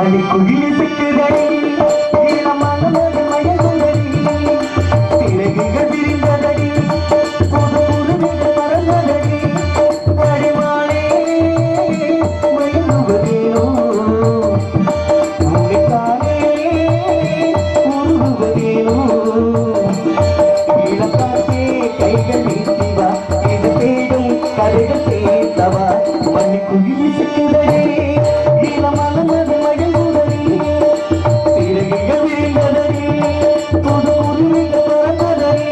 மணி குயில் இசைக்குதடி ஈரமான மது மயங்குதடி சிறகுகள் விரிந்ததடி புது புதுமைகள் பறந்ததடி அடிமானே மயங்குவதேனோ உன்னைத்தானே உருகுவதேனோ இளக்காற்றே கைகள் வீசிவா இது தேடும் கதைகள் சேர்த்தவா மணி குயில் இசைக்குதடி ஈரமான மது மயங்குதடி சிறகுகள் விரிந்ததடி புது புதுமைகள் பறந்ததடி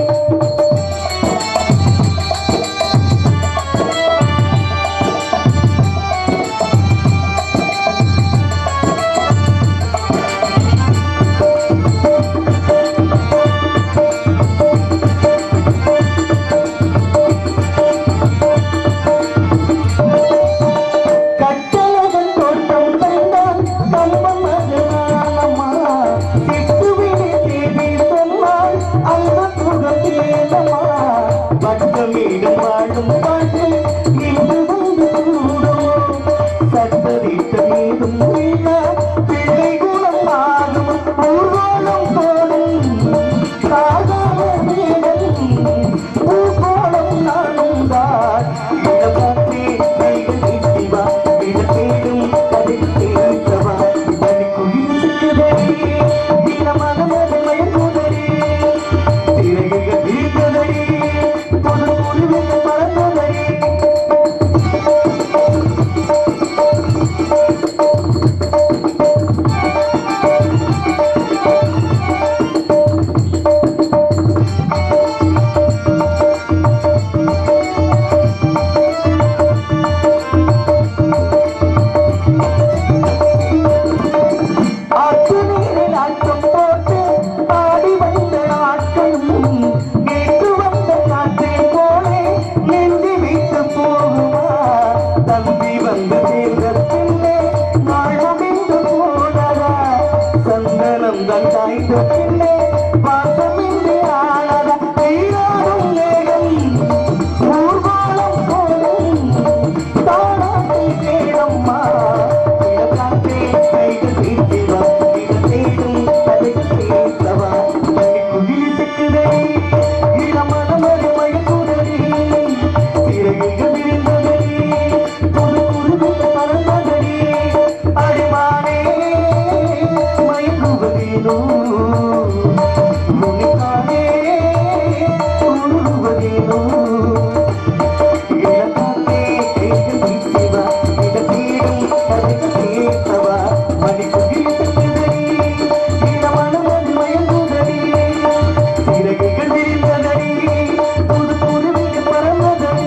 கட்டழகன் தோட்டம் கண்டான் கம்பம் அது நானம்மா சிட்டுவினை தேடி சொன்னாள் அந்த சுகத்தேனம்மா வட்டமீடும் வாழும் பாட்டு இன்று வந்து கூடும் சத்தரித்த மீதும் உள்ள பிள்ளை குணம் ஆகும் ஊர்வலம் தோடும் சாகாத வேடன் பூகோளம் நானும் தான் இளகாற்றே கைகள் நீட்டிவா இடத்தேடும் கதை கேட்கவா பனி குயில் சிக்குதடி ஈரமான மது மயங்குதடி சிறகுகள் வீழ்ந்ததடி புது புதுமைகள் பறந்ததடி ஆற்று நீரில் ஆட்டம் போட்டு ஆடி வந்த நாட்களும் கேட்டு வந்த காற்றை போலே நெஞ்சு விட்டு போகுமா தம்பி வந்த தேர்தற்கில்லே நாழமிந்து போனதா சந்தனம் தான் தாய்ந்த பிள்ளை வாசமின்றி ஆனதா நீராடும் மேகம் ஊர்வலம் போலும் தாராட்டை கேளம்மா இளக்காற்றே கைகள் வீசிவா இட தேடும் கதைகள் பேசவா மணி குயில் சிக்குதடி இளமன மறு மயக்குதடி சிறகுகள் விரிந்ததடி புது புதுமைகள் பறந்ததடி அடிமானே மயங்குவதேனோ உன்னைத்தானே உருகுவதேனோ இளக்காற்றே கைகள் வீசிவா இட தேடும் கதைகள் பேசவா மணி குயில் சிக்குதடி இளமன மறு மயங்குதடி சிறகுகள் விரிந்ததடி புது புதுமைகள் பறந்ததடி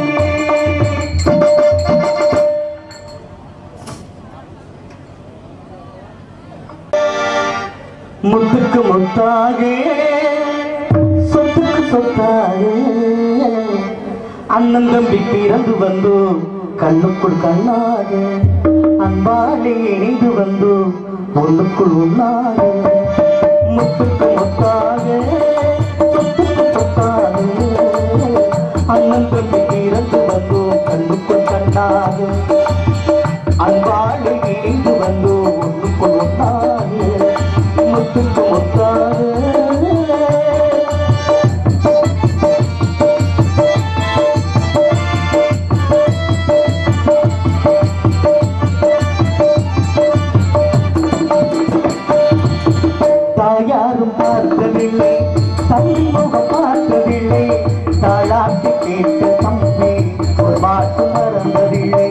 முத்துக்கு முத்தாக சொத்துக்கு சொத்தாக அண்ணன் தம்பி பிறந்து வந்தோம் கண்ணுக்குள் கண்ணாக அன்பாலே இணைந்து வந்தோம் ஒன்றுக்குள் ஒன்னாக முத்துக்கு முத்தாக சொத்துக்கு சொத்தாக அண்ணன் தம்பி பிறந்து வந்தோம் கண்ணுக்குள் கண்ணாக அன்பாலே இணைந்து வந்தோம் ஒன்றுக்குள் ஒன்னாக முத்துக்கு முத்தாக தாயாரும் பார்த்ததில்லை சண்முகம் பார்த்ததில்லை தாளாட்டி கேட்டு தம்பி ஒரு மாட்டு மறந்ததில்லை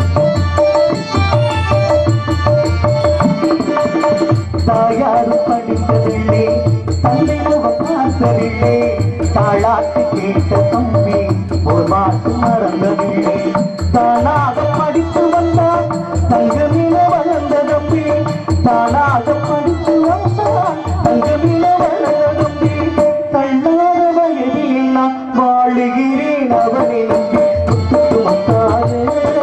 தாயாரும் படித்ததில்லை தந்தை முகம் பார்த்ததில்லை தாளாட்டி கேட்ட தம்பி ஒரு மாட்டு மறந்ததில்லை தானாக படித்து வந்தார் தங்கமில வளர்ந்த தம்பி தானாக படித்து வந்தார் தங்கமில வளர்ந்த தம்பி தள்ளாத வயதில் நான் வாழுகிறேன் அவனை நம்பி முத்துக்கு மத்தாரே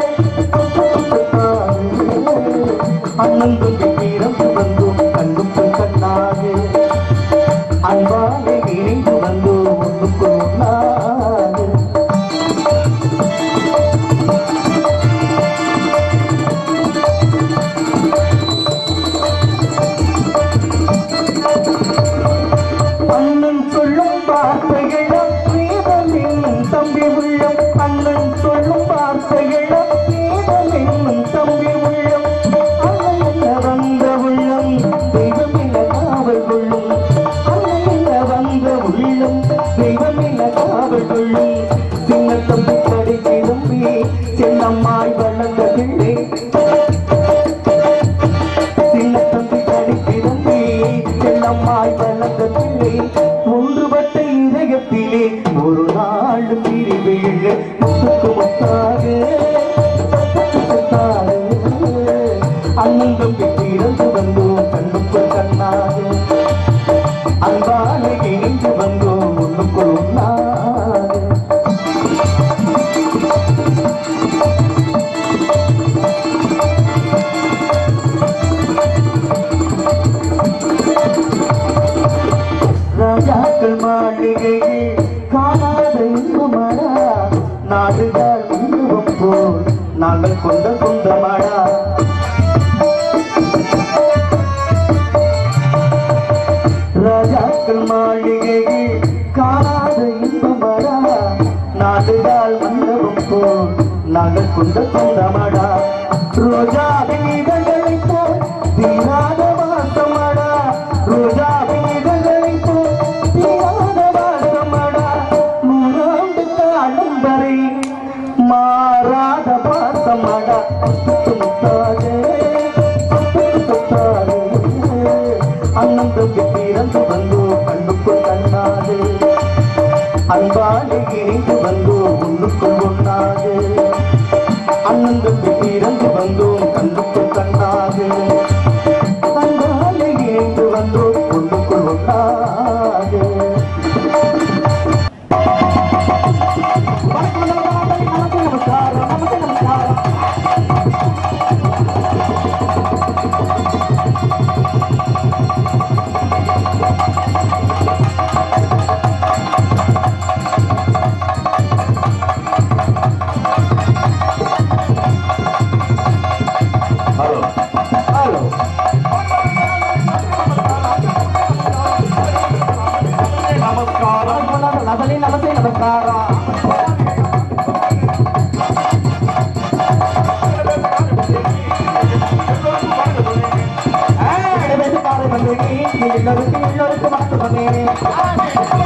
அண்ணன் தம்பி பிறந்து வந்தோம் கண்ணுக்குள் கண்ணாக அன்பாக இணைந்து வந்தோம் ஒன்றுக்குள் ஒன்றாக உள்ளம் அண்ணன் சொல்லும் வார்த்தைகளும் வேதம் என்னும் தம்பி உள்ளம் அண்ணன் என்ன வந்த உள்ளம் தெய்வம் என்ன காவல் கொள்ளும் அண்ணன் என்ன வந்த உள்ளம் தெய்வம் என்ன காவல் கொள்ளும் சின்ன தம்பி கடை திரும்பி செல்லம்மாய் வளர்ந்த பிள்ளை சின்ன தம்பி கடை திரும்பி செல்லம்மாய் வளர்ந்த பிள்ளை ஒன்றுபட்ட இதயத்திலே ஒரு நாள் பிரிவில் முத்துக்கு முத்தாக சத்துக்கு சத்தாக அண்ணன் தம்பி பிறந்து வந்தோம் கண்ணுக்குள் கண்ணாக அன்பான இணைந்து வந்தோம் ஒன்றுக்குள் ஒன்றாக ராஜாக்கள் மாளிகையில் காணாத இன்பமடா நாடுகள் உருவம் போல் நாங்கள் கொண்ட சொந்தமடா ராஜாக்கள் மாளிகையில் காணாத இன்பமடா நாடுகள் மண்டபம் போல் நாங்கள் கொண்ட சொந்தமடா ரோஜா இதழ்களை போல் தீராத வாசமடா ரோஜா இதழ்களை போல் தீராத வாசமடா நூறாண்டு காலம் வரை மாறாத பாசமடா முத்தாதே முத்தாதே அண்ணன் தம்பி பிறந்து வந்தோ கண்ணுக்குள் கண்ணாது அன்பாலே இணைந்து வந்தோ ஒன்றுக்குள் ஒன்றாது அண்ணன் தம்பி பிறந்து வந்தோம் கண்ணுக்குள் கண்ணாது அன்பாலே இணைந்து வந்தோ ஒன்றுக்குள் ஒன்றாது வணக்கம் நமஸ்காரம் நமக்கு நமஸ்காரம் நமக்கு நமஸ்காரம் ஹலோ ஹலோ நமஸ்காரம் நபலி நமஸ்தே நமஸ்காரம் பேசுகாரை வந்தேன் எல்லோருக்கு எல்லோருக்கு வணக்கம் வந்தேன்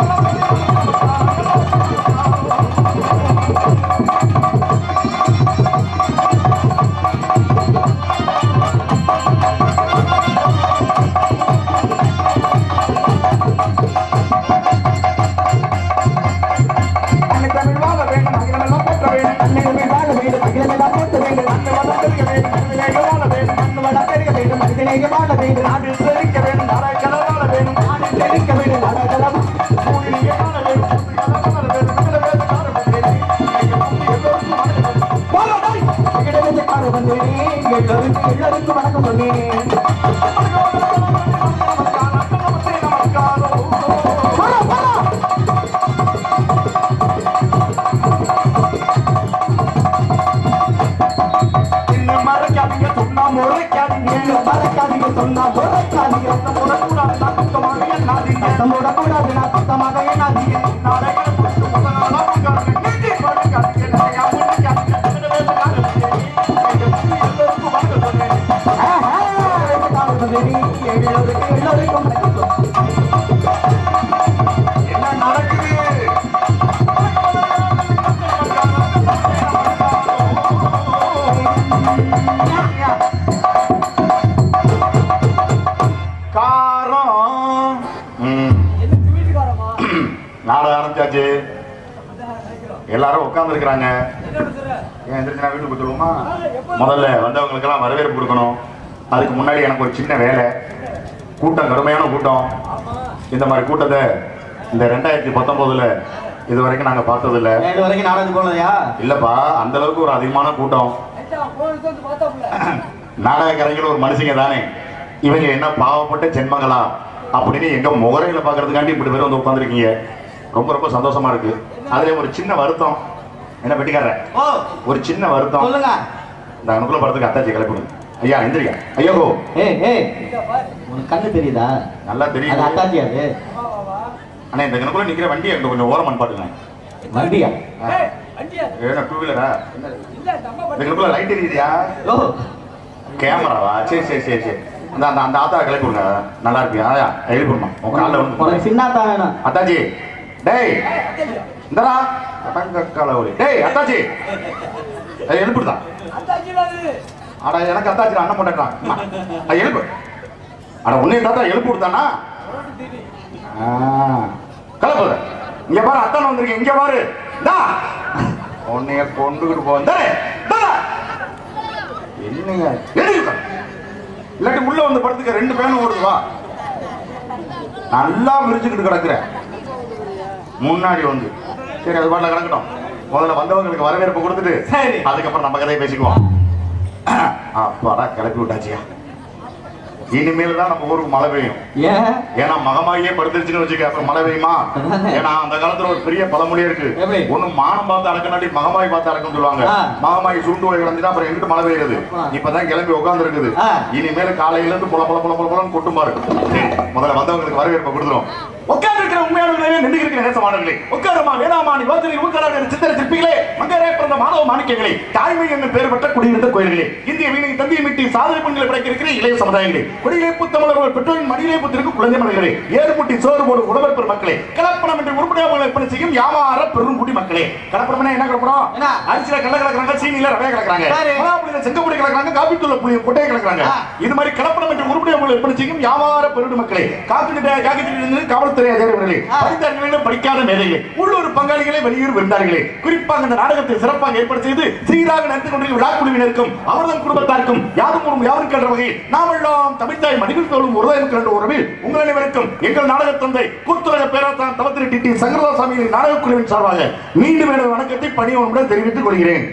அன்னை தமிழ் வாழ வேண்டும் அகிலமெல்லாம் போற்ற வேண்டும் அன்னையுமே வாழ வேண்டும் அகிலமெல்லாம் போற்ற வேண்டும் அன்னை வளம் பெருக வேண்டும் அன்னையாக வாழ வேண்டும் அன்று வள பெருக வேண்டும் மனிதநேய வாழ வேண்டும் நாட்டில் செழிக்க வேண்டும் நாடாய்க்கள வாழ வேண்டும் நாட்டில் செழிக்க வேண்டும் நாடகலம் ஊழியே வாழ வேண்டும் புதுகாலம் வாழ வேண்டும் இதில் பேச காரணம் வேண்டும் எல்லோருக்கும் வாழ வேண்டும் வாழ எல்லோருக்கு வந்தேன் எல்லோருக்கு எல்லோருக்கு வணக்கம் வந்தேன் இன்னும் மறைக்காதீங்க சொன்னா முறைக்காதீங்க மறக்காதீங்க சொன்னா முறைக்காதீங்க முறைக்கூடாது நான் சுத்தமாக எண்ணாதீங்க சத்தம் போடக்கூடாது நான் சுத்தமாக எண்ணாதீங்க நாளைக்கு புடிச்சு முதல் நாளா உட்காருங்க நீட்டி கொடுக்காதீங்க நிறையா முடிக்காதீங்க இதில் பேச காரணம் எல்லோருக்கும் வாழ சொன்னேன் ஆஹா, எல்லோருக்கு வந்தேன் எல்லோருக்கு எல்லோருக்கும் வணக்கம் என்ன நடக்குது காரம் ம். நாடகம் ஆரம்பிச்சாச்சு எல்லாரும் உட்கார்ந்து இருக்கிறாங்க ஏன் எந்திரிச்சு நான் வீட்டுக்கு கொடுத்துருவோமா முதல்ல வந்தவங்களுக்கெல்லாம் வரவேற்பு கொடுக்கணும் அதுக்கு முன்னாடி எனக்கு ஒரு சின்ன வேலை கூட்டம் கடுமையான கூட்டம் இந்த மாதிரி கூட்டத்தை இந்த ரெண்டாயிரத்தி பத்தொன்பதுல இது வரைக்கும் நாங்க பார்த்ததில்ல இது வரைக்கும் நாடகம் போனதையா இல்லப்பா அந்த அளவுக்கு ஒரு அதிகமான கூட்டம் நாடக கலைஞர் ஒரு மனுஷங்க தானே இவங்க என்ன பாவப்பட்ட ஜென்மங்களா அப்படின்னு எங்க முகரையில பாக்குறதுக்காண்டி இப்படி பேர் வந்து உட்காந்துருக்கீங்க ரொம்ப ரொம்ப சந்தோஷமா இருக்கு அதுல ஒரு சின்ன வருத்தம் என்ன பெட்டிக்கார ஓ ஒரு சின்ன வருத்தம் சொல்லுங்க இந்த அனுகூல படத்துக்கு அத்தாச்சி கிளப்பிடுங்க ஐயா எந்திரிங்க ஐயோ ஏய் ஏய் உனக்கு கண்ணு தெரியுதா நல்லா அது தெரியும் அத்தாச்சி அது அண்ணா இந்த கணக்குள்ள நிக்கிற வண்டி என்கிட்ட கொஞ்சம் ஓரம் அனுப்பாட்டுங்க வண்டியா ஏய், வண்டியா? ஏன்னா டூ வீலரா இல்ல, நம்ம வண்டி. இதுக்குள்ள லைட் எரியுதியா ஓ கேமராவா சரி சரி சரி சரி அந்த அந்த அந்த ஆத்தா கிளப்பி விடுங்க நல்லா இருப்பியா எழுப்பிடணும் உன் காலில் வந்து உனக்கு சின்னாத்தா வேணும் அத்தாச்சி டேய் இந்தடா அடங்க ஒளி டேய் அத்தாச்சி ஏய், எழுப்புடுதா அந்த அஞ்சுல அது. அட எனக்கு அத்தாச்சி அண்ணன் பண்ணட்டான் அது எழுப்பு அட உன்னை தாத்தா எழுப்பு விடுத்தானா ரோட்டு தீனி. கலப்புற இங்க பாரு அத்தான் வந்திருக்கேன் இங்க பாரு டா உன்னைய கொண்டுகிட்டு போ டேய், டேய். என்னையா எழுதிக்க இல்லாட்டி உள்ள வந்து படுத்துக்க ரெண்டு பேனும் ஓடுது வா நல்லா விரிச்சுக்கிட்டு கிடக்குற முன்னாடி வந்து சரி அது பாட்டில் கிடக்கட்டும் முதல்ல வந்தவங்களுக்கு வரவேற்பு கொடுத்துட்டு சரி. அதுக்கப்புறம் நம்ம கதையை பேசிக்குவோம் அப்பாடா கிளப்பி விட்டாச்சியா இனிமேல் தான் நம்ம ஊருக்கு மழை பெய்யும் ஏன் ஏன்னா மகமாயே படுத்துருச்சுன்னு வச்சுக்க அப்புறம் மழை பெய்யுமா அதானே. ஏன்னா அந்த காலத்துல ஒரு பெரிய பழமொழி இருக்கு எப்படி? ஒண்ணு மானம் பார்த்து அடக்கனாட்டி மகமாய் பார்த்து அடக்கம்னு சொல்லுவாங்க ஆ. மகமாய் சுருண்டு போய் கிடந்துட்டா அப்புறம் எங்கிட்டு மழை பெய்யுது ஆ. இப்பதான் கிளம்பி உட்கார்ந்து இருக்குது ஆ. இனிமேல் காலையில இருந்து புல புல புல புல புலன்னு கொட்டும் பாரு சரி, முதல்ல வந்தவங்களுக்கு வரவேற்பு கொடுத்துரும் உட்கார்ந்து இருக்கிற உண்மையாளர்களே நின்று இருக்கிற நேசமானங்களே உட்காரமா வேணாமா நீ யோசனை ஊக்கராக சித்திர சிற்பிகளே மங்கரே பிறந்த மாணவ மாணிக்கங்களே தாய்மை என்று பெயர் பெற்ற குடியிருந்த கோயில்களே இந்திய வீணை தந்தியை மீட்டி சாதனை பெண்களை படைக்கிற இளைய சமுதாயங்களே குடியிலே புத்தமலர்கள் பெற்றோரின் மடியிலே புத்திருக்கு குழந்தை மலர்களே ஏறுமுட்டி சோறு போடும் உழவர் பெருமக்களே கலப்பணம் என்று உருப்படியாக விற்பனை செய்யும் வியாபார பெருங்குடி மக்களே கலப்பணம்னா என்ன கலப்படம் என்ன? அரிசியில கடலை கலக்குறாங்க சீனியில ரவைய கலக்குறாங்க சரி. மலாப்புளியில செங்கப்பொடி கலக்குறாங்க காப்பி தூள்ல புளி கொட்டையை கலக்குறாங்க ஆ. இது மாதிரி கலப்படம் என்று உருப்படியாக விற்பனை செய்யும் வியாபார பெருடு மக்களே காப்பீட்டு காப்பீட்டு காவல்துறை அதிகாரிகளே ஆ. படித்தார்களே படிக்காத மேதைகளே உள்ளூர் பங்காளிகளே வெளியூர் விருந்தாளிகளே குறிப்பாக இந்த நாடகத்தை சிறப்பாக ஏற்பாடு செய்து சீராக நடந்து கொண்டிருக்கும் விழா குழுவினருக்கும் அவர்தம் குடும்பத்தாருக்கும் யாரும் ஒரு யாரும் என்ற வகையில் நாமெல்லாம் தமிழ்த்தாய் மணிகள் தோழும் உறவுக்கு என்ற உறவில் உங்கள் அனைவருக்கும் எங்கள் நாடக தந்தை கூத்துலக பேராத்தான் தவத்திரி டிடி சங்கரதாசாமியின் நாடக குழுவின் சார்பாக மீண்டும் எனது வணக்கத்தை பணியோனுடன் தெரிவித்துக் கொள்கிறேன்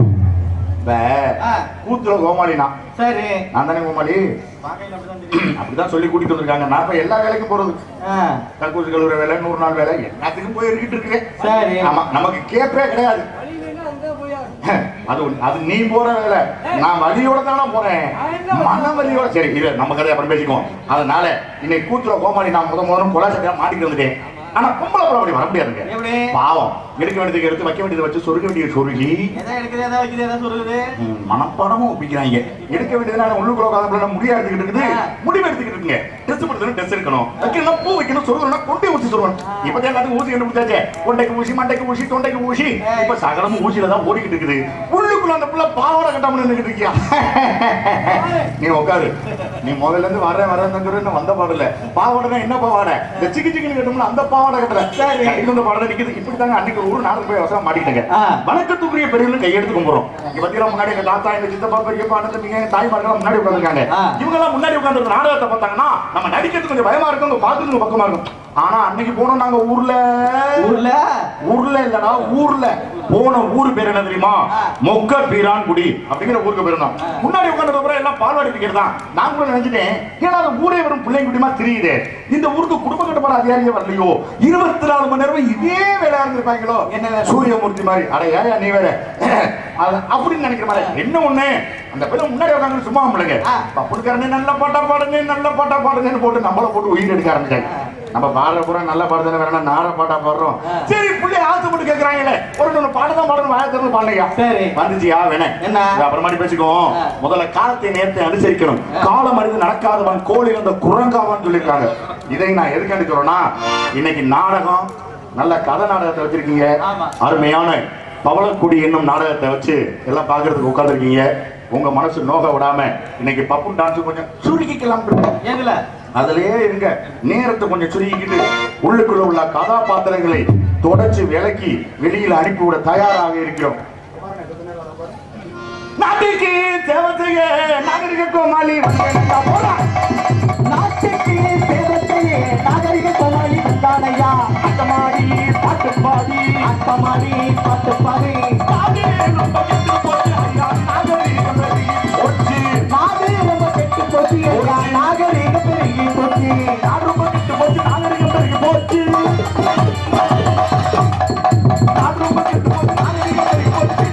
பே, ஆ. கூத்துல கோமாளினா சரி நான் தானே கோமாளி பார்க்கையில அப்படிதான் தெரியும். அப்படிதான் சொல்லி கூட்டிட்டு வந்திருக்காங்க நான் இப்ப எல்லா வேலைக்கும் போறது ஆ, தற்கூசி கழுவுற வேலை நூறு நாள் வேலை எல்லாத்துக்கும் போய் இருக்கிட்டு இருக்கிறேன் சரி ஆமா நமக்கு கேப்பே கிடையாது வழி இல்லைன்னா அங்கதான் போய் ஆகணும். அது ஒண்ணு- அது நீ போற வேலை நான் வலியோட தானே போறேன் மன வலியோட சரி இது நம்ம கதை அப்புறம் பேசிக்குவோம் அதனால இன்னைக்கு கூத்துல கோமாளி நான் முத முதலும் கொலாசட்டியா மாட்டிட்டு வந்துட்டேன் ஆனா பொம்பளை போல அப்படி வர முடியாதுங்க எப்படி பாவம் எடுக்க வேண்டியதுக்கு எடுத்து வைக்க வேண்டியதை வச்சு சொருக வேண்டியது சொருகி எதை எடுக்குது எதை வைக்குது எதை சொல்லுது ம், மனப்பாடமும் ஒப்பிக்கிறாங்க எடுக்க வேண்டியதுனால உள்ளுக்குள்ள உட்காந்து முடியா எடுத்துக்கிட்டு இருக்குது முடிவு எடுத்துக்கிட்டு இருக்குங்க டெஸ்ட் படுத்தணும் டெஸ்ட் எடுக்கணும் வைக்கணும் பூ வைக்கணும் சொருகணும்னா கொண்டே ஊசி சொருகணும் இப்ப எல்லாத்துக்கும் ஊசி கண்டுபிடிச்சாச்சே கொண்டைக்கு ஊசி மண்டைக்கு ஊசி தொண்டைக்கு ஊசி இப்ப சகலமும் ஊசியில தான் ஓடிக்கிட்டு இருக்குது உள்ளுக்குள்ள அந்த புள்ள பாவாடை கட்டாம நின்றுக்கிட்டு இருக்கியா நீ உட்காரு நீ முதல்ல இருந்து வர வர சொல்ற வந்த பாடல பாவாடைனா என்ன பாவாடை இந்த சிக்கி சிக்கி கட்டணும்ல அந்த பாவாடை கட்டல சரி இந்த பாவாடை நிக்குது இப்படி தாங்க அன்னைக்கு ஒரு நாடு போய் அவசரம் மாட்டிக்கிட்டேங்க ஆ. வணக்கத்துக்குரிய பெரியவர்கள் கையெடுத்து கும்பிடுறோம் இங்க பாத்தீங்கன்னா முன்னாடி எங்க தாத்தா எங்க சித்தப்பா பெரியப்பா அண்ணன் தம்பிங்க தாய்மார்கள் முன்னாடி உட்காந்துருக்காங்க ஆ. இவங்க எல்லாம் முன்னாடி உட்கார்ந்து நாடகத்தை பார்த்தாங்கன்னா நம்ம நடிக்கிறதுக்கு கொஞ்சம் பயமா இருக்கும் இங்க பார்த்துட்டு பக்கமா இருக்கும் ஆனா அன்னைக்கு போனோம் நாங்க ஊர்ல ஊர்ல ஊர்ல இல்லடா ஊர்ல போன ஊர் பேர் என்ன தெரியுமா மொக்க பீரான் குடி அப்படிங்கிற ஊருக்கு போயிருந்தோம் முன்னாடி உட்கார்ந்து அப்புறம் எல்லாம் பால்வாடி டிக்கெட் தான் நான் கூட நினைச்சிட்டேன் ஏன்னா அந்த ஊரே வெறும் பிள்ளைங்க குடிமா தெரியுது இந்த ஊருக்கு குடும்ப கட்டுப்பாடு அதிகாரியே வரலையோ இருபத்தி நாலு மணி நேரம் இதே வேலையா இருந்திருப்பாங்களோ என்ன வேலை? சூரியமூர்த்தி மாதிரி அட ஏயா நீ வேற அது அப்படின்னு நினைக்கிற மாதிரி என்ன ஒண்ணு அந்த பேரும் முன்னாடி உட்காந்து சும்மா முடியல ஆ. பப்புடுக்காரனே நல்ல பாட்டா பாடுங்க நல்ல பாட்டா பாடுங்கன்னு போட்டு நம்மள போட்டு உயிர் எடுக்க ஆரம்பிச்சாங்க நம்ம பாடுற பூரா நல்ல பாடுதானே வேணா நாட பாட்டா பாடுறோம் ஆ. சரி புள்ளி ஆசைப்பட்டு கேக்குறாங்களே ஒரு ஒண்ணு பாடதான் பாடணும் வாய திறந்து பாடலையா சரி. வந்துச்சியா வேணே என்ன? அப்புறமாடி பேசிக்குவோம் ஆ. முதல்ல காலத்தை நேரத்தை அனுசரிக்கணும் ஆ. காலம் அறிந்து நடக்காதவன் கோழி வந்த குரங்காவான்னு சொல்லியிருக்காங்க இதை நான் எதுக்காண்டி சொல்றேன்னா இன்னைக்கு நாடகம் நல்ல கதை நாடகத்தை வச்சிருக்கீங்க ஆமா. அருமையான பவளக்குடி என்னும் நாடகத்தை வச்சு எல்லாம் பாக்குறதுக்கு உட்கார்ந்துருக்கீங்க உங்க மனசு நோக விடாம இன்னைக்கு பப்பு டான்ஸ் கொஞ்சம் சுருக்கிக்கலாம் ஏதுல அதுலயே இருங்க நேரத்தை கொஞ்சம் சுருக்கிக்கிட்டு உள்ளுக்குள்ள உள்ள கதாபாத்திரங்களை தொடச்சு விலக்கி வெளியில அனுப்பிவிட தயாராக இருக்கிறோம் நாட்டுக்கு சேவை செய்ய நாகரிக கோமாளி வந்தேனடா, போடா. நாட்டுக்கு சேவை செய்ய நாகரிக கோமாளி வந்தானையா அட்டமாடி பாட்டு பாடி அத்தமாரி பாட்டு பாடி நாடே ரொம்ப கெட்டு போச்சு ஐயா, நாகரிகம் பெருகி போச்சு. நாடு ரொம்ப கெட்டு போச்சு ஐயா நாகரிக பெருகி போச்சு நாடு ரொம்ப கெட்டு போச்சு, நாகரிகம் பெருகி போச்சு. நாடு ரொம்ப கெட்டு போச்சு, நாகரிகம் பெருகி போச்சு.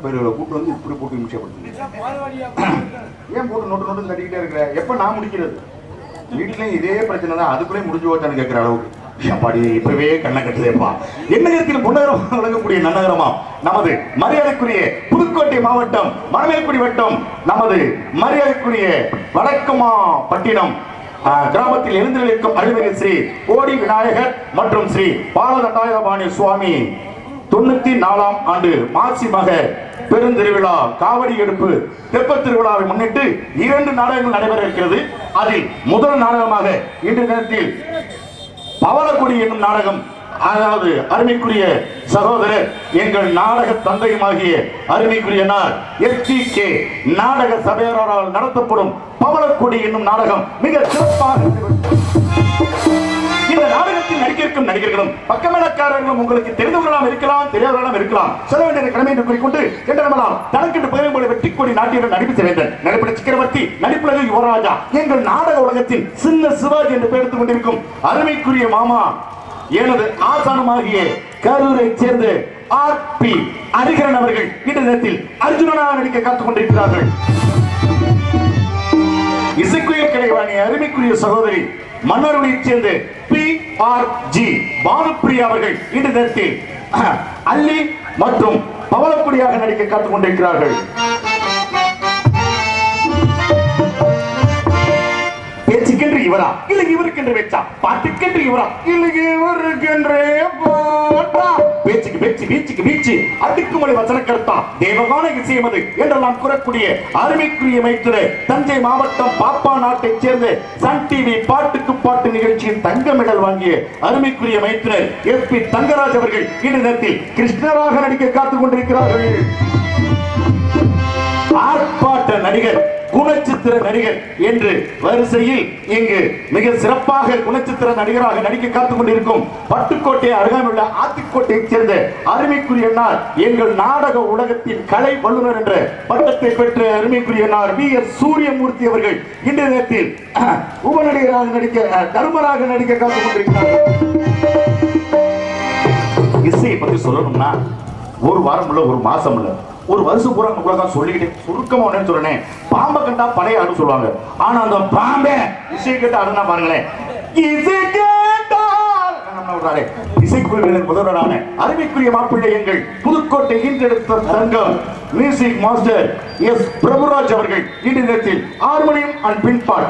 பயிர்களை கூட்டு வந்து இப்படி போட்டு நிமிஷப்படுத்துங்க பால்வாடியா ஏன் போட்டு நோட்டு நோட்டு தட்டிக்கிட்டே இருக்கிற எப்ப நான் முடிக்கிறது வீட்லயும் இதே பிரச்சனை தான் அதுக்குள்ளே முடிஞ்சு போச்சான்னு கேட்கிற அளவுக்கு அப்பாடி இப்பவே கண்ணை கட்டுதேப்பா எண்ணகத்தில் முன்னகரம் வழங்கக்கூடிய நன்னகரமா நமது மரியாதைக்குரிய புதுக்கோட்டை மாவட்டம் மணமேல்குடி வட்டம் நமது மரியாதைக்குரிய வடக்குமா பட்டினம் ஆ, கிராமத்தில் எழுந்திருக்கும் அருள்மிகு ஸ்ரீ கோடி விநாயகர் மற்றும் ஸ்ரீ பாலதண்டாயுதபாணி சுவாமி தொண்ணூத்தி நாலாம் ஆண்டு மாசி மக பெருந்திருவிழா காவடி எடுப்பு தெப்பத் திருவிழாவை முன்னிட்டு இரண்டு நாடகங்கள் நடைபெற இருக்கிறது அதில் முதல் நாடகமாக இன்று நேரத்தில் பவளக்குடி என்னும் நாடகம் அதாவது அருமைக்குரிய சகோதரர் எங்கள் நாடக தந்தையுமாகிய அருமைக்குரிய நாள் எஸ்டிகே நாடக சபையாரால் நடத்தப்படும் பவளக்குடி என்னும் நாடகம் மிக சிறப்பாக நடைபெற்றது. இந்த நாடகத்தில் நடிக்கிருக்கும் நடிகர்களும் பக்கமேளக்காரர்களும் உங்களுக்கு தெரிந்தவர்களாம் இருக்கலாம் தெரியாதவர்களாம் இருக்கலாம் சொல்ல வேண்டிய கடமை என்று கூறிக்கொண்டு என்றமெல்லாம் தனக்கென்று பெயரும் போல வெற்றி கொடி நாட்டியவர் நடிப்பு சிறந்தன் நடிப்பிட சக்கரவர்த்தி நடிப்புலக யுவராஜா எங்கள் நாடக உலகத்தின் சின்ன சிவாஜி என்று பெயர் எடுத்துக் கொண்டிருக்கும் அருமைக்குரிய மாமா எனது ஆசானமாகிய கரூரை சேர்ந்த ஆர் பி ஹரிகரன் அவர்கள் இந்த நேரத்தில் அர்ஜுனனாக நடிக்க காத்துக் கொண்டிருக்கிறார்கள் இசைக்குயில் கலைவாணி அருமைக்குரிய சகோதரி மன்னர்களைச் சேர்ந்த பி ஆர் ஜி பானுப்பிரியா அவர்கள் இந்த நேரத்தில் அஹ், அல்லி மற்றும் பவளக்குடியாக நடிக்க காத்துக் கொண்டிருக்கிறார்கள் பேச்சுக்கென்று இவரா இல்லை இவருக்கென்று பேச்சா பாட்டுக்கென்று இவரா இல்லை இவருக்கென்றே பாட்டா பேச்சுக்கு பேச்சு வீச்சுக்கு வீச்சு அடுக்குமொழி வசனக்கர்த்தா தேவகான இசையமது என்றெல்லாம் கூறக்கூடிய அருமைக்குரிய மைத்துர தஞ்சை மாவட்டம் பாப்பா நாட்டைச் சேர்ந்த சன் டிவி பாட்டுக்கு பாட்டு நிகழ்ச்சியில் தங்க மெடல் வாங்கிய அருமைக்குரிய மைத்துனர் எஸ் பி தங்கராஜ் அவர்கள் இந்த நேரத்தில் கிருஷ்ணராக நடிக்க காத்துக் கொண்டிருக்கிறார்கள் ஆர்ப்பாட்ட நடிகர் குணச்சித்திர நடிகர் என்று வரிசையில் இங்கு மிக சிறப்பாக குணச்சித்திர நடிகராக நடிக்க காத்துக் கொண்டிருக்கும் பட்டுக்கோட்டை அருகாமையுள்ள ஆத்திக்கோட்டையைச் சேர்ந்த அருமைக்குரிய நாள் எங்கள் நாடக உலகத்தின் கலை வல்லுநர் என்ற பட்டத்தை பெற்ற அருமைக்குரிய நாள் வி எஸ் சூரியமூர்த்தி அவர்கள் இந்த நேரத்தில் அஹ், உபநடிகராக நடிக்க அஹ், தர்மராக நடிக்க காத்துக் கொண்டிருக்கிறார்கள் இசையை பத்தி சொல்லணும்னா ஒரு வாரம் இல்ல ஒரு மாசம் இல்ல ஒரு வருஷம் பூரா உங்களை தான் சொல்லிக்கிட்டு சுருக்கமா ஒண்ணு சொல்றேன் பாம்பை கண்டா பழைய ஆடு சொல்லுவாங்க ஆனா அந்த பாம்பே இசை கேட்டு ஆடுனா பாருங்களேன் இசை கேட்டால் நம்ம விடுறாரே, இசைக்குழுவினர் முதல்வரான அருமைக்குரிய மாப்பிள்ளை எங்கள் புதுக்கோட்டை ஈன்றெடுத்த தங்கம் மியூசிக் மாஸ்டர் எஸ் பிரபுராஜ் அவர்கள் இந்த நேரத்தில் ஹார்மோனியம் அண்ட் பின்பாட்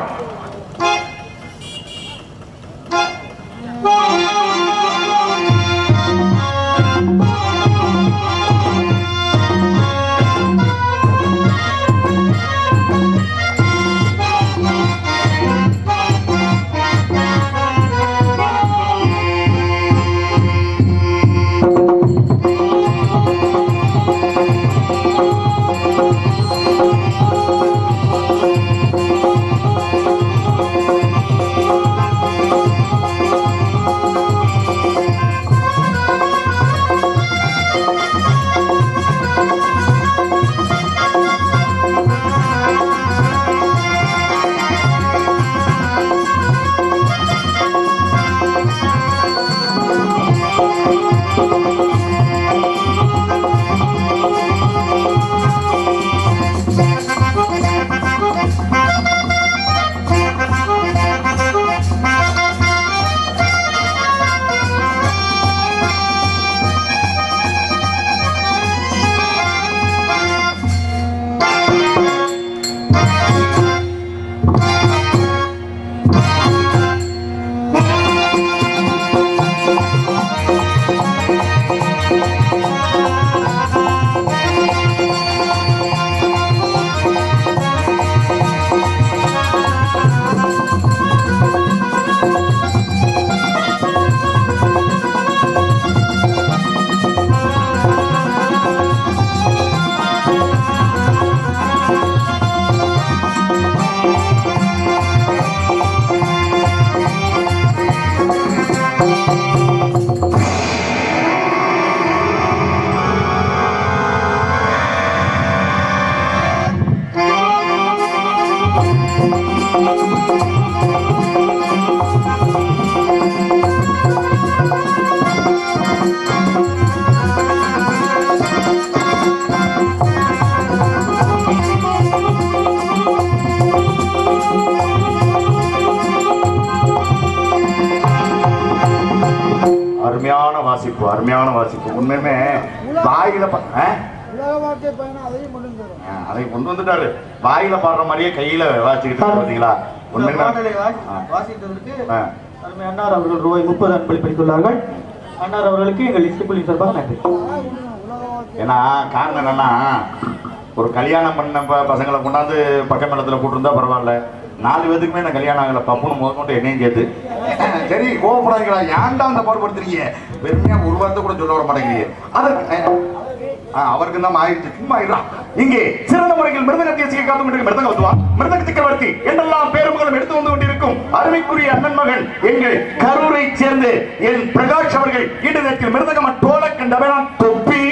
வாசிப்பு உண்மையுமே வாயில ப- ஆ? உலக வாழ்க்கை பயணம் அதையும் கொண்டு வந்துடும் ஆ, அதை கொண்டு வந்துட்டாரு வாயில பாடுற மாதிரியே கையில வாசிக்கிட்டு இருக்காரு, பாத்தீங்களா இந்த உண்மையுமே பாடலை வாசி- ஆ. வாசித்ததற்கு ஆ. அருமை அன்னார் அவர்கள் ரூபாய் முப்பது அன்பளிப்பளித்துள்ளார்கள் அன்னார் அவர்களுக்கு எங்கள் இசைக்குழி சார்பாக நன்றி உலக வாழ்க்கை ஏன்னா காரணம் என்னன்னா ஒரு கல்யாணம் பண்ண ப- பசங்களை கொண்டாந்து பக்க மேளத்துல கூட்டிருந்தா பரவாயில்ல நாலு பேத்துக்குமே நான் கல்யாணம் ஆகல பப்புன்னு முதல் கொண்டு என்னையும் சேர்த்து சரி கோவப்படாதீங்களா ஏன்டா அந்த பாடுபடுத்துறீங்க பெருமையா ஒரு வார்த்தை கூட சொல்ல வர மாட்டேங்கிறீங்க அதற்கு ஆ, அவருக்கு தான் ஆயிடுச்சு சும்மா இருடா இங்கே சிறந்த முறையில் மிருதகத்தை இசையை காத்து கொண்டிருக்கும் மிருதக வத்துவா மிருதக சக்கரவர்த்தி என்றெல்லாம் பேருமகளும் எடுத்து வந்து கொண்டிருக்கும் அருமைக்குரிய அண்ணன் மகன் எங்கள் கரூரை சேர்ந்து என் பிரகாஷ் அவர்கள் ஈடுநேரத்தில் மிருதகம் தோல கண்டவன் தொப்பி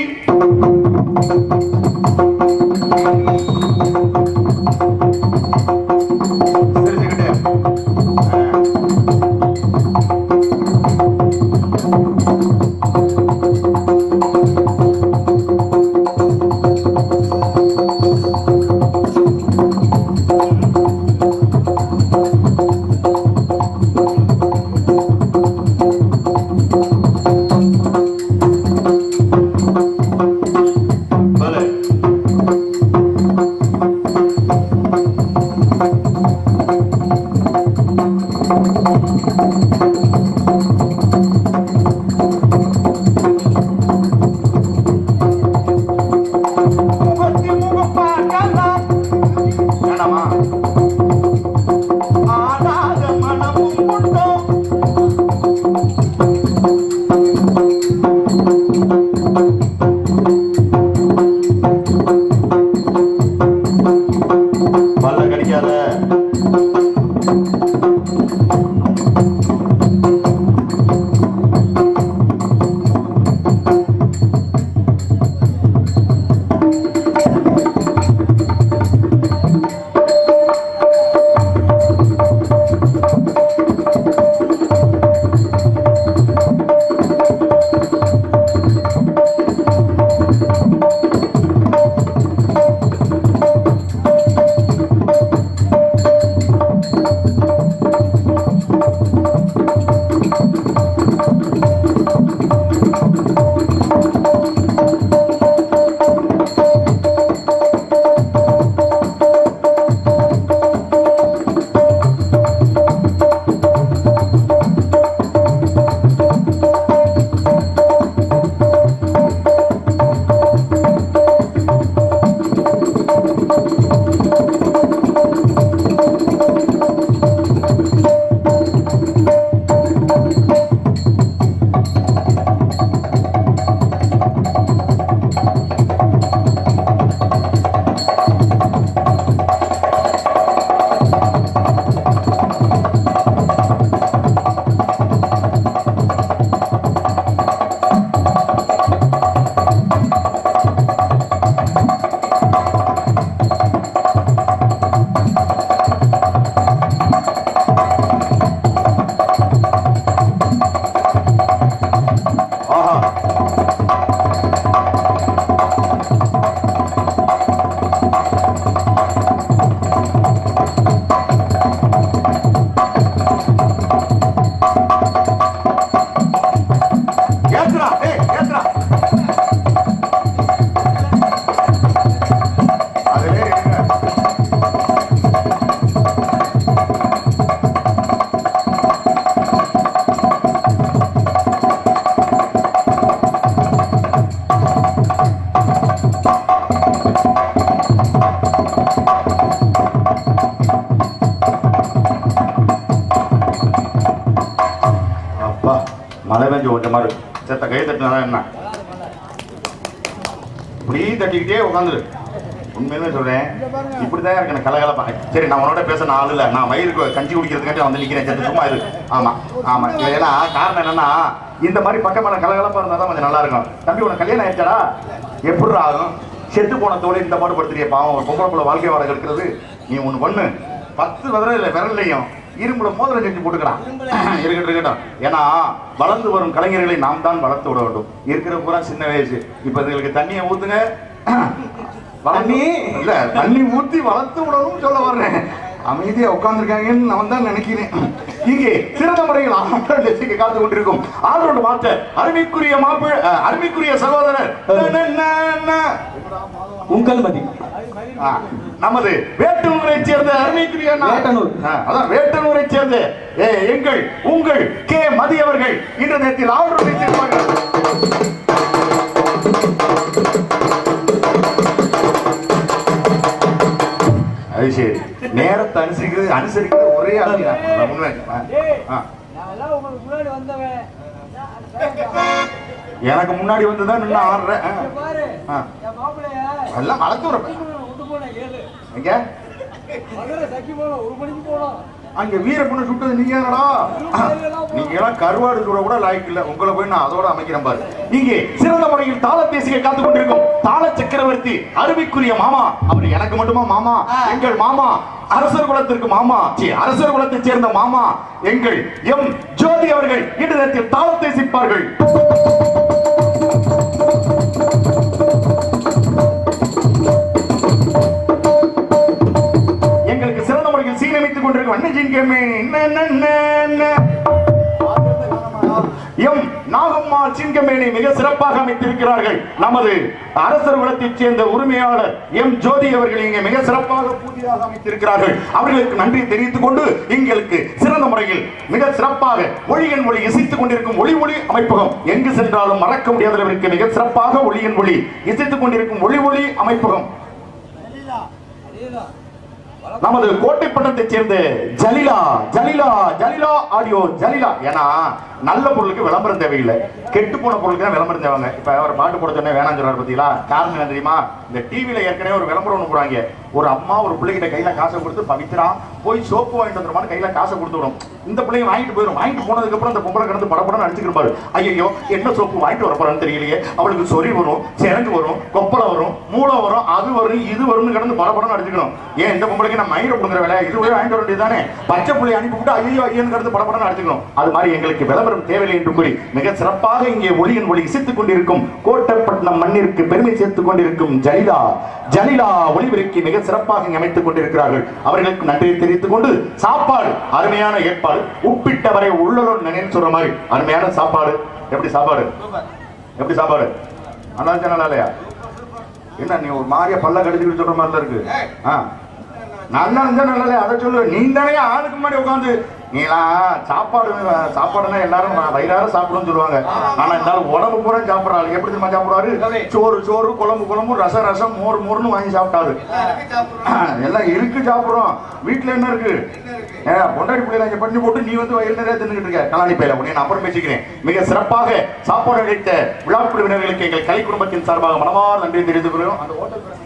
சிரிச்சுக்கிட்டு பலே. முகத்தில் முகம் பார்க்கலாம். வேணாமா? ஆடாத மனமும் உண்டோ? பல்ல கடிக்காத ஆஹா ஏத்துடா, ஏய், ஏத்துடா. அதிலே இருங்க. அப்பா மழை பெஞ்சு ஓட்ட மாதிரி செத்த கை தட்டினா என்ன இப்படி தட்டிக்கிட்டே உட்காந்துரு உண்மையுமே சொல்றேன் இப்படிதான் இருக்கு எனக்கு கலகலப்பா சரி நான் உன்னோட பேச நான் ஆள் இல்ல நான் மயிருக்கு கஞ்சி குடிக்கிறதுக்காண்டி வந்து நிக்கிறேன் சரி சும்மா இரு ஆமா ஆமா ஏன்னா காரணம் என்னன்னா இந்த மாதிரி பக்கம் மேல கலகலப்பா இருந்தா தான் கொஞ்சம் நல்லா இருக்கும் தம்பி உனக்கு கல்யாணம் ஆயிடுச்சாடா எப்படி ஆகும் செத்து போன தோலை இந்த பாடு படுத்துறிய பாவம் ஒரு பொம்பளை புள்ள வாழ்க்கை வாடகை எடுக்கிறது நீ ஒண்ணு பண்ணு பத்து விரல் இல்லை விரல்லையும் இரும்புல மோதிரம் செஞ்சு போட்டுக்கிறான் இருக்கட்டும் இருக்கட்டும் ஏன்னா வளர்ந்து வரும் கலைஞர்களை நாம் தான் வளர்த்து விட வேண்டும் இருக்கிற பூரா சின்ன வயசு இப்ப இதுகளுக்கு தண்ணியை ஊத்துங்க வளர்ந்து- தண்ணி? இல்ல தண்ணி ஊத்தி வளர்த்து விடணும்னு சொல்ல வர்றேன் அமைதியா உட்கார்ந்துருக்காங்கன்னு நான் தான் நினைக்கிறேன் இங்கே சிறந்த முறையில் ஆற்றல் ரசிக்க காத்து கொண்டிருக்கும் ஆற்றோடு மாற்ற அருமைக்குரிய மாப்பிள்ள அஹ், அருமைக்குரிய சகோதரர் ந, ந, ந. உங்கள் மதி ஆ, நமது வேட்டனூரை சேர்ந்த அருமைக்குரிய அண்ணா. வேட்டனூர். ஆ, அதான் வேட்டனூரை சேர்ந்த ஏ, எங்கள் உங்கள் கே மதி அவர்கள் இன்று நேரத்தில் ஆர்டர் வைத்திருப்பார்கள் அது சரி நேரத்தை அனுசரிக்கிறது அனுசரிக்கிறது ஒரே ஆள் தான். அதான் உண்மை ஆ, ஆ. நான் உங்களுக்கு முன்னாடி வந்தவன் எனக்கு முன்னாடி வந்து தான் நின்று ஆடுறேன் ஆ. இங்க பாரு ஆ. என் மாப்பிள்ளைய எல்லாம் வளர்த்து விடுறேன் விட்டு போனேன் ஏழு எங்க மதுரை சக்கி போனோம் ஒரு மணிக்கு போனோம் அங்க வீர பொண்ணு சுட்டது நீங்க என்னடா நீங்க எல்லாம் கருவாடு கூட கூட லாய்க்கு இல்ல உங்களை போய் நான் அதோட அமைக்கிறேன் பாரு இங்கே சிறந்த முறையில் தாள தேசிய காத்துக் கொண்டிருக்கும் தாள சக்கரவர்த்தி அருமைக்குரிய மாமா அவர் எனக்கு மட்டுமா மாமா எங்கள் மாமா அரசர் குலத்திற்கு மாமா சி அரசர் குலத்தைச் சேர்ந்த மாமா எங்கள் எம் ஜோதி அவர்கள் இன்று நேரத்தில் தாளத்தை சிப்பார்கள் எங்களுக்கு சிறந்த முறையில் சீரமைத்துக் கொண்டிருக்கும் அன்னஜின் கேமே எம் நாகம்மா சிங்கமேனை மிக சிறப்பாக அமைத்திருக்கிறார்கள் நமது அரசர் குலத்தைச் சேர்ந்த உரிமையாளர் எம் ஜோதி அவர்கள் இங்கே மிக சிறப்பாக பூஜையாக அமைத்திருக்கிறார்கள் அவர்களுக்கு நன்றி தெரிவித்துக் கொண்டு எங்களுக்கு சிறந்த முறையில் மிக சிறப்பாக ஒளியன் ஒளி இசைத்துக் கொண்டிருக்கும் ஒளி ஒளி அமைப்பகம் எங்கு சென்றாலும் மறக்க முடியாத அளவிற்கு மிக சிறப்பாக ஒளியன் ஒளி இசைத்துக் கொண்டிருக்கும் ஒளி ஒளி அமைப்பகம் அதேதான் நமது கோட்டைப்பட்டத்தைச் சேர்ந்த ஜலிலா ஜலிலா ஜலிலா ஆடியோ ஜலிலா ஏன்னா நல்ல பொருளுக்கு விளம்பரம் தேவையில்லை கெட்டு போன பொருளுக்கு தான் விளம்பரம் தேவைங்க இப்ப அவர் பாட்டு போட சொன்ன வேணாம் சொல்றாரு பாத்தீங்களா காரணம் என்ன தெரியுமா இந்த டிவில ஏற்கனவே ஒரு விளம்பரம் ஒண்ணு போடுறாங்க ஒரு அம்மா ஒரு பிள்ளைகிட்ட கையில காசை கொடுத்து பவித்ரா போய் சோப்பு வாங்கிட்டு வந்துருமான்னு கையில காசை கொடுத்து விடும் இந்த பிள்ளைங்க வாங்கிட்டு போயிடும் வாங்கிட்டு போனதுக்கு அப்புறம் இந்த பொம்பளை கிடந்து படப்படம் அடிச்சுக்கிருப்பாரு ஐயோ என்ன சோப்பு வாங்கிட்டு வர போறான்னு தெரியலையே அவளுக்கு சொறி வரும் சிறங்கு வரும் கொப்பளை வரும் மூளை வரும் அது வரும் இது வரும்னு கிடந்து படப்படம் அடிச்சுக்கணும் ஏன் இந்த பொம்பளைக்கு நான் மயிரை கொடுக்குற வேலை இது போய் வாங்கிட்டு வர வேண்டியதானே பச்சை புள்ளி அனுப்பிவிட்டு ஐயோ ஐயன்னு கிடந்து படப்படம் அடிச்சுக்கணும் அது மாதிரி எங்களுக்கு விளம்பரம் தேவையில்லை என்று கூறி மிக சிறப்பாக இங்கே ஒளியின் ஒளி இசைத்துக் கொண்டிருக்கும் கோட்டப்பட்டினம் மண்ணிற்கு பெருமை சேர்த்துக் கொண்டிருக்கும் ஜலிலா ஜலிலா ஒளிபெருக்கி மிக சிறப்பாக இங்கே அமைத்துக் கொண்டிருக்கிறார்கள் அவர்களுக்கு நன்றியை தெரிவித்துக் கொண்டு சாப்பாடு அருமையான ஏற்பாடு உப்பிட்டவரை உள்ளலும் நினைன்னு சொல்ற மாதிரி அருமையான சாப்பாடு எப்படி சாப்பாடு எப்படி சாப்பாடு நல்லா இருந்துச்சா நல்லா இல்லையா என்ன நீ ஒரு மாதிரியா பல்ல கடிச்சுக்கிட்டு சொல்ற மாதிரில இருக்கு ஆ நல்லா இருந்தா நல்லா இல்லையா அதை சொல்லு நீ தானே ஆளுக்கு முன்னாடி உட்காந்து நீலாம் சாப்பாடு சாப்பாடுனா எல்லாரும் வயிறார சாப்பிடுன்னு சொல்லுவாங்க ஆனா இருந்தாலும் உடம்பு பூரா சாப்பிடுறாரு எப்படி தெரியுமா சாப்பிடுவாரு சோறு சோறு குழம்பு குழம்பு ரசம் ரசம் மோர் மோர்னு வாங்கி சாப்பிட்டாரு எல்லாம் இருக்கு சாப்பிடுறோம் வீட்டுல என்ன இருக்கு ஏன் பொண்டாடி பிள்ளைல இங்க பண்ணி போட்டு நீ வந்து வயிறு நிறைய தின்னுட்டு இருக்க கலாணி பையில உடனே நான் அப்புறம் பேசிக்கிறேன் மிக சிறப்பாக சாப்பாடு அளித்த விழா குழுவினர்களுக்கு எங்கள் கலை குடும்பத்தின் சார்பாக மனமார் நன்றி தெரிவித்துக் கொள்கிறோம் அந்த ஹோட்டல் பேர்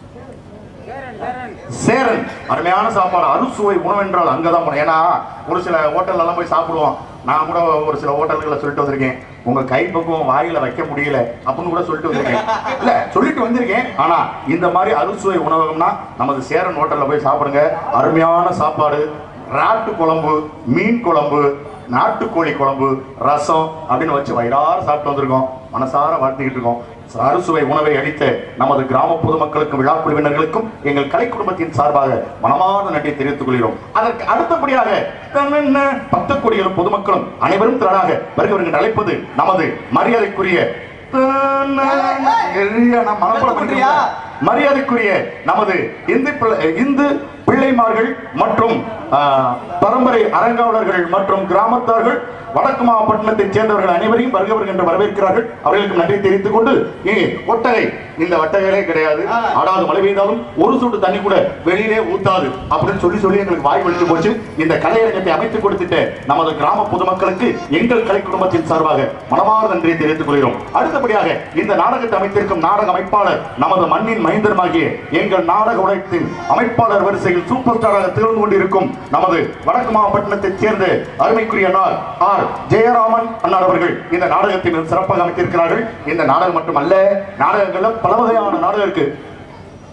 என்ன? சேரன் அருமையான சாப்பாடு அறுசுவை உணவு என்றால் அங்கதான் போனோம் ஏன்னா ஒரு சில ஹோட்டல்ல எல்லாம் போய் சாப்பிடுவோம் நான் கூட ஒரு சில ஹோட்டல்களை சொல்லிட்டு வந்திருக்கேன் உங்க கை பக்குவம் வாயில வைக்க முடியல அப்படின்னு கூட சொல்லிட்டு வந்திருக்கேன் இல்ல சொல்லிட்டு வந்திருக்கேன் ஆனா இந்த மாதிரி அறுசுவை உணவகம்னா நமது சேரன் ஹோட்டல்ல போய் சாப்பிடுங்க அருமையான சாப்பாடு ராட்டு குழம்பு மீன் குழம்பு நாட்டுக்கோழி குழம்பு ரசம் அப்படின்னு வச்சு வயிறார சாப்பிட்டு வந்திருக்கோம் மனசார வாழ்த்துக்கிட்டு இருக்கோம் அறுசுவை உணவை அளித்த நமது கிராம பொதுமக்களுக்கும் விழா குழுவினர்களுக்கும் எங்கள் கலை குடும்பத்தின் சார்பாக மனமார்ந்த நன்றியை தெரிவித்துக் கொள்கிறோம் அதற்கு அடுத்தபடியாக தன்னென்ன பக்த கோடிகளும் பொதுமக்களும் அனைவரும் திரளாக வருகிறவர்கள் அழைப்பது நமது மரியாதைக்குரிய தன்னென்ன- எரியா, நான் மனப்பாடம் பண்றியா? மரியாதைக்குரிய நமது இந்து பிள்ளை- இந்து பிள்ளைமார்கள் மற்றும் ஆ, பரம்பரை அரங்காவலர்கள் மற்றும் கிராமத்தார்கள் வடக்கு மாவட்டத்தைச் சேர்ந்தவர்கள் அனைவரையும் வருகவர்கள் என்று வரவேற்கிறார்கள் அவர்களுக்கு நன்றி தெரிவித்துக் கொண்டு இங்கே ஒட்டகை இந்த வட்டகையிலே கிடையாது ஆடாது மழை பெய்தாலும் ஒரு சொட்டு தண்ணி கூட வெளியிலே ஊத்தாது அப்படின்னு சொல்லி சொல்லி எங்களுக்கு வாய் வலித்து போச்சு இந்த கலையரங்கத்தை அமைத்துக் கொடுத்துட்ட நமது கிராம பொதுமக்களுக்கு எங்கள் கலை குடும்பத்தின் சார்பாக மனமார்ந்த நன்றியை தெரிவித்துக் கொள்கிறோம் அடுத்தபடியாக இந்த நாடகத்தை அமைத்திருக்கும் நாடக அமைப்பாளர் நமது மண்ணின் மைந்தருமாகிய எங்கள் நாடக உலகத்தின் அமைப்பாளர் வரிசையில் சூப்பர் ஸ்டாராக திகழ்ந்து கொண்டிருக்கும் நமது வடக்கு மாவட்டத்தைச் சேர்ந்த அருமைக்குரிய நாள் ஆர் ஜெயராமன் அண்ணார் அவர்கள் இந்த நாடகத்தை மிக சிறப்பாக அமைத்திருக்கிறார்கள் இந்த நாடகம் மட்டுமல்ல நாடகங்கள்ல பல வகையான நாடகம் இருக்கு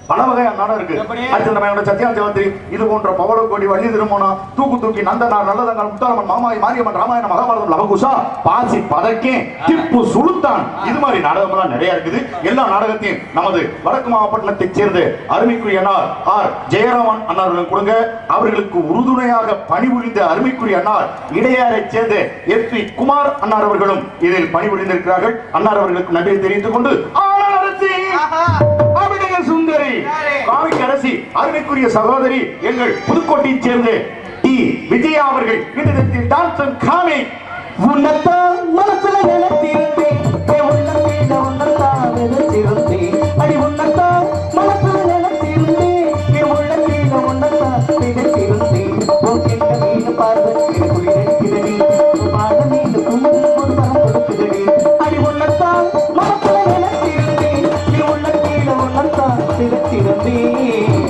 பல வகையான நாடகம் இருக்கு எப்படி? அடுத்து நம்ம என்னோட சத்யா ஜெயந்தி இது போன்ற பவள கோடி வள்ளி திருமணம் தூக்கு தூக்கி நந்தனார் நல்லதங்கால் முத்தாரம்மன் மாமாய் மாரியம்மன் ராமாயணம் மகாபாரதம் லவகுஷா பாசி பதக்கே திப்பு சுல்தான் இது மாதிரி நாடகம் எல்லாம் நிறைய இருக்குது எல்லா நாடகத்தையும் நமது வடக்கு மாவட்டத்தைச் சேர்ந்த அருமைக்குரிய அண்ணார் ஆர் ஜெயராமன் அண்ணார்கள் கொடுங்க அவர்களுக்கு உறுதுணையாக பணிபுரிந்த அருமைக்குரிய அண்ணார் இடையாரைச் சேர்ந்த எஸ் பி குமார் அண்ணார் அவர்களும் இதில் பணிபுரிந்திருக்கிறார்கள் அண்ணார் அவர்களுக்கு நன்றி தெரிவித்துக் கொண்டு ஆளாளர் அரசி, அபிநய சுந்தரி காமிக் அரசி அருமைக்குரிய சகோதரி எங்கள் புதுக்கோட்டையைச் சேர்ந்த டி விஜயா அவர்கள் இந்த டான்சன் காமிக் உன்னத்தான் மனசுல நினைத்திருந்தேன் என் உள்ளத்தில் உன்னத்தான் நினைத்திருந்தேன் அடி உன்னத்தான் மனசுல நினைத்திருந்தேன் என் உள்ளத்தில் உன்னத்தான் நினைத்திருந்தேன் உன் கெட்ட மீன் பார்வை எனக்குள் இருக்கிறடி பாட மீன் குங்குமம் ஒரு மரம் கொடுக்குதடி அடி உன்னத்தான் மனசுல நினைத்திருந்தேன் என் உள்ளத்தில் உன்னத்தான் நினைத்திருந்தேன்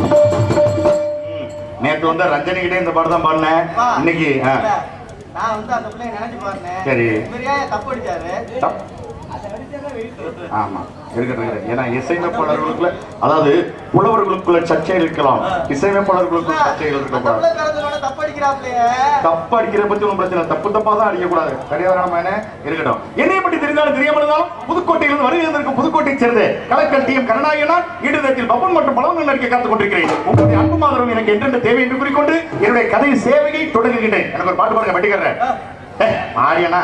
நேற்று வந்து ரஞ்சனி கிட்டே இந்த பாடம் தான் பாடினேன் இன்னைக்கு ஆ, நான் வந்து அந்த பிள்ளைய நினைச்சு பாருனேன் சரி. இவரையா தப்பு அடிச்சாரு தப்- அதை அடிச்சா வெயிட் ஆமா இருக்கட்டும் இருக்கட்டும். ஏன்னா இசையமைப்பாளர்களுக்குள்ள அதாவது புலவர்களுக்குள்ள சர்ச்சை இருக்கலாம் இசையமைப்பாளர்களுக்குள்ள சர்ச்சைகள் அந்த இருக்கக்கூடாது பிள்ளை பிறந்தவன தப்பு அடிக்கிறாப்லையே தப்பு அடிக்கிற பத்தி ஒன்றும் பிரச்சனை இல்ல. தப்பு தப்பா தான் அடிக்கக்கூடாது சரியாதான என்ன இருக்கட்டும் என்னை பற்றி தெரிந்தாலும் தெரியாமல் இருந்தாலும் புதுக்கோட்டையிலிருந்து வருகை இருந்திருக்கும் புதுக்கோட்டையை சேர்ந்த கலக்கல் டி எம் கருணாயனார் ஈடுதத்தில் பவன் மற்றும் பலவங்கள் நடிக்க காத்துக் கொண்டிருக்கிறேன் உங்களுடைய அன்பு மாதரம் எனக்கு என்றென்று தேவை என்று கூறிக்கொண்டு என்னுடைய கதை சேவையை தொடங்குகின்றேன் எனக்கு ஒரு பாட்டு பாருங்க வெட்டிக்கிறேன் ஆரியனா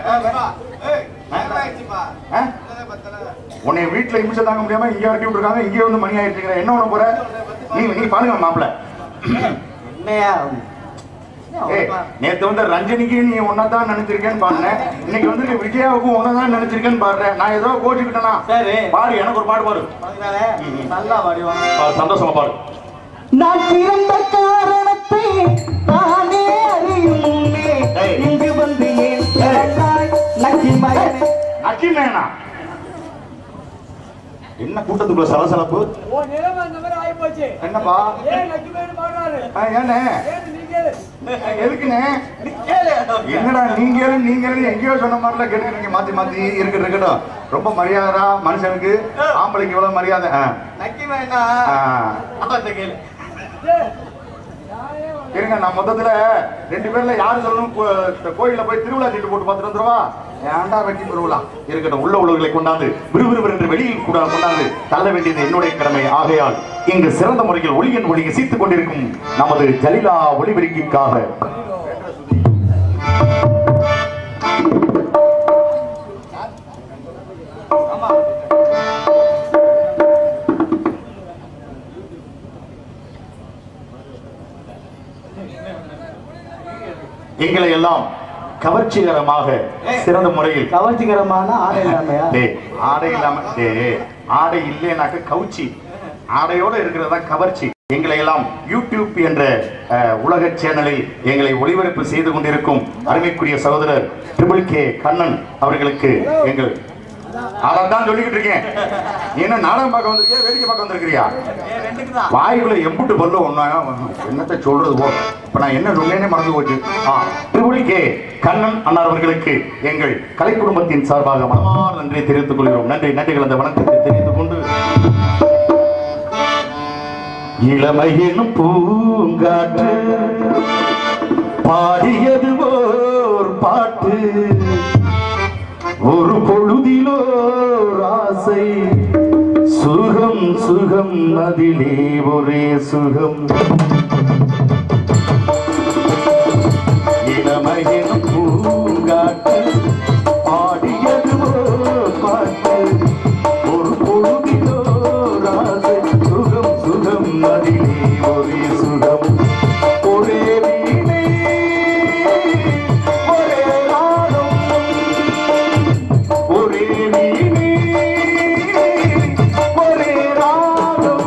ஆ? உன்னை வீட்டுல இமிச்ச தாங்க முடியாம இங்க இறக்கி விட்டுருக்காங்க இங்கே வந்து மணி ஆயிடுச்சுங்கிற என்ன பண்ண போற நீ நீ பாருங்க மாப்பிள்ள என்னையா ஏய், நேத்து வந்து ரஞ்சனிக்கு நீ ஒன்னதான் நினைச்சிருக்கேன்னு பாடுனேன் இன்னைக்கு வந்து விஜயாவுக்கும் ஒன்னதான் நினைச்சிருக்கேன்னு பாடுறேன் நான் ஏதோ கோச்சுக்கிட்டேனா சரி. பாரு எனக்கு ஒரு பாடு பாடு உனக்குதானே? நல்லா பாடுவான் பாரு, சந்தோஷமா பாடு நான் பிறந்த காரணத்தை நானே அறியும் முன்னே ஏய். இங்கு வந்து ஏன் பிறந்தாய் நக்கி மகனே அக்கிமேனா என்ன கூட்டத்துக்குள்ள சலசலப்பு உன் நிலைமை அந்த மாதிரி ஆகி போச்சு என்னப்பா ஏன் லட்சுமி பாடுறாரு ஆ, ஏண்ணே ஏன் நீங்க எதுக்குண்ணே என்னடா நீங்க நீங்க எங்கேயோ சொன்ன மாதிரிலாம் கேட்டுக்கிறீங்க மாத்தி மாத்தி இருக்கட்டும் இருக்கட்டும் ரொம்ப மரியாதை மனுஷனுக்கு ஆம்பளைக்கு இவ்வளவு மரியாதை ஆ. நக்கி வேண்டாம் ஆ. அவன்கிட்ட கேளு ஏய், யாரே வரல. இருங்க நான் மொத்தத்துல ரெண்டு பேர்ல யாரு சொல்லணும் கோ- கோயில்ல போய் திருவிழா சீட்டு போட்டு பார்த்துட்டு வந்துருவா ஏன்டா வெட்டி திருவிழா இருக்கட்டும் உள்ள உள்ளவர்களை கொண்டாந்து விறுவிறுவர் என்று வெளியில் கூட கொண்டாந்து தள்ள வேண்டியது என்னுடைய கடமை ஆகையால் இங்கு சிறந்த முறையில் ஒளியின் ஒளியை சீத்துக் கொண்டிருக்கும் நமது ஜலிலா ஒளிபெருக்கிக்காக எங்களை எல்லாம் கவர்ச்சிகரமாக சிறந்த முறையில் கவர்ச்சிகரமான ஆடை இல்லாமையா டேய், ஆடை இல்லாம டேய், ஆடை இல்லைனாக்க கவுச்சி ஆடையோட இருக்கிறதா கவர்ச்சி எங்களை எல்லாம் யூடியூப் என்ற அஹ், உலக சேனலில் எங்களை ஒளிபரப்பு செய்து கொண்டிருக்கும் அருமைக்குரிய சகோதரர் ட்ரிபிள் கே கண்ணன் அவர்களுக்கு எங்கள் அதான் சொல்லிக்கிட்டு இருக்கேன் நீ என்ன நாடகம் பார்க்க வந்திருக்கியா வேடிக்கை பார்க்க வந்திருக்கிறியா ரெண்டுக்கு தான் வாய்க்குள்ள எம்புட்டு பல்லு ஒண்ணா என்னத்தை சொல்றது போ இப்ப நான் என்ன சொன்னேனே மறந்து போச்சு ஆ ட்ரிபிள் கே கண்ணன் அண்ணார் அவர்களுக்கு எங்கள் கலை குடும்பத்தின் சார்பாக மனமார நன்றி தெரிவித்துக் கொள்கிறோம் நன்றி நன்றி கலந்த வணக்கத்தை தெரிவித்துக் கொண்டு இளமையினும் பூங்காற்று பாடியது ஓர் பாட்டு ஒரு பொழுதிலோர் ஆசை சுகம் சுகம் அதிலே ஒரே சுகம் இளமையின் பூங்காட்டு பாடியது ஓர் பாட்டு ஒரு பொழுதிலோர் ஆசை சுகம் சுகம் அதிலே ஒரே சுகம் ஒரே வீணை ஒரே ராகம் ஒரே வீணை ஒரே ராகம்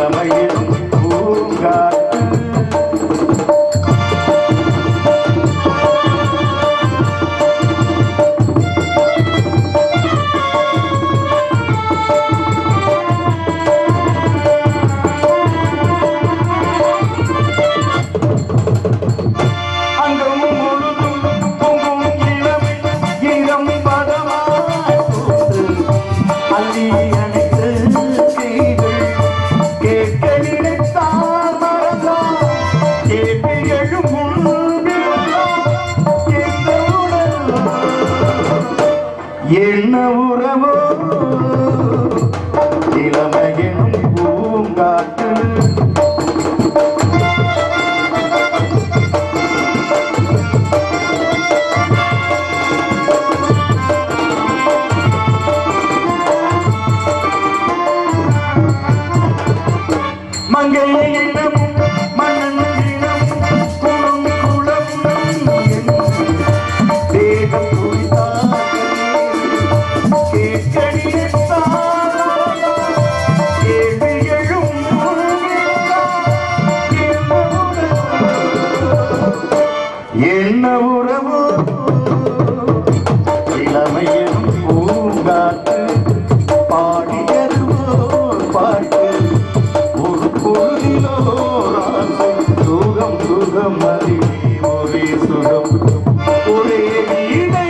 இளமையிலும் பூங்காற்று அங்கும் முழுதும் பொங்கும் இளமை ஈரம் பதமாய் போன்று அள்ளி அணைத்து செய்கள் கேட்க நினைத்தார் மறந்தார் கேட்டு எழும் முன்பிருந்தார் எந்த உணர்வு என்ன உறவோ இளமையெனும் பூங்காற்று மங்கைய இனமும் மன்னன் இனம் குளம் குளம் தேகம் குறித்தார்கள் கேட்கடித்தார் கேள்வி எழும் என்ன உறவோ இளமையும் பூங்காற்று பாடியது ஓர் பாட்டு ஒரு பொழுதிலோ ஆசை சுகம் சுகம் அறிவே ஒரே சுகம் ஒரே வீணை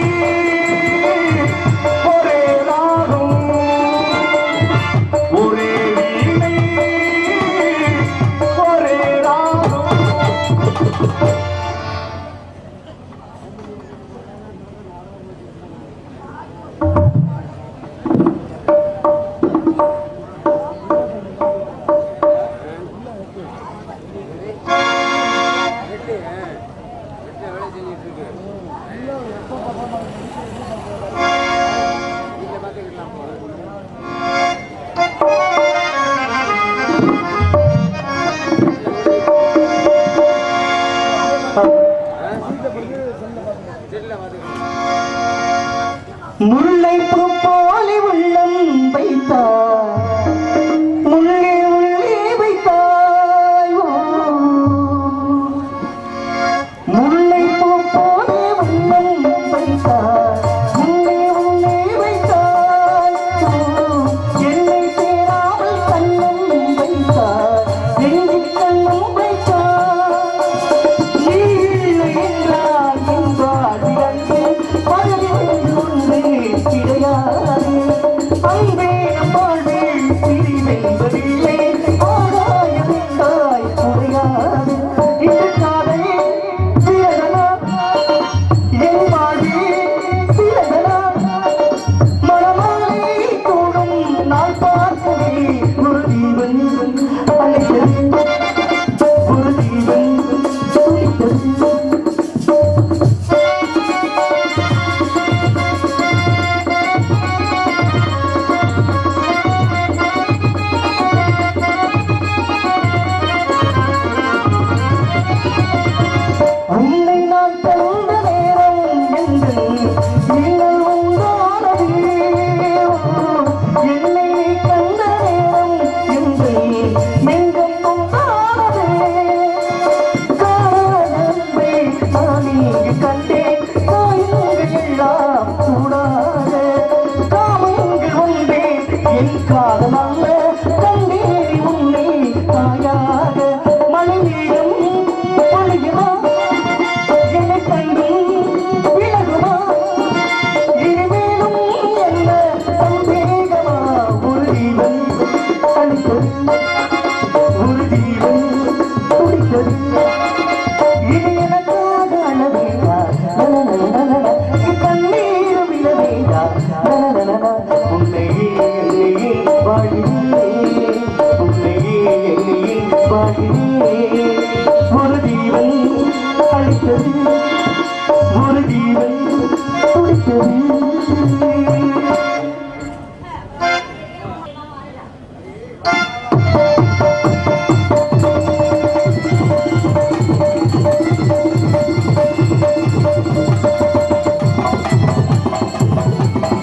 ஒரே ராகம் ஒரே வீணை ஒரே ராகம் முல்லை பூ போலி உள்ளம் வைத்தார் முள்ளே உள்ளே வைத்தாய் ஓ. முல்லை பூ போலி உள்ளம் வைத்தார் முள்ளே உள்ளே வைத்தாய் ஓ. என்னை சேராமல் கண்ணம் வைத்தார் நெஞ்சில் கண்ணம் வைத்தார் நீ இல்லை என்றால் என் வாழ்விடத்து பலரில் ஒன்று கிடையாது. அன்பே நம் வாழ்வில் பிரிவென்பதில்லை. ஆகாயம் என்றாய் குறையாது. இது காதல் சிறகனா? என் வாழ்வில் சிறகனா? மணமாலை தோடும் நாள் பார்க்கவே ஒரு தீவன் அழைத்தது ஒரு தீவன் துடித்தது உன்னை நான் தந்த நேரம் என்று நீங்கள் உண்டானது என்னை நீ கண்ட நேரம் என்று நெஞ்சம் கொண்டானது காரணத்தை நான் இங்கு கண்டேன் காயங்கள் எல்லாம் சூடாக காமங்கள் வந்தேன் என் காதல் அல்ல கண்டேறி உன்னை தாயாக மழை நீரம் பொழியுமா என்னை கண்டும் விலகுமா இனிமேலும் என்ன சந்தேகமா ஒரு தீவன் அளித்தது ஒரு தீவன் துடித்தது இது எனக்காக அழவேண்டா கண்ணீரும் இழவேண்டா உன்னையே என்னையே வாழ்கிறேன் உன்னையே என்னையே வாழ்கிறேன் ஒரு தீவன் அளித்தது ஒரு தீவன் துடித்தது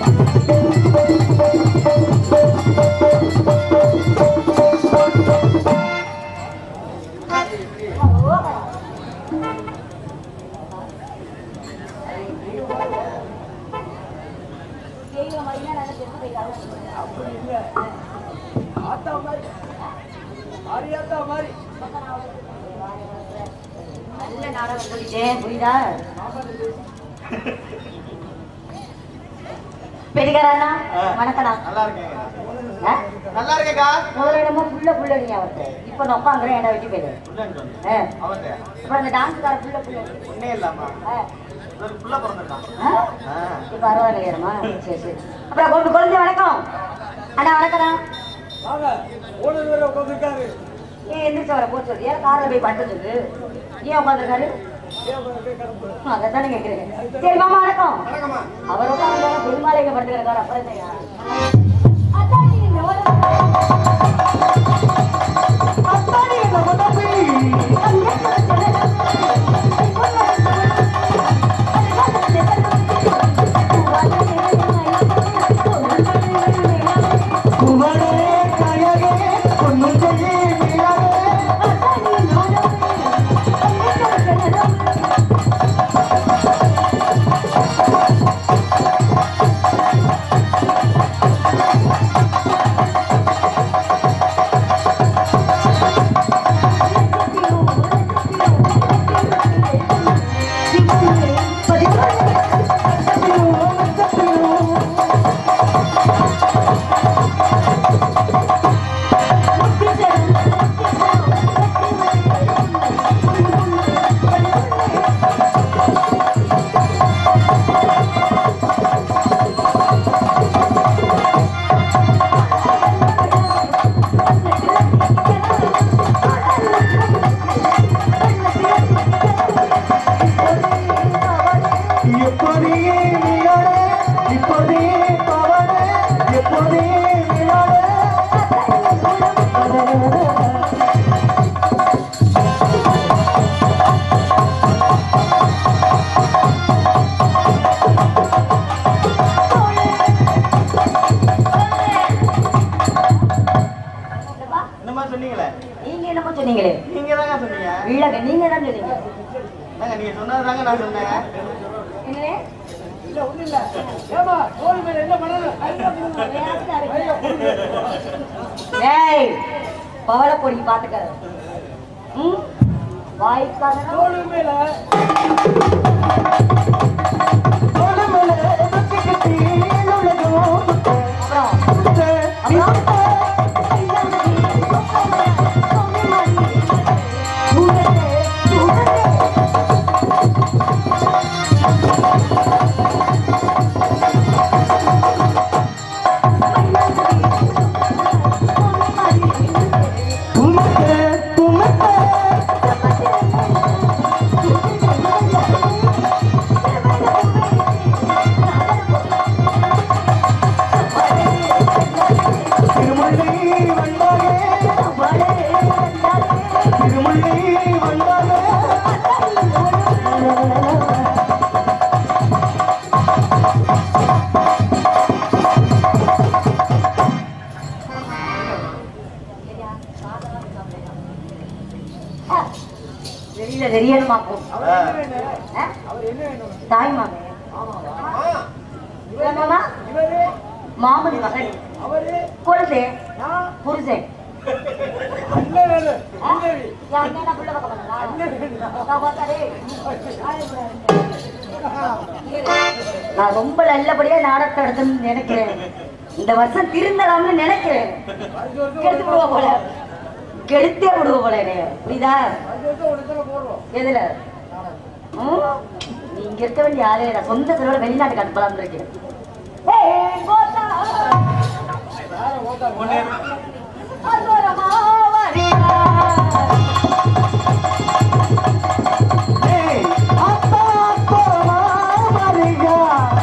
ஆ அறியாதா மாதிரி நல்ல நாடகம் சொல்லிட்டேன் புரியுதா பெரிகாரண்ணா ஆ. வணக்கண்ணா நல்லா இருக்கேங்க ஆ? நல்லா இருக்கேக்கா முதல்ல என்னமோ புள்ள புள்ள நீ அவர்கிட்ட இப்ப நான் உட்காந்துறேன் என்ன வெட்டி போயிடு புள்ளன்னு சொன்னேன் ஆ. அவன்கிட்ட அப்புறம் அந்த டான்ஸ்கார புள்ள புள்ள ஒன்னே இல்லாமா ஆ. ஒரு புள்ள பிறந்திருக்கான் ஆ? ஆ. இப்ப பரவாயில்லையாரம்மா சரி சரி அப்புறம் கொண்டு குழந்தை வணக்கம் அண்ணா வணக்கண்ணா வாங்க ஓனர் வேற உட்காந்துருக்காரு ஏன் எந்திரிச்சு வர போச்சு சொல்லு ஏன் காரில் போய் படுத்து சொல்லு ஏன் உட்காந்துருக்காரு கிடப்பு அதான் கேட்குறேன் சரி மாமா வணக்கம் வணக்கம்மா அவர் உட்காந்து பெருமாள் எங்க படுத்துக்கிறாரு அப்புறம் என்னய்யா? அதான் நீங்க இந்த ஓரம் அத்தாடி நம்ம தம்பி குமரே கயகே பொன்னுஞ்செய்யே நிலவே எப்போதே நிலாடே இப்போதே பவனே எப்போதே நிலாடே என்னம்மா சொன்னீங்களே நீங்க என்னமோ சொன்னீங்களே நீங்க தாங்க சொன்னீங்க வீழக நீங்க தான் சொன்னீங்க என்னங்க நீங்க சொன்னதுதாங்க நான் சொன்னேன் என்னங்க இல்ல ஒண்ணும் இல்ல ஏமா ஓடு மேல என்ன பண்ணணும் டேய் பவள பொடி பாத்துக்க ம் வாய்க்காக ஓடு மேல உடம்புல வெட்டி கட்டி உலகம் அப்புறம் துமக்க துமக்க திருமலை வந்தாயே திருமலை வந்தாயே தெரியல தெரியணுமாக்கும் அவர் என்ன வேணும் அவர் என்ன வேணும் தாய் மகன் மாமா இவரு மாமன் மகன் அவரு புருஷன் நான் புருஷன் அண்ணன் வேணும் அண்ணவி என் அண்ணன் புள்ள பக்கம் பண்ணலாம் அண்ணன் வேணும் நான் பார்த்தாலே, நான் ரொம்ப நல்லபடியா நாடகத்தை எடுத்துன்னு நினைக்கிறேன் இந்த வருஷம் திருந்தலாம்னு நினைக்கிறேன் கெடுத்து விடுவ போல கெடுத்தே விடுவ போல என்னைய. புரியுதா அஞ்சு வருஷம் ஒரு இடத்துல போடுறோம் எதுல ம்? நீ இங்க இருக்க வேண்டிய ஆளே நான் சொந்த செலவுல வெளிநாட்டுக்கு அனுப்பலாம் இருக்கேன் ஏய், கோத்தா! அதோரமா வரியா. ஏய் அப்பா அப்பா மாரியா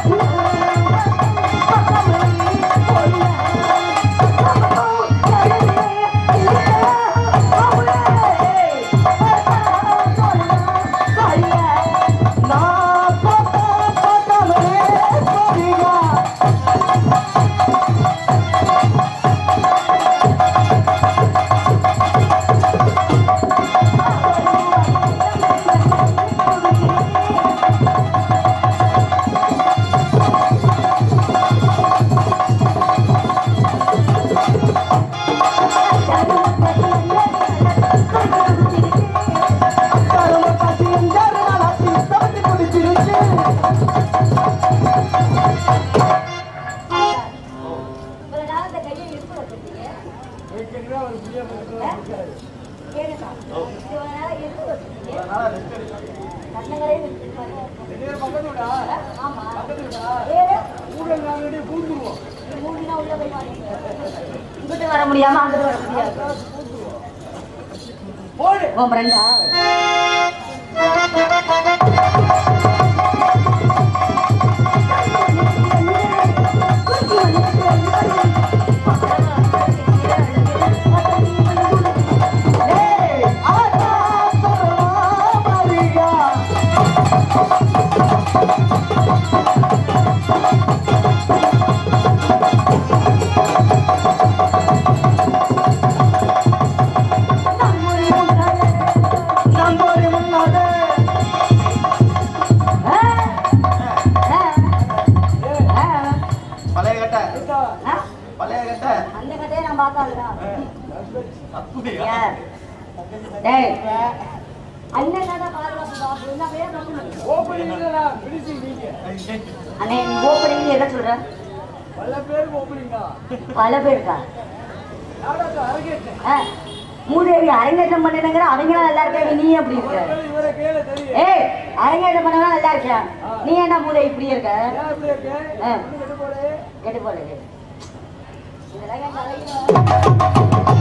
நான் பத்த பத்தமே மாரியா கேளுடா. இவ்வளவு நேரம் எதுக்கு வச்சிருக்கீங்க? கண்ணங்கரையும் இருக்கு பாருங்க. ஆமா. வேறு? இது மூடினா உள்ள போய் வாங்கிக்க. இங்கிட்டு வர முடியாம அங்கிட்டு வர முடியாது உன் ஃப்ரெண்டா பழைய கட்டை பழைய கட்டை அந்த கதையை நான் பார்க்காதுடா அப்படியா யார்? டேய் அண்ணன் கதை பாதுகாப்பு பாப்பு நான் வேற தப்பு பண்ணிட்டேன். அண்ணே நீ ஓப்பனிங் எதை சொல்ற பல பேருக்கா ஆ, மூதேவி அரங்கேற்றம் பண்ணுங்கிற அவங்களும் நல்லா இருக்காங்க நீ எப்படி இருக்க ஏய் அரங்கேற்றம் பண்ணவங்க நல்லா இருக்கியா நீ என்ன மூதேவி இப்படி இருக்க ஆ, கெட்டு போல இதெல்லாம் என் தலையில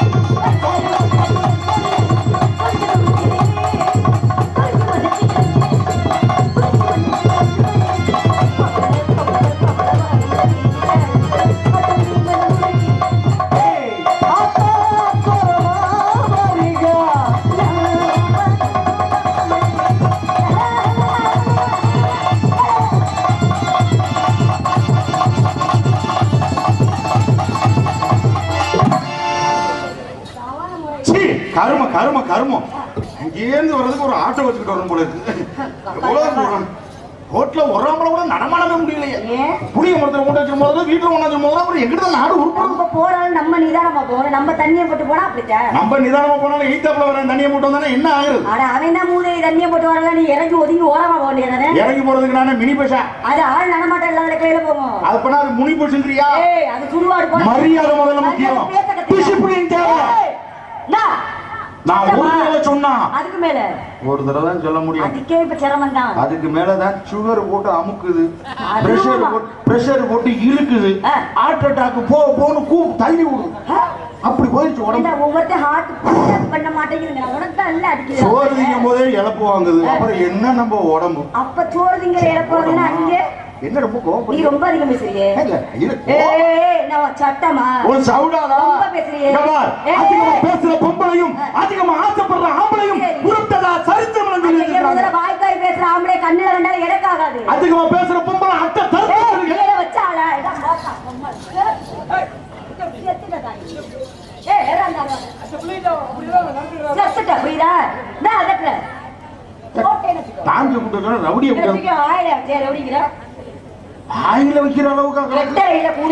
சீ, கரும கரும கருமம் இங்கேருந்து வர்றதுக்கு ஒரு ஆட்டோ வச்சுக்கிட்டு வரணும் போல இருக்கு எவ்வளவு தூரம்? ரோட்ல வராமல கூட நடமாடவே முடியலையே ஏன் புளிய மரத்துல கொண்டு வச்சிருக்கும் போது வீட்டுல கொண்டு வச்சிருக்கும் போது அப்புறம் எங்கிட்ட நாடு உருப்படும் நம்ம போறாலும் நம்ம நிதானமா போகணும் நம்ம தண்ணியை போட்டு போனா அப்படித்தான் நம்ம நிதானமா போனாலும் ஈத்தாப்புல வர தண்ணியை போட்டு வந்தானே என்ன ஆகுது ஆனா அவன் தான் மூதேவி தண்ணியை போட்டு வரல நீ இறங்கி ஒதுங்கி ஓரமா போக வேண்டியதானே இறங்கி போறதுக்கு நானே மினி பசா அது ஆள் நடமாட்டம் இல்லாத கையில போகும் அது பண்ணா அது முனி பசுங்கிறியா ஏய் அது சுடுவாடு போல மரியாதை முதல்ல முக்கியம் மரியாதை பேச கத்துக்க. டிசிப்ளின் தேவை ஏய், இந்தா. நான் ஒரு தடவை சொன்னா அதுக்கு மேல ஒரு தடவை தான் சொல்ல முடியும் அதுக்கே இப்ப சிரமம் தான் அதுக்கு மேலதான் சுகர் போட்டு அமுக்குது அதுவும் பிரஷர் நான்- போட்டு பிரஷர் போட்டு இழுக்குது ஆ. ஹார்ட் அட்டாக் போ போன்னு கூ தள்ளி விடும் அப்படி போயிடுச்சு உடம்பு ஒவ்வொருத்தர் ஹார்ட் பண்ண மாட்டேங்குதுங்க நான் உனக்கு தான் இல்ல சோறு அடிக்குது திங்கும் போதே இழப்பு வாங்குது அப்புறம் என்ன நம்ம உடம்பு அப்ப சோறு திங்கிற இறப்பாங்கன்னா அங்க என்ன ரொம்ப நீ கோபம் ரொம்ப அதிகம் பேசுறியே இல்ல, இல்ல, ஏய் நான் சட்டமா ஒரு சவுடாதா ரொம்ப பேசுறியே. இங்க பார், ஏய். அதிகமா பேசுற பொம்பளையும் அதிகமா ஆசைப்படுற ஆம்பளையும் சரி. உருட்டதா சரித்திரம் எழுதி ஐயா, வச்சிருக்காங்க. முதல்ல வாய்க்காய் பேசுற ஆம்பளை கண்ணுல கண்டாலும் எனக்காகாது அதிகமா பேசுற பொம்பளை அட்டை ஏய், தருத்து கீழே வச்சாளா? இதான் பார்த்தா, பொம்மை. ஏய், செத்துட்ட தாயி. ஏய், ஏறா அந்த அருவா. செத்துட்ட, புரியுதா? இந்தா, அதட்டுற. போட்டேன்னு வச்சுக்கோ. தாங்கி விட்டு ரவுடியை விட்டு வச்சுக்கோ, ஆயில வச்சு ரவுடிக்கிற. ஆயில வைக்கிற அளவுக்கு அக்கறை. வெட்டரையில குனி.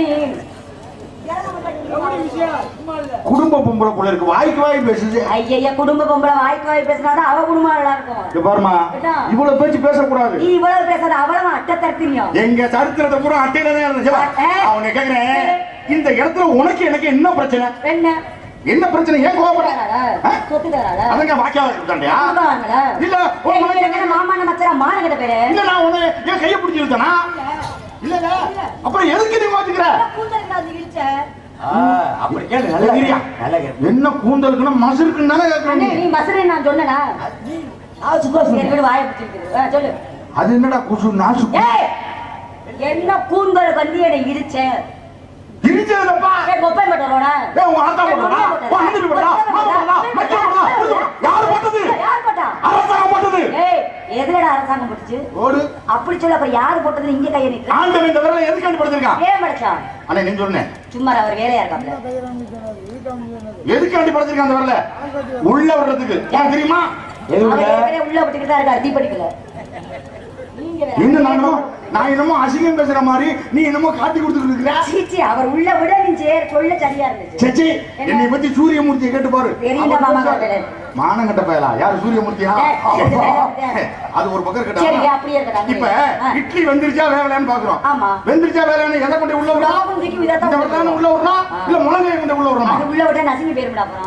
குடும்ப பொம்பளை போல இருக்கு வாய்க்கு வாய் பேசுது ஐயைய, குடும்ப பொம்பளை வாய்க்கு வாய் பேசினாதான் அவ குடும்பம் நல்லா இருக்கும் இங்க பாருமா என்ன? இவ்வளவு பேச்சு பேசக்கூடாது நீ இவ்வளவு பேசாத அவ்வளவு அட்டை தரத்திரியும் எங்க சரித்திரத்தை பூரா அட்டையில தான் இருந்துச்சு ஏய். அவனை கேக்குறேன் இந்த இடத்துல உனக்கு எனக்கு என்ன பிரச்சனை என்ன என்ன பிரச்சனை ஏன் கோவப்பட ஆ? சொத்து தராளா அதங்க வாக்கியாவது இருக்காண்டியா இல்ல ஒரு நாளைக்கு- மாமான மச்சரா மான கிட்ட பேரு இல்ல நான் உன்னை என் கையை பிடிச்சி இழுத்தனா இல்லங்க அப்புறம் எதுக்கு நீ மாத்திக்கிற கூந்தல் காது இழுச்ச. அப்படி கேளு எதிரியா? என்ன கூந்தலுக்குன்னா மசுருக்குன்னு தானே அண்ணே, கேட்கறீங்க நீ மசுரை நான் சொன்னனா சரி, விடு, வாயை பிடிச்சிருக்குது. ஆ, சொல்லு அது என்னடா குசு நாசு ஏய், என்ன கூந்தல் வந்து என்னை இடிச்ச இடிச்சதுலப்பா ஏய், கொப்பை மட்டரோட ஏய், உங்க ஆத்தா போட்டதா? உன் அண்ணன் போட்டதா? மாமா போட்டதா? மச்சான் போட்டதா? புரியுதா? யாரு போட்டது? யார் போட்டா அரசாங்கம் போட்டது. ஏய் எதுலடா அரசாங்கம் போட்டுச்சு ஓடு. அப்படி சொல்ல அப்ப யாரு போட்டது இங்க கையை நிட்டு ஆண்டவன் இந்த விரலை எதுக்காண்டி படுத்திருக்கான்? ஏன் மடச்சா அண்ணே, நீ சொன்னே. சும்மா அவர் வேலையா இருக்காப்ல எதுக்காண்டி படுத்திருக்கான் அந்த விரலை? உள்ள வர்றதுக்கு. உனக்கு தெரியுமா? அவர் ஏற்கனவே உள்ள விட்டுக்கிட்டு தான் இருக்காரு தீப்படிக்கல நீங்க வேற. என்ன நானோ நான் என்னமோ அசிங்கம் பேசுற மாதிரி நீ என்னமோ காட்டி கொடுத்துட்டு இருக்கிற சீ, சீ, அவர் உள்ள விட நீ சே- சொல்ல சரியா இருந்துச்சு சச்சி என்னை பத்தி சூரியமூர்த்தியை கேட்டு பாரு தெரியல மாமா காட்டுறேன். மானங்கட்ட பயலா யாரு சூரியமூர்த்தியா ஏய், இது வேற, வேற. அது ஒரு பக்கம் சரி இருக்கட்டும் அப்படியே இருக்கட்டும் இப்ப ஆ. இட்லி வெந்திருச்சா வேகலையான்னு பாக்குறோம் ஆமா. வெந்திருச்சா வேகலைன்னு எதை கொண்டு உள்ள விடா லாபம் தூக்கி இதைத்தான் இந்த வரலான்னு உள்ள விடுறோம் ஆ. இல்ல முழங்கையை கொண்டு உள்ள விடுறோமா அது உள்ள விட்டா நசுங்கி போயிருமிடா அப்புறம்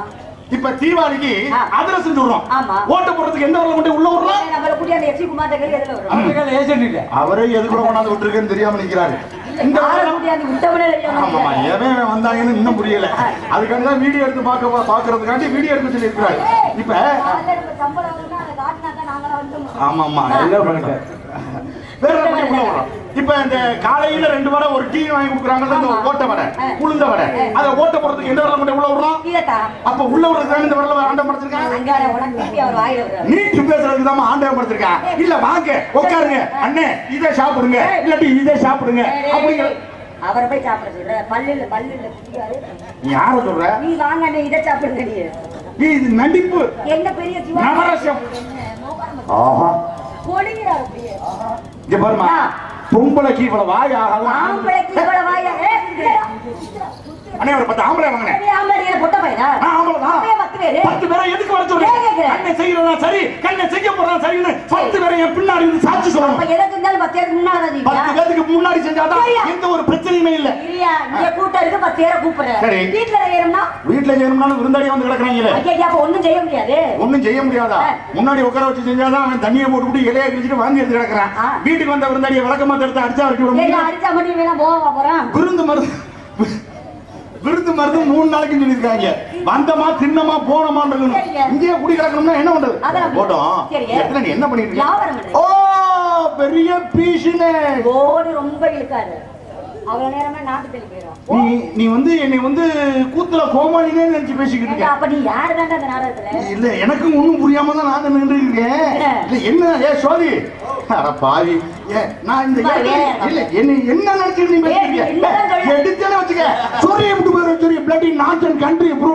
இப்ப தீபாவளிக்கு ஆ. அதிரசம் சொல்றோம் ஆமா. ஓட்டு போடுறதுக்கு எந்த வரல கொண்டு உள்ள விடுறோம் நம்மள கூட்டி அந்த எஸ்சி குமார் எதுல வரும் அமெரிக்கால ஏஜென்ட் இல்ல அவரே எதுக்குள்ள கொண்டாந்து விட்டுருக்கேன்னு தெரியாம நிக்கிறாரு இந்த ஆளை வரல கூட்டி அந்த விட்டவனே ஆமாமா எவன் எவன் வந்தாங்கன்னு இன்னும் புரியல அதுக்காக தான் வீடியோ எடுத்து பார்க்க பாக்குறதுக்காண்டி வீடியோ எடுக்க சொல்லி இருக்கிறாரு இப்ப சம்பளம் வரும்னா அதை காட்டினா தான் நாங்களாம் வந்து ஆமாமா எல்லாம் பண்ணிட்டேன் வேற என்ன பண்ணி உள்ள விடுறோம்? இப்ப இந்த காலையில ரெண்டு வடை ஒரு டீ வாங்கி கொடுக்குறாங்கல்ல இந்த ஆமா. ஓட்ட வடை ஆ. உளுந்த வடை அதை ஓட்ட போடுறதுக்கு எந்த வரல கொண்டு உள்ள விடுறோம் இதத்தா அப்ப உள்ள விடுறதுக்கு இந்த வரல ஆண்டம் படுத்திருக்காங்க அங்கார உனக்கு ஊட்டி அவர் வாயில விடுறாரு நீட்டு பேசுறதுக்கு தான் ஆண்டவன் படுத்திருக்கான் இல்ல வாங்க உட்காருங்க அண்ணே இதை சாப்பிடுங்க இல்லாட்டி இதை சாப்பிடுங்க அப்படிங்கிற அவரை போய் சாப்பிட சொல்ற பல்லுல பல்லுல குட்டியாரு நீ யார சொல்ற நீ வாங்க அண்ணே இதை சாப்பிடுங்க நீ நீ இது நடிப்பு என்ன பெரிய சிவா நவரசம். என்ன, மோகனம் ஆஹா பொழிகிறார் அப்படியே இங்க பாருமா ஆ. பொம்பளைக்கு இவ்வளவு வாய் ஆகலாம் ஆம்பளைக்கு இவ்வளவு வாயா ஏ, குத்துறா, குத்துறா, குத்துறா. அண்ணே ஒரு பத்து ஆம்பளை வாங்கினேன் பெரிய ஆம்பளை நீ பொட்ட பையனா ஆ, ஆம்பளைதான். அப்பயே பத்து பேரு பத்து பேரை எதுக்கு வர ஏன் சொல்றீங்க கேக்குற? அண்ணன் செய்யறதா சரி கண்ணை செய்ய போறதா சரின்னு பத்து பேரை என் பின்னாடி இருந்து சாட்சி அப்ப சொல்லணும் எதை செஞ்சாலும் பத்து பேருக்கு முன்னால தான் பத்து நீங்க பேருக்கு முன்னாடி செஞ்சாதான் சரியா? எந்த ஒரு பிரச்சனையுமே இல்ல இல்லையா இங்க கூட்டம் இருக்கு பத்து பேரை கூப்பிடுற சரி. வீட்டுல ஏறணும்னா வீட்டுல செய்யணும்னாலும் விருந்தாடி வந்து கிடக்குறாங்களே ஐயா அப்ப ஒண்ணும் செய்ய முடியாது ஒண்ணும் செய்ய முடியாதா ஆ. முன்னாடி உட்கார வச்சு செஞ்சாதான் அவன் தண்ணியை போட்டுவிட்டு இலையை கிழிச்சிட்டு வாந்தி எடுத்து கிடக்குறான் ஆ. வீட்டுக்கு வந்த விருந்தாடியை விளக்கமா எடுத்து அடிச்சா வெட்டி விட ஏய், முடியும் நான் அடிச்சா மட்டும் வேணா போவா போறான் விருந்து மருந்து விருந்து மருந்து மூணு நாளைக்கு சொல்லியிருக்காங்க வந்தமா தின்னமா போனமான்னு இருக்கணும் சரிங்க. இங்கேயே குடி கிடக்கணும்னா என்ன பண்றது அதான் போட்டோம் சரிங்க. இடத்துல நீ என்ன பண்ணிட்டு இருக்க? வியாபாரம் பண்றேன். ஓ பெரிய பீஷுனே ஓடு ரொம்ப இழுக்காரு அவ்வளவு நேரமே நாட்டு தள்ளி போயிடும் நீ நீ வந்து என்னை வந்து கூத்துல கோமாளினே நினைச்சு பேசிக்கிட்டு ஏண்டா, இருக்க அப்ப நீ யாரு வேண்டாம் அந்த நாடகத்துல இல்ல எனக்கும் ஒண்ணும் புரியாம தான் நான் நின்று இருக்கேன் இல்ல என்ன ஏ சோதி அட பாவி ஏ நான் இந்த பா, இடத்துல- வேற யாரா? இல்ல என்ன என்ன நினைச்சிட்டு நீ பேசுறீங்க ஏய், என்னதான் சொல்ற? எடுத்தேன்னு வச்சுக்க சோரி எப்படி போயிரும் sorry bloody rotten country bro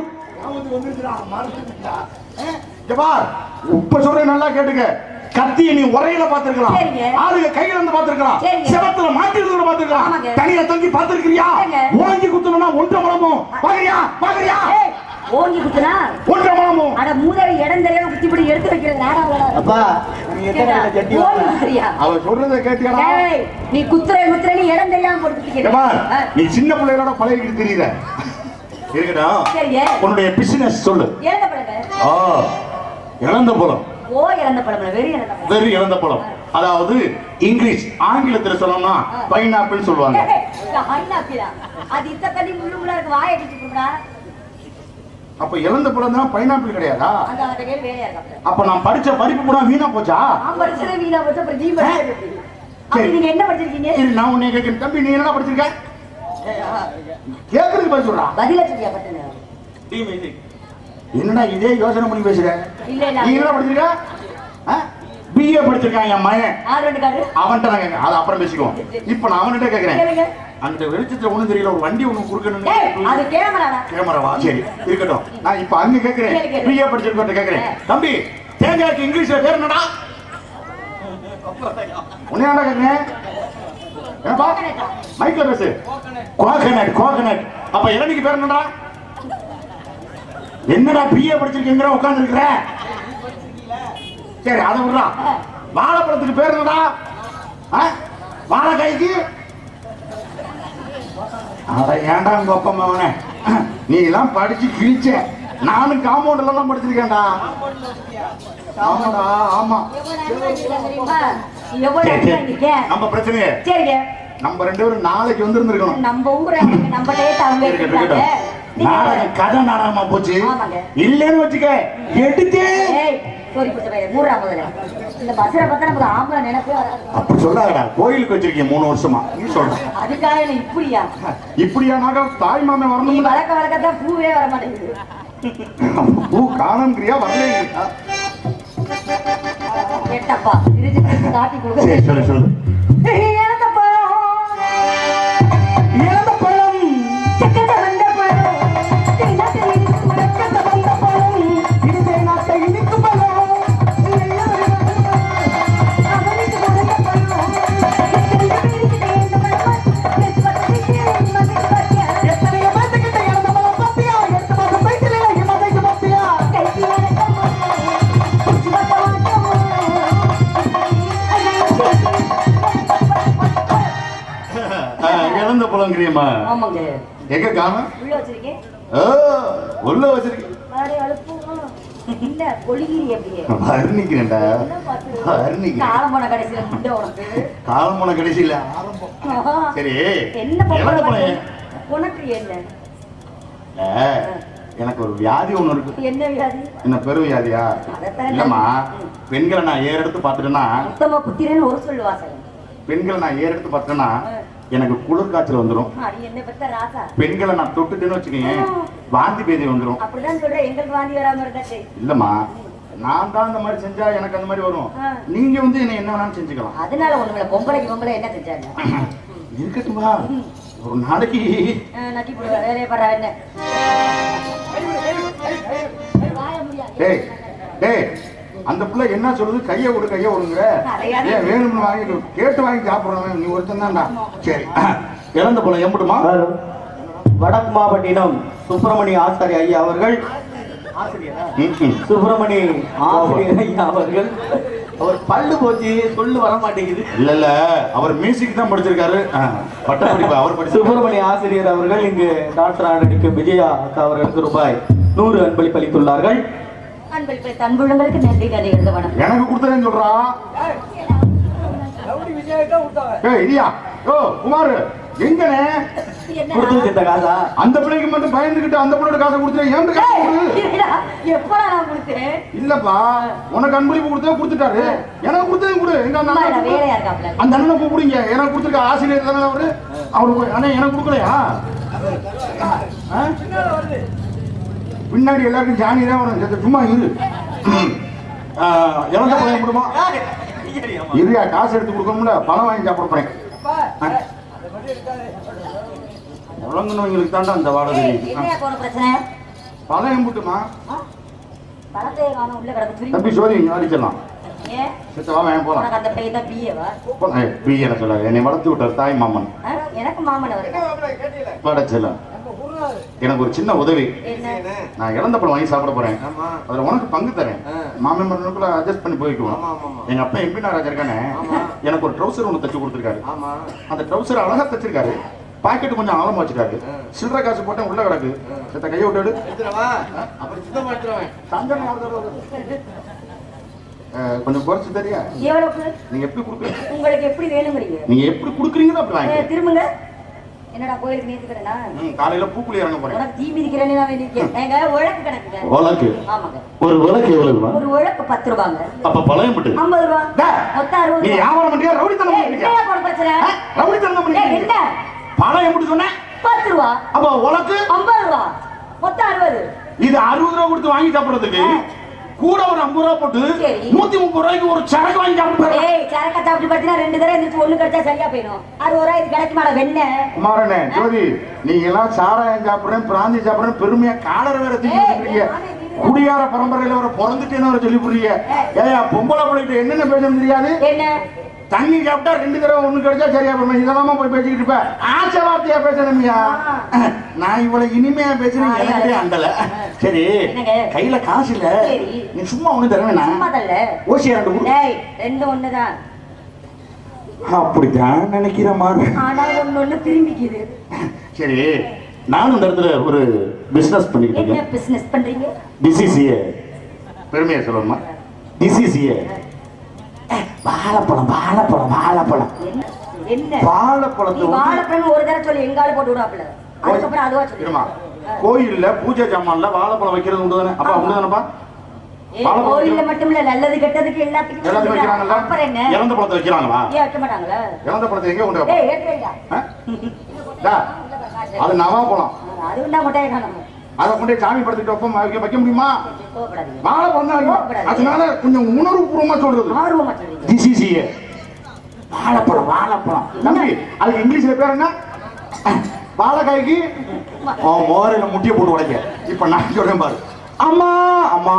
Jabbar இப்ப சொல்றேன் நல்லா கேட்டுக்க கத்திய நீ உரையில பாத்துருக்கலாம் சரிங்க. ஆளுங்க கையில இருந்து பாத்துருக்கலாம் சரிங்க. செவத்துல மாட்டி இருந்து பாத்துருக்கலாம் ஆமாங்க. தனியா தொங்கி பாத்துருக்கிறியா சரிங்க. ஓங்கி குத்தணும்னா ஒன்றரை முழமும் பாக்குறியா பாக்குறியா ஏய், ஓங்கி குத்துனா ஒன்றரை முழமும் அட மூதவி இடம் தெரியாம குத்தி இப்படி எடுத்து வைக்கிறது நாடகம் அப்பா நீ எத்தனை கேட்டா, கிலோ ஜட்டி ஓங்கி வாங்கின? குத்துறியா அவ சொல்றத கேட்டியாடா ஏய், நீ குத்துற குத்துற நீ இடம் தெரியாம போட்டு ஜபார் குத்திக்கிறேன் நீ சின்ன பிள்ளைகளோட பழகிட்டு தெரியுத இருக்கட்டும் சரிங்க உன்னுடைய பிசினஸ் சொல்லு இறந்த பழங்க ஆ இழந்த பழம் ஓ இறந்த பழம் வெறி இறந்த பழம் வெறும் இழந்த பழம் அதாவது இங்கிலீஷ் ஆங்கிலத்துல சொல்லணும்னா பைனாப்பிள் சொல்லுவாங்க ஏய், இந்த ஐநாப்பிலா, அது இத்த தண்ணி முள்ளு முள்ளா இருக்கு வாயை அடிச்சு போடுறா அப்ப இழந்த பழம் தான் பைனாப்பிள் கிடையாதா அந்த அந்த கேள்வி வேலையா இருக்காப்ல அப்ப நான் படிச்ச படிப்பு கூட வீணா போச்சா நான் படிச்சதே வீணா போச்சு அப்புறம் நீ படிச்சது எப்படி? அப்ப சரி. நீங்க என்ன படிச்சிருக்கீங்க இரு நான் உன்னை கேட்கிறேன் தம்பி நீ என்ன படிச்சிருக்க கேக்குறதுக்கு பதில் சொல்றா பதில சொல்லியா பட்டுங்க என்னடா இதே யோசனை பண்ணி பேசுற இல்ல இல்ல நீ என்ன படிச்சிருக்க பிஏ படிச்சிருக்கான் என் மகன் ஆறு ரெண்டு காரு அவன்கிட்ட நான் கேட்கறேன் அதை அப்புறம் பேசிக்குவோம் இப்ப நான் அவன்கிட்ட கேட்கிறேன் கேளுங்க. அந்த வெளிச்சத்துல ஒண்ணும் தெரியல ஒரு வண்டி ஒண்ணு ஏய், குறுக்கணும் அது கேமராடா கேமராவா சரி இருக்கட்டும் நான் இப்ப அங்க கேக்குறேன் கேளு, கேளு. பிஏ படிச்சிருக்கோம் கேக்குறேன் தம்பி தேங்காய்க்கு இங்கிலீஷ்ல பேர் என்னடா உன்னையாண்டா கேக்குறேன் என்னப்பா மைக்ல பேசு கோகனட் கோகனட் அப்ப இளநிக்கு பேர் என்னடா என்னடா பிஏ படிச்சிருக்கீங்கிற உட்கார்ந்து இருக்கிற சரி அதை விடுறா வாழைப்பழத்துக்கு பேர் என்னடா ஆ? வாழைக்காய்க்கு அட ஏன்டா உங்க அப்பா அம்மாவனே நீ எல்லாம் படிச்சு கிழிச்ச நானும் காம்பவுண்ட்ல எல்லாம் படிச்சிருக்கேன்டா ஆமாடா ஆமா எவ்வளவு அடிக்கிறா தெரியுமா? நீ எவ்வளவு சரி, அடிக்கிறா சரி. நீங்க? நம்ம பிரச்சனையே சரிங்க நம்ம ரெண்டு பேரும் நாளைக்கு வந்திருந்திருக்கணும் நம்ம ஊரை நம்ம டேட் அவங்க இருக்கட்டும், எடுத்துட்டாங்க இருக்கட்டும். நாடகம் கதை நாடகமா போச்சு ஆமாங்க. இல்லன்னு வச்சுக்க எடுத்தே ஏய் சோரி பிடிச்ச பையன் மூடுறா முதல்ல இந்த பஸ்ஸில் பார்த்தா நமக்கு ஆம்பளை நினைப்பே வராது அப்படி சொல்லாதடா கோயிலுக்கு வச்சிருக்கீங்க மூணு வருஷமா நீ சொல்ற அதுக்காக இல்லை இப்படியா இப்படியா நாக தாய் மாமன் நீ வரணும் வளர்க்க வளர்க்கத்தான் பூவே வர மாட்டேங்குது பூ காணங்கிறியா வரலையா கெட்டப்பா திருச்சி திருச்சி காட்டி கொடுக்க சரி சொல்லு சொல்லு இழந்த பழம் இழந்த பழம் செக்கத்த வந்த பழம் தின்னத்தை இனிக்கும் செக்கத்த வந்த பழம் இனிதே நாட்டை இனிக்கும் பழம் அவனுக்கு பிறந்த பழம் எத்தனையோ பேத்துக்கிட்ட இழந்த பழம் பத்தியா எட்டு மாசம் வயிற்றுல இமதைக்கு பத்தியா இழந்த பழங்கிறியம்மா ஆமாங்க எங்க காணோம் உள்ள வச்சிருக்கேன் ஆ, உள்ள வச்சிருக்கேன் வாடகை அழுப்பு இல்ல பொழிகிரி அப்படியே வர்ணிக்கிறேன்டா என்ன பார்த்து? வர்ணிக்கிறேன் காலம் போன கடைசியில முட்டை உனக்கு காலம் போன கடைசியில ஆரம்பம் ஆஹா. சரி என்ன பொம்பளை இறந்து போன பார்த்து? உனக்கு என்ன இல்ல, எனக்கு ஒரு வியாதி ஒண்ணு இருக்கு என்ன வியாதி என்ன பெரு வியாதியா அதைத்தான் இல்லம்மா ம். பெண்களை நான் ஏற எடுத்து பார்த்துட்டேன்னா உத்தம புத்திரன்னு ஒரு சொல்லு வாசகம் பெண்களை நான் ஏற எடுத்து பார்த்துட்டேன்னா எனக்கு குளிர் காய்ச்சல் வந்துடும் அடி என்ன பெத்த ராசா பெண்களை நான் தொட்டுட்டேன்னு வச்சுக்கோங்க வாந்தி பேதி வந்துடும் அப்படிதான் சொல்றேன் எங்களுக்கு வாந்தி வராம இருந்தாச்சு இல்லம்மா நான் தான் இந்த மாதிரி செஞ்சா எனக்கு அந்த மாதிரி வரும் ஆ. நீங்க வந்து என்ன என்ன வேணாலும் செஞ்சுக்கலாம் அதனால ஒண்ணுங்கள பொம்பளைக்கு பொம்பளை என்ன செஞ்சாங்க இருக்கட்டுமா ஒரு நாளைக்கு ஆ, நக்கி போடுவா வேலையை படுறா என்ன வாய முடியாது. டேய் டேய் அந்த பிள்ளை என்ன சொல்லுது கையை விடு கையை விடுங்கிற அதையாவது- ஏன் வேணும்னு வாங்கி கேட்டு வாங்கி சாப்பிடுறவன் நீ ஒருத்தன் தான்டா சரி இறந்த போல எம்பிடுமா வடக்கு மாவட்டினம் சுப்பிரமணிய ஆசாரி ஐயா அவர்கள் ஆசிரியரா சுப்பிரமணி ஆசிரியர் ஐயா அவர்கள் அவர் பல்லு போச்சு சொல்லு வர மாட்டேங்குது இல்ல இல்ல அவர் மியூசிக் தான் படிச்சிருக்காரு ஆ, பட்டப்படிப்பு அவர் படிச்சு சுப்பிரமணிய ஆசிரியர் அவர்கள் இங்கு டாக்டர் ஆனடிக்கும் விஜயா அக்கா அவர்களுக்கு ரூபாய் நூறு அன்பளிப்பு அளித்துள்ளார்கள் அன்பளிப்பு தன்புள்ளங்களுக்கு நன்றி நன்றி இருந்த வணக்கம் எனக்கு கொடுத்ததேன்னு சொல்றா ரவுடி விஜய் தான் விட்டாங்க ஏய் இடியா ஓ குமார் எங்கனே என்ன கொடுத்து வச்சிருந்த காசா அந்த பிள்ளைக்கு மட்டும் பயந்துகிட்டு அந்த பிள்ளையோட காசை கொடுத்துட்டு ஏன் காசு கொடு? எப்படா நான் கொடுத்தேன் இல்லப்பா உனக்கு அன்பளிப்பு கொடுத்தா கொடுத்துட்டாரு எனக்கு கொடுத்ததையும் கொடு எங்க அந்த அம்மா, அண்ணன் நான் வேலையா இருக்காப்ல அந்த அண்ணனை கூப்பிடுங்க எனக்கு கொடுத்துருக்க ஆசிரியர் தானே அவரு அவரு அண்ணா எனக்கு கொடுக்கலையா ஆ? பின்னால வருது பின்னாடி எல்லாருக்கும் ஜானி தான் வரும் சரி, சும்மா இரு ஆ, இறந்த பையன் முடியுமா இருயா காசு எடுத்து கொடுக்கணும்ல பணம் வாங்கி சாப்பிட போறேன் அப்பா அதை மட்டும் எடுக்காது உழங்குனவங்களுக்கு தாண்டா அந்த வாடகை ஏய், என்னையா போன பிரச்சனை பணம் எம்புட்டுமா ஆ? பணத்தை காணோம் உள்ள கிடக்கு தம்பி திரும்பி சோதி இங்க அடிச்சிடலாம் ஏன் சித்த வா வாங்க போலாம் உனக்கு அந்த பையன் தான் பிஏவா பி என்ன சொல்ல என்னை வளர்த்து விட்டார் தாய் மாமன் எனக்கு மாமன் வருது படைச்சல நம்ம குருநாதர் எனக்கு ஒரு சின்ன உதவி என்ன நான் இறந்த பழம் வாங்கி சாப்பிட போறேன் அதுல உனக்கு பங்கு தரேன் மாமன் மருந்துக்குள்ள அட்ஜஸ்ட் பண்ணி போய்க்குவோம் எங்க அப்பா எம்பி நாராஜ் இருக்கானே எனக்கு ஒரு ட்ரௌசர் ஒன்று தச்சு கொடுத்துருக்காரு அந்த ட்ரௌசர் அழகா தச்சிருக்காரு பாக்கெட் கொஞ்சம் ஆழமா வச்சிருக்காரு சில்லற காசு போட்டேன் உள்ள கிடக்கு செத்த கையை விட்டு சந்தனம் யார் தருவது? அஹ், கொஞ்சம் குறைச்சு தெரியா எவ்வளவுக்கு நீங்க எப்படி கொடுக்குறீங்க உங்களுக்கு எப்படி வேணுங்கிறீங்க நீங்க எப்படி கொடுக்குறீங்களோ அப்படி வாங்கி ஏய், திரும்புங்க என்னடா கோயிலுக்கு நேர்த்துக்கிறேனா ம், காலையில பூக்குழி இறங்க போறேன் உனக்கு தீ மிதிக்கிறேன்னு நான் வேண்டியிருக்கேன் எங்க உழக்கு கணக்குங்க உலக்கு ஆமாங்க ஒரு விளக்கு எவ்வளவுமா ஒரு உழக்கு பத்து ரூபாங்க அப்ப பழையம் பட்டு ஐம்பது ரூபா டேய், மொத்தம் அறுபது நீ ரூபா வியாபாரம் பண்றியா ரவுடித்தனம் ஏய், பண்றியா என்னையா போன பிரச்சனை ஆ? ரவுடித்தனம் ஏய், பண்றியா என்ன பணம் எப்படி சொன்னேன் பத்து ரூபா அப்ப உனக்கு ஐம்பது ரூபா மொத்தம் அறுபது இது அறுபது ரூபா கொடுத்து வாங்கி சாப்பிடுறதுக்கு ஆ. கூட ஒரு ஐம்பது ரூபா போட்டு சரி. நூத்தி முப்பது ரூபாய்க்கு ஒரு சரக்கு வாங்கி சாப்பிட்டு ஏய் சரக்கா சாப்பிட்டு பார்த்தீங்கன்னா ரெண்டு தடவை எந்திரிச்சு ஒண்ணு கிடைச்சா சரியா போயிடும் அறுபது ரூபாய் இது கிடைக்க மாட்டா வெண்ணெய் குமாரனே ஜோதி நீங்க எல்லாம் சாராயம் சாப்பிடுறேன் பிராந்தி சாப்பிடுறேன் பெருமையா காலர் வேற தூக்கி ஏய், வச்சிருக்கீங்க நானே இது- குடியார பரம்பரையில வர பிறந்துட்டேன்னு வர சொல்லி புரிய ஏயா பொம்பளை பிள்ளைகிட்ட என்னென்ன பேசணும் தெரியாது என்ன தண்ணி சாப்பிட்டா ரெண்டு தடவை ஒண்ணு கிடைச்சா சரியா போயிடும் இதெல்லாம் போய் பேசிக்கிட்டு இருப்ப ஆசை வார்த்தையா பேசணும்யா நான் இவ்வளவு இனிமையா பேசுறேன் எனக்கே அண்டல சரி என்னங்க? கையில காசு இல்ல சரி. நீ சும்மா ஒண்ணு தர வேணாம் சும்மா தல்ல ஓசி ரெண்டு கொடு. டேய் ரெண்டு ஒண்ணுதான் அப்படித்தான் நினைக்கிற மாதிரி ஆனா ஒண்ணு ஒண்ணு திரும்பிக்குது சரி நானும் இந்த இடத்துல ஒரு பிசினஸ் பண்ணிக்கிட்டு என்ன இருக்கேன் பிசினஸ் பண்றீங்க டிசிசிஏ பெருமையா சொல்லணுமா டிசிசிஏ வாழைப்பழம் வாழைப்பழம் வாழைப்பழம் என்ன என்ன நீ வாழைப்பழத்தை வந்து வாழைப்பழம் ஒரு தடவை சொல்லி எங்கால போட்டு விடாப்புல அதுக்கப்புறம் அதுவா இருமா சொல்லி கோயில்ல பூஜை ஜாமான்ல வாழைப்பழம் வைக்கிறது உண்டு தானே அப்பா உண்டு தானேப்பா ஏய், வாழைப்பழம் கோயில்ல மட்டும் இல்ல நல்லது கெட்டதுக்கு எல்லாத்துக்கும் எல்லாத்தையும் சொல்லுங்க. வைக்கிறாங்கல்ல அப்புறம் என்ன இறந்த பழத்தை வைக்கிறாங்களா ஏன் வைக்க மாட்டாங்களா இறந்த பழத்தை எங்க கொண்டு வைப்பா? ஏய் ஏற்றுங்க ஆ? டா, அது நவா பழம் அது உண்டா முட்டையை காணும் அதை கொண்டு போய் சாமி படத்துக்கு வைப்போம் வைக்க வைக்க முடியுமா கோவப்படாதீங்க வாழைப்பழம் தான் வைக்கணும். அதனால கொஞ்சம் உணர்வு பூர்வமா சொல்றது ஆர்வமா சொல்றீங்க டிசிசிஏ வாழைப்பழம் வாழைப்பழம் தம்பி அதுக்கு இங்கிலீஷ்ல பேர் என்ன வாழைக்காய்க்கு உன் மோரில முட்டிய போட்டு உடைக்க இப்ப நான் சொல்றேன் பாரு அம்மா அம்மா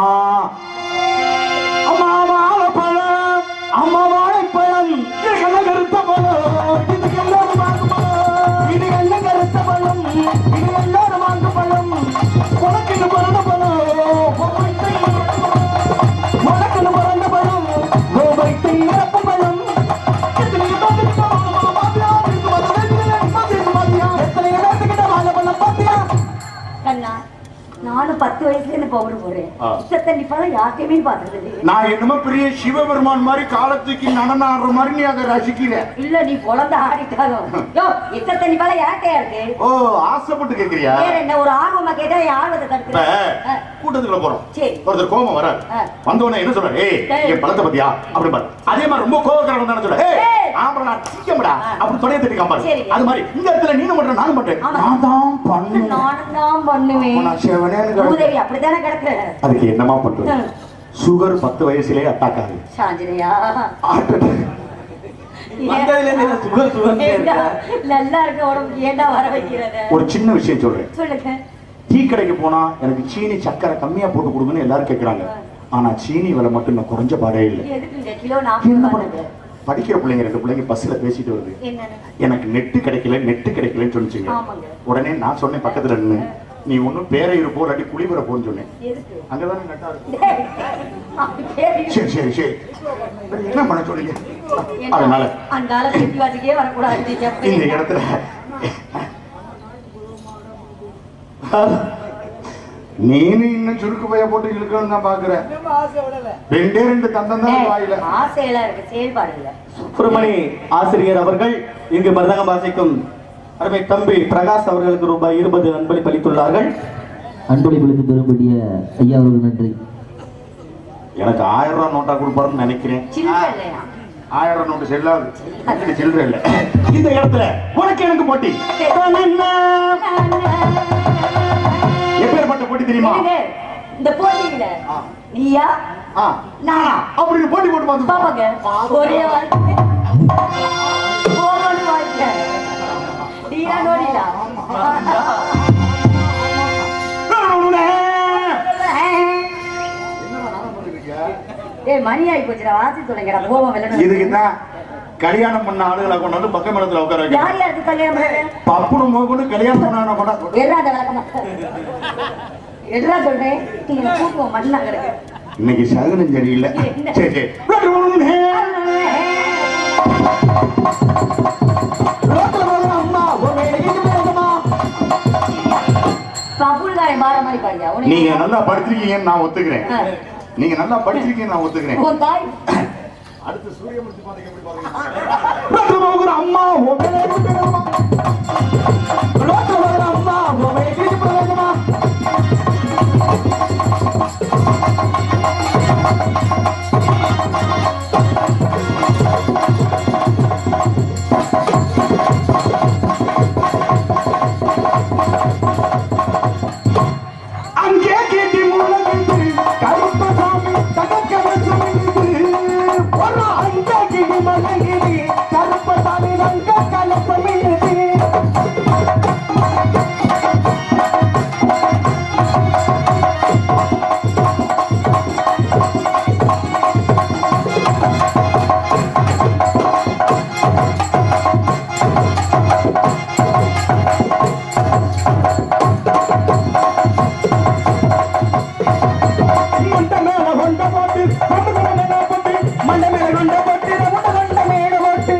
அம்மா வாழைப்பழம் அம்மா வாழைப்பழம் இது என்ன கருத்த பழம் இது எல்லாரும் வாங்கும் பழம் இது என்ன கருத்த பழம் இது எல்லாரும் வாங்கும் பழம் உனக்கு இந்த பிறந்த பழம் உனக்கு இந்த பிறந்த பழம் கோபைத்தை இறப்பு பழம் கண்ணா நானும் பத்து வயசுல இருந்து பவுடர் போடுறேன் ஆ. இத்த தண்ணி பழம் யார்கிட்டயுமே பார்த்தது இல்லையே. நான் என்னமோ பெரிய சிவபெருமான் மாதிரி காலத்துக்கு நடனம் ஆடுற மாதிரி நீ அதை ரசிக்கிற இல்ல நீ குழந்தை ஆடிட்டாலும் யோ இத்த தண்ணி பழம் யார்கிட்டயா இருக்கு ஓ ஆசைப்பட்டு கேக்குறியா வேற என்ன ஒரு ஆர்வமா கேட்டா என் ஆர்வத்தை இப்ப தடுக்கிறேன் கூட்டத்துக்குள்ள போறோம் சரி. ஒருத்தர் கோபம் வராரு ஆ. வந்தவொடனே என்ன சொல்றாரு ஏய் சரி. என் பழத்தை பத்தியா அப்படி பாரு அதே மாதிரி ரொம்ப கோபக்காரன் தானே சொல்ற ஏய் ஏய். ஆம்பளை நான் சிக்கம்டா ஆ. அப்படி தொடைய தட்டி காப்பாரு சரி. அது மாதிரி இந்த இடத்துல நீனும் பண்ற நானும் பண்றேன் ஆமா. நான் தான் பண்ணுவேன் நானும் தான் பண்ணுவேன் அப்ப நான் சிவனேன்னு கிடக்கு. பூதேவி அப்படித்தானே கிடக்குற அதுக்கு என்னமா பண்றது ம். சுகர் பத்து வயசுலயே அட்டாக் ஆகுது சாஞ்சனையா Heart attack. வந்ததுல இருந்து நான் சுகர் சுகர் ஏண்டா, நல்லா இருக்க உடம்புக்கு ஏண்டா வர வைக்கிறத ஒரு சின்ன விஷயம் சொல்றேன் சொல்லுங்க டீ கடைக்கு போனா எனக்கு சீனி சக்கரை கம்மியா போட்டு கொடுங்கன்னு எல்லாரும் கேக்குறாங்க ஆனா சீனி விலை மட்டும் நான் குறைஞ்ச பாடே இல்லை எதுக்குங்க கிலோ நாற்பது என்ன ரூபாய் பண்ணுங்க படிக்கிற பிள்ளைங்க ரெண்டு பிள்ளைங்க பஸ்ல பேசிட்டு வருது என்னன்னு எனக்கு நெட்டு கிடைக்கல நெட்டு கிடைக்கலன்னு சொன்னிச்சுங்க ஆமாங்க. உடனே நான் சொன்னேன் பக்கத்துல நின்னு நீ ஒண்ணும் பேரையிரு போ இல்லாட்டி குளிபுற போன்னு சொன்னேன் எதுக்கு அங்கதானே நெட்டா இருக்கு டேய், அப்படி பேரு. சரி சரி சரி இப்ப என்ன பண்ண சொல்றீங்க என்ன? அதனால அந்த ஆளை சுத்தி வாசிக்கே வரக்கூடாது நீ இந்த எப்ப- இடத்துல நீனு இன்னும் சுருக்கு பைய போட்டு இழுக்கணும்னு நான் பாக்குறேன் இன்னும் ஆசை விடல ரெண்டே ரெண்டு தந்தம் தான் டேய், வாயில ஆசையெல்லாம் இருக்கு செயல்பாடு இல்ல சுப்பிரமணி ஆசிரியர் அவர்கள் இங்கு மருதகம் வாசிக்கும் அருமை தம்பி பிரகாஷ் அவர்களுக்கு ரூபாய் இருபது அன்பளிப்பு அளித்துள்ளார்கள் அன்பளிப்புகளுக்கு பெறும்படிய ஐயா அவர்கள் நன்றி எனக்கு ஆயிரம் ரூபாய் நோட்டா கொடுப்பாருன்னு நினைக்கிறேன் சில்லறை இல்லையா ஆயிரம் ரூபாய் நோட்டு செல்லாது என்கிட்ட சில்லறை இல்ல இந்த இடத்துல உனக்கு எனக்கு போட்டி எப்பேற்பட்ட போட்டி தெரியுமா என்னங்க, இந்த போட்டியில ஆ. நீயா ஆ, நானா அப்படி போட்டி போட்டு பார்த்து பாப்பாங்க ஒரே வாழ்க்கை போகணும் வாழ்க்கை நீயா நோடிடா ஏய் மணி ஆகி போச்சுடா வாசி தொலைங்கடா போவோம் விளையாட இதுக்கு தான் கல்யாணம் பண்ண ஆளுகளை கொண்டு வந்து பக்க மரத்துல உட்கார வைக்க யார் யாருக்கு கல்யாணம் பண்ணது பப்புனு மோகனு கல்யாணம் பண்ண கொண்டா எட்ரா அந்த விளக்கமா எட்ரா சொல்றேன் நீங்க கூட்டுவோம் மண்ணா கிடக்கு இன்னைக்கு சகுனம் சரியில்லை என்ன? சரி சரி பப்புள்காரன் பார மாதிரி பாருங்க உனக்கு நீங்க நல்லா படிச்சிருக்கீங்கன்னு நான் ஒத்துக்கிறேன் ஆ. நீங்க நல்லா படிச்சிருக்கீங்கன்னு நான் ஒத்துக்கிறேன் உன் தாய் அடுத்து சூரியமூர்த்தி பாதைக்கு எப்படி பாருங்க போகிற அம்மா உன் மேலே இருக்கிற அம்மா. ரோட்ல போகிற அம்மா உன் மேலே கிழிச்சு போகாதம்மா. அங்கே கேட்டி முழங்கிட்டு கருப்பசாமி தகக்கவசம் ஒரு அங்கே கிடி மலங்கிடி கருப்பசாமி ரங்க கலப்பம் மண்ட மேல கொண்ட போட்டு கொண்டு மேல போட்டு மண்ட மேல கொண்ட போட்டு முண்ட கொண்ட மேல போட்டு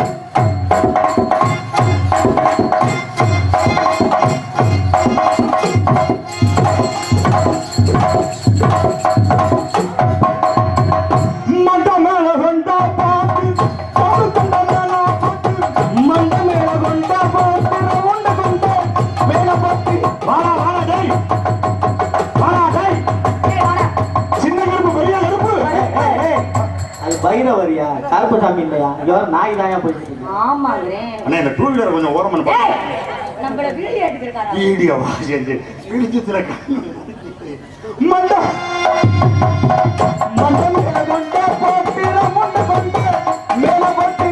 மண்ட மேல கொண்ட போட்டு கொண்டு கொண்ட மேல போட்டு மண்ட மேல கொண்ட போட்டு முண்ட கொண்ட மேல போட்டு வாடா வாடா டேய் வாடா டேய் ஏய், வாடா. சின்ன கருப்பு பெரிய கருப்பு அது பைரவரியா கருப்பசாமி இல்லையா யார் நாய் தாயா போயிட்டு இருக்கு. ஆமாங்கிறேன் அண்ணா இந்த டூ வீலர் கொஞ்சம் ஓரம் பண்ணு ஏய், நம்மள வீடியோ எடுத்துருக்காரா வீடியோவா சரி வெளிச்சத்துல மண்ட மண்ட மேல கொண்ட போட்டு மண்ட கொண்ட மேல போட்டு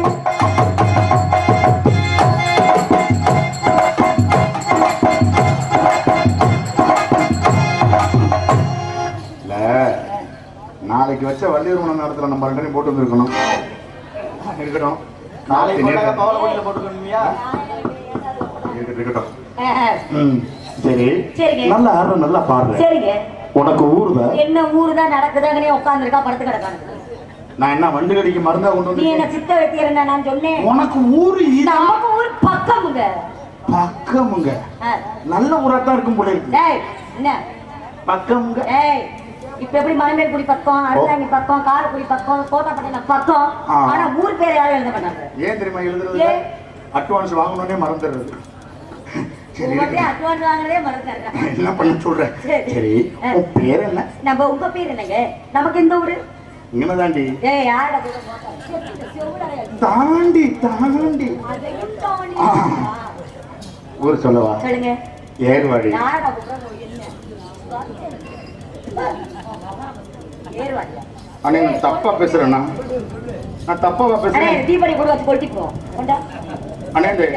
இல்ல நாளைக்கு வச்ச வள்ளியூர் மணம் நேரத்துல நம்ம ரெண்டு பேரும் போட்டு வந்திருக்கணும் இருக்கட்டும் நாளைக்கு நாளைக்கு கொண்டாங்க பவளக்கோட்டையில போட்டுக்கணுமியா இருக்கட்டும் இருக்கட்டும் அஹ், ம், சரி சரிங்க. நல்லா ஆடுற நல்லா பாடுற சரிங்க உனக்கு ஊருத என்ன ஊரு தான் நடக்குதாங்கனே உட்காந்துருக்கா படுத்து கிடக்கானு நான் என்ன வண்டு கடிக்கு மருந்தா கொண்டு நீ என்ன வந்து சித்த வைக்கிறேன் நான் சொன்னேன் உனக்கு ஊரு இதா நமக்கு ஊர் பக்கமுங்க பக்கமுங்க அஹ், நல்ல ஊரா தான் இருக்கும் போல இருக்கு டேய் என்ன பக்கம்ங்க ஏய் இப்ப எப்படி மலைமேல்குடி பக்கம் அருந்தாங்கி பக்கம் காரக்குடி பக்கம் கோட்டாப்பட்டினம் பக்கம் ஆ. ஆனா ஊர் பேர் யாரும் எழுத மாட்டாங்க ஏன் தெரியுமா எழுதுறது ஏன்? அட்வான்ஸ் வாங்கணும்னே மறந்துடுறது சரி ஒவ்வொருத்தரும் இருக்கு. அட்வான்ஸ் வாங்குறதே மறந்துட்டாங்க என்ன பண்ண சொல்றேன் சரி. சரி ஆ. உன் பேர் என்ன நம்ம உங்க பேர் என்னங்க நமக்கு இந்த ஊரு இங்கனதாண்டி ஏய் யாரடா கூட போட்டா? செத்து செவுடாயா? தாண்டி தாண்டி அதையும் தாண்டி ஆ. ஊர் சொல்லவா சொல்லுங்க ஏர்வாடி யாரடா கூட போய் என்ன? ஏறுவாடியா? அண்ணே நான் தப்பா பேசுறேன்னா நான் தப்பாவா அண்ணே, பேசுறேன் தீபாவளி கூட வச்சு கொளுத்திக்குவோம். கொண்டா. அண்ணே இந்த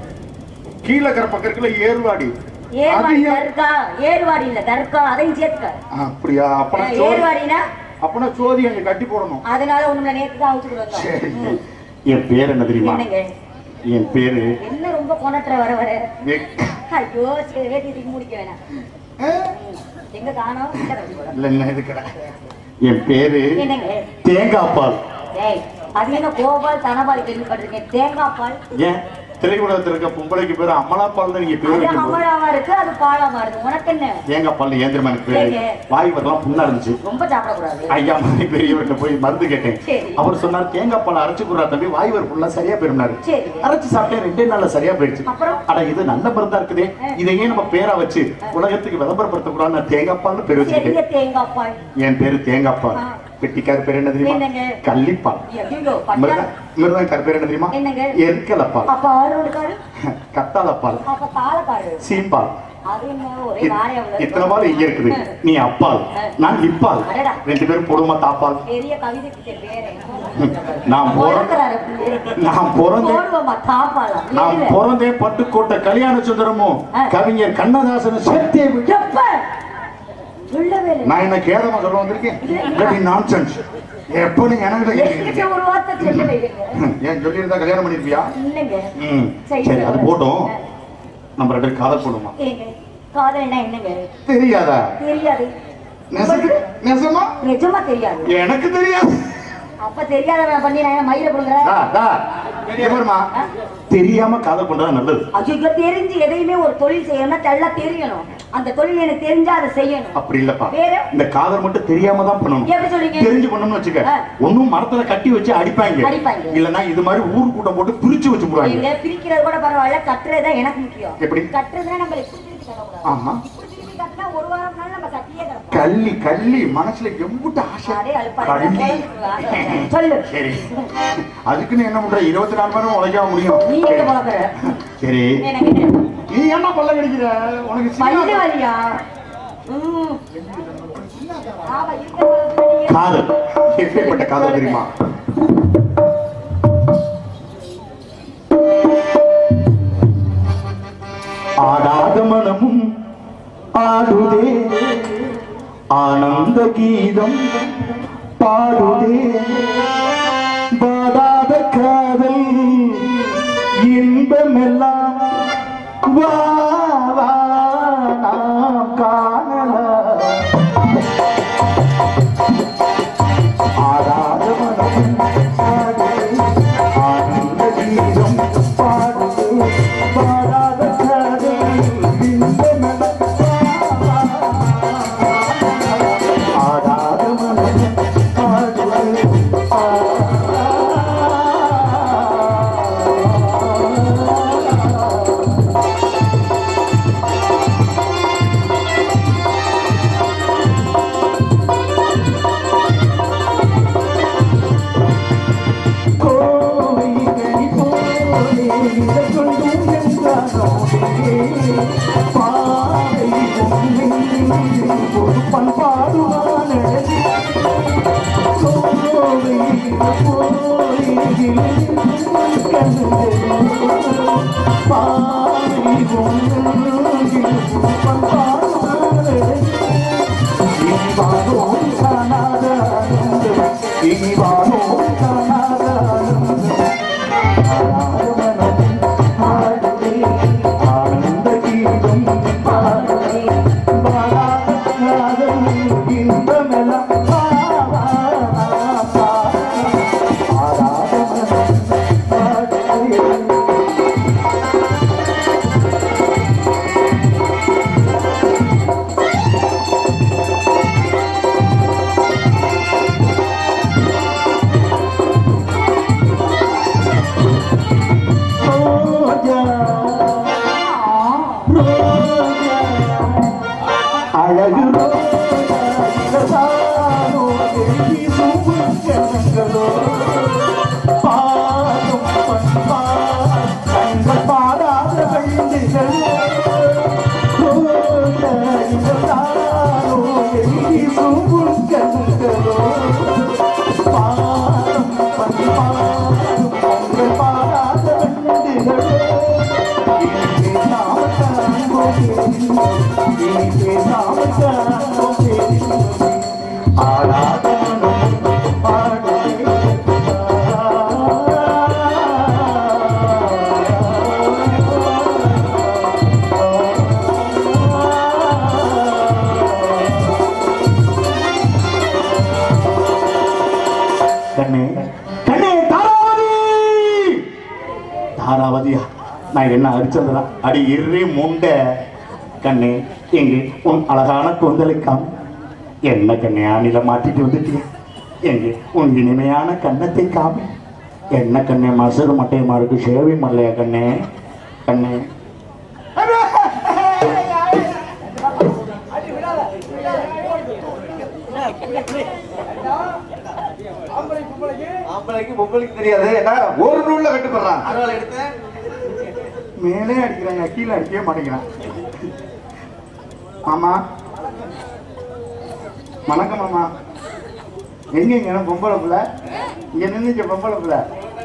கீழே இருக்கிற பக்கம் இருக்குல்ல ஏர்வாடி ஏர்வாடி அது ஏன்? தர்கா ஏர்வாடி இல்ல தர்கா அதையும் சேர்த்துக்க அப்படியா அப்பனா அஹ், சோதி ஏர்வாடினா அப்பனா சோதி அங்க கட்டி போடணும் அதனால ஒண்ணுல நேத்து தான் அவுத்துட்டு சரி வந்தோம் ம். என் பேர் என்ன தெரியுமா என்னங்க என் பேரு என்ன ரொம்ப கொணட்டுற வர வர வெக்- ஐயோ சரி வேட்டி தூக்கி முடிக்க வேணாம் ம். எங்க காணோம் எங்க தள்ளி போடா. இல்ல என்ன இது கடை என் பேரு என்னங்க தேங்காய் பால் ஏய் அது என்ன கோபால் தனபால் கேள்விப்பட்டிருக்கேன் தேங்காய் பால் ஏன் திரையுலகத்தில் இருக்க பொம்பளைக்கு பேரு அமலா பால் தான் நீங்க பேர் அது வைக்கும் போது அமலாவா இருக்கு அது பாலாமா இருக்கு உனக்கு என்ன தேங்காய் பால் ஏன் தெரியுமா எனக்கு பேரு ஏங்க? வாய் வரலாம் புண்ணா இருந்துச்சு ரொம்ப சாப்பிடக்கூடாது ஐயா மாதிரி பெரியவர்கிட்ட போய் மருந்து கேட்டேன் சரி. அவர் சொன்னார் தேங்காய் பால் அரைச்சு கொடுறா தம்பி வாய் வர புண்ணா சரியா போயிருந்தாரு சரி. அரைச்சு சாப்பிட்டேன் ரெண்டே நாள்ல சரியா போயிடுச்சு அப்புறம்? அட இது நல்ல மருந்தா இருக்குதே இதையே நம்ம பேரா வச்சு உலகத்துக்கு விளம்பரப்படுத்த கூடாது நான் தேங்காய் பால்னு பேர் சரிங்க வச்சிருக்கேன் தேங்காய் பால் என் பேரு தேங்காய் பால் ஆ. பெட்டிக்கார் பேர் என்ன தெரியுமா என்னங்க? கள்ளிப்பால் ஐயோ பட்டா மிருதா மிருதங்கார் பேர் என்ன தெரியுமா என்னங்க? எருக்கலப்பால் அப்ப ஆரோடுக்காரு கத்தாழப்பால் அப்ப தாளக்காரு சீம்பால் அது என்ன ஒரே இத்- வாரியா உள்ளது. இத்தனை பால் இங்க இருக்குது நீ அப்பால் நான் லிப்பால் அடடா. ரெண்டு பேரும் போடுமா தாப்பால் பெரிய கவிதை பிச்சை பேரு நான் போற- பிறக்கிறாரு பிள்ளை. நான் பிறந்தேன் போடுவோமா தாப்பாளா நான் இல்ல. பிறந்தே பட்டுக்கோட்டை கல்யாண சுந்தரமும் ஆ. கவிஞர் கண்ணதாசன் சேர்த்தே விட்டு- எப்ப சொல்லவே இல்லை நான் என்ன கேதமா சொல்ல வந்திருக்கேன் இல்லாட்டி நான்சென்ஸ் எப்போ நீங்க எனக்கு என்கிட்ட ஒரு வார்த்தை சொல்லவே இல்லைங்க ஏன் சொல்லியிருந்தா கல்யாணம் பண்ணிருப்பியா இல்லைங்க ம் சரி அது போட்டோம் நம்ம ரெண்டு பேரும் காதல் போடுமா ஏங்க காதல்னா என்னங்க தெரியாதா தெரியாது நெசத்து நெசமா நிஜமா தெரியாது எனக்கு தெரியாது அப்ப தெரியாதவன் பண்ணி நான் என்ன மயில கொடுக்குறேன் டா, டா. இங்க பாரும்மா. தெரியாம காதல் பண்றது நல்லது ஐயோ தெரிஞ்சு எதையுமே ஒரு தொழில் செய்யணும்னா தெள்ள தெரியணும் அந்த தொழில் எனக்கு தெரிஞ்சா அதை செய்யணும் அப்படி இல்லப்பா வேற? இந்த காதல் மட்டும் தெரியாம தான் பண்ணணும் எப்படி சொல்றீங்க? தெரிஞ்சு பண்ணணும்னு வச்சுக்க ஆ. ஒண்ணும் மரத்துல கட்டி வச்சு அடிப்பாங்க அடிப்பாங்க. இல்லன்னா இது மாதிரி ஊர் கூட்டம் போட்டு பிரிச்சு வச்சு போடுவாங்க எங்க பிரிக்கிறது கூட பரவாயில்ல கட்டுறது தான் எனக்கு முக்கியம் எப்படி? கட்டுறதுனா நம்ம இப்படி திருப்பி கட்டக்கூடாது ஆமா இப்படி திருப்பி கட்டினா ஒரு வாரம் நாள் நம்ம கட்டியே கிடப்போம் கள்ளி கள்ளி மனசுல எம்புட்டு ஆசை அதே அழுப்பா கள்ளி சொல்லு சரி அதுக்குன்னு என்ன பண்ற இருபத்தி நாலு மணி நேரம் உழைக்காம முடியும் நீ எங்க போகிற சரி எனக்கு என்ன? நீ என்ன பல்ல கிடைக்கிற உனக்கு பல்லு சின்ன- வலியா ம். ஆமா, இருக்கிற பல்லு காதல் எப்பேற்பட்ட காதல் தெரியுமா ஆடாத மனமும் ஆடுதே ஆனந்த கீதம் பாடுதே வாடாத காதல் இன்பமெல்லாம் வா வா நாம் காணலாம் ஆடாத மனமும் ஆடுதே, ஆனந்த கீதம் பாடுதே, பாடாத காதல் இன்பமெல்லாம் வா, வா. ஆடாத மனமும் ஆடுதே, ஆ கோவில்களை போலே கொண்டும் என்றானோ பாவை ஒரு பண்பாடுவான கோவில்களை போலே பாவை ஒரு பண்பாடுவான இனி வானோ காணாத ஆனந்தம் இனி வானோ காணாத ஆனந்தம் ஆனந்தம் ஆடுதே ஆனந்த கீதம் பாடுதே பாடாத காதல் இன்பமெல்லாம் பா, பா, பா. ஆடாத மனம் ஆடுதே கண்ணே கண்ணே தாராவதி தாராவதியா நான் என்ன அடிச்சதுதான் அடி இரு முண்டை கண்ணே எங்கே உன் அழகான கூந்தலை காமி என்ன கண்ணே அணில மாட்டிட்டு வந்துட்டிய எங்கே உன் இனிமையான கன்னத்தை காமி என்ன கண்ணே மசரு மட்டையமா இருக்கு சேவை மல்லையா கண்ணே கண்ணே ஆம்பளைக்கு பொம்பளைக்கு தெரியாது என்ன ஒரு நூல்ல கட்டுப்படுறான் அதனால எடுத்தேன் மேலே அடிக்கிறாங்க கீழே அடிக்கவே மாட்டேங்கிறான் மாமா வணக்கம் மாமா எங்கங்க பொம்பளை பிள்ளை இங்க நின்னுச்ச பொம்பளை பிள்ளை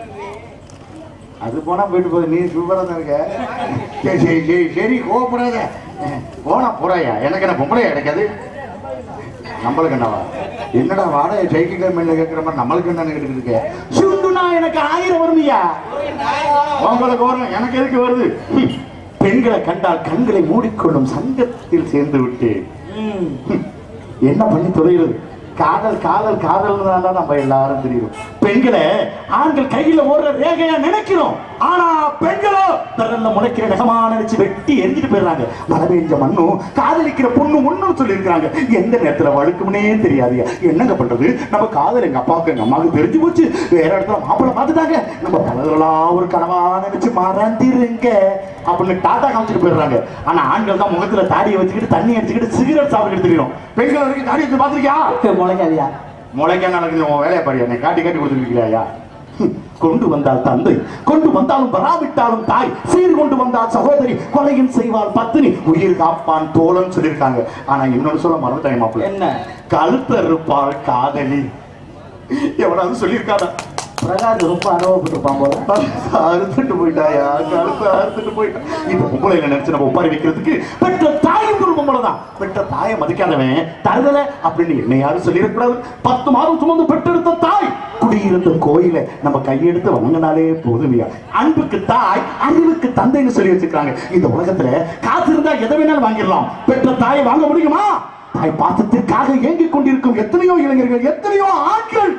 அது போனா போயிட்டு போகுது நீ சூப்பரா தான் இருக்க சரி சரி சரி சரி கோவப்படாத போனா போறாயா எனக்கு என்ன பொம்பளையா கிடைக்காது நம்மளுக்கு என்னவா என்னடா வாடகை சைக்கிள் கம்பெனில கேட்கிற மாதிரி நம்மளுக்கு என்ன கேட்டுக்கிட்டு இருக்க சுண்டுனா எனக்கு ஆயிரம் வருமியா உங்களுக்கு வரும் எனக்கு எதுக்கு வருது ஹம். பெண்களை கண்டால் கண்களை மூடிக்கொள்ளும் சங்கத்தில் சேர்ந்து விட்டு ஹம். என்ன பண்ணி தொலைகிறது காதல் காதல் காதல் தான் நம்ம எல்லாரும் தெரியும் பெண்களை ஆண்கள் கையில ஓடுற ரேகையா நினைக்கிறோம் ஆனா பெண்களோ பிறந்த முளைக்கிற நகமா நினைச்சு வெட்டி எரிஞ்சிட்டு போயிடுறாங்க மழை பெஞ்ச மண்ணும் காதலிக்கிற பொண்ணு ஒண்ணும் சொல்லியிருக்காங்க எந்த நேரத்துல வழுக்கும்னே தெரியாது என்னங்க பண்றது நம்ம காதல் எங்க அப்பாவுக்கு எங்க அம்மாவுக்கு தெரிஞ்சு போச்சு வேற இடத்துல மாப்பிள்ளை பார்த்துட்டாங்க நம்ம பலதெல்லாம் ஒரு கனவா நினைச்சு மறந்துருங்க அப்படின்னு டாட்டா காமிச்சிட்டு போயிடுறாங்க ஆனா ஆண்கள் தான் முகத்துல தாடியை வச்சுக்கிட்டு தண்ணி அடிச்சுக்கிட்டு சிகரெட் சாப்பிட்டு தெரியும் பெண்கள் வரைக்கும் தாடி வச்சு பாத்திருக்கியா முளைக்காதியா முளைக்க நடக்குது உன் வேலையை பாரு என்னை காட்டி காட்டி கொடுத்துருக்கீங்களா கொண்டு வந்தால் தந்தை கொண்டு வந்தாலும் வராவிட்டாலும் தாய் சீர் கொண்டு வந்தால் சகோதரி கொலையும் செய்வாள் பத்தினி உயிர் காப்பான் தோழன் சொல்லியிருக்காங்க ஆனா இன்னொன்னு சொல்ல மறந்துட்டேன் மாப்பிள்ள என்ன கழுத்தறுப்பாள் காதலி எவனாவது சொல்லியிருக்காடா பிரகாஷ் ரொம்ப அனுபவப்பட்டிருப்பான் போல அறுத்துட்டு போயிட்டாயா கழுத்து அறுத்துட்டு போயிட்டா இந்த பொம்பளை நினைச்சு நம்ம ஒப்பாரி வைக்கிறதுக்கு பெற்ற தாயும் ஒரு பொம்பளை தான் பெற்ற தாயை மதிக்காதவன் தருதல அப்படின்னு என்ன யாரும் சொல்லிடக்கூடாது பத்து மாதம் சுமந்து பெற்றெடுத்த தாய் குடியிருந்த கோயிலை நம்ம கையெடுத்து வணங்கினாலே போதுமையா அன்புக்கு தாய் அறிவுக்கு தந்தைன்னு சொல்லி வச்சிருக்காங்க இந்த உலகத்துல காசு இருந்தா எதை வேணாலும் வாங்கிடலாம் பெற்ற தாயை வாங்க முடியுமா தாய் பாசத்திற்காக ஏங்கிக் கொண்டிருக்கும் எத்தனையோ இளைஞர்கள் எத்தனையோ ஆட்கள்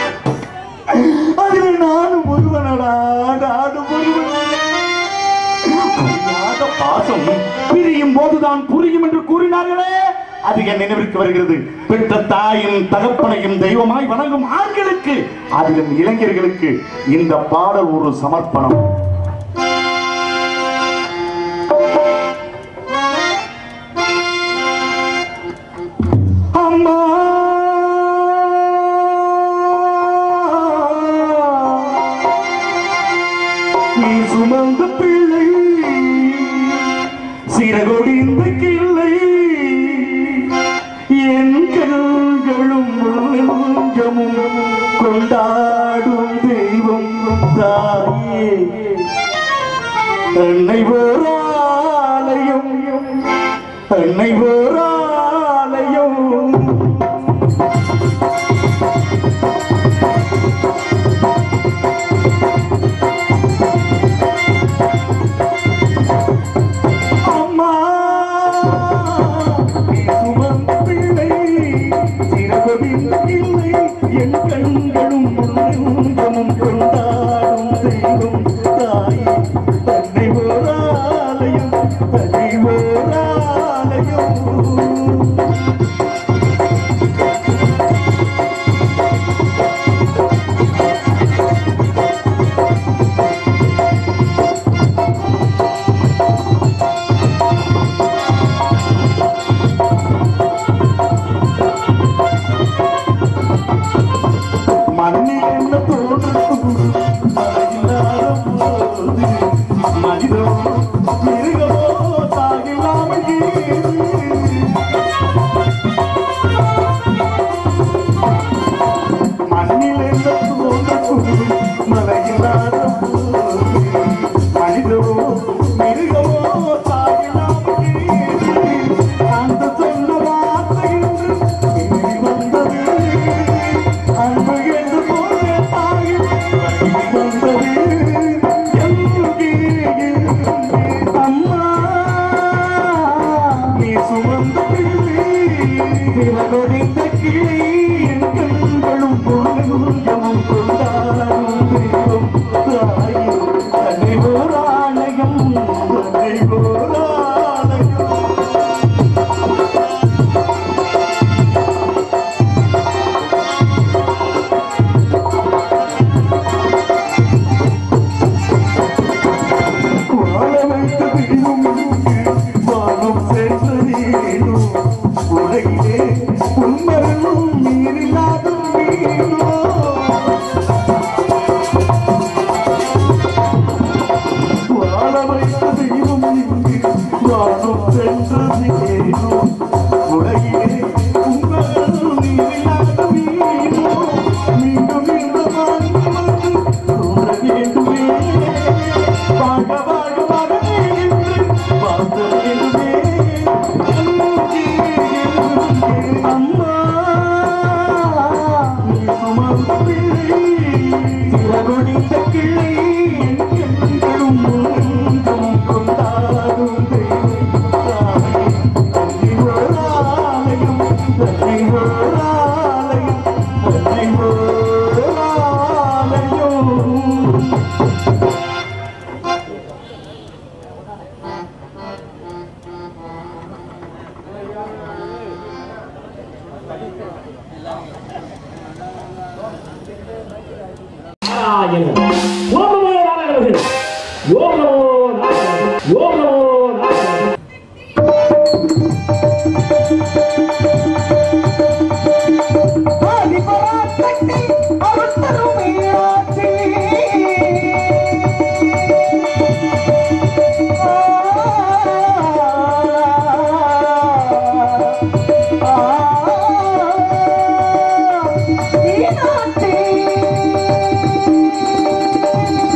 அதில் நானும் ஒருவனடா நானும் ஒருவன் புரியாத பாசம் பிரியும் போதுதான் புரியும் என்று கூறினார்களே அது என் நினைவிற்கு வருகிறது பெற்ற தாயும் தகப்பனையும் தெய்வமாய் வணங்கும் ஆண்களுக்கு அதிலும் இளைஞர்களுக்கு இந்த பாடல் ஒரு சமர்ப்பணம் அம்மா நீ சுமந்த பிள்ளை சிறகொடிந்த கிள்ளை என் கண்களும் நெஞ்சமும் கொண்டாடும் தெய்வம் தாயே அன்னை ஓராலயம் அன்னை ஓராலயம் அம்மா நீ சுமந்த பிள்ளை சிறகவின் இல்லை என் கண்களும் உள்ளமும் கொண்டாடும் தெய்வம் தாயே தன்னை ஓராலயம் தன்னை ஓராலயம் மண்ணில் என்ன தோன்றும் மழையில்லாத போது மனிதோ மிருகமோ தாயில்லாமல் ஏது மண்ணில் என்ன தோன்றும் மழையில்லாத போது மனிதோ மிருகமோ தாயில்லாமல் ஏது அந்த சொன்ன வார்த்தை இன்று இனி வந்தது அன்பு என்று போல தாயில் வந்தது எங்கே அம்மா நீ சுமந்த பிள்ளை பிறகொடிந்த கிளை என் கண்களும் பொருளும் சிறகுடித்த கிளை எங்களும் முன்னும் கொண்டாடும் தன்னை ஓராலயம் தன்னை ஓராலயம் தன்னை ஓராலயம் நாராயணன் ஓம் நமோ நாராயணன் ஓம் நமோ நாராயணன் ஓம் நமோ நாராயணன் ஆதிபராசக்தி அருட்தரும் மீனாட்சி. ஆ, ஆ, மீனாட்சி.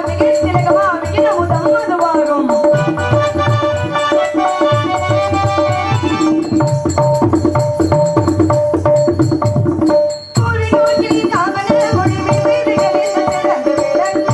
மிக திலகமா மிக அமுதம் அதுவாகும் ஒரு நோக்கில் காவல மொழி வீடுகளில் திறந்து விளங்க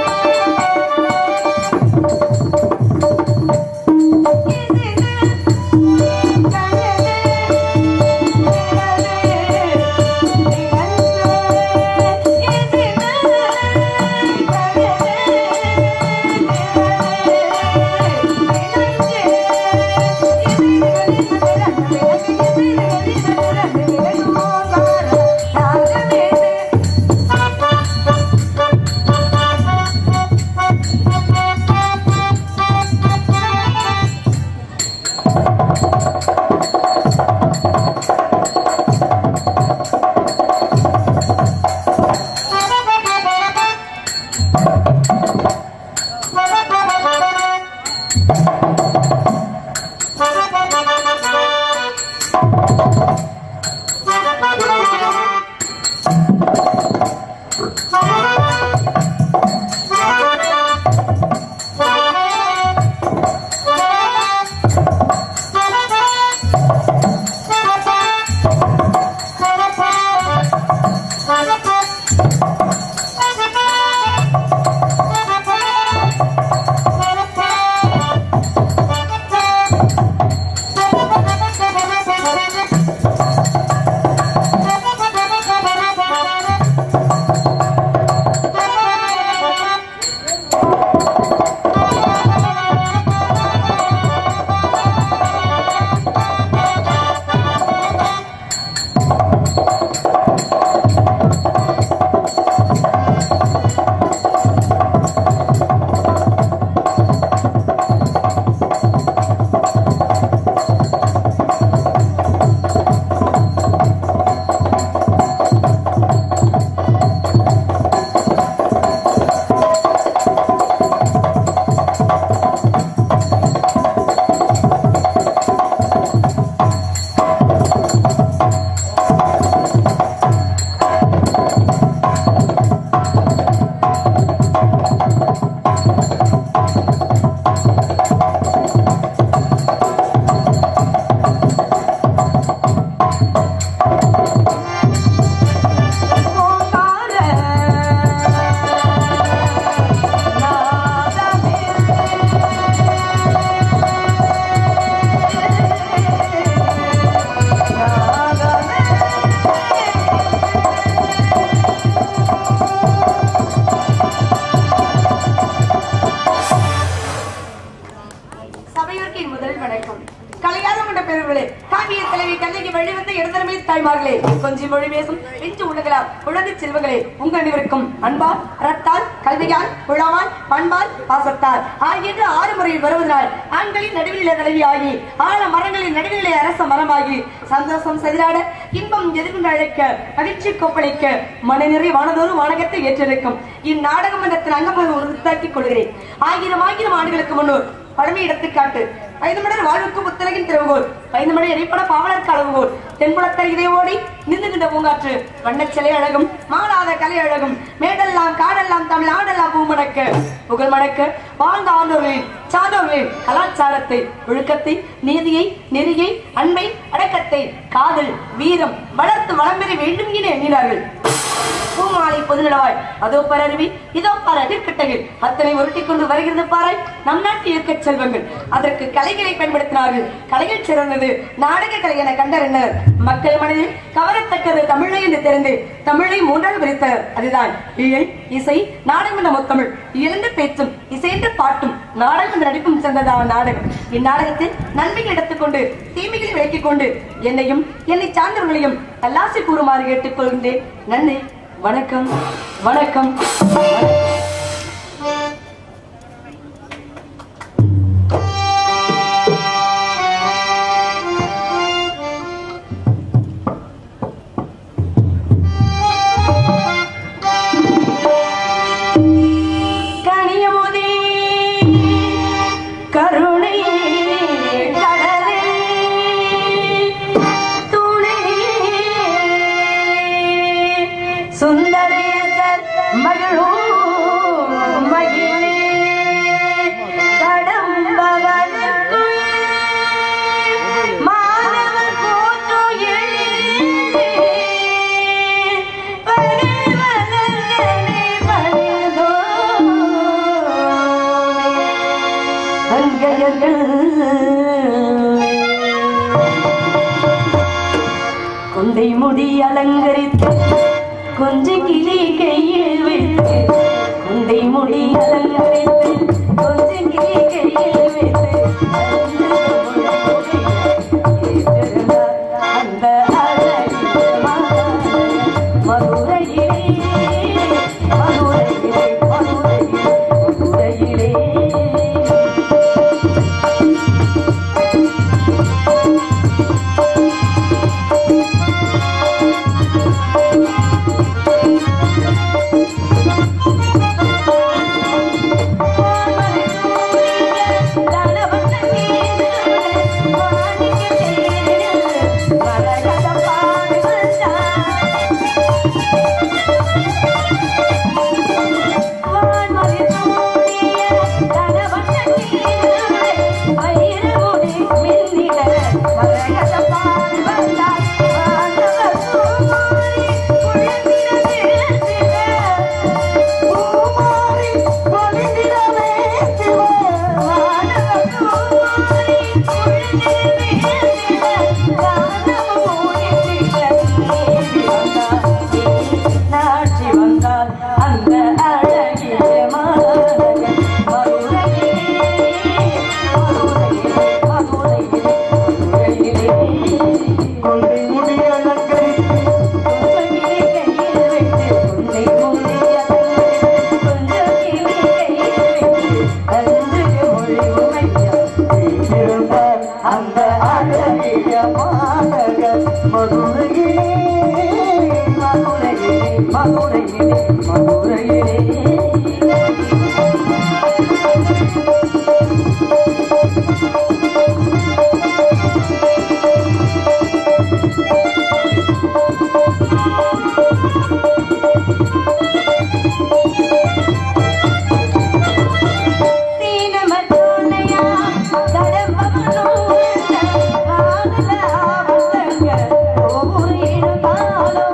சபையோருக்கு என் முதல் வணக்கம் கலையாத கொண்ட பெருவிளே காவிய தலைவி கல்லைக்கு வழிவந்த இடதரமே தாய்மார்களே கொஞ்சம் மொழி பேசும் நெஞ்சு உள்ளங்களா குழந்தை செல்வங்களே உங்கள் அனைவருக்கும் அன்பால் ரத்தால் கல்வியால் குழாமால் பண்பால் பாசத்தால் ஆகிய ஆறு முறையில் வருவதனால் ஆண்களின் நடுவிலே தலைவி ஆகி ஆழ மரங்களின் நடுவிலே அரச மரமாகி சந்தோஷம் செதிராட இன்பம் எதிர்கொண்டு அழைக்க மகிழ்ச்சி கொப்பளிக்க மனநிறை வானதோறு வானகத்தை ஏற்றிருக்கும் இந்நாடக மன்றத்தின் அங்கமாக உறுத்தாக்கிக் கொள்கிறேன் ஆயிரம் ஆயிரம் ஆண்டுகளுக்கு முன்னோர் பழமை எடுத்துக்காட்டு ஐந்து மடர் வாழ்வுக்கு புத்தலகின் திறவுகோல் ஐந்து மடர் எரிப்பட பாவலர்க்கு அளவுகோல் தென்புலத்தர் இதயோடி நின்றுகின்ற பூங்காற்று வண்ணச் சிலை அழகும் மாறாத கலை அழகும் மேடெல்லாம் காடெல்லாம் தமிழ் ஆடெல்லாம் பூமணக்க புகழ் மணக்க வாழ்ந்த ஆண்டோர்களின் சான்றோர்களின் கலாச்சாரத்தை ஒழுக்கத்தை நீதியை நெறியை அன்பை அடக்கத்தை காதல் வீரம் வளர்த்து வளம் பெற வேண்டும் என எண்ணினார்கள் பூமாலை பொதுநலவாய் அதோ பரருவி இதோ பார எதிர்கட்டங்கள் அத்தனை உருட்டிக் கொண்டு வருகிறது பாராய் நம் நாட்டு இயற்கச் செல்வங்கள் அதற்கு கலைகளை பயன்படுத்தினார்கள் கலைகள் சிறந்தது நாடக கலை என கண்டறிந்தனர் மக்கள் மனதில் கவரத்தக்கது தமிழை என்று தெரிந்து தமிழை மூன்றால் பிரித்தனர் அதுதான் இயல் இசை நாடகம் என்ற முத்தமிழ் இயலென்ற பேச்சும் இசை என்ற பாட்டும் நாடகம் என்ற நடிப்பும் சேர்ந்ததான நாடகம் இந்நாடகத்தில் நன்மைகள் எடுத்துக்கொண்டு தீமைகளை விலக்கிக் கொண்டு என்னையும் என்னை சார்ந்தவர்களையும் தல்லாசி கூறுமாறு கேட்டுக் கொள்கின்றேன் நன்றி வணக்கம் வணக்கம் கனியமுதே கருணை கடலே துணை சுந்தரேசர் மகளோ மங்கையர்கள் கொண்டை முடி அலங்கரித்து கொஞ்ச கிளி கையில் வைத்து கொண்டை முடி அலங்கரித்து கொஞ்ச கிளி கையில் வைத்து அந்த அழகிய மதுரையிலே மதுரையிலே மதுரையிலே மதுரையிலே நாட்சி வந்தால் அந்த அழகிய மாநகர் மதுரையிலே மதுரையிலே மதுரையிலே மதுரையிலே கொண்டை முடி அலங்கரித்து கொஞ்சம் கிளி கையில் வைத்து கொண்டை மூடி அலங்கரித்து கொஞ்சம் கிளி கையில் வைத்து அஞ்சுக்கு மொழி உமைக்க இருந்தார் அந்த அழகிய மாநகர் மதுரையிலே மதுரையிலே மதுரையிலே மதுரையிலே தீனமத்தோனையா கடம்பவனோ காதல அவசங்க ஒவ்வொரு இடுகாலோ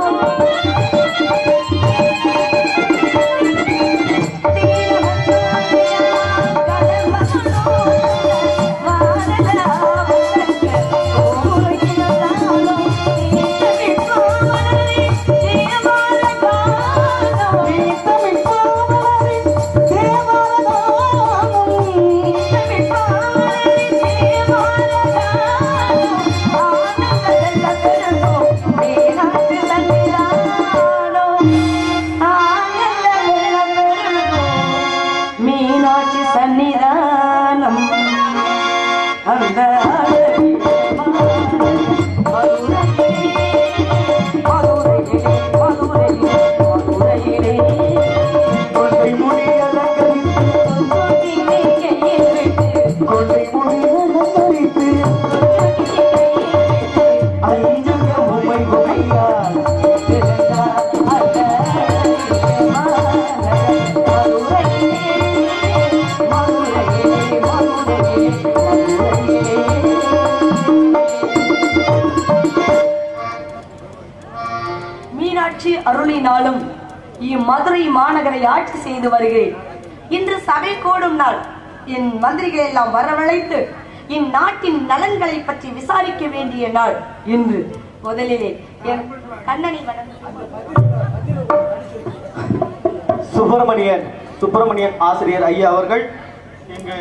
மீனாட்சி சன்னிதானம் அந்த மதுரையிலே மதுரையிலே மதுரையிலே மதுரையிலே கொண்டை முடி அலங்கரித்து கொங்கிலே கையில் வைத்து கொண்டை முடி அலங்கரித்து ஐந்துக உமை உமையார் பிறந்தார் அந்த மதுரையிலே மதுரையிலே மதுரையிலே மதுரையிலே மீனாட்சி அருளினாலும் இம்மதுரை மாநகரை ஆட்சி செய்து வருகிறேன் இன்று சபை கூடும் நாள் என் மந்திரிகளை எல்லாம் வரவழைத்து இந்நாட்டின் நலன்களை பற்றி விசாரிக்க வேண்டிய நாள் இன்று முதலிலே என் கண்ணனை வணங்கு சுப்பிரமணியன் சுப்பிரமணியன் ஆசிரியர் ஐயா அவர்கள் இங்கு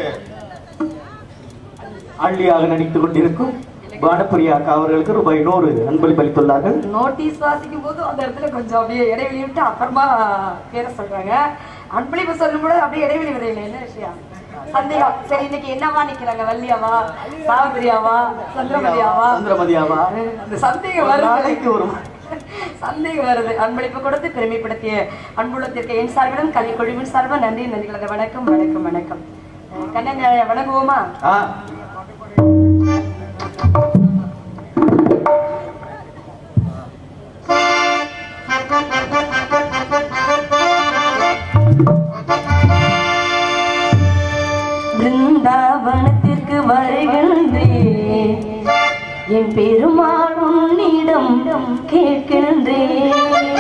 அள்ளியாக நடித்துக் கொண்டிருக்கும் பானப்பிரியா அக்கா அவர்களுக்கு ரூபாய் நூறு அன்பளிப்பு அளித்துள்ளார்கள் நோட்டீஸ் வாசிக்கும் போது அந்த இடத்துல கொஞ்சம் அப்படியே இடைவெளி விட்டு அப்புறமா பேர சொல்றாங்க அன்பளிப்பு சொல்லும் போது அப்படியே இடைவெளி விடையில என்ன விஷயம் சந்தேகம் சரி இன்னைக்கு என்னவா நிக்கிறாங்க வள்ளியாவா சாவித்திரியாவா சந்திரமதியாவா சந்திரமதியாவா அந்த சந்தேகம் ஒரு வருது நாளைக்கு ஒரு சந்தேகம் வருது அன்பளிப்பு கொடுத்து பெருமைப்படுத்திய அன்புள்ளத்திற்கு என் சார்பிடம் கல்வி குழுவின் சார்பா நன்றி நன்றி கலந்த வணக்கம் வணக்கம் வணக்கம் அஹ் கண்ணன் அஹ் வணங்குவோமா ஆ, பிருந்தாவனத்திற்கு வருகின்றேன் என் பெருமாள் உன்னிடம் கேட்கின்றேன்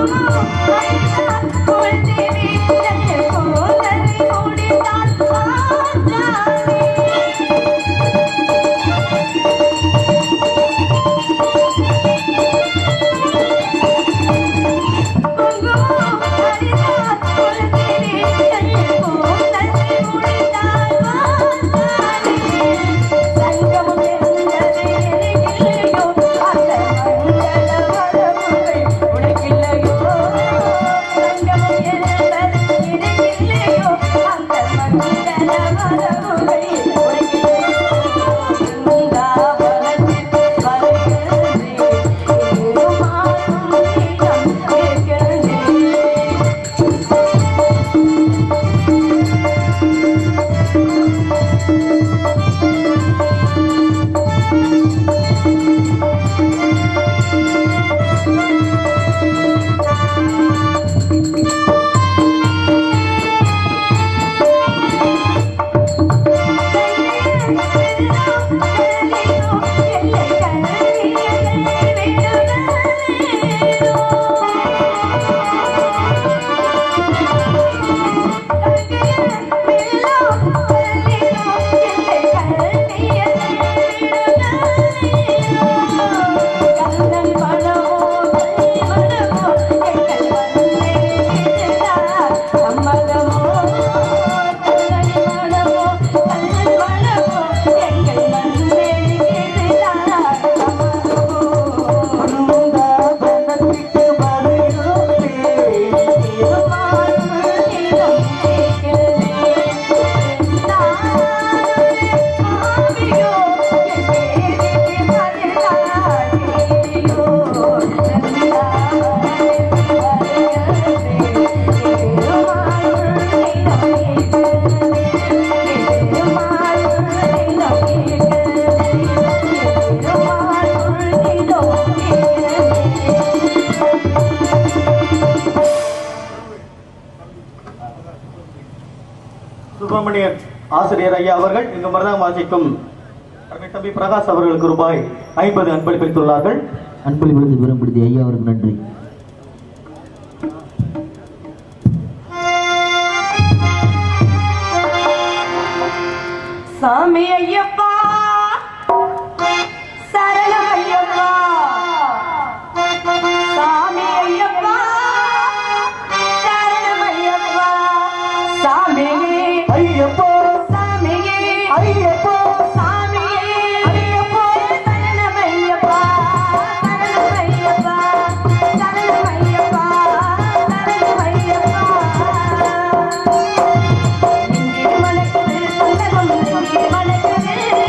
சுப்பிரமணியன் ஆசிரியர் ஐயா அவர்கள் இங்கு மருதம் வாசிக்கும் அருமை தம்பி பிரகாஷ் அவர்களுக்கு ரூபாய் ஐம்பது அன்பளிப்பளித்துள்ளார்கள் அன்பளிப்பளித்து பெரும்படுத்திய ஐயா அவருக்கு நன்றி சாமி ஐயப்பா சரணம் ஐயப்பா சாமி ஐயப்பா சரணம் ஐயப்பா சாமியே ஐயப்போ சாமியே ஐயப்போ சாமியே ஐயப்பா சரணம் ஐயப்பா சரணம் ஐயப்பா சரணம் ஐயப்பா சரணம் ஐயப்பா நெஞ்சில் மணக்குது, சொந்தகம் நெஞ்சில் மணக்குது.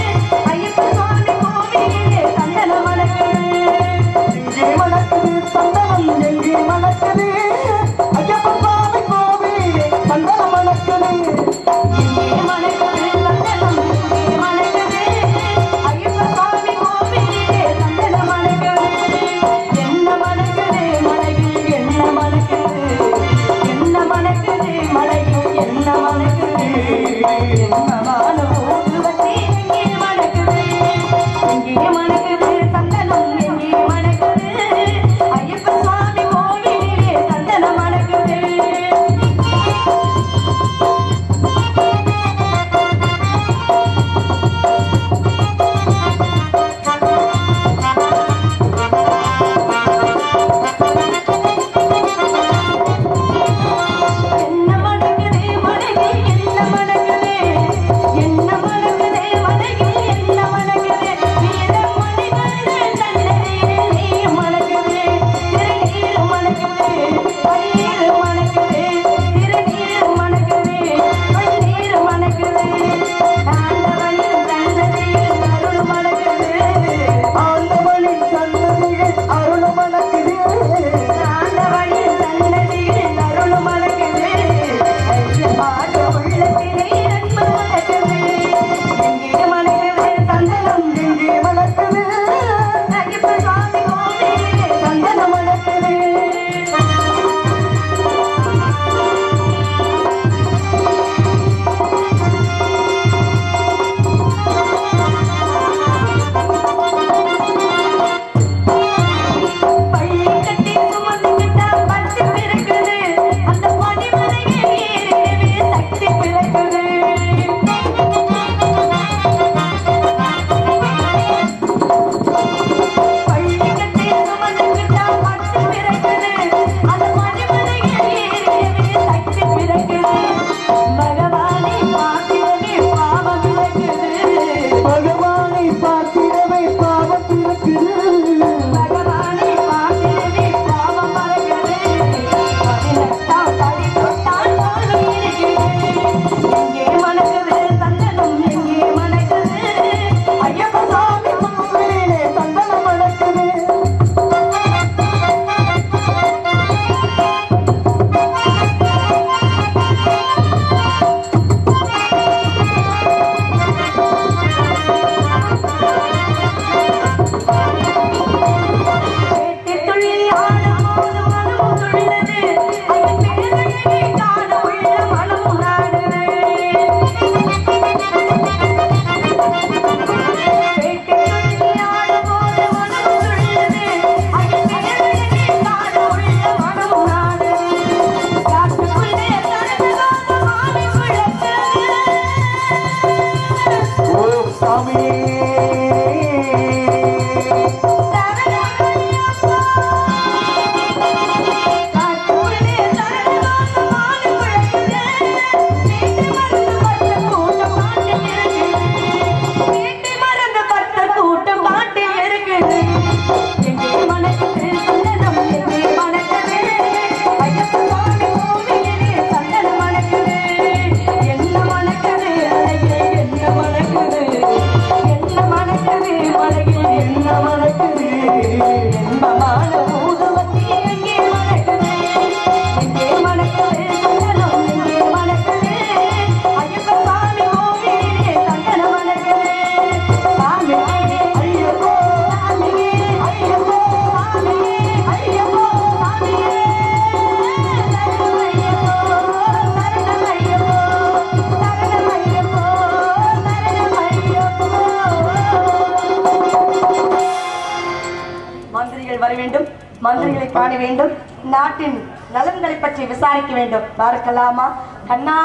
காண வேண்டும் நாட்டின் நலன்களை பற்றி விசாரிக்க வேண்டும் பார்க்கலாமா கண்ணா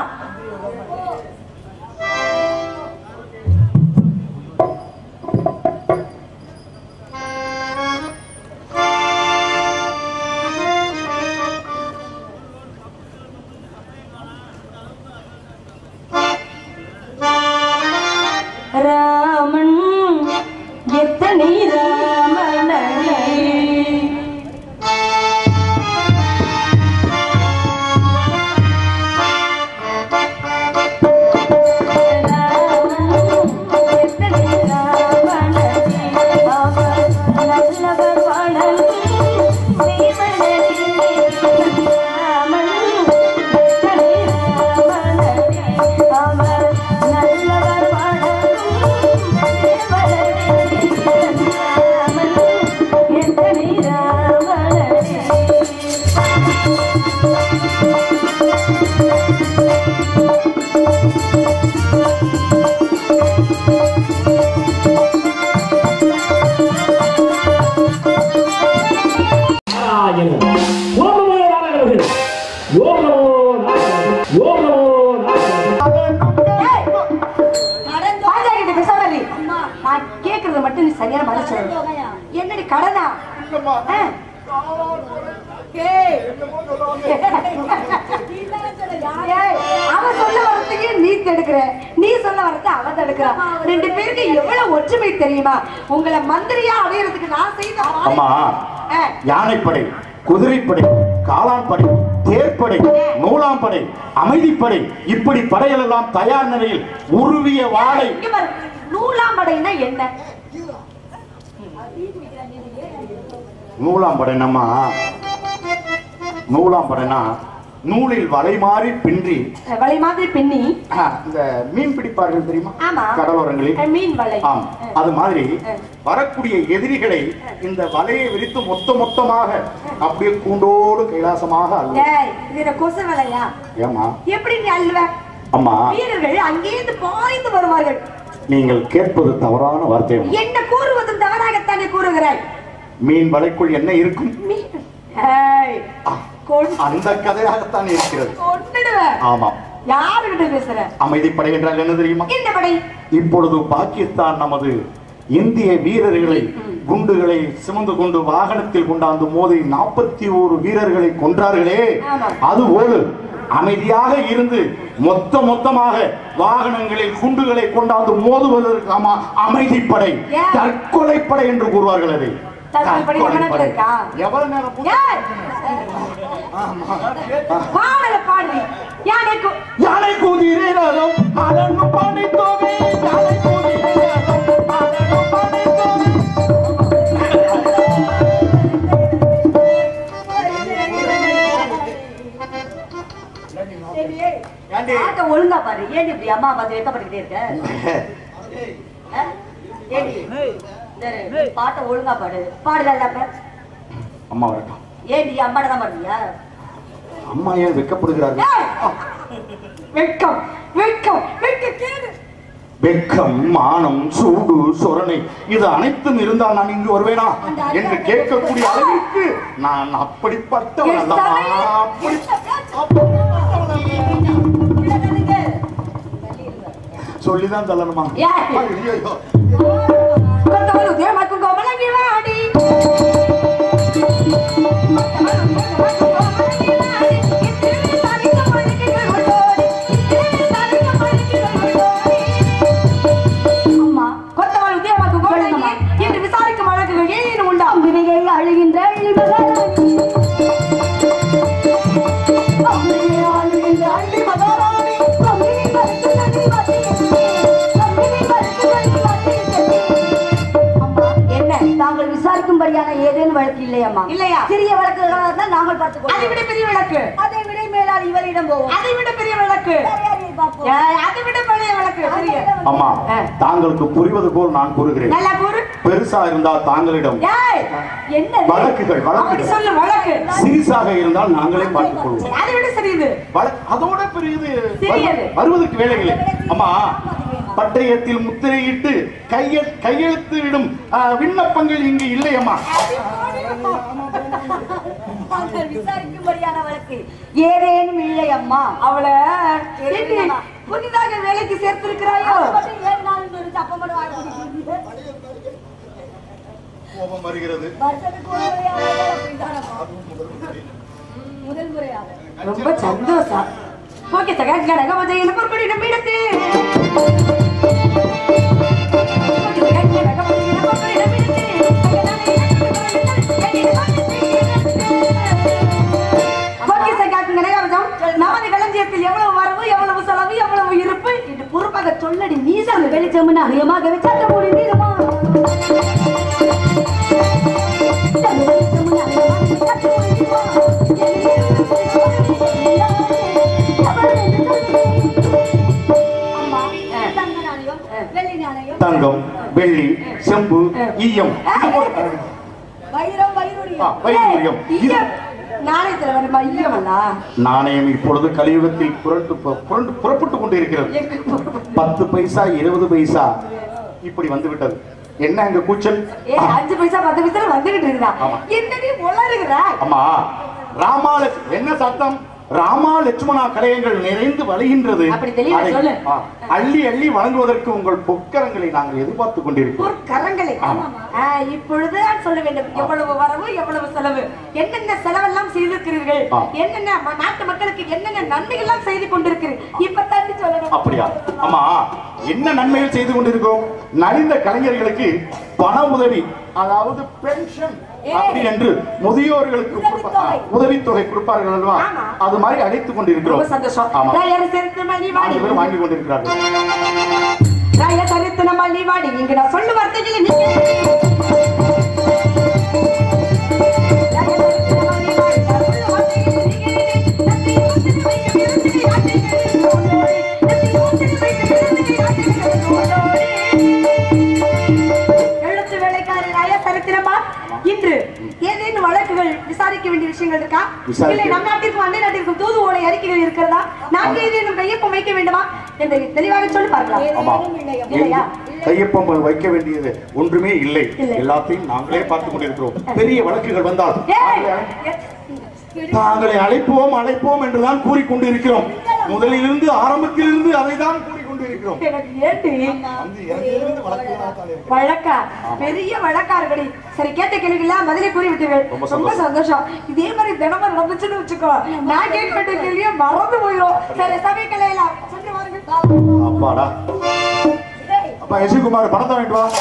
ராமன் எத்தனை ராமனடி நாராயணன் ஓம் நமோ நாராயணன் ஓம் நமோ நாராயணன் ஓம் நமோ நாராயணன் பாஞ்சாலிகிட்ட பேசாதடி. நான் கேக்குறது மட்டும் நீ சரியான பதில் சொல்லு. என்னடி கடனா ஆ. ஏய். ஏய், அவன் சொல்ல வரதுக்கு நீ தடுக்கிற நீ சொல்ல வரது அவன் தடுக்கிறான் ரெண்டு பேருக்கு எவ்வளவு ஒற்றுமை தெரியுமா உங்களை மந்திரியா அடையறதுக்கு நான் செய்த அம்மா ஆ. யானைப்படை குதிரைப்படை காளான்படை தேர்ப்படை நூலாம்படை அமைதிப்படை இப்படி படைகள் எல்லாம் தயார் நிலையில் உருவிய வாளை இங்க பாரு, நூலாம்படைன்னா என்ன நூலாம்படை நம்ம நூலாம்படைனா நூலில் வலை மாறி பின்றி வலை மாதிரி பின்னி ஆ, இந்த மீன் பிடிப்பார்கள் தெரியுமா ஆமா. கடலோரங்களில் அஹ், மீன் வலை ஆம் அது மாதிரி வரக்கூடிய எதிரிகளை இந்த வலையை விரித்து மொத்த மொத்தமாக அப்படியே கூண்டோடு கைலாசமாக அள்ளு ஏய், இது என்ன கொசு வலையா ஏமா எப்படி நீ அள்ளுவ அம்மா வீரர்கள் அங்கேருந்து பாய்ந்து வருவார்கள் நீங்கள் கேட்பது தவறான வார்த்தை அம்மா. என்ன கூறுவதும் தவறாகத்தானே கூறுகிறாய் மீன் வலைக்குள் என்ன இருக்கும் மீ- ஏய், கொன்- அந்த கதையாகத்தான் இருக்கிறது கொன்னுடுவேன். ஆமாம் யாருகிட்ட பேசுற அமைதிப்படை என்றால் என்ன தெரியுமா என்ன படை இப்பொழுது பாகிஸ்தான் நமது இந்திய வீரர்களை குண்டுகளை சுமந்து கொண்டு வாகனத்தில் கொண்டாந்து மோதி நாற்பத்தி ஓரு வீரர்களை கொன்றார்களே ஆமாம். அதுபோல அமைதியாக இருந்து மொத்த மொத்தமாக வாகனங்களில் குண்டுகளை கொண்டாந்து மோதுவதற்கு ஆமா அமைதிப்படை ஏன்? தற்கொலைப்படை என்று கூறுவார்கள் அதை தற்கொலைப்படை தமிழ்நாட்டுல இருக்கா? எவ்வளவு நேரம் போ- ஏய், பாடல பாடுவி யானை கு- யானை குதிரை ரதம் அதனும் படை தொகை யானை குதிரை ரதம் அதனும் படை தொகை ஏண்டி? பாட்டை ஒழுங்கா பாரு ஏன் இப்படி அம்மா பார்த்து வெக்கப்பட்டுக்கிட்டே இருக்க ஆ? ஏண்டி இந்த பாட்டை ஒழுங்கா பாடு பாடல அம்மா வரட்டும் ஏண்டி அம்மாட தான் பாடுவியா அம்மா ஏன் வெக்கப்படுகிறார்கள் ஏய்! வெட்கம் வெட்கம் வெட்க கேடு வெக்கம் மானம் சூடு சொரணை இது அனைத்தும் இருந்தால் நான் இங்கு வருவேனா என்று கேட்கக்கூடிய அளவிற்கு நான் அப்படிப்பட்டவன் அல்லவா அப்படி சொல்லிதான் தள்ளணுமா ஏய்! ஐயையோ. கொத்தவள் உதயமாக்கும் கோமலங்கி வாடி அம்மா, கொத்தவள் உதயமாக்கும் கோமலங்கி என்று விசாரிக்கும் வழக்குகள் ஏதேனும் உண்டா வினையை அழுகின்ற அழிமகளாகி. அம்மையை ஆளுகின்ற அழிமகளாகி. அம்மினி பறித்து நதி வசியமே. அம்மினி பறித்து நதி வசியமே. அம்மா, என்ன தாங்கள் விசாரிக்கும்படியான ஏதேனும் வழக்கு இல்லையம்மா இல்லையா சிறிய வழக்குகளாக இருந்தால் நாங்கள் பார்த்துக்கோ அதை விட பெரிய வழக்கு அதை விட மேலால் இவரிடம் போவோம் அதை விட பெரிய வழக்கு ஏய், அதை விட பெரிய வழக்கு பெரிய அம்மா ஆ. தாங்களுக்கு புரிவது போல் நான் கூறுகிறேன் நல்லா கூறு பெருசா இருந்தால் தாங்களிடம் ஏய் என்ன வழக்குகள், வழக்குகள். அப்படி சொல்லு வழக்கு சிறிசாக இருந்தால் நாங்களே பார்த்துக் கொள்வோம் அதை விட சரியுது வழ- அதோட பெரியது சிறியது. வருவதற்கு வேலைகளே அம்மா பட்டயத்தில் முத்திரையிட்டு கைய கையெழுத்து விடும் ஆ, விண்ணப்பங்கள் இங்கு இல்லை அம்மா நாங்கள் விசாரிக்கும்படியான வழக்கு ஏதேனும் இல்லை அம்மா அவளை என்னம்மா? புதிதாக வேலைக்கு சேர்த்திருக்கிறாயோ அது மட்டும் ஏழு நாள் தெரிஞ்சு அப்ப மட்டும் வாங்கி குடிக்கிறீங்க. கோபம் வருகிறது வருஷத்துக்கு ஒரு முறையாவது அப்படிதானம்மா? முதல் முறையாக ரொம்ப சந்தோஷம் ஓகே சகா கடக மஜை என்ன கொடி நம்மிடத்து ஓகே சகா கடக மஜை என்ன கொடி நம்மிடத்து ஓகே சகா கடகவஜம் நமது களஞ்சியத்தில் எவ்வளவு வரவு எவ்வளவு செலவு எவ்வளவு இருப்பு இது பொறுப்பாக சொல்லடி நீ சொல்லு வெளிச்சம்னு அதிகமாக வச்சாட்ட முடியுமா தங்கம் வெள்ளி செம்பு ஈயம் வைரம் ஆ, வைரூரியம் வைடூரியம் இது நாணயத்துல வருமா இல்லையவல்லா நாணயம் இப்பொழுது கலியுகத்தில் புரண்டு புரண்டு புறப்பட்டுக் கொண்டு இருக்கிறது எங்க பொறுப்பு பத்து பைசா இருபது பைசா இப்படி வந்து விட்டது என்ன அங்க கூச்சல் ஏ அஞ்சு பைசா பத்து பைசா வந்துகிட்டு இருக்குதா ஆமா. என்னடி உளறுகிற அம்மா ராமா லட்ச- என்ன சத்தம் ராமா லட்சுமணா கலையங்கள் நிறைந்து வழிகின்றது அப்படி தெளிவா அதை- சொல்லு. ஆ, அள்ளி அள்ளி வழங்குவதற்கு உங்கள் பொக்கரங்களை நாங்கள் எதிர்பார்த்து கொண்டிருக்கிறோம் ஒரு கரங்களை ஆமா. ஆ, இப்பொழுது நான் சொல்ல வேண்டும் எவ்வளவு வரவு எவ்வளவு செலவு என்னென்ன செலவெல்லாம் செய்திருக்கிறீர்கள் ஆ. என்னென்ன ம- நாட்டு மக்களுக்கு என்னென்ன நன்மைகள் எல்லாம் செய்து கொண்டிருக்கிறீர்கள் இப்ப தாண்டி சொல்லணும் அப்படியா அம்மா என்ன நன்மைகள் செய்து கொண்டிருக்கோம் நலிந்த கலைஞர்களுக்கு பண உதவி அதாவது பென்ஷன் அப்படி என்று முதியோர்களுக்கு கொடுப்ப- ஆ, உதவித்தொகை கொடுப்பார்கள் அல்லவா ஆமா. அது மாதிரி அழைத்துக் கொண்டிருக்கிறோம் ரொம்ப சந்தோஷம் ஆமா ராயர் சேர்த்து மணி வாடி நாலு பேரும் வாங்கி கொண்டிருக்கிறார்கள் ராயர் சரித்து நம்ம மணி வாடி இங்க நான் சொல்லு வார்த்தைகளை நீங்க எழுத்து வேலைக்காரர் ராயா சரித்திரமா இன்று ஏதேனும் வழக்குகள் விசாரிக்க வேண்டிய விஷயங்கள் இருக்கா விசாரிக்க- இல்லை நம் நாட்டிற்கும் அண்டை நாட்டிற்கும் தூது ஓலை அறிக்கைகள் இருக்கிறதா நாங்கள் ஏதேனும் கையொப்பம் வைக்க வேண்டுமா என்று தெளிவாக சொல்லி பார்க்கலாம் ஆமா இல்லையா கையொப்பம் வைக்க வேண்டியது ஒன்றுமே இல்லை இல்லை. எல்லாத்தையும் நாங்களே பார்த்துக் கொண்டிருக்கிறோம் பெரிய வழக்குகள் வந்தால் ஏய், நாங்களே அழை- தாங்களை அழைப்போம் அழைப்போம் என்றுதான் கூறிக்கொண்டு இருக்கிறோம் முதலிலிருந்து ஆரம்பத்திலிருந்து அதை தான் கூறிக்கொண்டு இருக்கிறோம் எனக்கு ஏண்டி வந்து இறங்கியிருந்து வழக்குகளாக தான் இருக்கிறது. வழக்கா பெரிய வழக்கார்களே சரி கேட்ட கேள்விகள்லாம் பதிலே கூறிவிட்டீர்கள் ரொம்ப ரொம்ப சந்தோஷம் இதே மாதிரி தினமும் நடந்துச்சுன்னு வச்சுக்கோ நான் கேட்க வேண்டிய கேள்வியை மறந்து போயிடும் சரி சபைகளை எல்லாம் சென்று வாருங்கள் அப்பாடா அப்பா யசிகுமார் பணத்தை வாங்கிட்டு வா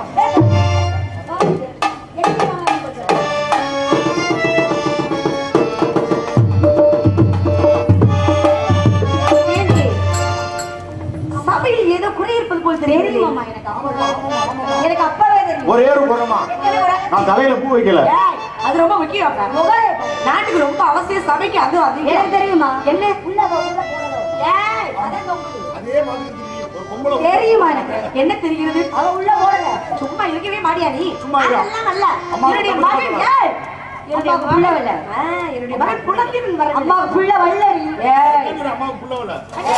ஏண்டி? சபையில் ஏதோ குறையிருப்பது போல் தெரியுது தெரியுமாம்மா எனக்கு அப்பவே எனக்கு அப்பவே தெரியும் ஒரே ஒரு குணமா நான் தலையில பூ வைக்கல ஏய், அது ரொம்ப முக்கியம் அப்ப. நாட்டுக்கு ரொம்ப அவசியம் சபைக்கு அது அது எனக்கு தெரியுமா என்ன உள்ள போ, உள்ள போறதோ ஏய், அதான் தொங்குது. அதே மாதிரி ஒரு பொம்பளை தெரியுமா எனக்கு என்ன தெரிகிறது அவ உள்ள போடல சும்மா இருக்கவே மாட்டியா நீ சும்மா இரு. அதெல்லாம் அல்ல அம்மா, என்னுடைய அம்மா, மகன் அம்மா. ஏய், என்னுடைய அம்மா, புள்ள மகன் வரல. ஆ, என்னுடைய மகன் குலத்தின் வர அம்மா புள்ள வள்ளரி ஏய் அம்மாவுக்கு புள்ள வரல.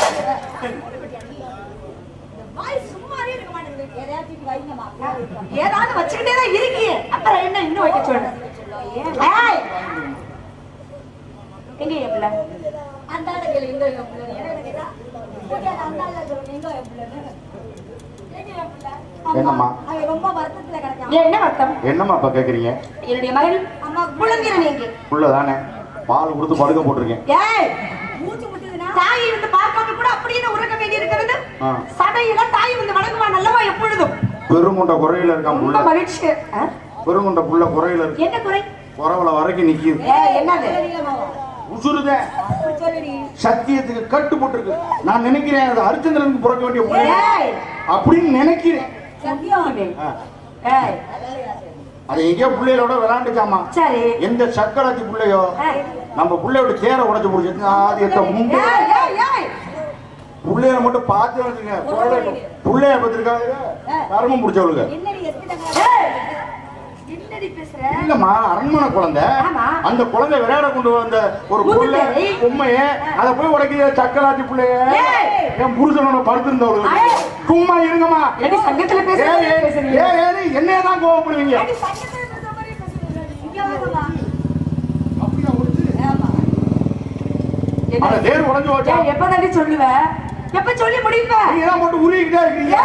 வாய் சும்மாவே இருக்க மாட்டேங்குது எதையாச்சும் வைங்கம்மா ஏதாவது வச்சுக்கிட்டே தான் இருக்கீங்க அப்புறம் என்ன இன்னும் வைக்க சொல்லு ஏய் எங்க என் பிள்ளை அந்த ஆளு கேளு, எங்க என் புள்ள? என்ன கேட்டா? ஓகே, அந்த அந்த ஆளு சொல்லு, எங்க என் புள்ளன்னு? எங்க என் புள்ள? அம்மா, என்னம்மா? அவன் ரொம்ப வருத்தத்துல கிடக்கான். நீ என்ன அர்த்தம் என்னம்மா அப்பா கேக்குறீங்க என்னுடைய மகன் அம்மா, குழந்தைரன் எங்கே புள்ளதானே பால் கொடுத்து படுக்க போட்டிருக்கேன் ஏய் மூச்சு முட்டுதுன்னா, தாயை வந்து பார்க்காம கூட அப்படியே உறக்க வேண்டி இருக்கிறது ஆ. சபையில தாய் வந்து வணங்குவான் அல்லவா எப்பொழுதும் பெருங்குண்ட குறையில இருக்கான் ரொம்ப புள்ள மகிழ்ச்சி ஆ? பெருங்குண்ட புள்ள குறையில இருக்கு என்ன குறை குறவல வரைக்கும் நிக்குது ஏய் என்னது தெரியலமாவா? உசுருதே அப்படி சொல்லுடி. சத்தியத்துக்கு கட்டு போட்டிருக்கு நான் நினைக்கிறேன் அது அரிச்சந்திரனுக்கு பிறக்க வேண்டிய புள்ள ஏய் அப்படின்னு நினைக்கிறேன் சத்தியம் ஆ. ஏய் அது எங்கேயோ பிள்ளைகளோட விளையாண்டுச்சாமா சரி எந்த சக்கராச்சி பிள்ளையோ ஏய். நம்ம பிள்ளையோட சேர உடைச்சு முடிச்சு அது எத்த முண்டு ஏய் ஏய் ஏய் பிள்ளைய மட்டும் பார்த்து வச்சுங்க பிள்ளைய பத்திருக்காங்க கர்மம் பிடிச்சவளுங்க என்னடி எஸ்பி தங்கா? ஏய் என்னடி பேசுற இல்லம்மா அரண்மனை குழந்தை ஆமா. அந்த குழந்தை விளையாட கொண்டு வந்த ஒரு பொருளை முதுகை. பொம்மைய அதை போய் உடைக்கிற சக்கராச்சி பிள்ளைய ஏய். என் புருஷனோட படுத்திருந்தவளுங்க ஏய். சும்மா இருங்கம்மா ஏடி சங்கத்துல ஏய், பேசுறீங்க ஏய், பேசுறீங்க ஏய், ஏய், என்னைய தான் கோவப்படுவீங்க அடி, சங்கத்துல பேசுற மாதிரி பேசுறீங்க. இங்க வாங்கம்மா. அப்படியா ஒரு அந்த தேர் உடைஞ்சு போச்சா ஏய், எப்ப தாண்டி சொல்லுவ எப்ப சொல்லி முடிப்ப நீங்க தான் போட்டு உருகிக்கிட்டே இருக்கீங்க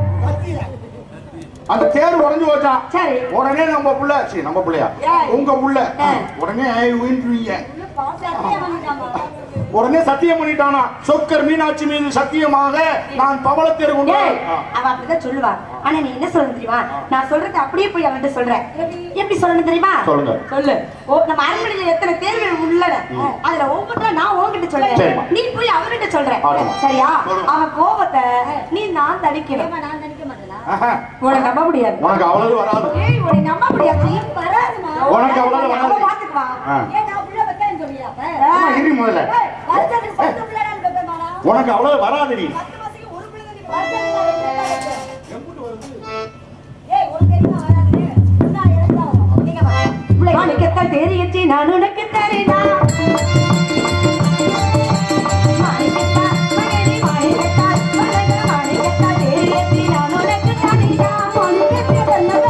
அந்த தேர் உடைஞ்சு போச்சா சரி உடனே நம்ம புள்ள சரி நம்ம புள்ளையா ஏய். உங்க புள்ள ஏய். உடனே உயின்றுவீங்க சத்தியம் பண்ணிட்டாமா உடனே சத்தியம் பண்ணிட்டானா சொக்கர் மீனாட்சி மீது சத்தியமாக நான் பவளத்தேர் கொண்டு ஏய், ஆ. அவ அப்படிதான் சொல்லுவா ஆனா நீ என்ன சொல்லணும் தெரியுமா நான் சொல்றது அப்படியே போய் அவன்கிட்ட சொல்றேன் எப்படி சொல்லணும் தெரியுமா சொல்லுங்க. சொல்லு ஓ நம்ம அரண்மனையில எத்தனை தேர்வுகள் உள்ளன அதுல ஒவ்வொன்றா நான் உன்கிட்ட சொல்றேன் சரிம்மா. நீ போய் அவன்கிட்ட சொல்ற ஆகட்டும். சரியா சொல்லுங்க. அவன் கோபத்தை நீ நான் தணிக்கணும் ஏம்மா, நான் நினைக்க மாட்டேனா ஆஹா. உனக்கு நம்ப முடியாது உனக்கு அவ்வளவு வராது ஏய் உனக்கு நம்ப முடியாது வராதுமா உனக்கு அவ்வளவு அவன் வராது பாத்துக்குவா ஆ. ஏன் நான் புள்ள வைக்கன்னு சொல்லியா அப்ப? அம்மா, இரு முதல்ல ஏய், வருஷத்துக்கு பத்து பிள்ளை நான் வைப்பேன்மாடா. உனக்கு அவ்வளவு வராது நீ பத்து மாசத்துக்கு ஒரு பிள்ளை தான் நீ வருஷத்துக்கு நான் ரெண்டு பிள்ளை வைப்பேன். ஏய், உனக்கு தெரியுமா வராதுன்னு? நான் எனக்கு தான் வரும். நீங்க வாங்க. மாணிக்கத்தால் தேறியச்சி நான் உனக்கு தரேனா மாணிக்கத்தால் மகனே மாணிக்கத்தால் மகனே மாணிக்கத்தால் தேறியச்சி நான் உனக்கு தரேனா மாணிக்கத்தை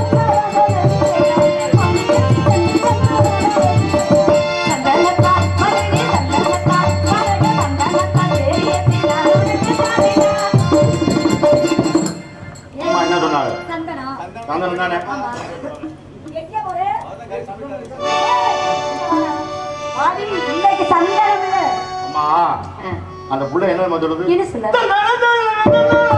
சந்தனத்தால் மகனே சந்தனத்தால் மகனே சந்தனத்தால் தேறியச்சி நான் உனக்கு தரேனா அம்மா என்ன சொன்னாங்க சந்தனம். சந்தனம் தானே எங்க போற? ஆதி இன்னைக்கு சந்தனம் இல்ல அம்மா அந்த புள்ள என்ன தெரியுமா சொல்லுது என்ன சொல்ல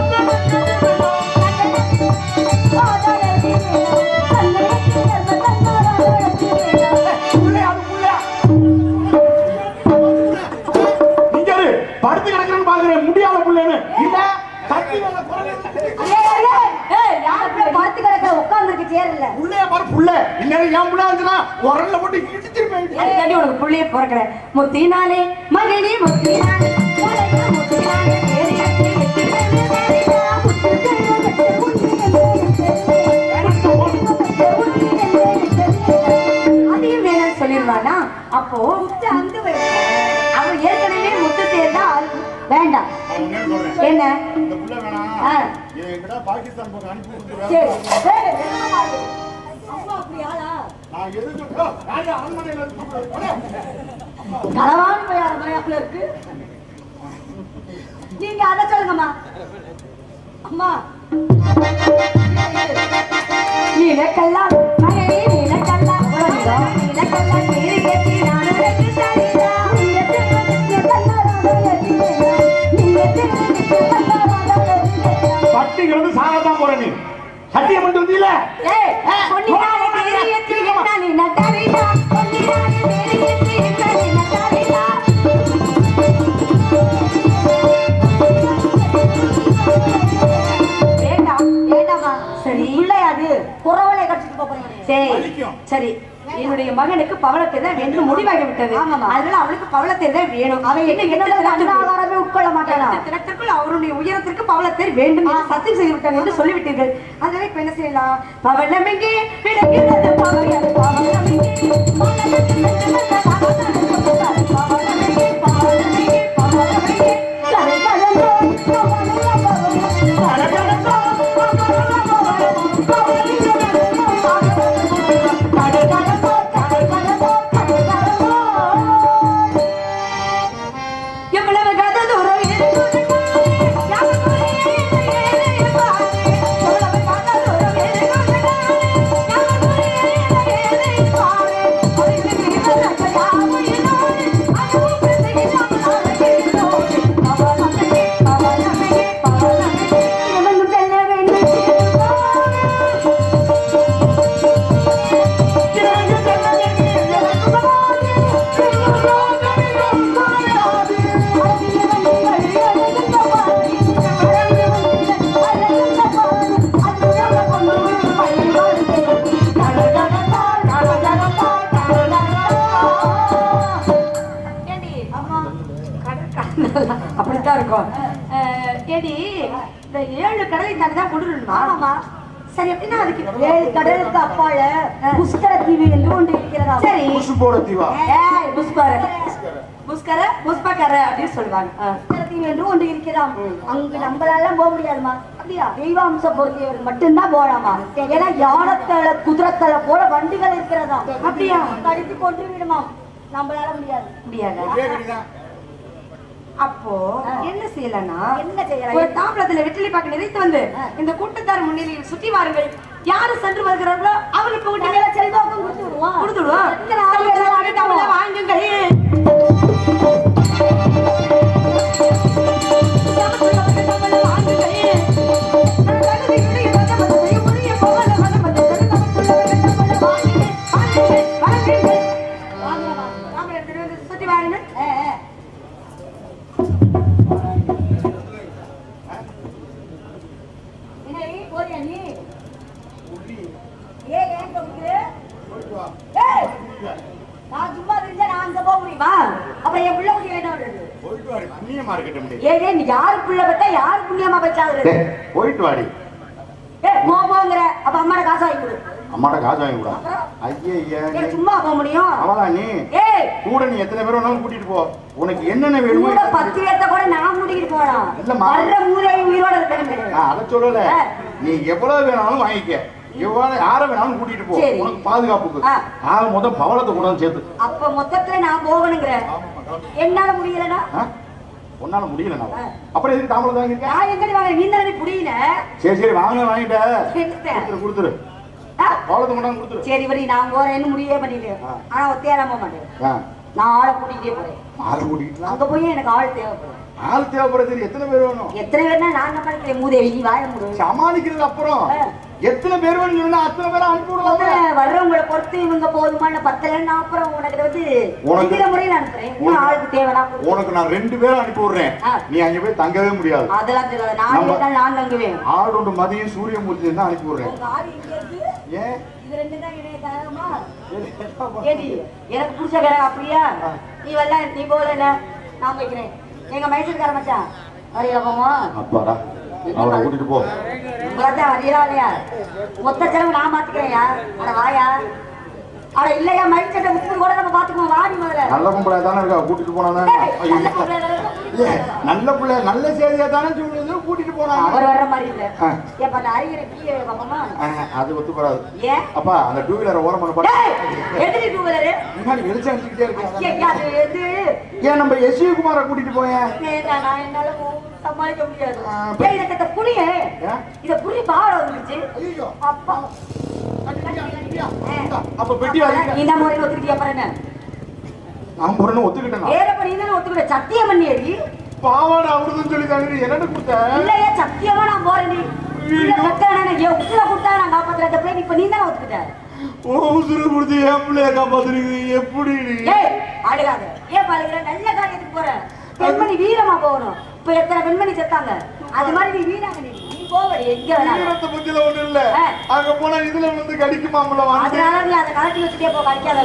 புள்ளையா, அது புள்ளையா? இங்க இரு, படுத்து கிடக்குறேன்னு பாக்குறேன் முடியாத புள்ளைன்னு இல்ல கத்தி மேல குரங்கு. பார்த்து கிடக்க உட்கார்ந்துருக்கு சேர்ல புள்ளைய பாரு புள்ள இந்நேரம் என் புள்ள இருந்துச்சுன்னா உரல்ல போட்டு இடிச்சிருப்பேன் அதுக்காண்டி உனக்கு புள்ளைய பிறக்கிறேன் முத்தினாலே மகனே முத்தினாலே உனக்கு முத்தினாலே பேரு எட்டு எட்டு பேரு பேரிடா. அதையும் வேணும்னு சொல்லிடுவானா அப்போ அங்கு அவன் ஏற்கனவே முத்து தேர்ந்தா வேண்டாம் என்ன இந்த புள்ள வேணாம் ஆ. இதை எங்கடா பாகிஸ்தான் பக்கம் அனுப்பி விட்டுரு. சரி அம்மா அப்படி ஆளா நான் எதுக்கு ஓ, ராஜா அரண்மனையில இருந்து கூப்பிடுறேன். களவான் போய் அரமனையாக்குள்ள இருக்கு நீங்க அதை சொல்லுங்கம்மா அம்மா நீலக்கல்லாம் மகனே நீலக்கல்லாம் நீலக்கல்லாம் பேரு கேட்டு நான் உனக்கு சரிதா பட்டிங்கிறது சாகத்தான் போற நீ சத்தியம் பண்ணிட்டு வந்தீல ஏய் பொன்னினாலே பேரு ஏற்றி என்ன நீ நட்டாரிதா பொன்னினாலே பேரு ஏற்றி என்ன நீ நட்டாரிதா வேண்டாம் வேண்டாமா சரி பிள்ளை அது குறவலை கடிச்சிட்டு போறீங்க சரி வலிக்கும். சரி என்னுடைய மகனுக்கு பவளத்தை தான் வேண்டும் முடிவாகி விட்டது ஆமாம்மா. அதனால அவளுக்கு பவளத்தை தான் வேணும் அவன் என்ன என்னோட அன்னாகாரமே உட்கொள்ள மாட்டானா எட்டு தினத்திற்குள் அவருடைய உயரத்திற்கு பவளத்தேர் வேண்டும் என்று சத்தியம் செய்து விட்டாங்க என்று சொல்லிவிட்டீர்கள் அதனால இப்ப என்ன செய்யலாம் பவளம் எங்கே விளக்கிறது பவளம் பவளம் எங்கே பவளம் எங்கே? பவளம் எங்கே? பவளம் எங்கே? பவளம் எங்கே? கலகலந்தோ, கவலையா பவளம். கலகலந்தோ, கவலையா பவளம். கவலையா பவளம். கலகலந்தோ, கலகலந்தோ, கலகலந்தோ. எவ்வளவு கத தூரம் இருக்குது யாருக்குள்ளே ஏழை பாரு. எவ்வளவு கத தூரம் இருக்குது யாருக்குள்ளே ஏழை பாரு. அறிவு இவரது யாவையினோடு அனுபவத்தை இல்லாமலாகிறதோடு. பவளமே, பவளமே, பவளமே, இவன் செல்ல வேண்டும் அப்படித்தான் இருக்கும் அஹ், ஏடி இந்த ஏழு கடலை தாண்டி தான் கொண்டு வரணுமா ஆமாமா சரி அப்படின்னா அதுக்கு ஏழு கடலுக்கு அப்பால புஷ்கர தீவு என்று ஒன்று இருக்கிறதா சரி புசு போட தீவா ஏய் புஷ்பார புஷ்கர புஷ்பகர அப்படின்னு சொல்லுவாங்க ஆ. புஷ்கர தீவு என்று ஒன்று இருக்கிறாம் அங்கு நம்மளால போக முடியாதுமா அப்படியா தெய்வாம்ச பொருத்தியவர் மட்டும்தான் போகலாமா ஏன்னா யானத்தல குதிரத்தல போல வண்டிகள் இருக்கிறதா அப்படியா? கடித்து கொண்டு விடுமாம் நம்மளால முடியாது முடியாதா ஒரே கடிதான் அப்போ ஆ. என்ன செய்யலன்னா என்ன செய்யலாம்? ஒரு தாம்பலத்துல வெற்றிலை பாக்கு நிறைத்து வந்து ஆ. இந்த கூட்டத்தார் முன்னிலையில் சுற்றி வாருங்கள் யாரு சென்று வருகிறார்களோ அவர்களுக்கு நல்ல விட்டு செல்வாக்கும் கொடுத்து விடுவோம் கொடுத்துடுவோம் எத்தனை ஆயிரம் ஆயிரம் தமிழ ஆயிரம் வாங்குங்கள் சுத்தி வாருங்கள் ஆ, ஆ. என்ன நீ போறியா நீ ஏன் ஏன் குடிக்கிற? ஏய், நான் சும்மா இருந்தா நான் அங்க போக முடியுமா அப்புறம் என் பிள்ளை குட்டி என்ன பண்றது போயிட்டு வாடி புண்ணியமா இருக்கட்டும் முடியும் ஏய் ஏய், நீ யாரு பிள்ளை பெத்தா யாரு புண்ணியமா பெற்றாது போயிட்டு வாடி ஏய் போ போங்கிற அப்ப அம்மாட காசு வாங்கி கொடு அம்மாட்ட காசு வாங்கி விடா அப்புறம்? ஐயா ஏய், சும்மா போக முடியும் அவளா நீ ஏய் கூட நீ எத்தனை பேர் வேணாலும் கூட்டிட்டு போ உனக்கு என்னென்ன வேணுமோ கூட பத்து பேர்த்த கூட நான் முடிக்கிட்டு போலாம் இல்லம்மா. வர்ற மூளை உயிரோட இருக்கணும் நான் அதை சொல்லல ஆ. நீ எவ்வளவு வேணாலும் வாங்கிக்க எவ்வளவு யார வேணாலும் கூட்டிட்டு போ சரி. உனக்கு பாதுகாப்புக்கு ஆ. ஆக மொத்தம் பவளத்தை கூட சேர்த்து அப்ப மொத்தத்துல நான் போகணுங்கிற என்னால முடியலனா ஆ? உன்னால முடியல நான் ஆ. அப்புறம் எதுக்கு தாமதம் வாங்கியிருக்க நான் எங்கடி வாங்க நீ தானே புரியல சரி சரி வாங்க வாங்கிட்ட என்னத்த? கொடுத்துரு கொடுத்துரு ஆ? பவளத்தை கொண்டாந்து கொடுத்துரு சரி வரி நான் போறேன்னு முடிவே பண்ணிட்டு ஆ. ஆனா ஒத்தையால போக மாட்டேன் ஆ. நான் ஆளை கூட்டிகிட்டே போறேன் ஆள் கூட்டிட்டு அங்க போய் எனக்கு ஆள் தேவைப்படும் ஆள் தேவைப்படுறது சரி எத்தனை பேர் வேணும் எத்தனை பேர்னா நான் நம்ம மூதேவி நீ வாய முடு சமாளிக்கிறது அப்புறம் ஆ. எத்தனை பேர் வேணும் சொன்னா அத்தனை பேரை அனுப்பி விடுவாங்க வர்றவங்களை பொறுத்து இவங்க போதுமான பத்தல நான் அப்புறம் உனக்கு வந்து உனக்கு- இந்த முறையில் அனுப்புறேன் இன்னும் ஆளுக்கு தேவைனா உனக்கு நான் ரெண்டு பேரும் அனுப்பி விடுறேன் ஆ. நீ அங்க போய் தங்கவே முடியாது அதெல்லாம் தெரியாது நான் நம்ம- இருந்தால் நான் தங்குவேன் ஆடு மதியம் சூரியமூர்த்தி தான் அனுப்பி விடுறேன் உங்க ஆள் இங்க இருக்கு ஏன் இது ரெண்டு தான் இணைய தரமா ஏய், ஏடி எனக்கு பிடிச்ச கடை அப்படியா நீ வரல நீ போகல நான் போய்க்கிறேன் எங்க மைசூர்கார மச்சான் வரையில போமா அப்பாடா அவளை கூட்டிட்டு போ உங்களதான் வரீங்களா இல்லையா மொத்த செலவு நான் பாத்துக்கிறேன்யா அட வாயா அட இல்லையா மைச்சட்டை முப்பது கூட நம்ம பாத்துக்குவோம் வாடி முதல்ல நல்ல பொம்பளை தானே இருக்கா கூட்டிட்டு போனா ஏய், நல்ல பொம்பளை தானே இருக்கா? நல்ல பிள்ளை நல்ல செய்தியா தானே சொல்லுது கூட்டிட்டு போனாங்க அவர் வர்ற மாதிரி இல்ல ஆ. ஏப்பா அந்த அறிகிற கீழே பாப்போமா ஆ, அது ஒத்து போறாது ஏன் அப்பா அந்த டூ வீலரை ஓரம் பண்ண போட டேய், எதிரி டூ வீலரு முன்னாடி வெளிச்சம் அடிச்சுக்கிட்டே ஐயா, இருக்கு அது எது ஏன் நம்ம எஸ் குமாரை கூட்டிட்டு போயேன் வேண்டாம், நான் என்னால சமாளிக்க முடியாது ஆ, ஏய், இதை இந்த புளிய ஏன்? இத புளி பாட வந்துருச்சு ஐயோ அப்பா அப்ப பெட்டி வாங்கி நீ தான் முறையில் ஒத்துக்கிட்டியா அப்புறம் என்ன நான் பொருள் ஒத்துக்கிட்டேன் வேறப்ப நீ தானே ஒத்துக்கிட்ட சத்தியம் பண்ணியடி பாவாடை அவருதுன்னு சொல்லி தானே என்னட்டு கொடுத்த இல்லையா சத்தியமா நான் போறேன் நீ இல்ல பெத்தானே என் உசுர கொடுத்தா நான் காப்பாத்துறேன் அந்த பிள்ளை இப்ப நீ தானே ஒத்துக்கிட்ட உசுறு கொடுத்து என் பிள்ளைய காப்பாத்துறீங்க எப்படி ஏய் அழுகாத ஏன் பாருங்க நல்ல காரியத்துக்கு போற பெண்மணி வீரமா போகணும் இப்ப எத்தனை பெண்மணி செத்தாங்க அது மாதிரி நீ வீராங்க நீ நீ போவடி எங்க வேணாலும் வீரத்தை பத்தில ஒண்ணு இல்ல ஆ. அங்க போனா இதுல வந்து கடிக்குமாம்ல வந்து அதனால நீ அதை கலட்டி வச்சுட்டே போ கடிக்காத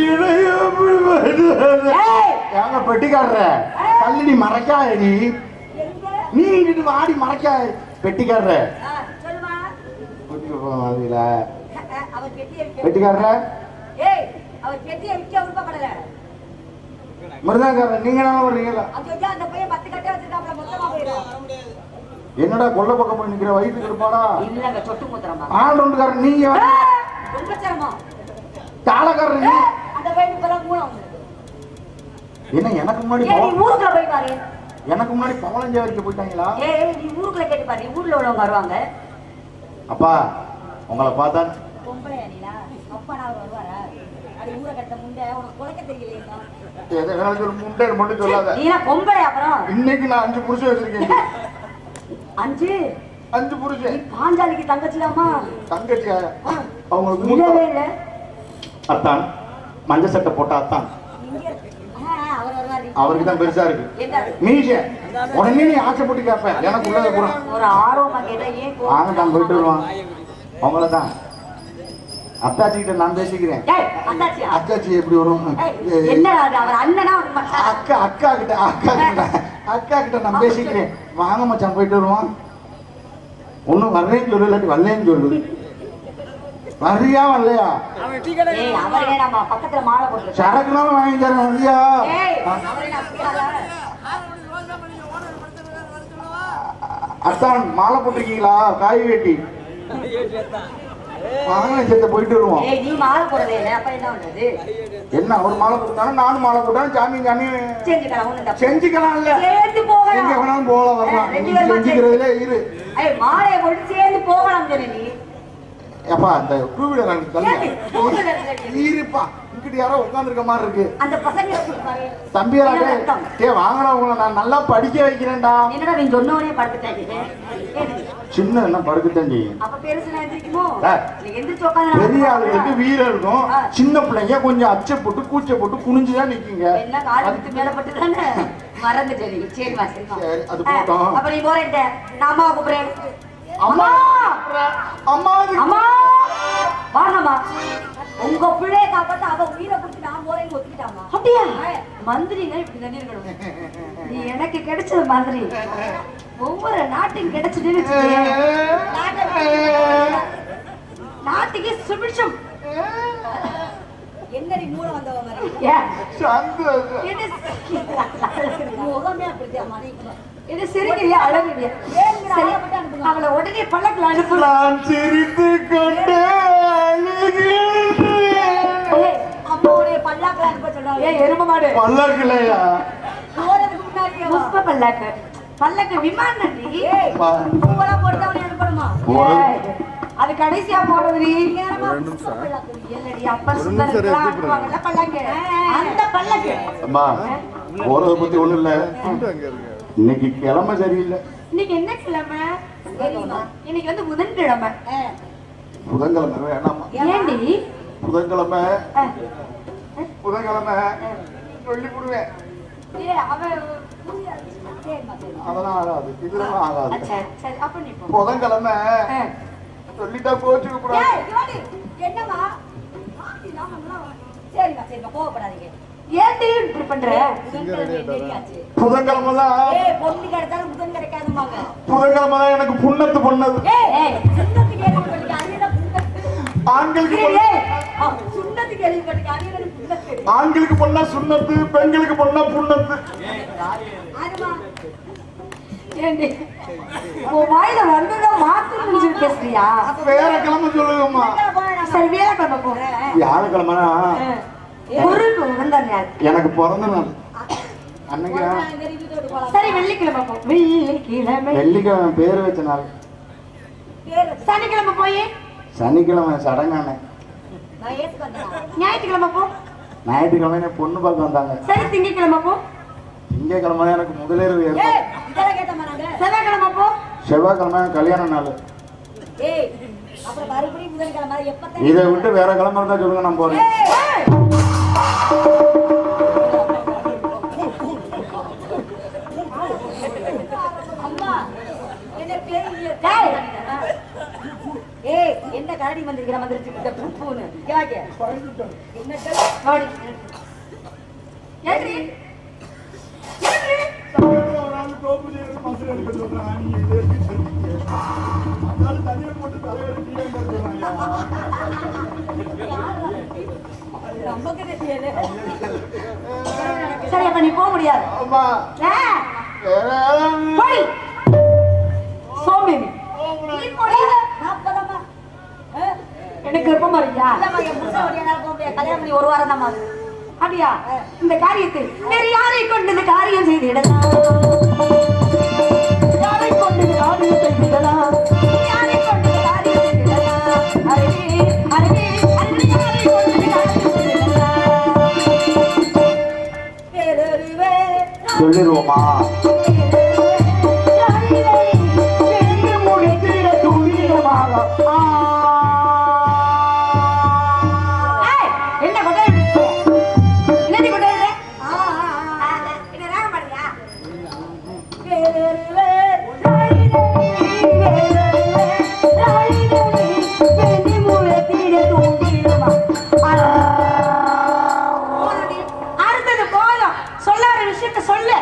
ஏய் ஏங்க பெட்டிக்காரர தள்ளி மறைக்காத நீ எங்க நீ இங்கிட்டு வாடி மறைக்காத பெட்டிக்காரர ஆ, சொல்லுமா கூட்டிட்டு போவாதில அவர் கெட்டிய விக்க பெட்டிக்காரர ஏய் அவர் கெட்டிய விக்க விருப்பப்படல மிருதாக்காரர் நீங்க என்ன வர்றீங்களா அது அந்த பையன் பத்து கட்டை வச்சிருக்காப்ல மொத்தமா போயிடும் என்னடா கொல்ல பக்கம் போய் நிக்கிற வயிற்றுக்கு இருப்பாடா இல்லங்க சொட்டு முத்திரமா ஆள் ஒன்றுக்காரர் நீங்க ரொம்ப சிரமம் தாளக்காரர் நீ ஏய், அந்த பையன் இப்பதான் மூணு வந்து என்ன எனக்கு முன்னாடி ஏய் நீ பவ- ஊருக்குள்ள போய் பாரு எனக்கு முன்னாடி பவளஞ்சா வரைக்கும் போயிட்டாங்களா ஏய் நீ ஊருக்குள்ள கேட்டு பாரு நீ ஊர்ல உள்ளவங்க வருவாங்க அப்பா உங்களை பார்த்தா பொம்பளை அணிலா அப்பா நான் வருவாரா அது ஊரை கட்ட முண்டை உனக்கு குலைக்க தெரியலையா எதை வேணாலும் சொல்லு முண்டை மட்டும் சொல்லாத நீனா பொம்பளை அப்புறம் இன்னைக்கு நான் அஞ்சு புருஷன் வச்சிருக்கேன் அஞ்சு அஞ்சு புருஷன் பாஞ்சாலிக்கு தங்கச்சிலாமா தங்கச்சி அவங்களுக்கு மூத்த இல்லவே இல்ல அத்தான் மஞ்ச சட்டை போட்ட அத்தான் இங்க ஆ, அவர் வருவாரு அவருக்கு தான் பெருசா இருக்கு என்ன மீச உடனே நீ ஆசைப்பட்டு கேட்ப எனக்கு உள்ளத கூட ஒரு ஆர்வமா கேட்டா ஏன் கோவம்? வாங்க தான் போயிட்டு வருவான் அவங்கள தான் அத்தாச்சி கிட்ட நான் பேசிக்கிறேன் ஏய் அத்தாச்சியா அத்தாச்சி எப்படி வரும் ஏய், என்னடா அது அவர் அண்ணனா உனக்கு மச்சான்? அக்கா அக்கா கிட்ட அக்கா கிட்ட அக்கா கிட்ட நான் பேசிக்கிறேன் வாங்க மச்சான் போயிட்டு வருவான் ஒன்னும் வர்றேன்னு சொல்லு இல்லாட்டி வரலன்னு சொல்லு வர்றியா வரலையா ஏய் அவரே நம்ம பக்கத்துல மாலை போட்டு சரக்குனாலும் வாங்கி தரேன் வர்றியா ஏய் அவரே நான் பிடிக்காதா? அத்தான் மாலை போட்டிருக்கீங்களா காய் வெட்டி வாங்க சேர்த்த போயிட்டு வருவோம் ஏய் நீ மாலை போடுறதே இல்லை அப்ப என்ன பண்றது என்ன அவர் மாலை கொடுத்தாலும் நானும் மாலை போட்டாலும் சாமி சாமி செஞ்சுக்கலாம் ஒண்ணு தப்பு செஞ்சுக்கலாம் இல்ல சேர்ந்து எங்க போகலாம் வேணாலும் போகலாம் வரலாம் ரெண்டு நீ பேரும் செஞ்சுக்கிறதுல இரு ஐய் மாலையை போட்டு சேர்ந்து போகலாம் சொன்ன நீ ஏப்பா அந்த டூ வீலர் எனக்கு தள்ளு. ஏய், two wheeler இல்ல. இருப்பா இங்கிட்டு யாரோ உட்காந்துருக்க மாதிரி இருக்கு அந்த பசங்க கொடுப்பாரு தம்பியரா என்ன அர்த்தம்? டே வாங்கடா உங்களை நான் நல்லா படிக்க வைக்கிறேன்டா என்னடா நீ சொன்னவனே படுத்துட்டாங்க சின்ன என்ன படுக்கத்தான் செய்யும் அப்ப பெருசு நான் எந்திரிக்குமோ ஆ. நீ எந்திரிச்சு உட்காந்து பெரிய ஆளுகளுக்கு வீரம் இருக்கும் ஆ. சின்ன பிள்ளைங்க கொஞ்சம் அச்சை போட்டு கூச்சை போட்டு குனிஞ்சுதான் நிக்குங்க என்ன காலத்துக்கு மேல பட்டு தானே மறந்துட்டேன் நீ சரிமா சரிமா சரி, அது ஆ, போட்டோம். அப்ப நீ போறேன் நான் அம்மாவை கூப்பிடுறேன் அம்மா அம்மா அம்மா வாங்கம்மா உங்க பிள்ளைய காப்பாத்த அவ உயிரை கொடுத்து நான் போறேன்னு ஒத்துக்கிட்டாமா அப்படியா மந்திரினா இப்படி தானே இருக்கணும் நீ எனக்கு கிடைச்சது மந்திரி ஒவ்வொரு நாட்டுக்கு கிடைச்சதுன்னு வச்சுக்கோயேன். நாட்டை- நாட்டுக்கு சுபிட்சம் என்னடி மூட வந்தவ மாதிரி ஏன் சந்தோஷம் இது முகமே அப்படிதான் மனைவி. இது சிரிக்கிறியா அழகுறியா சரி, அவளை உடனே பல்லக்கில் அனுப்பலாம் நான் சிரித்து கொண்டு ஏய், அம்மாவுடைய பல்லாக்குல அனுப்ப சொல்றாங்க. ஏய், எருமை மாடு. பல்லக்கில்லையா போறதுக்கு முன்னாடியே வா. புஷ்ப பல்லாக்கு. பல்லக்கு விமானம்டி. பூவெல்லாம் போட்டு அவனை அனுப்பணுமா? போறது. ஏய், அது கடைசியா போடுறதுடி. நேரமா புஷ்ப பல்லாக்கு. இல்லடி, அப்ப சுந்தரத்துக்குலாம் அனுப்புவாங்கல்ல பல்லாக்கு. அந்த பல்லக்கு. அம்மா போறத பத்தி ஒண்ணும் இல்ல இன்னைக்கு கிழமை சரியில்லை இன்னைக்கு என்ன கிழமை தெரியுமா? இன்னைக்கு வந்து புதன்கிழமை புதன்கிழமை வேணாமா ஏண்டி புதன்கிழமை அஹ், புதன்கிழமை சொல்லி கொடுவேன் ஏய், அவன் புரியாது. சரிம்மா, சரிம்மா. அதெல்லாம் ஆகாது இதெல்லாம் ஆ, ஆகாது சரி, சரி, அப்ப நீ போ. புதன்கிழமை அஹ். சொல்லிட்டா கோச்சுக்க கூடாது ஏய், யோனி, என்னம்மா? ஆண்டி, நாமெல்லாம் வா. சரிம்மா, சரிம்மா, கோவப்படாதீங்க. ஏன்டி இப்படி பண்ற? புதன்கிழமை என்னடியாச்சு? புதன்கிழமை தான் ஏய், பொண்ணு கிடைச்சாலும் புதன் கிடைக்காதும்பாங்க. புதன்கிழமை தான் எனக்கு புண்ணத்து பொண்ணது ஏய், ஏய், சுண்ணத்துக்கு கேள்விப்பட்டிருக்க, அது என்ன புண்ணத்து? ஆண்களுக்கு ஏய், பொண்ணு- ஏய், ஆ, சுண்ணத்துக்கு கேள்விப்பட்டிருக்க, அது என்ன புண்ணத்து? ஆண்களுக்கு பொண்ணா சுண்ணத்து பெண்களுக்கு பொண்ணா புண்ணத்து ஆகுமா? ஏண்டி, உன் வாயில வந்ததை மாத்தி முடிச்சு பேசுறியா அப்ப வேற கிழமை சொல்லுங்கம்மா சரி வேலைக்கிழமை போ வியாழக்கிழமைனா குருக்கு உகந்த நாள் எனக்கு பிறந்த நாள் அன்னைக்கு சரி வெள்ளிக்கிழமை போ வெள்ளிக்கிழமை வெள்ளிக்கிழமை பேர் வச்ச நாள் சனிக்கிழமை போய் சனிக்கிழமை சடங்கான ஞாயிற்றுக்கிழமை போ ஞாயிற்றுக்கிழமை என்னை பொண்ணு பார்க்க வந்தாங்க சரி திங்கக்கிழமை போ திங்கக்கிழமை தான் எனக்கு முதலிரவு ஏற்படும் செவ்வாய்க்கிழமை போ செவ்வாய்க்கிழமை கல்யாண நாள் இதை விட்டு வேற கிழமை இருந்தா சொல்லுங்க நான் போறேன் ஏய் என்ன கரடி வந்திருக்கிற வந்துருச்சு இந்த பூன்னு கேக்க என்ன கரடி ஏற்றி ஏற்றி சரி அப்ப நீ போக முடியாது ஆமா ஆ, வேற போடி சோம்பேறி நீ போடி நாற்பதாமா எனக்கு விருப்பமா இருக்கியா கல்யாணம் பண்ணி ஒரு வாரம் தான் அப்படியா இந்த காரியத்தை வேறு யாரை கொண்டு இந்த காரியம் செய்திடலாம் யாரை கொண்டு இந்த காரியம் செய்திடலாம் யாரை கொண்டு இந்த காரியம் செய்திடலாம் அருவி அருவி அருவி யாரை கொண்டு இந்த காரியம் செய்திடலாம் வேறொருவே சொல்லிடுவோமா என்ன கொட்டை என்னடி கொட்டை என்ன ராகம் பாடுறியா அடுத்தது போதும் சொல்லாத விஷயத்த சொல்லு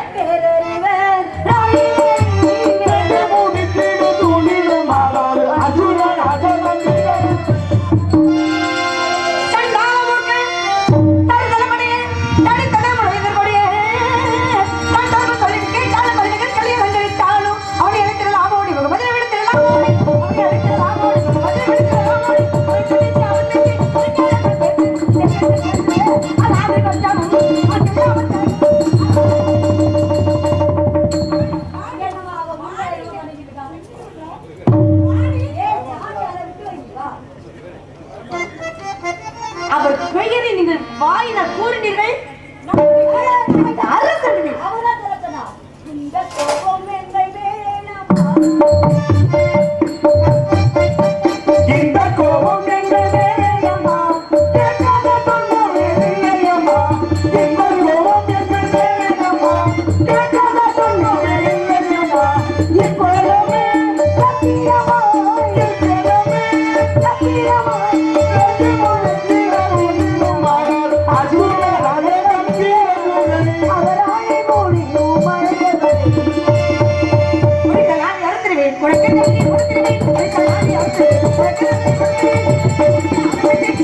அவனை அவராலே முடியும் மழையவரை உனக்கு நான் அறுத்துருவேன் உனக்கு நன்றி கொடுத்துருவேன் உனக்கு நான் அறுத்துருவேன் உனக்கு நன்றி கொடுத்துருவேன்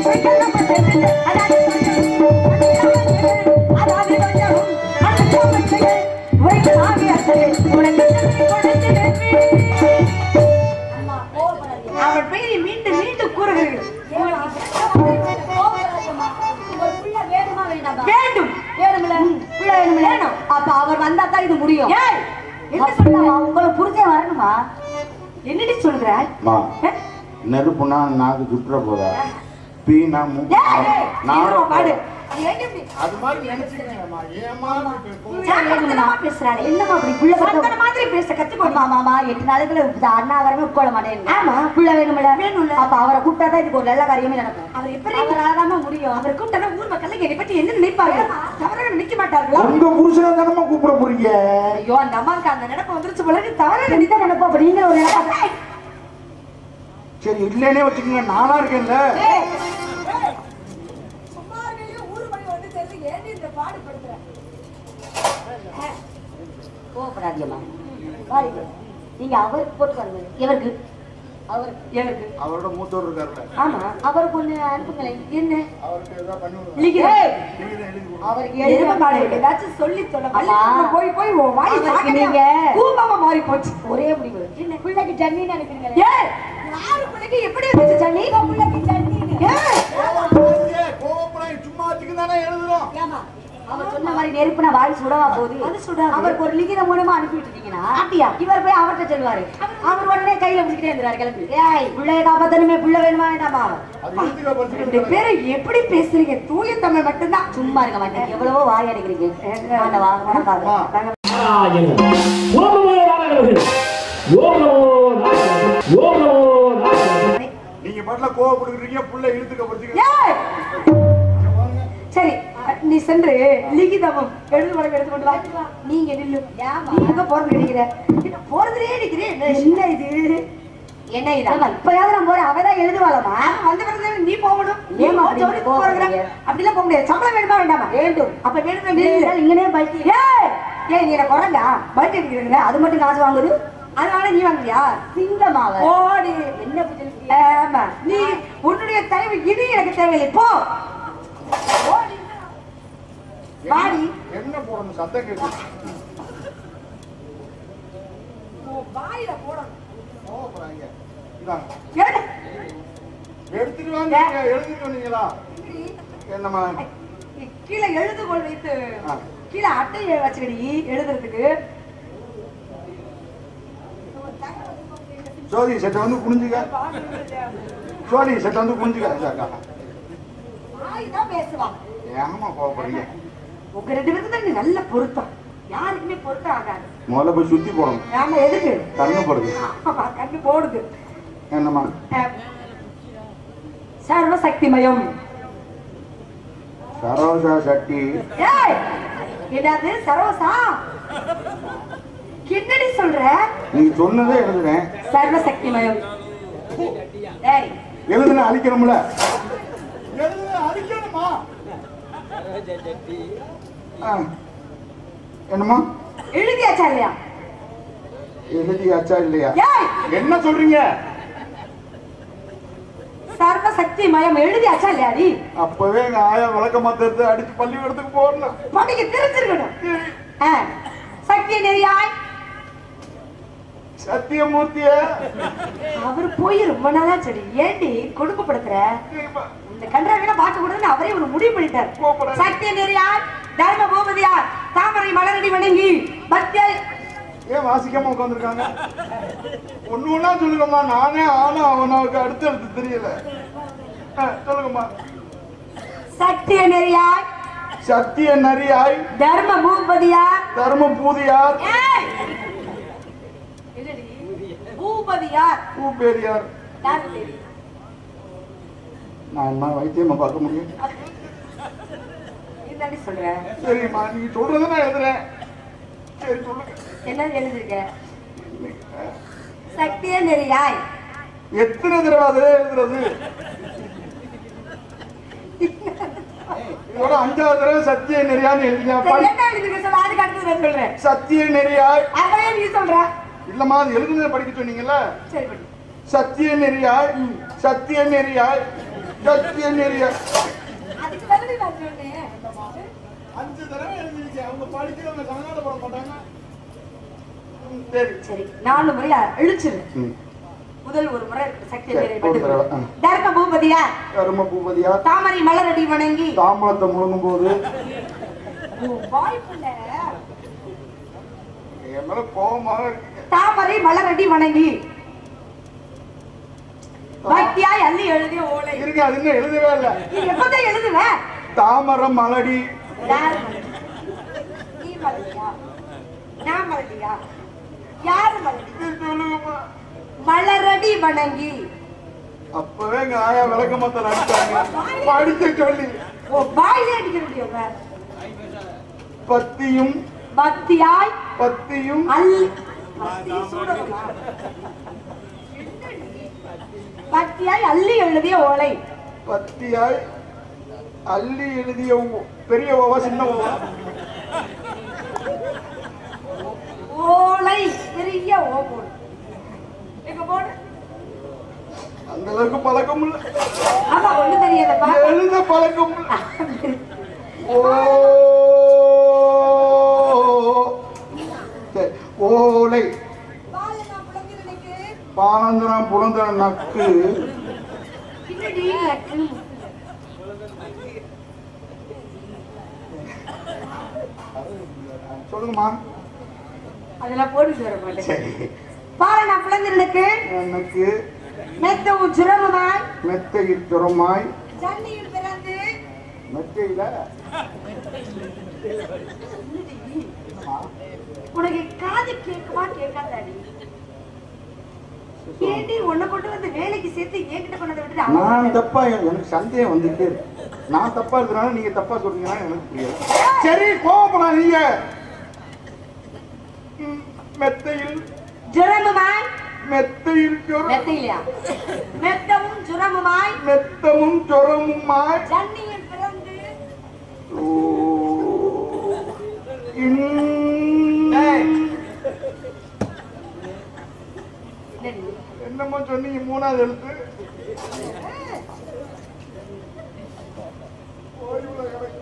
அதாவது கொஞ்சம் உனக்கு நான் அறுத்துருவேன் உனக்கு நன்றி கொடுத்துருவேன் அம்மா கோவப்படாதீங்க அவள் பெயரை மீண்டும் மீண்டும் கூறுகிறீர்கள் கோவப்படாதீங்கம்மா. ஒரு பிள்ளை வேணுமா வேண்டாமா வேண்டும் வேணும்ல பிள்ளை வேணும்ல வேணும் அப்ப அவர் வந்தா தான் இது முடியும் ஏய் என்ன என்ன சொல்ற சொல்லுமா உங்களை புரிஞ்சே வரணுமா என்னடி சொல்கிறாய் மா நெருப்புனா நாக்கு சுற்றுற போதா பீனா மூக்கு ஏய், ஏய், நானும் இருமா, பாடு நீ ஏன் இப்படி அது மாதிரி நினைச்சுக்கேம்மா ஏமா சாந்தனமா பேசுறாளே என்னம்மா அப்படி புள்ள சந்தன மாதிரி பேச கத்துக்கோமா ஆமா ஆமா எட்டு நாளைக்குள்ள அண்ணா வரமே உட்கொள்ள மாட்டேன் ஆமா. புள்ள வேணும்ல வேணும்ல. அப்ப அவரை கூப்பிட்டா தான் இதுக்கு ஒரு நல்ல காரியமே நடக்கும் அவர் எப்படி அவராதாம முடியும் அவர் கூப்பிட்டா ஊர் மக்கள் என்னை பற்றி என்ன நினைப்பார்கள் தவறாக நினைக்க மாட்டார்களா உங்க புருஷனை தானமா கூப்பிட போறீங்க ஐயோ அந்த அம்மாவுக்கு அந்த நினைப்பு வந்துருச்சு போல தவறாக நீதான் நினைப்போம் அப்ப நீங்க ஒரு நினைப்பா சரி இல்லைன்னே வச்சுக்கோங்க நானா இருக்கேன்ல கோவப்படாதீங்கம்மா வாரிங்க நீங்க அவருக்கு போட்டு பாருங்க எவருக்கு அவருக்கு எனக்கு அவரோட மூத்தவர் இருக்காருல்ல ஆமா அவருக்கு ஒண்ணு அனுப்புங்களேன் என்ன அவருக்கு ஏதாவது பண்ணி விடுங்க. இழிக்கிறேன் நீங்க தான் எழுதி கொடுங்க. அவருக்கு எருமை எழுத மாடு ஏதாச்சும் சொல்லி சொல்ல அம்மா. போய் போய் உன் வாய் அவருக்கு சாக்கடையா நீங்க- கூவமா மாறி போச்சு ஒரே முடிவு என்ன பிள்ளைக்கு ஜன்னின்னு அனுப்புங்களேன் ஏய் யாரு பிள்ளைக்கு எப்படி இருந்துச்சு சன்னி பிள்ளைக்கு ஜன்னின்னு ஏய் கோவப்படாதீங்க, கோவப்படாதீங்க. சும்மா வச்சுக்கு தானே எழுதுறோம் ஏம்மா, அவர் சொன்ன மாதிரி நெருப்புனா வாய் சுடவா போகுது அது சுடாது. அவருக்கு ஒரு லிகிதம் மூலமா அனுப்பி விட்டுட்டீங்கன்னா அப்படியா? இவர் போய் அவர்கிட்ட சொல்லுவாரு அவர் உடனே கையில பிடிச்சிட்டே இருந்தாரு கிளம்பி ஏய் பிள்ளைய காப்பாத்தணுமே பிள்ளை வேணுமா வேண்டாமா அது எழுதுக ரெண்டு படிச்சுக்கிட்டு பேரும் எப்படி பேசுறீங்க தூய தமிழ் மட்டும்தான் சும்மா இருக்க மாட்டேன் எவ்வளவோ வாய் அடிக்கிறீங்க ஆண்டவா வணக்கம் நாராயண ஓம் நமோ நாராயணர்கள் ஓம் நமோ நாராயண ஓம் நமோ நாராயண நீங்க பாட்டுல கோவப்படுறீங்க புள்ள இழுத்துக்க படிச்சுக்க ஏய்! சரி நீ சென்று லிகிதமும் எழுது வழக்கு எடுத்து கொண்டு வா நீங்க நில்லு நீ எங்க போறது நினைக்கிற என்ன போறதுலயே நிக்கிறேன் என்ன இது என்ன இதா இப்பயாவது நான் போறேன் அவதான் எழுதுவாளமா ஆமா, வந்த பிறகு தானே நீ போகணும் நீ ஏம்மா போ, அப்படி ஜோலிக்கு போக போறதுல முடியாது? அப்படிலாம் போக முடியாது சம்பளம் வேணுமா வேண்டாமா வேண்டும் அப்ப வேணும்னா நில்லு இங்கனே பல்ட்டி ஏய் ஏய் நீ என்ன குரங்கா பல்ட்டி அடிக்கிறீங்க அது மட்டும் காசு வாங்குது அதனால நீ வாங்குறியா சிங்கமாவ ஓடி என்ன புத்தி ஆமா நீ உன்னுடைய தயவு இனி எனக்கு தேவையில்லை போ ஓடி. வாடி என்ன போடணும் சத்தம் கேட்டு உன் வாயில போடணும் கோவப்படுறாங்க இதாங்க எடு. எடுத்துட்டு வாங்க எழுதிட்டு வந்தீங்களா என்னம்மா நீ கீழே எழுதுகோள் வைத்து ஆ. கீழே அட்டையை வச்சுக்கடி எழுதுறதுக்கு சோதி செட்டை வந்து குனிஞ்சுக்க சோதி செட்டை வந்து குனிஞ்சுக்க இதாக்கா. வாய் தான் பேசுவான் ஏமா கோவப்படுறீங்க உங்க ரெண்டு பேருக்கு தான் நல்ல பொருத்தம் யாருக்குமே பொருத்தம் ஆகாது முதல்ல போய் சுத்தி போடணும் நாம எதுக்கு கண்ணு படுது ஆமா, கண்ணு போடுது என்னம்மா அஹ், சர்வசக்திமயம் சரோஜா சட்டி ஏய் என்னது சரோசா என்னடி சொல்ற நீங்க சொன்னதே எழுதுறேன் சர்வசக்திமயம் ஏய் எழுதுன அழிக்கணும்ல எழுதுன அழிக்கணுமா ஆ. என்னம்மா எழுதியாச்சா இல்லையா எழுதியாச்சா இல்லையா ஏய் என்ன சொல்றீங்க சர்வசக்திமயம் எழுதியாச்சா இல்லையா நீ அப்பவே எங்க ஆயா விளக்கமா தெரிஞ்சு அடிச்சு பள்ளிக்கூடத்துக்கு போடணும் படிக்க தெரிஞ்சிருக்கணும் ஆ, சக்தி நெறியாய் சத்தியமூர்த்திய அவர் போய் ரொம்ப நாளா சரி ஏண்டி கொடுமைப்படுத்துற இந்த கன்றாவில பார்க்க கூடாதுன்னு அவரே ஒரு முடிவு பண்ணிட்டார் கோபப்படாத. சக்தி நெறியார் தர்ம பூபதியார் தாமரை மலரடி வணங்கி பக்தியை ஏன் வாசிக்காம உட்காந்துருக்காங்க ஒண்ணு ஒண்ணா சொல்லுங்கம்மா நானே ஆனும் அவனுக்கு அடுத்து அடுத்து தெரியல ஆ, சொல்லுங்கம்மா சக்திய நெறியாய் சத்திய நரியாய் தர்ம பூபதியார் தர்ம பூதியார் ஏய்! என்னடி? பூபதியார் பூபேரியார் யாருக்கு தெரியும்? நான் என்ன வைத்தியமா பார்க்க முடியும் என்னடி சொல்ற சரிம்மா நீங்க சொல்றதை நான் எழுதுறேன் சரி சொல்லுங்க என்ன எழுதிருக்க சக்திய நெறியாய் எத்தனை தடவை அதே எழுதுறது இதோட அஞ்சாவது தடவை சத்திய நெறியான்னு எழுதியா சரி, என்ன எழுதிருக்க சொல்ல அடுத்தது நான் சொல்றேன் சத்திய நெறியாய் அதையே நீ சொல்ற இல்லம்மா அது எழுதுனதை படிக்க சொன்னீங்கல்ல சரி படி சத்திய நெறியாய் சத்திய நெறியாய் சத்திய நெறியாய் அதுக்கு தானே நான் சொன்னேன் அஞ்சு தடவை எழுதிருச்சு அவங்க படிக்கிறவங்க சங்கடப்பட மாட்டாங்க ம், சரி சரி நாலு முறை இழுச்சிரு ம். முதல் ஒரு முறை சக்தி சரி, பேரை ஒரு தடவை, ஆ. டேரக்க பூபதியா கரும பூபதியா தாமரை மலரடி வணங்கி தாம்பளத்தை முழுங்கும் போது வாய்ப்புல என் மேல கோபமாக இருக்கு தாமரை மலரடி வணங்கி பக்தியாய் அள்ளி எழுதிய ஓலை இருங்க அது இன்னும் எழுதவே இல்லை நீ எப்பதான் எழுதுவ தாமரம் மலடி யார் மலடி? நீ மலடியா நான் மலடியா யாரு மலடி இது சொல்லுங்கம்மா மலரடி வணங்கி அப்பவே எங்க ஆயா விளக்கமத்தல் அடிச்சாங்க படிக்க சொல்லி ஓ பாயிலே அடிக்க முடியும் பத்தியும் பக்தியாய் பத்தியும் அள்ளி பக்தி சூடகமா? பக்தியாய் அள்ளி எழுதிய ஓலை பத்தியாய் அள்ளி எழுதிய ஓ- பெரிய ஓவா சின்ன ஓவா ஓலை பெரிய ஓ போடு எங்க போடு அந்த அளவுக்கு பழக்கம் இல்ல ஆமா ஒண்ணு தெரியாதப்பா எழுத பழக்கம் இல்ல ஓ சரி, ஓலை பானந்தனம் புலந்தன நக்கு பின்னாடி சொல்லுங்கம்மா அதெல்லாம் போட்டு வர மாட்டேன் சரி பாரு நான் பிள்ளைங்களுக்கு எனக்கு மெத்தவும் சுரமுமாய் மெத்தையில் துறமாய் ஜன்னியில் பிறந்து மெத்தையில உனக்கு காது கேட்குமா கேட்காதாடி ஏண்டி உன்னை கொண்டு வந்து வேலைக்கு சேர்த்து என்கிட்ட கொண்டு வந்து விட்டுட்டு நான் அவன் தப்பா எனக்கு சந்தேகம் வந்துட்டே இருக்கு நான் தப்பா இருக்கிறனால நீங்க தப்பா சொல்றீங்கன்னா எனக்கு புரியல சரி கோபப்படாதீங்க ம், மெத்தையில் ஜுரமுமாய் மெத்தையில் சொர- மெத்தையிலையா மெத்தவும் ஜுரமுமாய் மெத்தமும் சொரமுமாய் ஜன்னியில் பிறந்து ஓ, இன்- என்னடி? என்னமோ சொன்னீங்க மூணாவது எழுத்து ஓய்வுல கிடக்கு.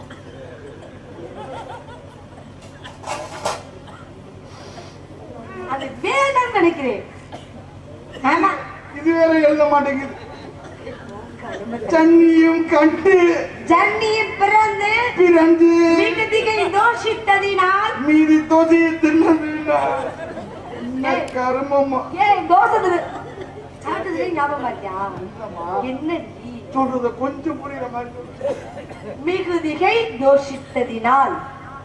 அது வேணும்னு நினைக்கிறேன் ஆமா இது வேற எழுத மாட்டேங்குது தண்ணியும் கண்டு ஜன்னியில் பிறந்து பிறந்து மிகுதிகை தோஷித்ததினால் மீதி தொதியை தின்னது என்ன கர்மமா ஏய் தோசை திரு சாப்பிட்டதுல ஞாபகம் இருக்கியா என்னடி சொல்றத கொஞ்சம் புரியுற மாதிரி சொல்லு. மிகுதிகை தோஷித்ததினால்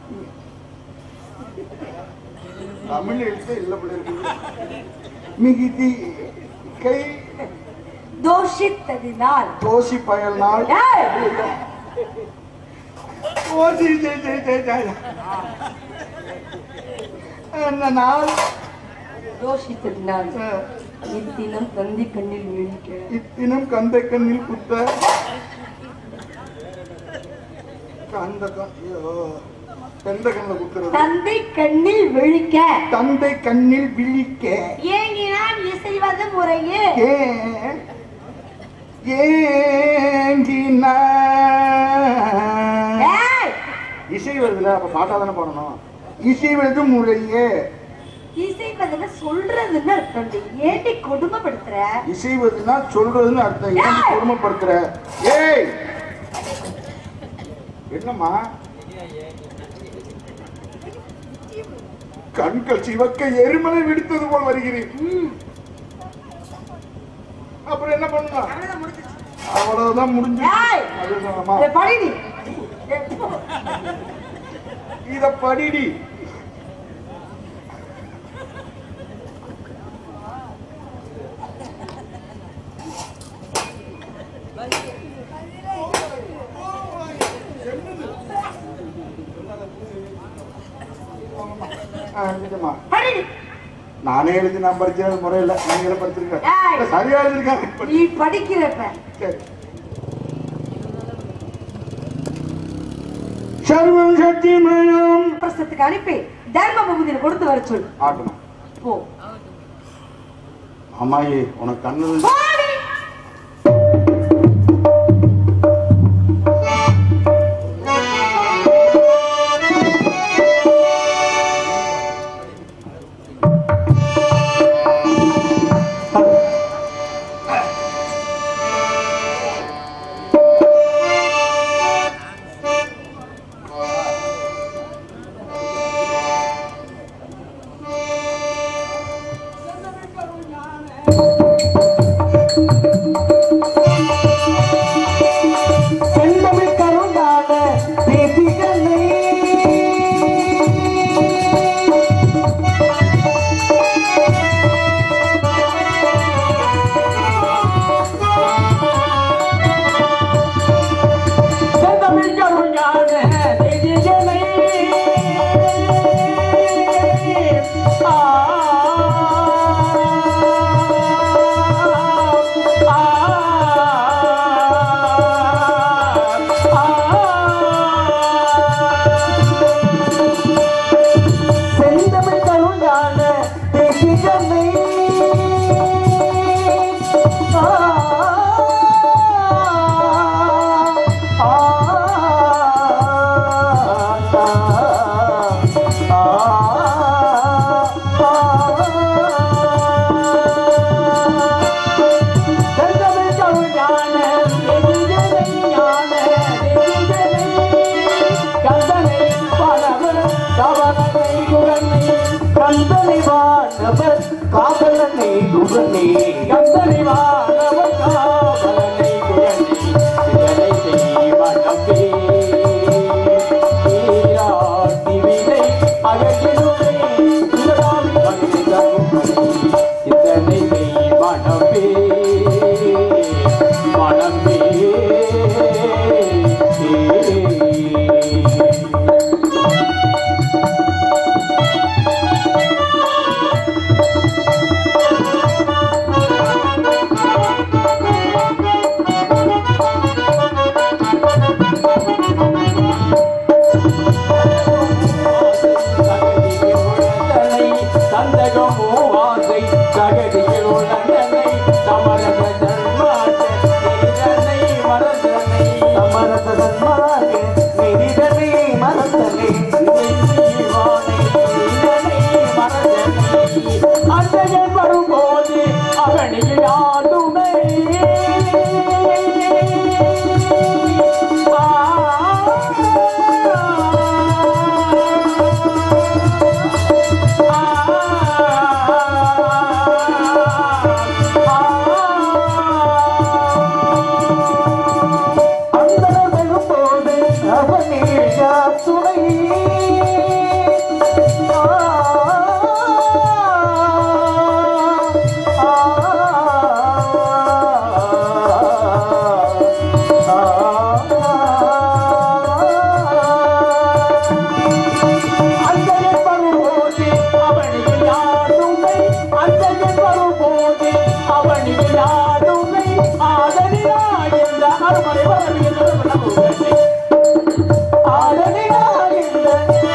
தமிழ் எழுத்து இல்ல போல இருக்குது மிகுதி கை தோஷித்ததினால் தோசி பயல் நாள் ஏய், ஓசி ஜெய் ஜெய் ஜெய் ஜெய் என்ன நாள் தோஷித்ததினால் அஹ், இத்தினம் தந்தி கண்ணில் விழிக்க இத்தினம் கந்தை கண்ணில் குத்த கந்த கண் ஐயோ, எந்த கண்ணில் குத்துறது தந்தை கண்ணில் விழிக்க தந்தை கண்ணில் விழிக்க ஏங்கினான் இசைவது முறையே ஏன் ஏங்கின ஏய், இசை வருதுல அப்ப பாட்டா தானே பாடணும் இசை வருது முறையே இசைவதுல சொல்றதுன்னு அர்த்தம் ஏண்டி கொடுமைப்படுத்துற இசைவதுன்னா சொல்றதுன்னு அர்த்தம் ஏன் நீ கொடுமைப்படுத்துற ஏய் என்னம்மா கண்கள் சிவக்க எரிமலை வெடித்தது போல் வருகிறேன் அப்புறம் என்ன பண்ணலாம் அவ்வளவுதான் முடிஞ்சுச்சு. அவ்வளவுதான் முடிஞ்சு ஏய், அதுதானம்மா. இதை படி நீ. இத படிடி ஆ, எழுதுமா. படி நீ. நானே எழுதி நான் படிச்சது முறையில்ல நீங்களே படிச்சிருக்கேன் ஏய். சரியா எழுதிருக்காங்க நீ படிக்கிறப்ப சரி சர்வம் சக்திமயம் பிரசத்துக்கு அனுப்பி தர்ம பகுதியில் கொடுத்து வர சொல்லு ஆகணும் போ அம்மாயி உனக்கு கண்ணு போடி. செந்தமிழ் கருண்டான தேசிகளை செந்தமிழ் கருண்டான தேசிகளை ஆ செந்தமிழ் கருண்டான தேசிகளை செந்தமிழ் கருண்டான தேசிகளை ஞான தேசிகளை கந்தனை பலவர் கவலனை குரனை கந்தனை வானவர் காதலனை குரனை கந்தனை வானவர் காதலனை குரனை இதனை செய்வனப்பே ஈராட்டி வினை அகற்றிடுமே சிவகாமி மகிழ்ந்தருமணி இதனை செய்வனப்பே மனமே வரும்போது அவனில் ஆடுமே போது அவனே துணை அஞ்சலில் வரும்போது அவனில் ஆடுமை அஞ்சலில் வரும்போது அவனில் ஆடுமை ஆதலினாயிருந்த அருமறை வரவில்லை ஆதலினாயிருந்த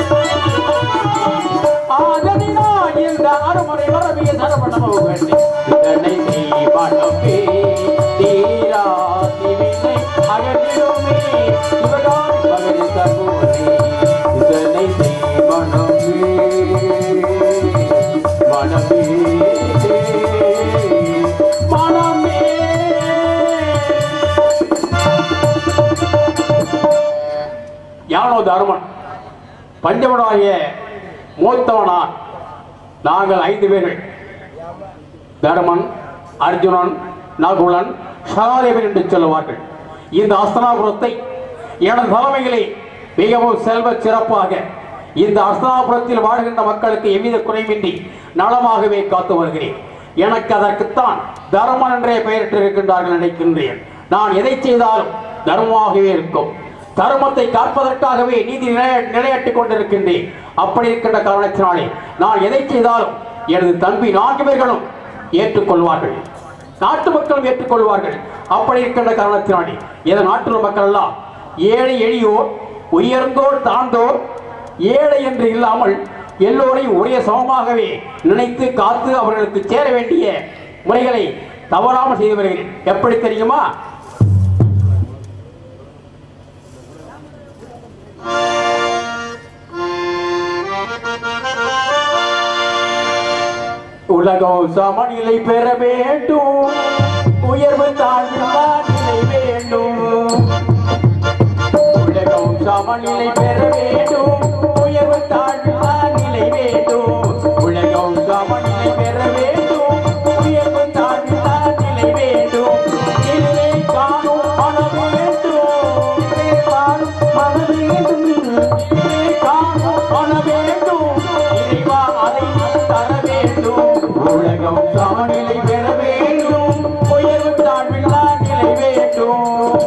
ஆதலினாயிருந்த அருமறை வரவிய சரவணமோகனே இதனை நீ மனமே தீரா திவினை அகற்றிடுமே சிவகாமி மகனே தகுவனே இதனை நீ மனமே மனமே மனமே யானோ தருமன் பஞ்சவனாகிய மூத்தவனான் நாங்கள் ஐந்து பேர்கள் தருமன் அர்ஜுனன் நகுலன் சகாதேவன் என்று சொல்லுவார்கள் இந்த அஸ்தனாபுரத்தை எனது தலைமையிலே மிகவும் செல்வ சிறப்பாக இந்த அஸ்தனாபுரத்தில் வாழ்கின்ற மக்களுக்கு எவ்வித குறைவின்றி நலமாகவே காத்து வருகிறேன் எனக்கு அதற்குத்தான் தர்மன் என்றே பெயரிட்டிருக்கின்றார்கள் நினைக்கின்றேன் நான் எதை செய்தாலும் தர்மமாகவே இருக்கும் தர்மத்தை காப்பதற்காகவே நீதி நிலைய- நிலையட்டுக் கொண்டிருக்கின்றேன் அப்படி இருக்கின்ற காரணத்தினாலே நான் எதை செய்தாலும் எனது தம்பி நான்கு பேர்களும் ஏற்றுக்கொள்வார்கள் நாட்டு மக்களும் ஏற்றுக்கொள்வார்கள் அப்படி இருக்கின்ற காரணத்தினாலே இந்த நாட்டு மக்கள் எல்லாம் ஏழை எளியோர் உயர்ந்தோர் தாழ்ந்தோர் ஏழை என்று இல்லாமல் எல்லோரையும் ஒரே சமமாகவே நினைத்து காத்து அவர்களுக்கு சேர வேண்டிய முறைகளை தவறாமல் செய்து வருகிறேன் எப்படி தெரியுமா உலகம் சமநிலை பெற வேண்டும் உயர்வு தாழ்வில்லா நிலை வேண்டும் உலகம் சமநிலை பெற வேண்டும் உயர்வு தாழ்வில்லா நிலை வேண்டும் உலகம் சமநிலை பெற வேண்டும் உயர்வு தாழ்வில்லா நிலை வேண்டும் இதிலே காணும் மனம் வேண்டும் இதிலே காணும் மனம் வேண்டும் இதிலே காணும் மனம் வேண்டும் இறைவா அதை நீ தர வேண்டும் உலகம் சமநிலை பெற வேண்டும் உயர்வு தாழ்வில்லா நிலை வேண்டும்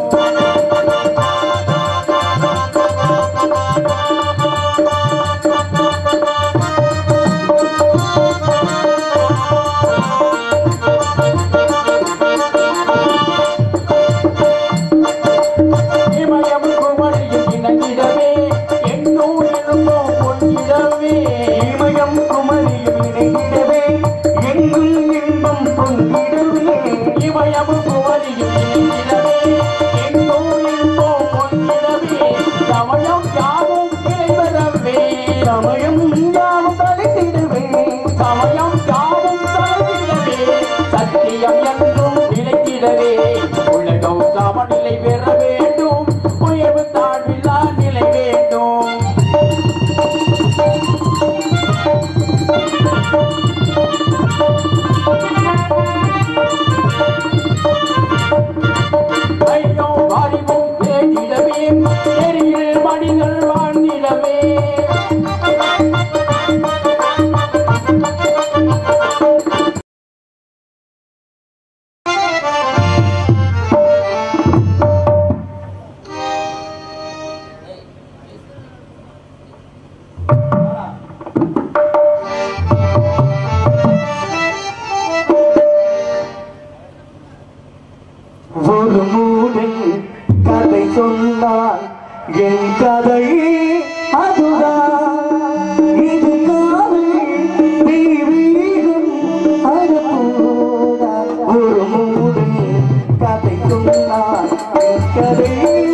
இமயம் குமரியில் இணைந்திடவே எண்ணூர் எழுந்தோ பொன்னிடவே இமயம் குமரியும் இணைந்திடவே எங்கும் இன்பம் பொங்கிடவே இமயம் குமரியில் இணைந்திடவே எண்ணூர் எழுந்தோ பொன்னிடவே சமயம் யாவும் இறைவரவே சமயம் யாவும் தலைத்திடவே சமயம் யாவும் தலைத்திடவே சத்தியம் என்றும் நிலைத்திடவே உலகம் சமநிலை பெற வேண்டும் உயர்வு தாழ்வில்லா நிலை வேண்டும் ஐயோ அறிவும் தேடிடவே நெறியில் மணிகள் வாழ்ந்திடவே ஒரு மூடன் கதை சொன்னால் என் கதை அதுதான் இது காதல் தெய்வீகம் அதுபோல ஒரு மூடன் கதை சொன்னால் என் கதை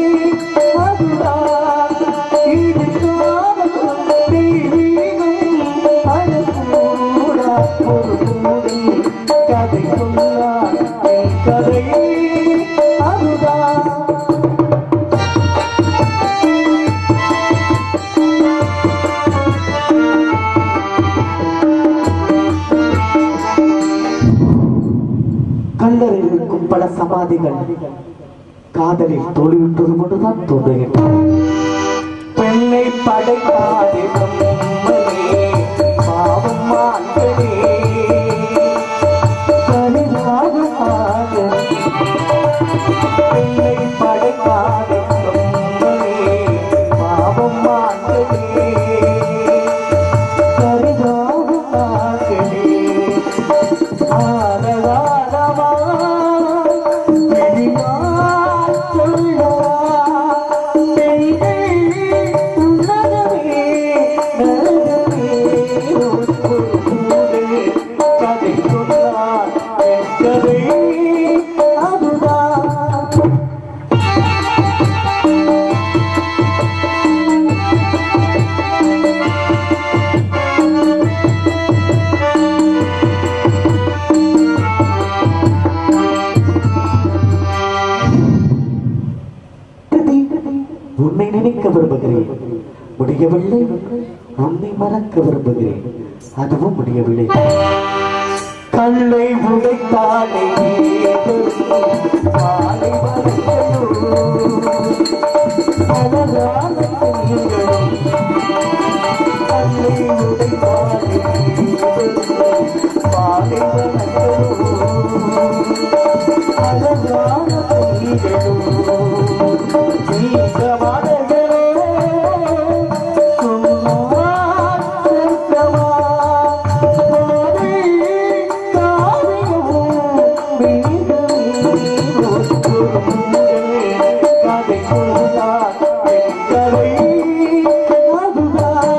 அதுதான் இது காதல் தெய்வீகம் அதுபோல ஒரு மூடன் கதை சொன்னால் என் கதை அதுதான் கல்லறையில் இருக்கும் பல சமாதிகள் காதலில் தோல்வியுற்றது கொண்டுதான் தோன்றுகின்றன பெண்ணை படைக்காதே பிரம்மனே, பாவம் மாந்தனே, பரிதாப சாகரே. பெண்ணை படைக்காதே பிரம்மனே, பாவம் மாந்தனே, பரிதாப சாகரே. ஆனதானமா, விழியால் சொல்லவா, பெண்கள் உலகமே, நரகமே, ஒரு கூடே கதை சொன்னார் என் கதை அதுதான் உன்னை நினைக்க விரும்புகிறேன் முடியவில்லை உன்னை மறக்க விரும்புகிறேன் அதுவும் முடியவில்லை கல்லை உடைத்தாலே மாலை வரையலோ அழகான பெண்களும் கல்லை உடைத்தாலே மாலை வரையலோ அழகான பெண்களும் கதை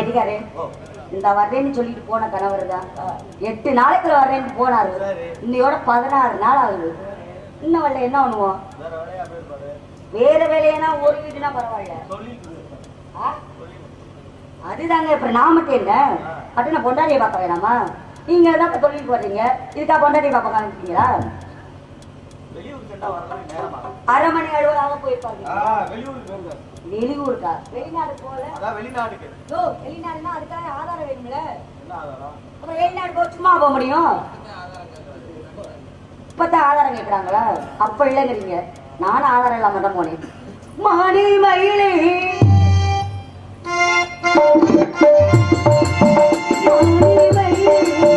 கெட்டிக்காரே இந்த வர்றேன்னு சொல்லிட்டு போன கணவர் தான் எட்டு நாளைக்குள்ள வர்றேன்னு போனாரு இன்னையோட பதினாறு நாள் ஆகுது இன்னும் வரல என்ன பண்ணுவோம் வேற வேலையனா ஒரு வீடுனா பரவாயில்ல ஆ? அதுதாங்க இப்ப நான் மட்டும் என்ன அப்படி நான் பொண்டாட்டியை பார்க்க வேணாமா நீங்க தான் இப்ப தொழிலுக்கு வர்றீங்க இதுக்கா பொண்டாட்டியை பார்க்க காமிப்பீங்களா அரை மணி அழுவதாக போயிருப்பாங்க வெளியூருக்கா வெளிநாடு போல ஓ வெளிநாடுனா அதுக்காக ஆதாரம் வேணும்ல அப்புறம் வெளிநாடு போக சும்மா போக முடியும் இப்பதான் ஆதாரம் கேட்கறாங்களா அப்ப இல்லைங்கிறீங்க நானும் ஆதாரம் இல்லாம தான் போனேன் மாடி மயிலே மாடி மயிலே,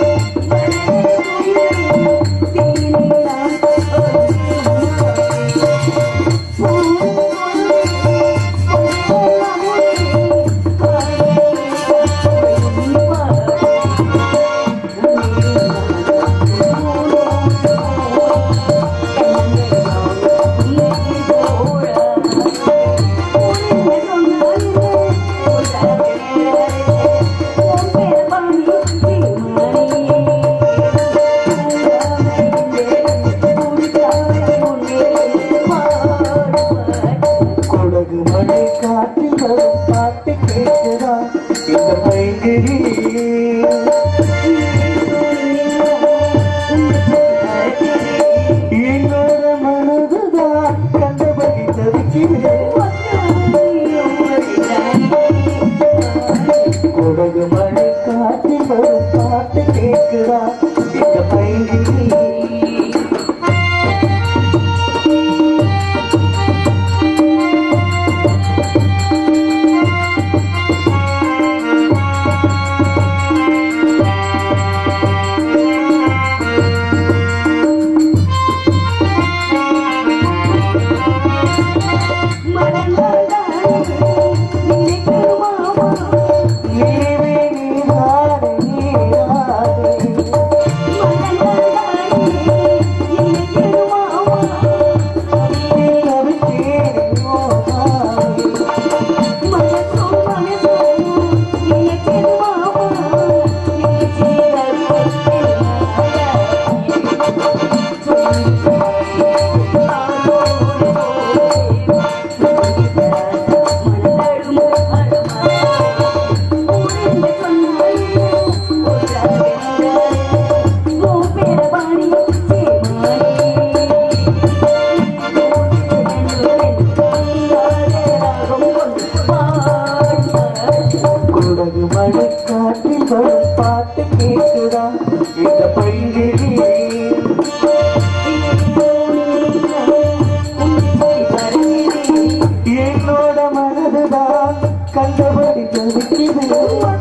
கொடகு மழை காற்றில் வரும் பாட்டு கேட்கிறா இந்த பைங்கிரி என்னோட மனதுதான் கண்டபடி தவிக்கிறேன் கொடகு மழை காற்றில் வரும் பாட்டு கேட்கிறா இந்த பைங்கிரி நீவே நீராடு நீராடு தவித்தேன் ஓடாது குடகு மழை காற்றில் வரும் பாட்டு கேட்குதா இந்த பைங்கிரி என்னோட மனதுதான் கண்டபடி தவிக்குது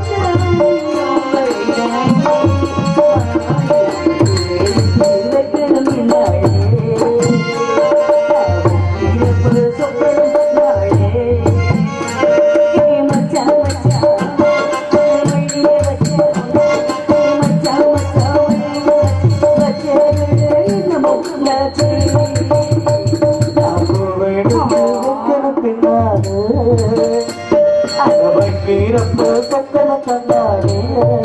பின்னாடு வீரப்பு சக்கன கண்ணாடே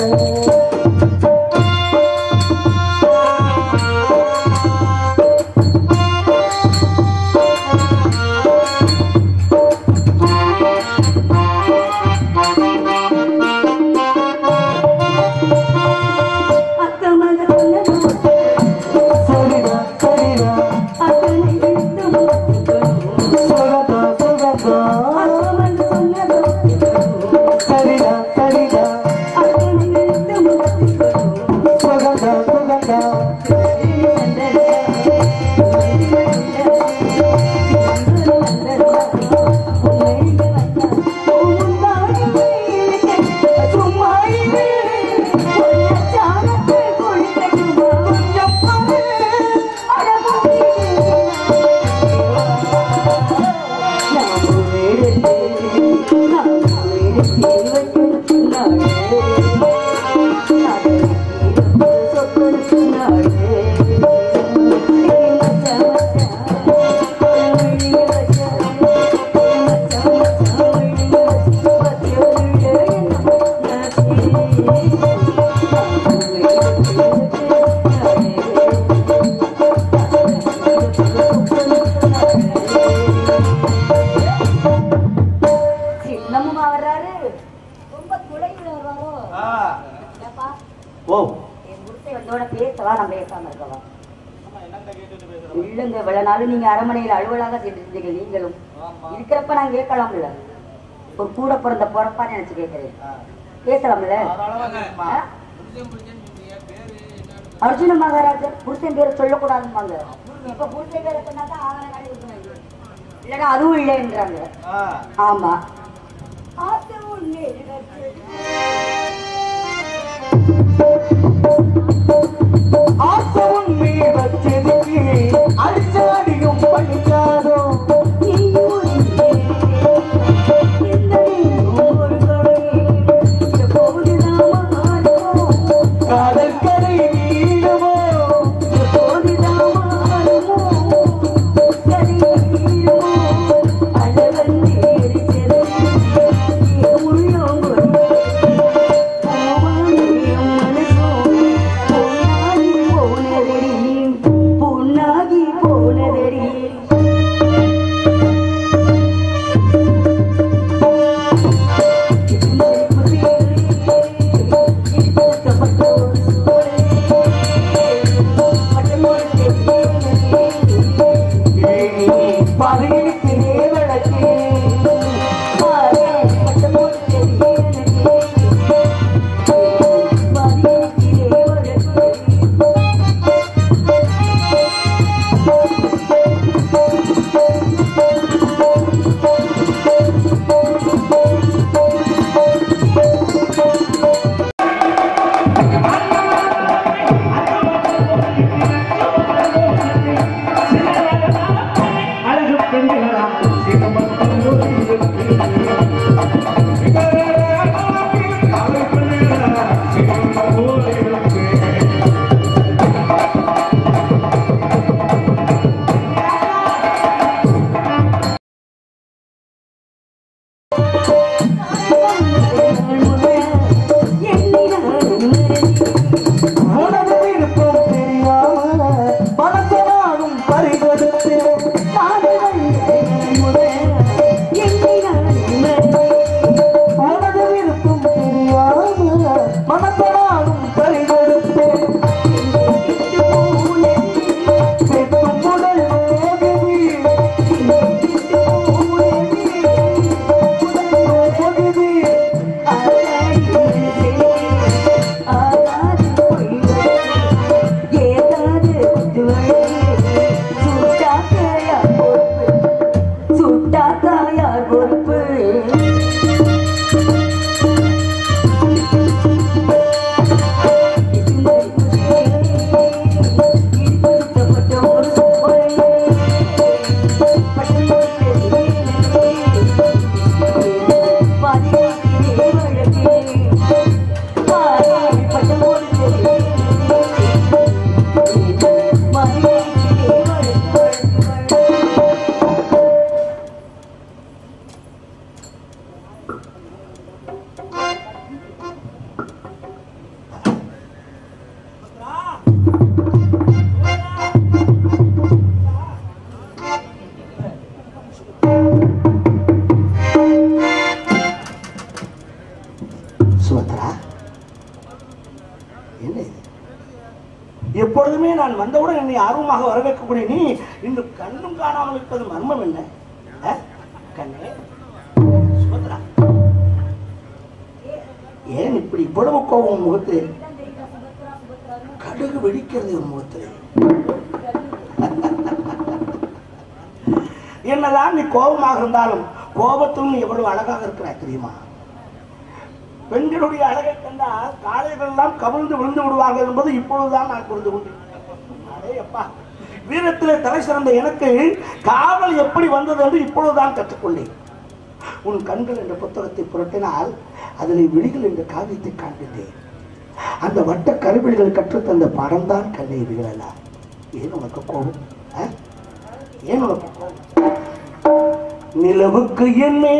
சரிடா சரிடா சுகதா சுகதா சரிடா சரிடா சுகதா சுகதா நாடு நாளும் நீங்க அரண்மனையில் அலுவலாக செஞ்சிருந்தீங்க நீங்களும் இருக்கிறப்ப நான் கேட்கலாம்ல ஒரு கூட பிறந்த பொறப்பா நினைச்சு கேட்கிறேன் பேசலாம்ல ஆ? அர்ஜுன மகாராஜர் புருஷன் பேரை சொல்லக்கூடாதும்பாங்க இப்ப புருஷன் பேரை சொன்னாதான் ஆவணம் காட்டி கொடுக்கணும் இல்லைன்னா அதுவும் இல்லைன்றாங்க ஆமா ஆசை உன்னே ஆசவன் மேல் வச்சதுக்கு அடிச்சாடியும் படிக்காதோ காதல் கரை நீளமோ பொன்னாகி போனதடி பதிலுக்கு நேவழக்கு அழகு பெண்களா உனது விருப்பம் தெரியாம பணத்தனாலும் பறிகொடுத்து உனது விருப்பம் தெரியாம பணத்தனாலும் பறிகொடுத்து பெற்றும் உடல் வேகுது போகுது சுட்டாத்தாயார் பொறுப்பு சுபத்ரா என்ன இது எப்பொழுதுமே நான் வந்தவுடன் என்னை ஆர்வமாக வரவேற்கக்கூடிய நீ இன்று கண்ணும் காணாமல் இருப்பது மர்மம் என்ன ஆ? கண்ணே சுபத்ரா ஏன் இப்படி இவ்வளவு கோபம் உன் முகத்தில் கடுகு வெடிக்கிறது உன் முகத்தில் என்னதான் நீ கோபமாக இருந்தாலும் கோபத்திலும் நீ எவ்வளவு அழகாக இருக்கிறாய் தெரியுமா பெண்களுடைய அழகை கண்டால் காளைகள் எல்லாம் கவிழ்ந்து விழுந்து விடுவார்கள் என்பது இப்பொழுதுதான் நான் புரிந்து கொண்டேன் அடே அப்பா வீரத்திலே தலை சிறந்த எனக்கு காவல் எப்படி வந்தது என்று இப்பொழுதுதான் கற்றுக்கொண்டேன் உன் கண்கள் என்ற புத்தகத்தை புரட்டினால் அதில் விழிகள் என்ற காவியத்தை காண்பித்தேன் அந்த வட்ட கருவிழிகள் கற்றுத்தந்த பாடம்தான் கண்ணை விழலாம் ஏன் உனக்கு கோபம் ஆ? ஏன் உனக்கு கோபம் நிலவுக்கு என்னே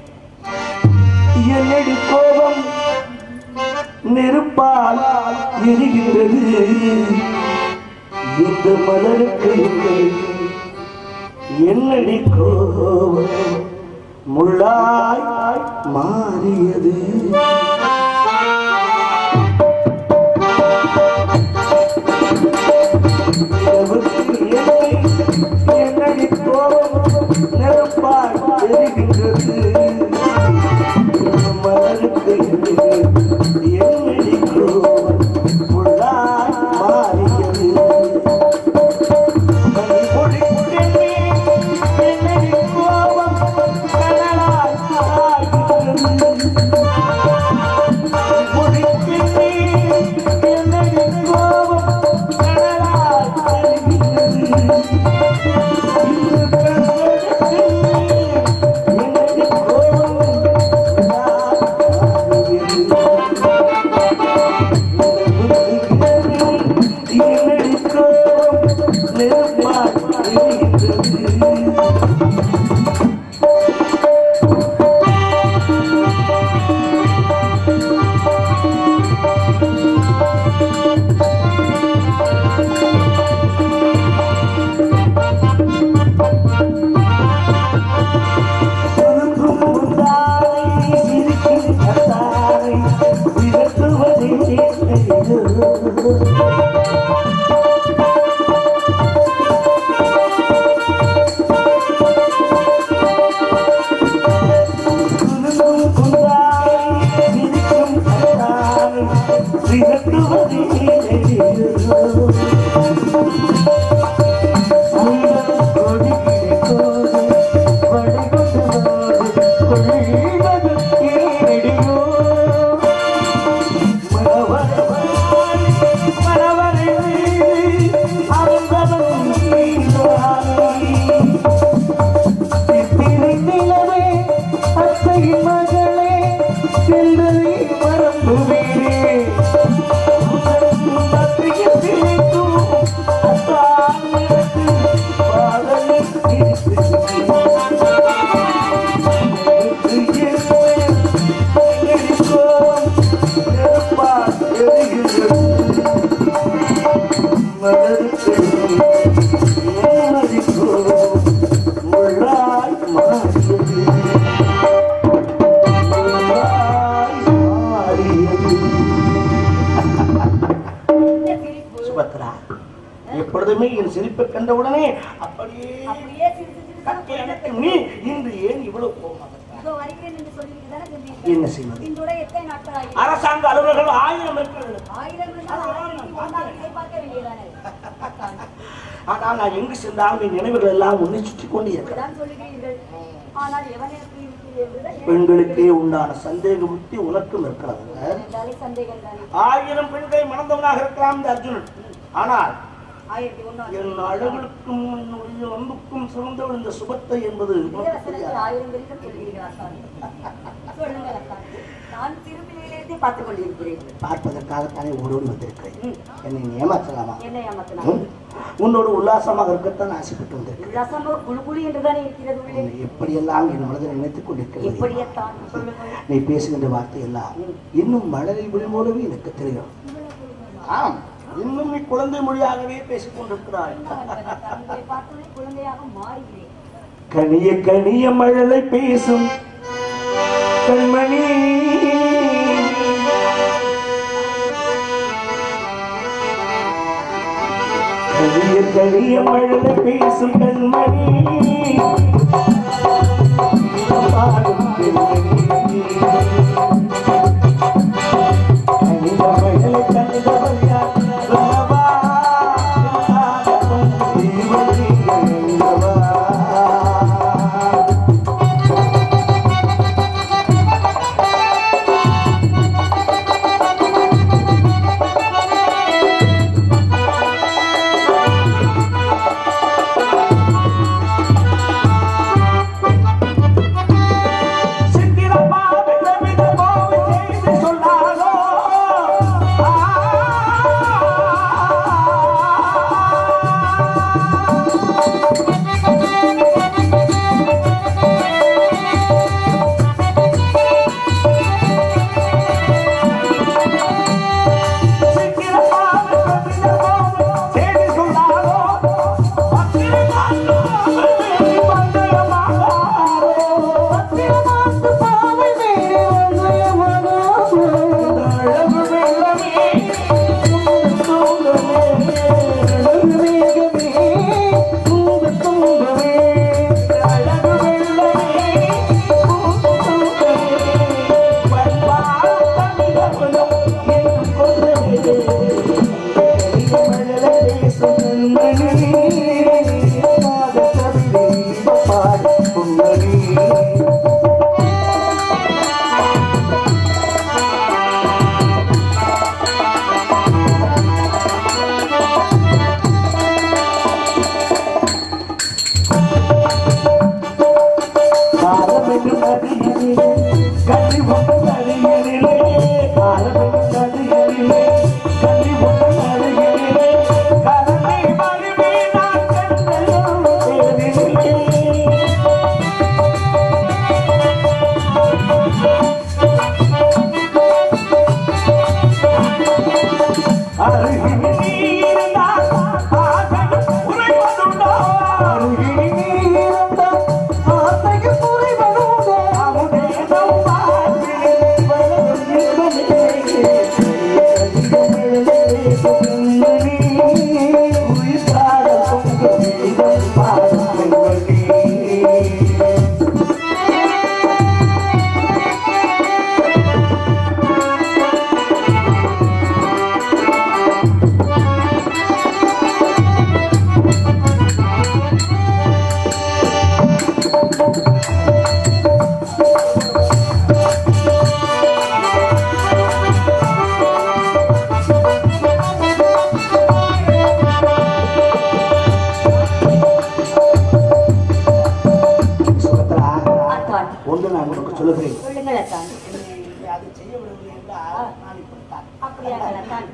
என்னடி கோபம் நெருப்பால் எரிகிறது இந்த மலருக்கு என்னடி கோபம் முள்ளாய் மாறியது நிலவுக்கு என்னை சுபத்ரா எப்பொழுதுமே என் சிரிப்பை கண்டவுடனே அப்படியே அப்படியே சிரிச்சு சிரிச்சு கட்டி அணைக்கும் நீ இன்று ஏன் இவ்வளவு கோபமாக இதோ வருகிறேன் என்று சொல்லிவிட்டு தானே சொன்னீர்கள். என்ன செய்வது இன்றோட எத்தனை நாட்கள் ஆகிறது? அரசாங்க அலுவலர்கள் ஆயிரம் இருக்கிறது ஆயிரம் இருந்தால் ஆயிரத்தி ஒன்றாக இதை பார்க்க வேண்டியதானே? ஆனால் நான் எங்கு சென்றாலும் என் நினைவுகள் எல்லாம் உன்னை சுற்றி கொண்டு இருக்கிறேன் இப்படிதான் சொல்லுகிறீர்கள். ஆனால் எவன் எனக்கு இருக்கிறது என்றுதான் எனக்கு பெண்களுக்கே உண்டான சந்தேக புத்தி உனக்கும் இருக்கிறது என்றாலே சந்தேகம் தானே. ஆயிரம் பெண்களை மணந்தவனாக இருக்கலாம் இந்த அர்ஜுனன் ஆனால் ஆயிரத்தி ஒண்ணு என் அழகுக்கும் என்னுடைய அன்புக்கும் சிறந்தவள் இந்த சுபத்தை என்பது உனக்கு இளவரசனுக்கு தெரியாது ஆயிரம் பேரிடம் சொல்கிறீர்கள் அத்தான். சொல்லுங்கள் அத்தான். நான் திரும்பியிலிருந்தே பார்த்துக் கொண்டிருக்கிறேன் பார்ப்பதற்காகத்தானே ஓடோடி வந்திருக்கிறேன் என்னை ஏமாற்றலாமா என்ன ஏமாத்தினார் ம்? உன்னோடு உல்லாசமாக இருக்கத்தான் ஆசைப்பட்டு வந்திருக்கிறேன் உல்லாசமோ குழு குழு என்றுதானே இருக்கிறது உள்ளே உன்னை எப்படியெல்லாம் என் மனதில் நினைத்துக் கொண்டிருக்கிறது எப்படியத்தான் சொல்லுங்கள் நீ பேசுகின்ற வார்த்தை எல்லாம் இன்னும் மலரில் விழும் போலவே எனக்கு தெரியும் ஆம் இன்னும் நீ குழந்தை மொழியாகவே பேசிக் கொண்டிருக்கிறாய் உங்களை பார்த்தோன்னே குழந்தையாக மாறுகிறேன் கனிய கனிய மழலை பேசும் கண்மணி கனிய கனிய மழலை பேசும் கண்மணி பாடும் பெண்மணி. கனிந்த மழலை கண்டவள் யார் சொல்லவா? தீவழிகள் அல்லவா?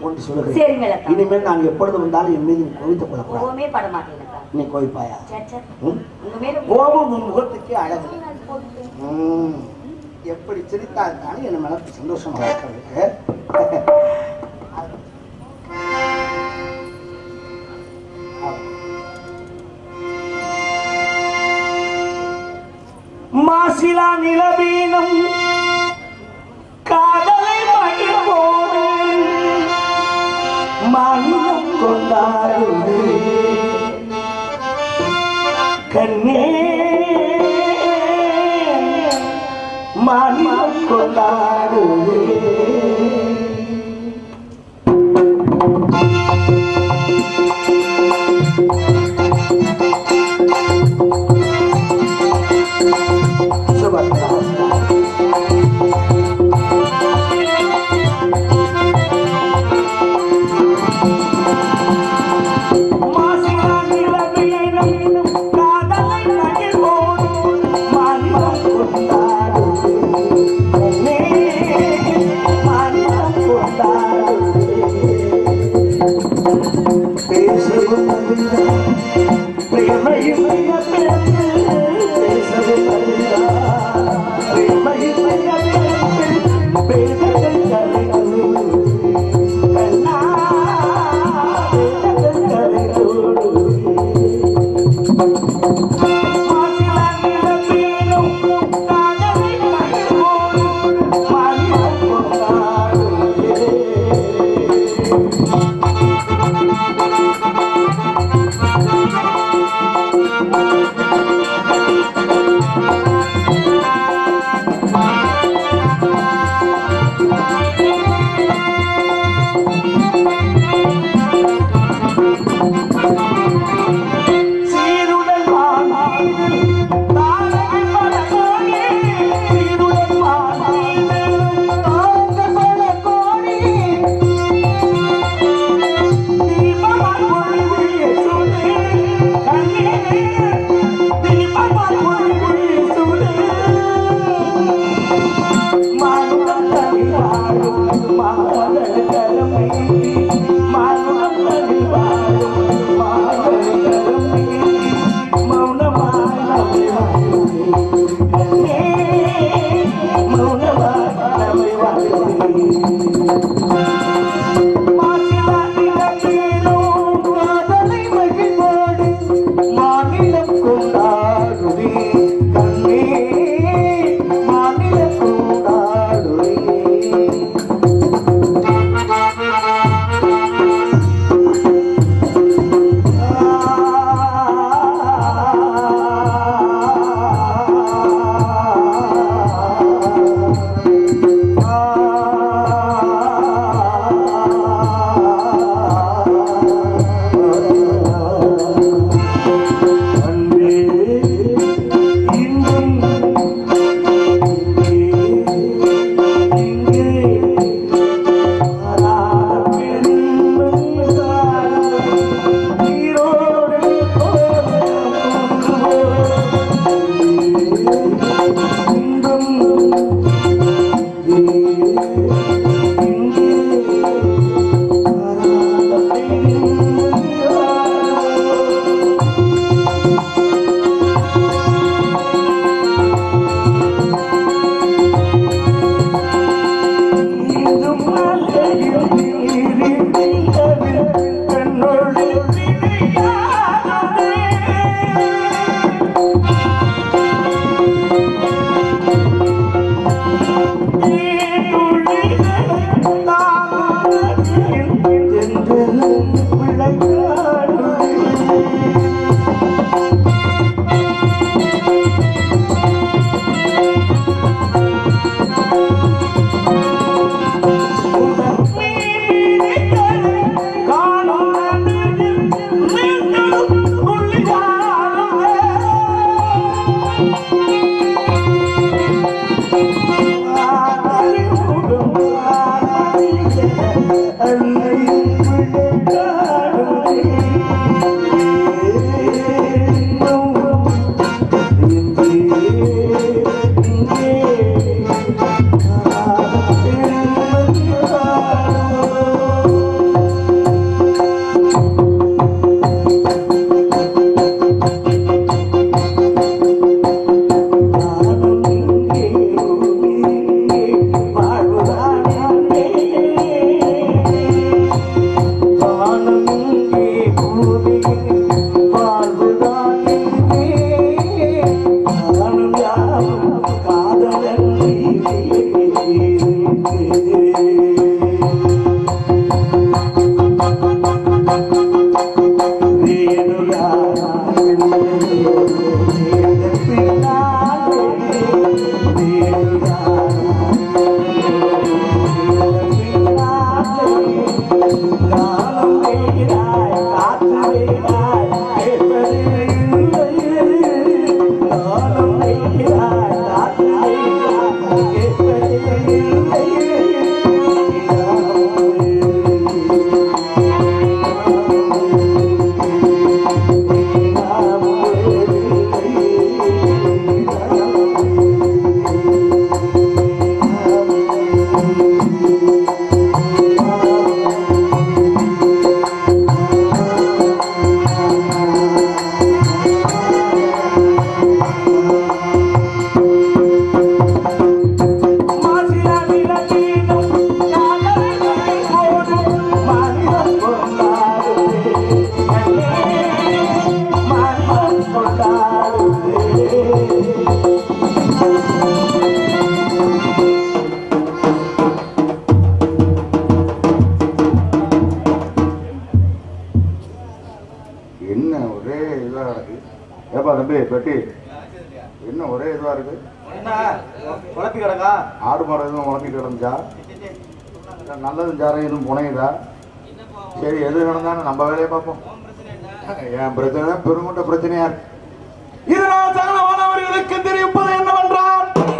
கொண்டு சொல்லுகிறேன் சரிங்க லதா. இனிமேல் நான் எப்பொழுது வந்தாலும் என் மீது நீ கோவித்துக் கொள்ளக்கூடாது கோவமே பட மாட்டேன் லதா. நீ கோவிப்பாயா சே, சே. ம்? உங்க மேல கோபம் உன் முகத்துக்கே அழகு ம். எப்படி சிரித்தா இருந்தாலும் என் மேல சந்தோஷமா இருக்கிறது மாசிலா நிலவீனம் காதலை மகிழ்வோடு மாநிலம் கொண்டாடுவே கண்ணே மாநிலம் கொண்டாடுவே சுபத்ரா சீருடன் வானாது தாரகை பலகோடி சீருடன் வானாது தாரகை பலகோடி தீபமாய் ஒளிவிய சுடே கண்ணே என்ன ஒரே இதா இருக்கு ஏப்பா தம்பி பெட்டி என்ன ஒரே இதுவா இருக்கு குழப்பி கிடக்கா ஆடு மரம் எதுவும் உழப்பிட்டு கிடந்துச்சா இல்ல நல்லதும் சாரம் எதுவும் புனையுதா சரி எது நடந்தாலும் நம்ம வேலையை பார்ப்போம் என் பிரச்சனை தான் பெருங்கொண்ட பிரச்சனையா இருக்கு இதனால் சகலமானவர்களுக்கு தெரிவிப்பது என்னவென்றால்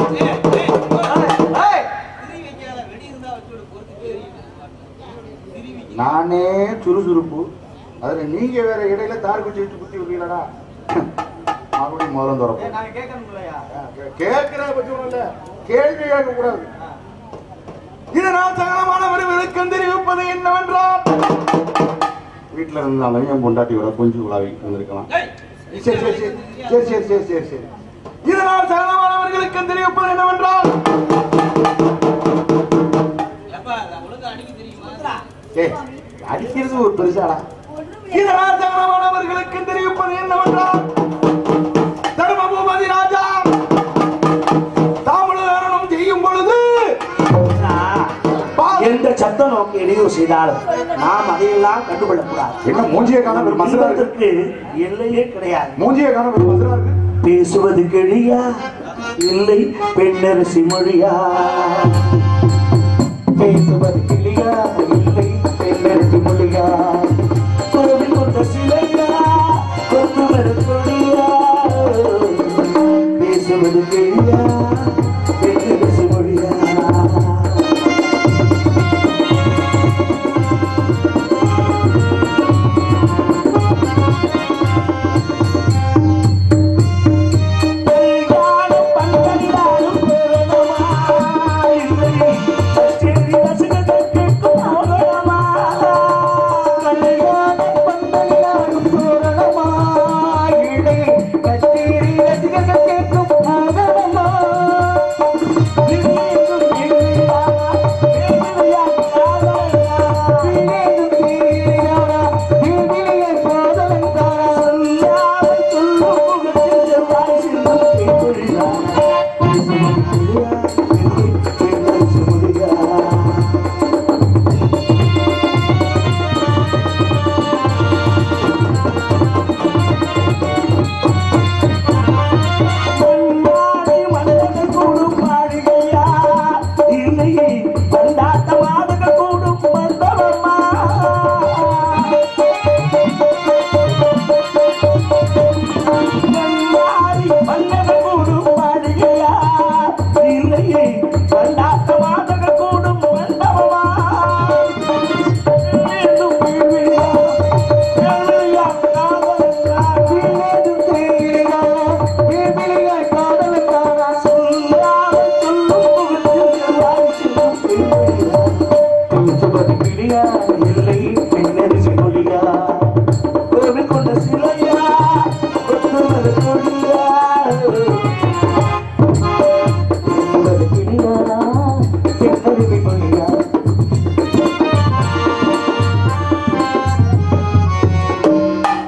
நானே சுறுசுறுப்பு அதுல நீங்க வேற இடையில தார் குச்சி வச்சு குத்தி விடுறீங்களடா மறுபடியும் முதல்ல திறப்போம் நாங்க கேட்கணும் இல்லையா கேட்கிற பற்றி ஒண்ணும் இல்ல கேள்வி கேட்க கூடாது இதனால் சகலமானவர்களுக்கு தெரிவிப்பது என்னவென்றால் வீட்டுல இருந்தாலும் என் பொண்டாட்டியோட கொஞ்சம் உலாவி வந்திருக்கலாம் சரி சரி சரி சரி சரி சரி சரி சரி இதனால் சகலமானவர்களுக்கு தெரிவிப்பது என்னவென்றால் ஏய், அடிக்கிறது ஒரு பெருசாடா இதனால் சகலமானவர்களுக்கு தெரிவிப்பது என்னவென்றால் தர்மபூபதி ராஜா தாமதம் செய்யும் பொழுது பா- எந்த சத்த நோக்கி இடையூறு செய்தாலும் நாம் அதையெல்லாம் கண்டுகொள்ளக்கூடாது என்ன மூஞ்சியை காண ஒரு மசுரா இருக்கு மந்திரத்திற்கு எல்லையே கிடையாது மூஞ்சியை காண ஒரு மசுரா இருக்கு பேசுவது கிளியா இல்லை பெண்ணரசி மொழியா பேசுவது கிளியா இல்லை பெண்ணரசி மொழியா கோவில் கொண்ட சிலையா கொத்து மரத்தொழியா பேசுவது கிளியா பெண்ணரசி மொழியா இல்லை பெண்ணரசி மொழியா கோவில் கொண்ட சிலையா கொத்து மரத்தொழியா பேசுவது கிளியா பெண்ணரசி மொழியா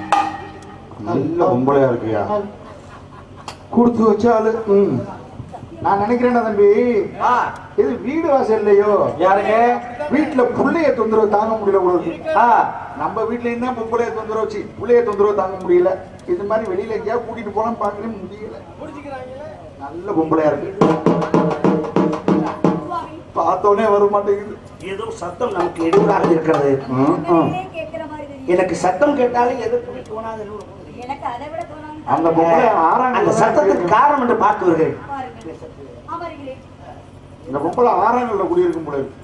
நல்ல பொம்பளையா இருக்கியா கொடுத்து வச்சாலு ம் நான் நினைக்கிறேன் தம்பி ஆ, இது வீடு வாசல் இல்லையோ யாருங்க வீட்டுல புள்ளைய தொந்தரவு தாங்க முடியல உங்களுக்கு ஆ, நம்ம வீட்லயும் தான் பொம்பளைய தொந்தரவு வச்சு புள்ளைய தொந்தரவு தாங்க முடியல இது மாதிரி வெளியில எங்கேயா கூட்டிட்டு போலாம் பாக்கவே முடியல நல்ல பொம்பளையா இருக்கு பார்த்தோன்னே வர மாட்டேங்குது ஏதோ சத்தம் நமக்கு இடையூறாக இருக்கிறது ம், ம். கேட்கிற மாதிரி தெரியும். எனக்கு சத்தம் கேட்டாலே எதற்கு தோணாதுன்னு ஒரு மாதிரி. எனக்கு அதை விட தோணும் அந்த பொம்பளை ஆறாம் அந்த சத்தத்துக்கு காரணம் என்று பார்க்குவீர்கள் அமருங்களே இந்த பொம்பளை ஆறாங்கல்ல குடியிருக்கும் போல இருக்கு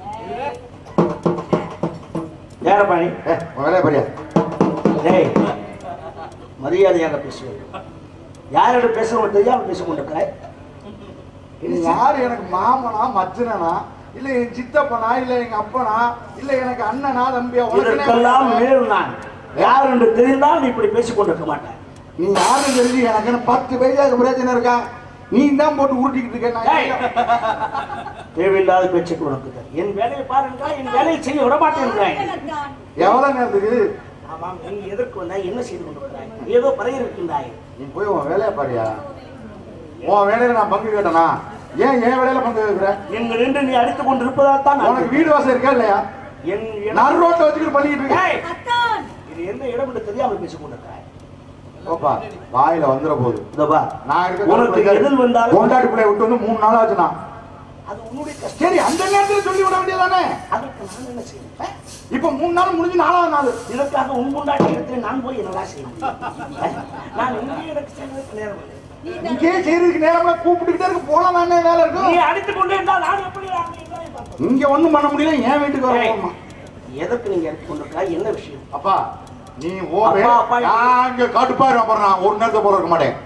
யாரப்பாணி ஏ, உன் வேலையை பாரியா டேய் மரியாதையாக பேசுவேன் யாரோட பேசுறவங்க தெரியாம பேச கொண்டிருக்கிறாய் இது யாரு எனக்கு மாமனா மச்சனா இல்ல என் சித்தப்பனா இல்ல எங்க அப்பனா இல்ல எனக்கு அண்ணனா தம்பியா இதற்கெல்லாம் உனக்கு மேல் நான் யார் என்று தெரிந்தால் நீ இப்படி பேசிக் கொண்டிருக்க மாட்டேன் நீ யாரும் தெரிஞ்சு எனக்கு என்ன பத்து வயசாக பிரச்சனை இருக்கா நீ தான் போட்டு உருட்டிக்கிட்டு இருக்க நான் டேய், தேவையில்லாத பேச்சுக்கு உனக்கு என் வேலையை பாருங்க என் வேலையை செய்ய விட மாட்டேன் எவ்வளவு நேரத்துக்கு ஆமாம் நீ எதற்கு வந்தாய் என்ன செய்து கொண்டிருக்கிறாய் ஏதோ பறைய இருக்கின்றாய் நீ போய் உன் வேலையை பாரியா உன் வேலையில நான் பங்கு கேட்டனா ஏன் என் வேலையில பங்கு கேட்கிற எங்க நின்று நீ அடித்துக் கொண்டிருப்பதால் தான் நான் உனக்கு வீடு வாசல் இருக்கா இல்லையா என் இடம் நடு ரோட்ல வச்சுக்கிட்டு பண்ணிக்கிட்டு இருக்க டேய், அத்தான் இது எந்த இடம் என்று தெரியாமல் பேசிக் கொண்டிருக்கிறாய் ஓப்பா வாயில வந்துட போகுது இதோ பா நான் இருக்க உனக்கு எதில் வந்தாலும் கொண்டாடி பிள்ளைய விட்டு வந்து மூணு நாள் ஆச்சுண்ணா அது உன்னுடைய கஷ்டம் சரி அந்த நேரத்துல சொல்லி விட வேண்டியதானே அதற்கு நான் என்ன செய்வேன் இப்ப மூணு நாள் முடிஞ்சு நாலாவது நாள் இதற்காக உன் கொண்டாட்டி இடத்துல நான் போய் என்னடா செய்வேன் நான் இங்கே எனக்கு செய்வதற்கு நேரம் இல்லை. இங்கே செய்யறதுக்கு நேரம்ல கூப்பிட்டுக்கிட்டே இருக்கு போனா தானே வேலை நீ இருக்கும் அடித்துக் கொண்டே இருந்தால் நான் எப்படி அங்கே இருந்தாலும் பார்ப்பேன். இங்க ஒண்ணும் பண்ண முடியல என் வீட்டுக்கு டேய், வரமா எதற்கு நீங்க எடுத்துக் கொண்டிருக்கிறாய் என்ன விஷயம் அப்பா நீ ஓ அப்பா, வேலை அப்பா, நான் இங்க கடுப்பாரு அப்புறம் நான் ஒரு நேரத்தை போல இருக்க மாட்டேன்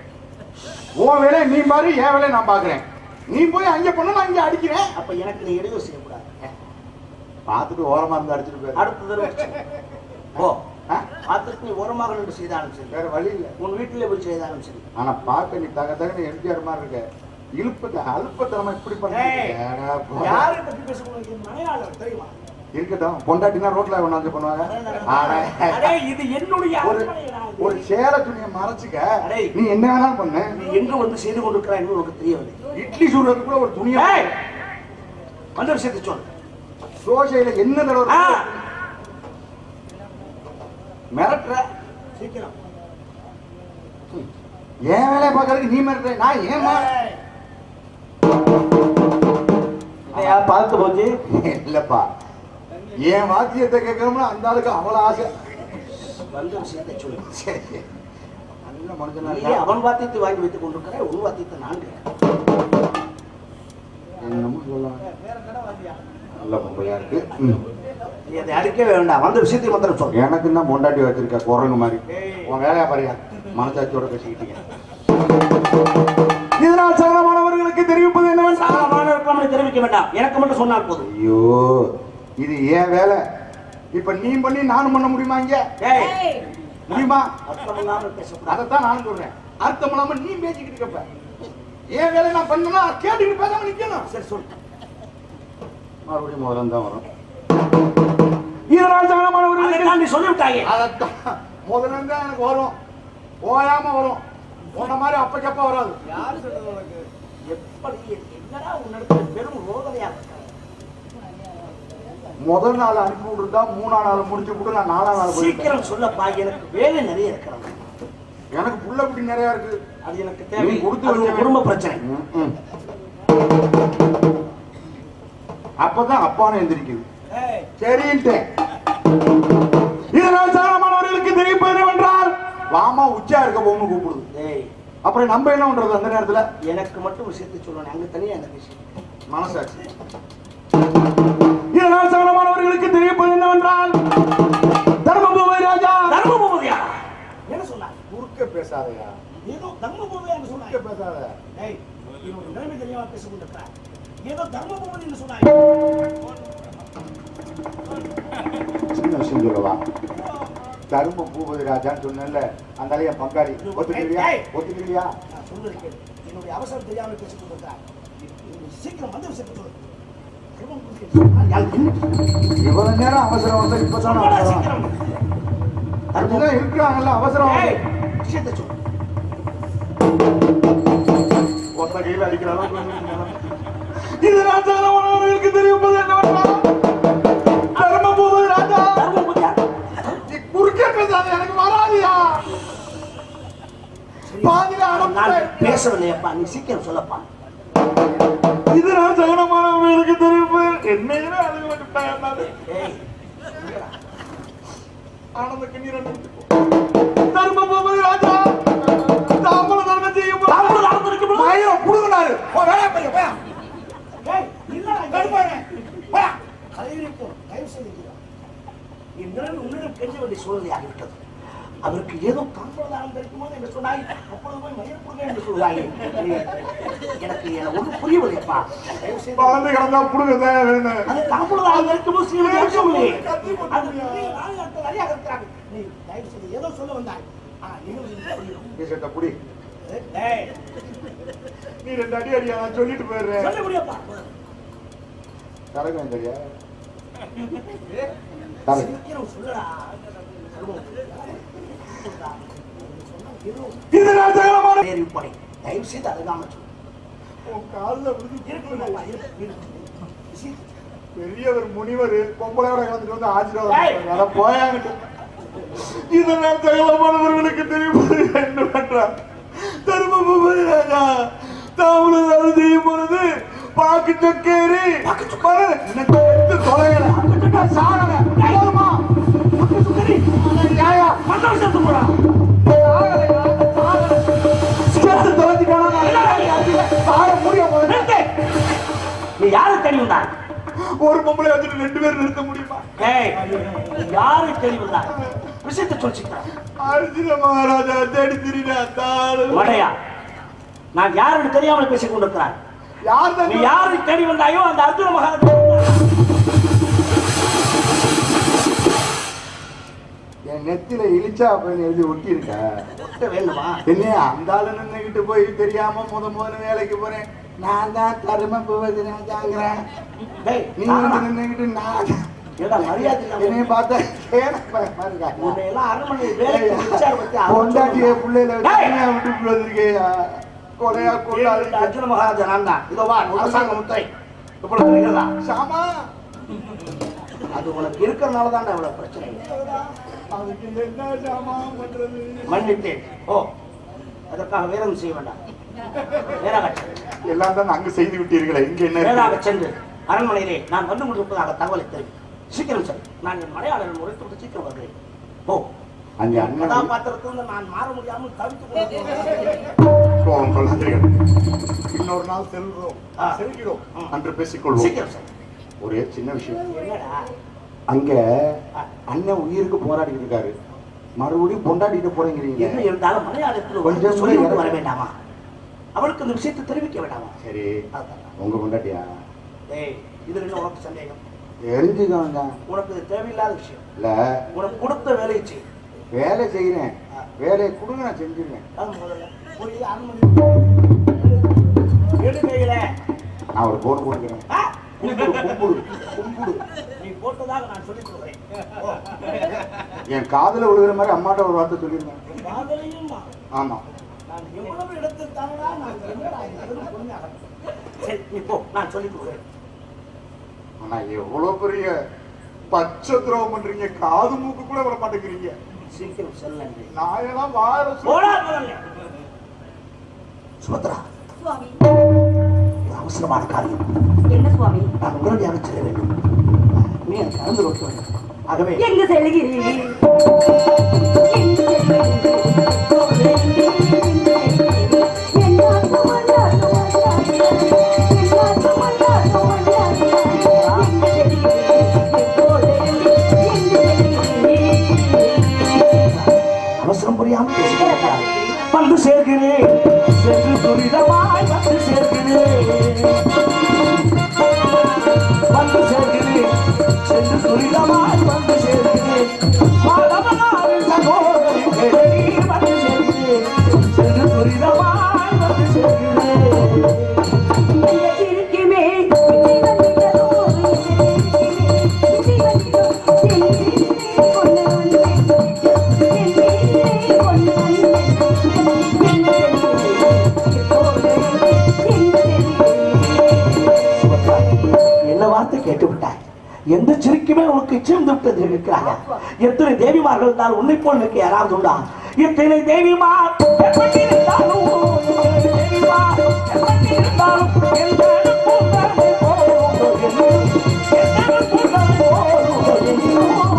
உன் வேலையை நீ பாரு என் வேலையை நான் பாக்குறேன் நீ போய் அங்க பண்ண நான் இங்க அடிக்கிறேன் அப்ப எனக்கு நீ இடையூறு செய்யக்கூடாது பார்த்துட்டு ஓரமா இருந்து அடிச்சிட்டு போயிரு அடுத்த தடவை செய். ஓ ஆ? பார்த்துட்டு நீ உரமாக நின்று செய்தாலும் சரி வேற வழி இல்ல உன் வீட்டிலே போய் செய்தாலும் சரி ஆனா பார்க்க நீ தக தகன்னு எம்ஜிஆர் மாதிரி இருக்க இழுப்பத்தை அல்பத்தனமா இப்படி ஏய், பண்ண யாரை பத்தி பேசக்கூடாது மலையாளர் தெரியுமா இருக்கட்டும் பொண்டாட்டினா ரோட்ல கொண்டாந்து பண்ணுவாங்க ஆனா அடே, இது என்னுடைய ஒரு அரண்மனைடா இது. ஒரு சேலை துணியை மறைச்சுக்க அடேய். நீ என்ன வேணாலும் பண்ணு நீ எங்க வந்து செய்து கொண்டிருக்கிறாய் என்று உனக்கு தெரியவில்லை இட்லி சுடுறதுக்கு கூட ஒரு துணியை ஏய், வந்த விஷயத்தை சொல் தோசையில என்ன தடவை ஆ. இருக்கு? மிரட்டுற சீக்கிரம் என் வேலையை பார்க்கறதுக்கு நீ மிரட்டுற நான் ஏமா என்னையா பார்த்து போச்சு இல்லப்பா என் வாத்தியத்தை கேட்கணும்னா அந்த ஆளுக்கு அவ்வளவு ஆசை வந்த விஷயத்தை சொல்லு சரி நல்ல மனுஷனா நீ இருக்கா. அவன் வாத்தியத்தை வாங்கி வைத்துக் கொண்டிருக்கிறாய் உன் வாத்தியத்தை நான் கேட்கிறேன். என்னமோ சொல்லலாம் நல்ல பொம்பளையா இருக்கு ம். நீ அதை அடிக்கவே வேண்டாம் வந்த விஷயத்தை மாத்திரம் சொல் எனக்கு தான் பொண்டாட்டி வச்சிருக்க குரங்கு மாதிரி உன் வேலையா பாரியா மனசாட்சியோட பேசிக்கிட்டீங்க இதனால் சகலமானவர்களுக்கு தெரிவிப்பது என்னவென்றால் சாதாரணமான இருக்காமல் தெரிவிக்க வேண்டாம் எனக்கு மட்டும் சொன்னால் போதும் ஐயோ இது ஏன் வேலை இப்ப நீ பண்ணி நானும் பண்ண முடியுமா இங்க ஏய் முடியுமா அர்த்தம் இல்லாமல் பேசக்கூடாது அதைத்தான் நானும் சொல்றேன் அர்த்தம் இல்லாம நீ பேசிக்கிட்டு இருக்கப்ப ஏன் வேலை நான் பண்ணனா கேட்டுக்கிட்டு பேசாம நிக்கணும் சரி சொல் மறுபடியும் முதல்ல தான் வரும் இதனால் சகலமானவர்களுக்கு அதைத்தான் நீ சொல்லிவிட்டாயே அதைத்தான் முதல்ல இருந்தா எனக்கு வரும் ஓயாம வரும் போன மாதிரி அப்பக்கப்ப வராது எப்படி என்னடா உன்னிடத்தில் பெரும் ரோதனையா இருக்கிறது முதல் நாள் அனுப்பி விட்டுருந்தா மூணாம் நாள் முடிச்சு விட்டு நான் நாலாம் நாள் போயிருக்கேன் சீக்கிரம் சொல்லப்பா எனக்கு வேலை நிறைய இருக்கிறது எனக்கு புள்ள குட்டி நிறைய இருக்கு அது எனக்கு தேவை நீ கொடுத்து அது ஒரு வச்ச குடும்ப பிரச்சனை ம், ம். அப்பதான் அப்பான்னு எந்திரிக்குது சரின்ட்டேன் இதனால் சாரமானவர்களுக்கு தெரிவிப்பது என்னவென்றால் வாமா உச்சா இருக்க போன்னு கூப்பிடுது டேய் அப்புறம் நம்ம என்ன பண்றது அந்த நேரத்துல எனக்கு மட்டும் விஷயத்தை சொல்லணும் அங்க தனியா என்ன விஷயம் மனசாட்சி இதனால் சகலமானவர்களுக்கு தெரிவிப்பது என்னவென்றால் தர்மபூமி ராஜா தர்மபூதியா என்ன சொன்னாய் குறுக்க பேசாதயா ஏதோ தர்மபூதியா என்று சொன்னாய் குறுக்க பேசாத டேய் இவனுடைய நிலைமை தெரியாம பேசிக் கொண்டிருக்கிறாய் ஏதோ தர்மபூதி என்று சொன்னாய் சின்ன விஷயம் சொல்லவா தர்ம பூபதி ராஜான்னு சொன்னேன்ல அந்த அலைய பங்காளி ஒத்துக்கிறியா ஏய். ஒத்துக்கிறியா நான் சொல்றது கேளு என்னுடைய அவசரம் தெரியாமல் பேசிக் கொண்டிருக்கிறாய் நீ சீக்கிரம் வந்த விஷயத்தை சொல்லு தர்மபூதி என்று சொன்னால் யார் என்ன? இவ்வளவு நேரம் அவசரம் வந்தா இப்பதான் சொல்லடா அவசரம் சீக்கிரம் அப்படிதான் இருக்கிறாங்கல்ல அவசரம் ஏய், வந்து. விஷயத்தை சொல்லு ஒத்த கையில் அடிக்கிற அளவுக்கு வந்துருக்கீங்க. இது ராஜாவுக்கு தெரியும் போது என்ன பண்ணலாம் தர்மபூமி ராஜா நீ குறுக்கே பேசாத எனக்கு வராதியா பாதியில நான் அடப்பேன் பேசவில்லையப்பா நீ சீக்கிரம் சொல்லப்பா இது நான் சகனமானவங்களுக்கு தெரியும் என்னையுமே அதுங்களுக்கு பயனாது ஏய் ஆனந்த கண்ணீர் தர்மபூமி ராஜா தாம்பல தர்மம் செய்யும் தாம்பூல தர்மம் இருக்கு மயிரம் புடுங்கினாரு போ வேலையா போய் போய் ஏய் இல்ல கடுப்பாங்க போய் கலைஞருக்கும் தயவு செய்து இரு. என்னால் உன்னிடம் கெஞ்ச வேண்டிய சூழ்நிலை ஆகிவிட்டது அவருக்கு ஏதோ தாம்பூலம் கிடைக்குமோ என்று சொன்னாய் அப்பொழுது போய் மயில் கொடுங்க என்று சொல்லுவாய் எனக்கு எனக்கு ஒன்றும் புரியவில்லைப்பா தயவு செய்து வளர்ந்து கிடந்தா புடுங்க வேணும் அது தாம்பூலம் இருக்குமோ சில இருக்கவில்லை கத்தி போட்டு அது நிறைய நாடுகள் நிறைய இருக்கிறாங்க நீ தயவு செய்து ஏதோ சொல்ல வந்தாய் ஆ, எங்களுக்கு இது புரியும். கேசட்ட புடி ஏய், நீ ரெண்டு அடி அடியா நான் சொல்லிட்டு போயிடுறேன் சொல்ல முடியாப்பா கரகம் தெரியா கரகம் சீக்கிரம் சொல்லுடா இது நான் சகலமான படை தயவு செய்து அழுகாம சொல்லு உன் கால்ல விழுந்து இருக்குல்லப்பா, இருக்கு, இருக்கு. சீக்கிரம். பெரியவர் முனிவர் பொம்பளையோட கலந்துட்டு வந்து ஏய்! ஆஜீர்வாதம் அத போயாங்கிட்டு இது நான் சகலமானவர்களுக்கு தெரியும் என்ன பண்றான் தருமபுரி ராஜா தாமரை அது செய்யும் பொழுது பாக்கு சொக்கேரி பாரு, எனக்கு எடுத்து தொலைங்கடா. நான் சாகல. போதுமா? பாக்கு சொக்கேரி. நியாயா? மண்டபம் சேர்த்து போடா. சாகலையா? சாகல. சேர்த்து தொலைஞ்சிட்டானா? சாக முடியும் முதல்ல. நிறுத்து. நீ யாரு தெரியும்தான் ஒரு பொம்பளை வச்சுட்டு ரெண்டு பேரும் நிறுத்த முடியுமா ஏய் நீ யாரு தெரியும்தான் விஷயத்தை சொல்லிச்சுக்கிறான் அர்ஜுன மகாராஜா தேடி திரினா தாரு மடையா நான் யாருன்னு தெரியாமல் பேசிக் கொண்டிருக்கிறான் யார் நீ தான் யாரு தேடி வந்தாயோ அந்த அர்ஜுன மகாராஜா என் நெத்தில இழிச்சா அப்படின்னு எழுதி ஒட்டி இருக்க ஒட்ட வேண்டுமா என்னையா அந்த ஆளு நின்னுகிட்டு போய் தெரியாம முத முதல்ல வேலைக்கு போறேன் நான் தான் தரும போவது ராஜாங்கிறேன் டேய் நீ நானா? வந்து நின்னுகிட்டு நான் ஏடா மரியாதை இல்லாம என்னைய பார்த்தா கேன பாருங்க உன்னை எல்லாம் அரண்மனை வேலைக்கு விசார பத்தி அவன் பொண்டாட்டிய சொல்லுவான். பிள்ளைல டேய்! தனியா விட்டு வந்திருக்கேயா கொலையா ஏழு கொண்டாடி அர்ஜுன மகாராஜா நான் தான் இதோ வா அரசாங்க முத்திரை இப்பொழுது நிகழலாம் சாமா அது உனக்கு இருக்கிறனால தான் இவ்வளவு பிரச்சனை அதுக்கு என்ன சாமா பண்றது மன்னித்தேன் ஓ அதற்காக வேறம் செய்ய வேண்டாம் வேறாக சென்று எல்லாம் தான் அங்க செய்து விட்டீர்களே இங்க என்ன இருக்கு? வேறாக சென்று அரண்மனையிலே நான் வந்து கொண்டிருப்பதாக தகவலை தெரியும் சீக்கிரம் செல் நான் என் மலையாளர்கள் முறைத்து சீக்கிரம் வருகிறேன் ஓ அங்க அண்ணன் கதாபாத்திரத்திலிருந்து நான் மாற முடியாமல் தவித்துக் கொண்டிருக்கிறேன் கோபம் கொள்ளாதீர்கள் இன்னொரு நாள் செல்கிறோம் ஆ. செல்கிறோம் ம். அன்று பேசிக்கொள்வோம் சீக்கிரம் செல் ஒரே சின்ன விஷயம் என்னடா அங்க அண்ணன் உயிருக்கு போராடிட்டு இருக்காரு மறுபடியும் பொண்டாடிட்டு என்ன போறீங்கிறீங்க இருந்தாலும் மலையாளத்தில் கொஞ்சம் கொஞ்சம் சொல்லிவிட்டு சொல்லி வர வேண்டாமா அவளுக்கு இந்த விஷயத்தை தெரிவிக்க வேண்டாமா சரி அதான். உங்க பொண்டாட்டியா ஏய் இதுல என்ன உனக்கு சந்தேகம் தெரிஞ்சுக்கோங்க உனக்கு இது தேவையில்லாத விஷயம் இல்ல உனக்கு கொடுத்த வேலையை செய் வேலை செய்யறேன் வேலையை கொடுங்க நான் செஞ்சிருவேன் அது முதல்ல போய் அரண்மனை எடுக்கையில நான் ஒரு போன் கொடுக்குறேன் ஆ, கும்பிடு கும்பிடு கும்பிடு நீ போட்டதாக நான் சொல்லிக் கொடுக்கிறேன் ஓ, என் காதுல விழுகிற மாதிரி அம்மாட்ட ஒரு வார்த்தை சொல்லிருந்தேன் காதலையும் மா- ஆமா நான் எவ்வளவு இடத்தில் தானடா நான் என்னடா இது பொறுமையாக சரி நீ போ நான் சொல்லிக் கொடுக்கிறேன் ஆனா எவ்வளவு பெரிய பச்சை துரோகம் பண்றீங்க காது மூக்கு கூட விட மாட்டேங்கிறீங்க சீக்கிரம் செல்லுங்க நாயெல்லாம் வாழ போடா முதல்ல சுபத்ரா சுவாமி இது அவசரமான காரியம் என்ன சுவாமி நான் உடனடியாக செல்ல வேண்டும் நீ எனக்கு கலந்து கொடுக்க வேண்டும் ஆகவே எங்க செல்கிறீர்கள் எங்க செல்கிறீர்கள்? என்னாச்சு மல்லாச்சு மல்லாச்சு? என்னாச்சு மல்லாச்சு மல்லாச்சு? எங்க செல்கிறீர்கள்? எப்போது? எங்க செல்கிறீர்கள்? அவசரம் புரியாமல் பேசுகிறார் வந்து சேர்க்கிறேன் சென்று துரிதமாய் வந்து சேர்க்கிறேன் வந்து சேர்க்கிறேன் சென்று துரிதமாய் வந்து சேர்க்கிறேன் மாதவனாவின் சகோதரி எந்த சிரிக்குமே உனக்கு சேர்ந்து விட்டது இருக்கிறாயா எத்தனை தேவிமார்கள் இருந்தால் உன்னை போல் இருக்க யாராவது உண்டா எத்தனை தேவிமார் எப்படி இருந்தாலும் எத்தனை தேவிமார் எப்படி இருந்தாலும் எந்த பூங்கனை போலும் எந்த பூங்கனை போலும்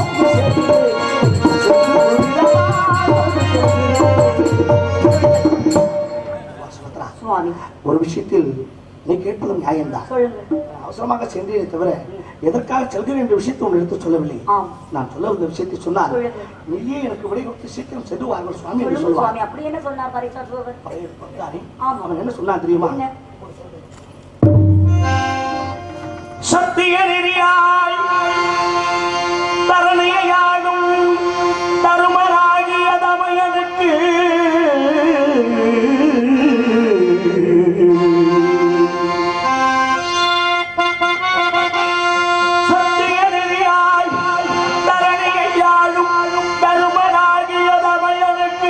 சுபத்ரா, சுவாமி ஒரு விஷயத்தில் நீ கேட்பது நியாயம்தான் சொல்லுங்க அவசரமாக சென்றேனே தவிர எதற்காக செல்கிறேன் என்ற விஷயத்தை உன் எடுத்து சொல்லவில்லை ஆம். நான் சொல்ல வந்த விஷயத்தை சொன்னால் சொல்லுங்க. நீயே எனக்கு விடை கொடுத்து சீக்கிரம் சென்று வாருங்கள் சுவாமி என்று சொல்லுங்க சொல்வார் சுவாமி அப்படி என்ன சொன்னார் பரிசாற்றுபவர் பழைய பக்தாரி, ஆமா. அவன் என்ன சொன்னான் தெரியுமா என்ன சத்திய நெறியாய் தரணியாகும் தருமராகிய தமையனுக்கு சத்திய நெறியாய் தரணியாகும் தருமராகிய தமையனுக்கு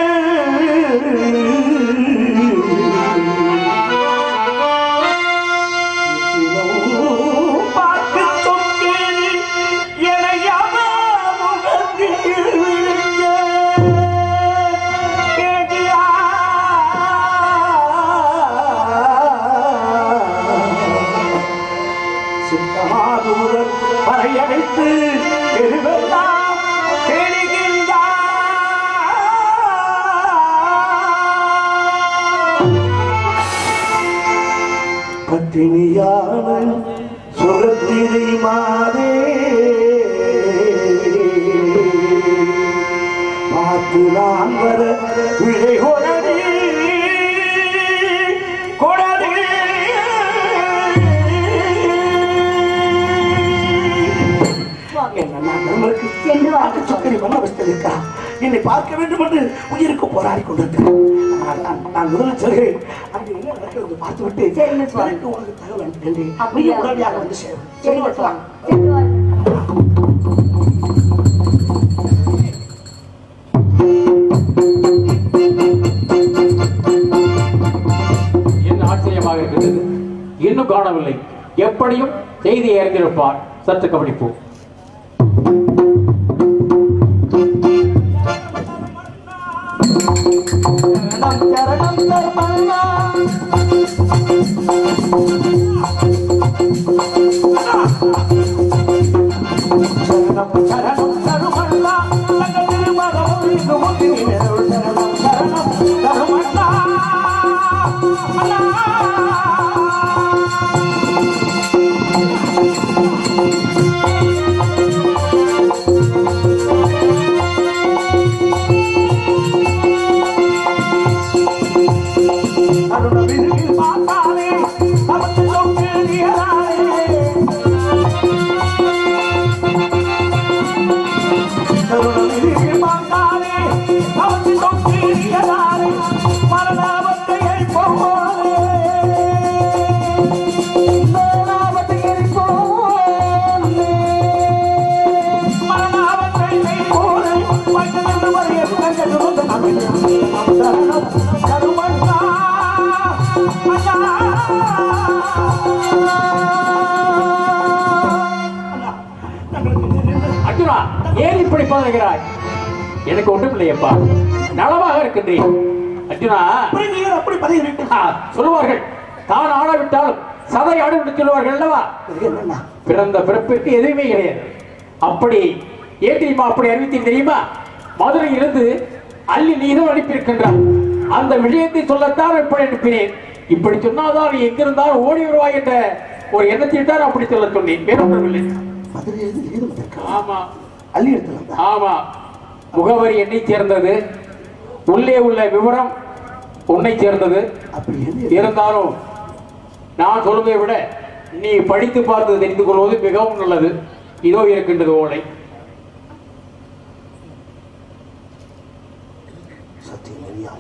பார்த்து சொன்னேன் என சித்தமாதூரன் பறையடைத்து எருவெல்லாம் தேடுகின்றான் பத்தினியான சுகத்திரை மாதே பார்த்து நான் வர விடை கொடடி கொடடி என்ன நான் நம்மளுக்கு சென்று வா. ஆட்டு சக்கரை மன அவஸ்தையில் இருக்கிறான் என்னை பார்க்க வேண்டும் என்று உயிருக்கு போராடி கொண்டிருக்கிறேன் ஆனால் நான் நான் முதலில் செல்கிறேன் அங்கு என்ன நடக்கிறது பார்த்து விட்டு சரிங்க சுவாமி. எனக்கு உனக்கு தகவல் அனுப்புகின்றேன் நீ அப்படியா? உடனடியாக வந்து சேரும் சரிங்க சுவாமி சென்று வாருங்கள். என்ன ஆச்சரியமாக இருக்கின்றது இன்னும் காணவில்லை எப்படியும் செய்தியை அறிந்திருப்பார் சற்று கவனிப்போம் சரணம் சரணம் தருமல்லா தங்க திருமணம் இது முன்னினருள் சரணம் சரணம் தருமல்லா அல்லா அருண விருகில் பார்த்தாலே நமக்கு சொற்கிறீர்களே கருணமிகு மாந்தானே, அவன் தொங்கியதானே, மரணாவத்தையை போலே. மரணாவத்தையை போலே. மரணாவத்தையை போலே, வைத்தமென்று வரைய கண்டது வந்து நம்பினான். சரணம் கருமண்ணா, அண்ணா. அர்ஜுனா ஏன் இப்படி பதறுகிறாய் எனக்கு ஒன்றும் இல்லையப்பா நலமாக இருக்கின்றேன் அர்ஜுனா அப்படி நீர் அப்படி பதிவு ஆ, சொல்லுவார்கள் தான் ஆடாவிட்டாலும் சதை ஆடு என்று சொல்லுவார்கள் அல்லவா என்னண்ணா பிறந்த பிறப்பிற்கு எதுவுமே கிடையாது அப்படி ஏன் தெரியுமா அப்படி அறிவித்தேன் தெரியுமா மதுரையிலிருந்து அள்ளி நீரும் அனுப்பியிருக்கின்றான் அந்த விஷயத்தை சொல்லத்தான் இப்படி அனுப்பினேன் இப்படி சொன்னாதான் நீ எங்கிருந்தாலும் ஓடி வருவாய் என்ற ஒரு எண்ணத்தில் தான் அப்படி சொல்ல சொன்னேன் வேறொன்றுமில்லை மதுரையிலிருந்து நீர் வந்திருக்கான் ஆமா அள்ளி எடுத்து ஆமா முகவரி என்னை சேர்ந்தது உள்ளே உள்ள விவரம் உன்னை சேர்ந்தது அப்படி என்ன இருந்தாலும் நான் சொல்வதை விட நீ படித்து பார்த்து தெரிந்து கொள்வது மிகவும் நல்லது இதோ இருக்கின்றது ஓலை சத்தியம் நெறியா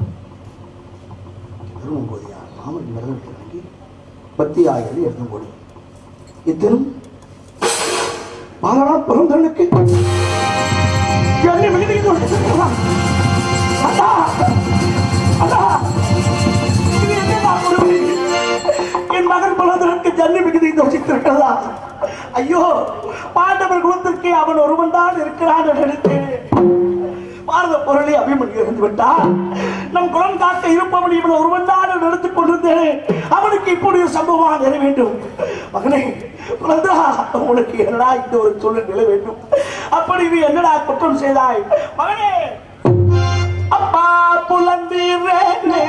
அருணம்போதியா மாமன் விரதம் இறங்கி பத்தியாயல் எழுதும்போது இத்தனும் பாலனா பிறந்தனுக்கு என்னை விடுவித்து விட்டுவிட்டான். அண்ணா! அண்ணா! இது என்ன நான் ஒரு என் மகன் பலதற்கு ஜன்னி மிகுதி தோஷித்திருக்கிறதா ஐயோ பாண்டவர் குலத்திற்கே அவன் ஒருவன் தான் இருக்கிறான் என்று நினைத்தேன் பாரத பொருளை அபிமன்யு இருந்து விட்டான் நம் குலம் காக்க இருப்பவன் இவன் ஒருவன் தான் என்று நினைத்துக் கொண்டிருந்தேன் அவனுக்கு இப்படி ஒரு சம்பவமாக நிற வேண்டும் மகனே குழந்தா உனக்கு என்னடா இந்த ஒரு சூழல் நிலை வேண்டும் அப்படி நீ என்னடா குற்றம் செய்தாய் மகனே அப்பா புலந்தீரே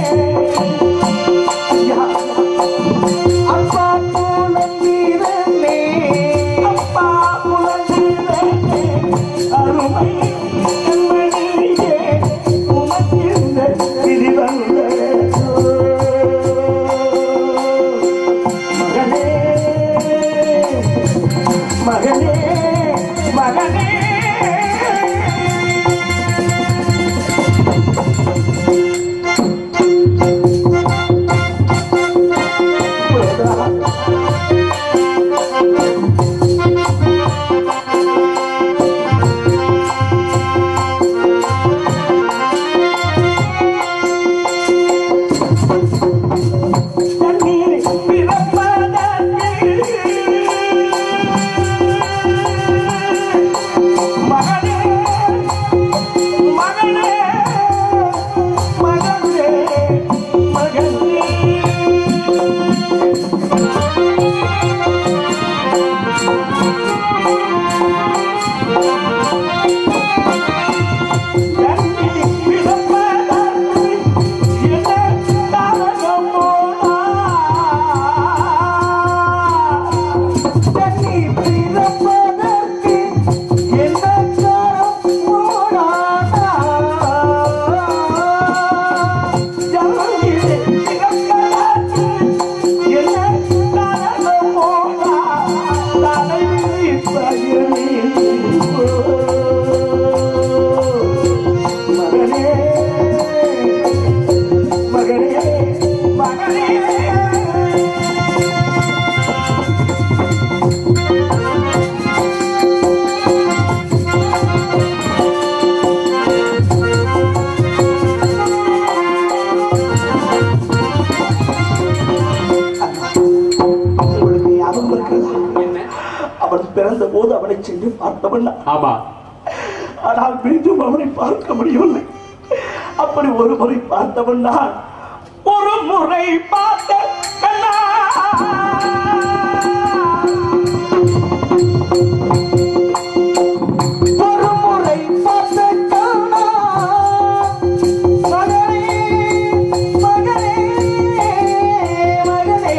ஐயா அப்பா புலந்தீரே அப்பா புலந்தீரே அருமை கண்மணியே உனக்கு இந்த விதி வந்ததோ? மகனே மகனே மகனே தண்ணீர் பிறப்பதற்கு மகனே மகனே மகனே மகனே தண்ணீர் பிறப்பதற்கு என்ன காரணம் போனா தண்ணீர் பிறப்பதற்கு என்ன காரணம் போனாதா தண்ணீர் பிறப்பதற்கு என்ன காரணம் போனா தலைவி பயணி மகனே மகனே மகனே உங்களுக்கு ஞாபகம் இருக்கிறதா அவன் பிறந்த போது அவனை சென்று பார்த்தவன் நான். ஆமா ஆனால் மீண்டும் அவனை பார்க்க முடியவில்லை அப்படி ஒரு முறை பார்த்தவன் நான் ஒரு முறை பார்த்த கண்ணா ஒரு முறை பார்த்த கண்ணா மகனே மகனே மகனே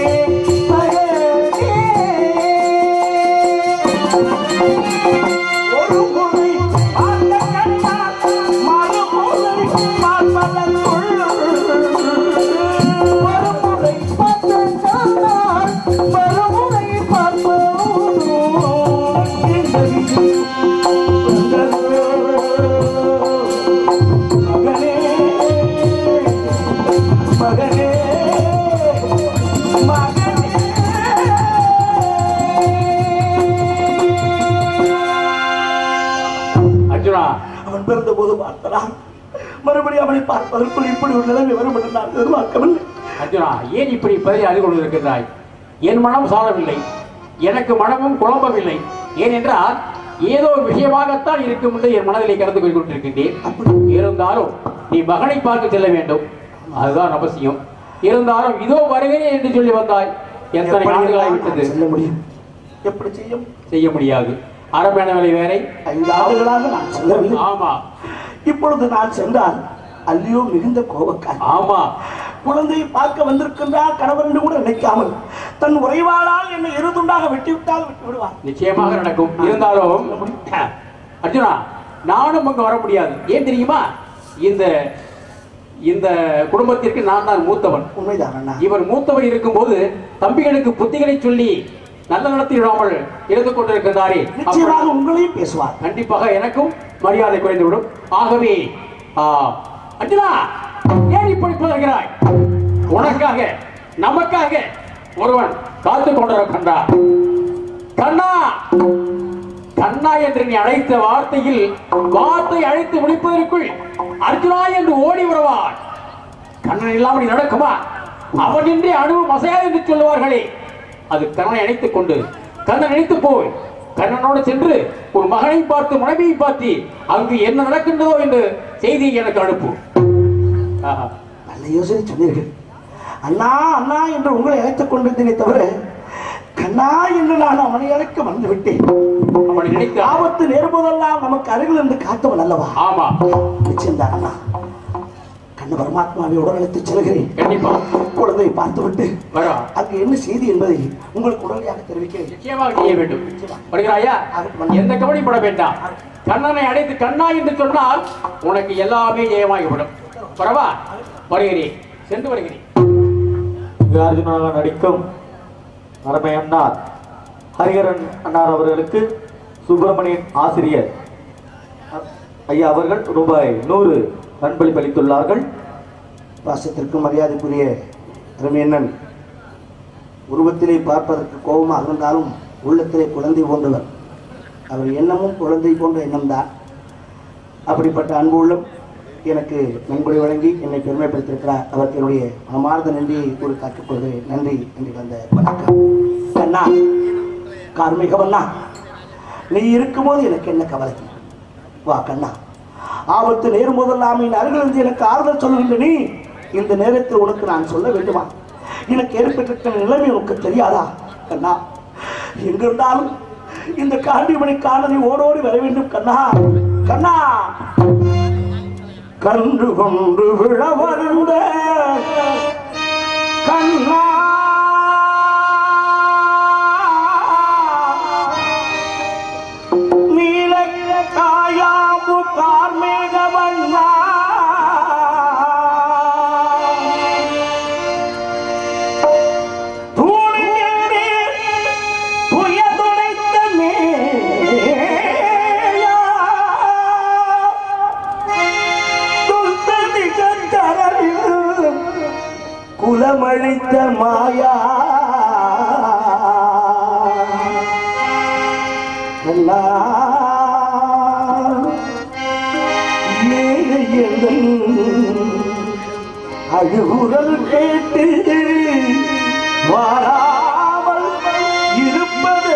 மகனே ஒரு முறை பார்த்த கண்ணால் மறுமுறை பார்ப்பதற்குள் ஒரு முறை பார்த்த கண்ணால் மறுமுறை பார்ப்பதோ இந்த விதி வந்ததோ. மகனே மகனே அர்ஜுனா அவன் பிறந்த போது பார்த்தான் மறுபடியும் அவனை பார்ப்பதற்குள் இப்படி ஒரு நிலைமை வரும் என்று நான் எதிர்பார்க்கவில்லை அர்ஜுனா ஏன் இப்படி பதறி அழுது கொண்டிருக்கிறாய் என் மனம் சாரவில்லை எனக்கு மனமும் குழம்பவில்லை ஏனென்றால் ஏதோ ஒரு விஷயமாகத்தான் இருக்கும் என்று என் மனதிலே கலந்து கொண்டு கொண்டிருக்கின்றேன் இருந்தாலும் நீ மகனை பார்க்க செல்ல வேண்டும் அதுதான் அவசியம் இருந்தாலும் இதோ வருகிறேன் என்று சொல்லி வந்தாய் எத்தனை எப்படி ஆண்டுகளாய் நான் விட்டது செல்ல முடியும் எப்படி செய்யும் செய்ய முடியாது அரமேன வேலை வேலை ஐந்து ஆண்டுகளாக நான் செல்லவில்லை ஆமா இப்பொழுது நான் சென்றால் அல்லியோ மிகுந்த கோபக்காரி ஆமா குழந்தையை பார்க்க வந்திருக்கின்றார் கணவர் என்று கூட நினைக்காமல் தன் உறைவாளால் என்னை இருதுண்டாக வெட்டிவிட்டால் விட்டு விடுவார் நிச்சயமாக நடக்கும் இருந்தாலும் அர்ஜுனா நானும் அங்க வர முடியாது ஏன் தெரியுமா இந்த இந்த குடும்பத்திற்கு நான் தான் மூத்தவன் உண்மைதான் அண்ணா இவர் மூத்தவர் இருக்கும்போது தம்பிகளுக்கு புத்திகளை சொல்லி நல்ல நடத்தி விடாமல் இருந்து கொண்டிருக்கிறாரே நிச்சயமாக அப்பொழுது உங்களையும் பேசுவார் கண்டிப்பாக எனக்கும் மரியாதை குறைந்துவிடும் ஆகவே ஆ, அர்ஜுனா ஏன் இப்படி பதறுகிறாய் உனக்காக நமக்காக ஒருவன் காத்து கொண்டிருக்கின்றார் கண்ணா கண்ணா என்று நீ அழைத்த வார்த்தையில் வார்த்தை அழைத்து முடிப்பதற்குள் அர்ஜுனா என்று ஓடி வருவான் கண்ணன் இல்லாமல் நீ நடக்குமா அவன் இன்றி அணுவும் அசையாது என்று சொல்லுவார்களே அது கண்ணனை அழைத்துக் கொண்டு கண்ணன் நினைத்து போய் கண்ணனோடு சென்று உன் மகனை பார்த்து மனைவியை பார்த்து அங்கு என்ன நடக்கின்றதோ என்று செய்தியை எனக்கு அனுப்பு ஆஹா. நல்ல யோசனை சொன்னீர்கள் அண்ணா அண்ணா என்று உங்களை அழைத்துக் கொண்டிருந்தேனே தவிர கண்ணா என்று நான் அவனை அழைக்க மறந்து விட்டேன் அப்படி நினைத்து ஆபத்து நேரும்போதெல்லாம் நமக்கு அருகில் இருந்து காத்தவன் அல்லவா ஆமா நிச்சயம்தான் அண்ணா கண்ண பரமாத்மாவை உடனழைத்து செல்கிறேன் கண்டிப்பா குழந்தையை பார்த்துவிட்டு வரா அங்கு என்ன செய்தி என்பதை உங்களுக்கு உடனடியாக தெரிவிக்கிறேன் நிச்சயமாக செய்ய வேண்டும் வருகிறாயா எந்த கவலைப்பட வேண்டாம் கண்ணனை அடைத்து கண்ணா என்று சொன்னால் உனக்கு எல்லாமே ஜெயமாகிவிடும் வரவா வருகிறேன் சென்று வருகிறேன் இங்கு அர்ஜுனாக நடிக்கும் அருமை அண்ணார் ஹரிஹரன் அண்ணார் அவர்களுக்கு சுப்பிரமணியன் ஆசிரியர் ஐயா அவர்கள் ரூபாய் நூறு அன்பளிப்பு அளித்துள்ளார்கள் பாசத்திற்கும் மரியாதைக்குரிய ரமேண்ணன் உருவத்திலே பார்ப்பதற்கு கோபமாக இருந்தாலும் உள்ளத்திலே குழந்தை போன்றவர் அவர் எண்ணமும் குழந்தை போன்ற எண்ணம்தான் அப்படிப்பட்ட அன்பு உள்ளம் எனக்கு நன்கொடை வழங்கி என்னை பெருமைப்படுத்தியிருக்கிறார் அவருக்கு என்னுடைய மனமார்ந்த நன்றியை ஒரு காத்துக் கொள்கிறேன் நன்றி என்று வந்த வணக்கம் கண்ணா கார்மிகவண்ணா நீ இருக்கும்போது எனக்கு என்ன கவலை வா கண்ணா ஆபத்து நேரும் போதெல்லாம் என் அருகிலிருந்து எனக்கு ஆறுதல் சொல்லுகின்ற நீ இந்த நேரத்தில் உனக்கு நான் சொல்ல வேண்டுமா எனக்கு ஏற்பட்டிருக்கிற நிலைமை உனக்கு தெரியாதா கண்ணா எங்கிருந்தாலும் இந்த காண்டிமணி காண நீ ஓடோடி வர வேண்டும் கண்ணா கண்ணா கன்று கொண்டு விழ வருந்த கண்ணா நீல காயாம்பு கார்மேக வண்ணா தூணின்றி துயதுடைத்த மேயா துல்ததி கந்தரவில் குலமழித்த மாயா கண்ணா ஏழை எந்தன் அழுகுரல் கேட்டு வாராமல் இருப்பது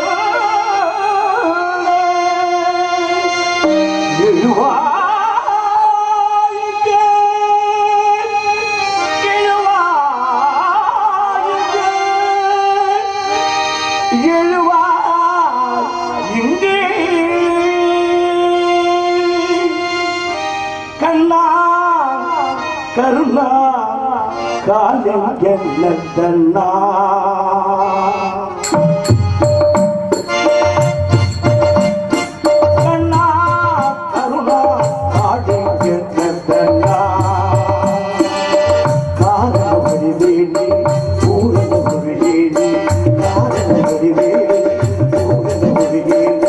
எழுவாய்க்கே, எழுவாய்க்கே, எழுவாய் இங்கே கண்ணா கருணா காலம் என்ன தன்னா கண்ணா கருணா காலம் என்ன தன்னா காரண வடிவேணி பூரண வடிவேணி காரண வடிவேணி பூரண வடிவேணி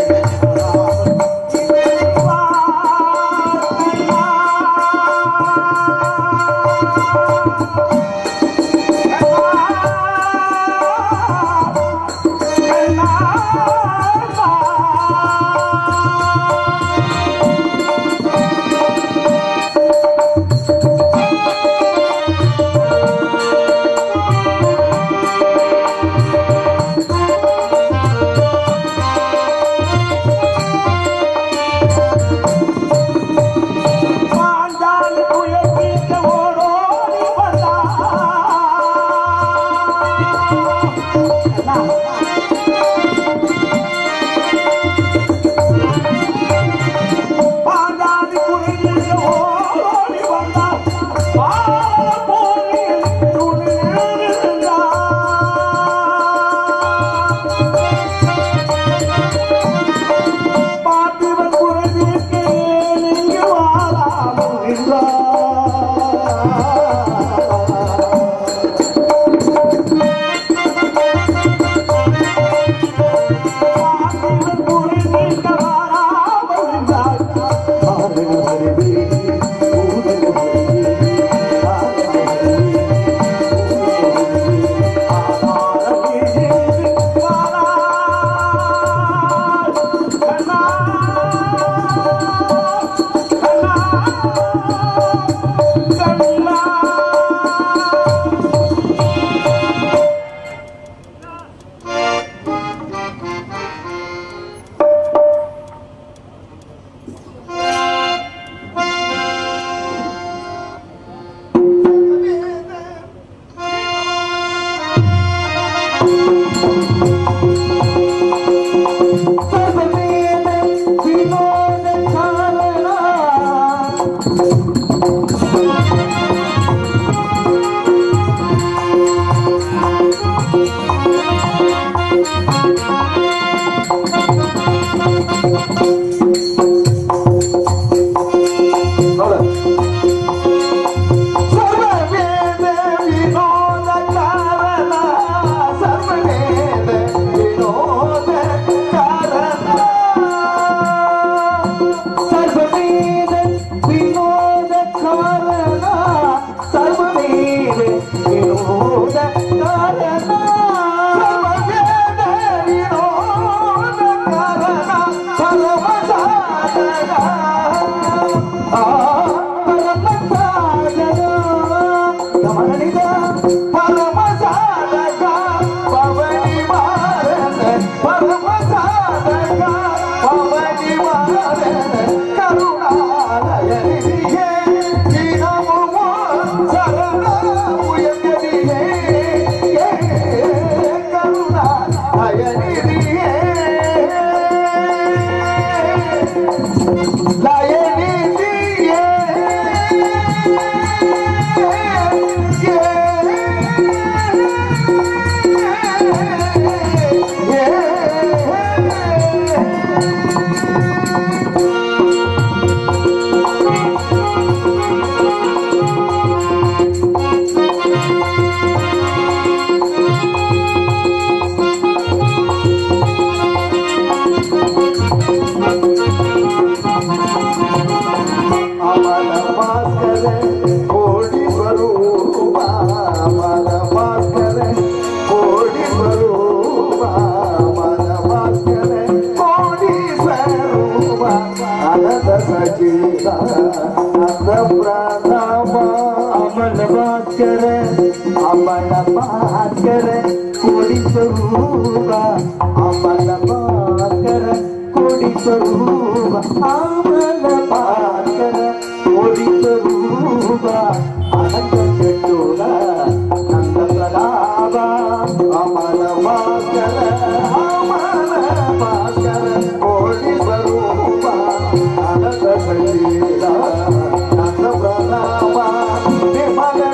மனமாக்கர கோடி பரூபா மனமாக்கர கோடி சரூபா அனந்த சஜீதா அந்த பிராணாமா அமல பாஸ்கர அமல பாஸ்கர கோடி ಸ್ವರೂಪ ಅಮಲ ಪಾಕರ ಕೋಡಿ ಸ್ವರೂಪ ಅಮಲ ಪಾಕರ ಕೋಡಿ ಸ್ವರೂಪ ಅನಂತ ಚಟ್ಟೂರ ನಂದ ಪ್ರಲಾಭ ಅಮಲ ಪಾಕರ ಅಮಲ ಪಾಕರ ಕೋಡಿ ಸ್ವರೂಪ ಅನಂತ ಶರೀರ ನಂದ ಪ್ರಲಾಭ ವಿಮಲ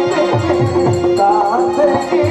ಕಾಂತೇ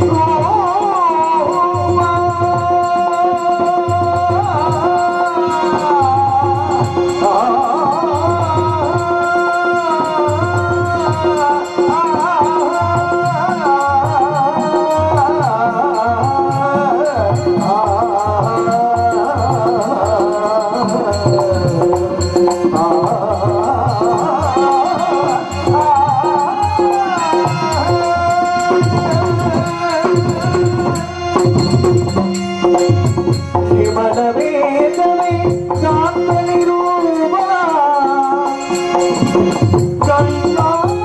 ವೇದನೆ ಶಾಂತನಿ ರೂಪ ಚಂದ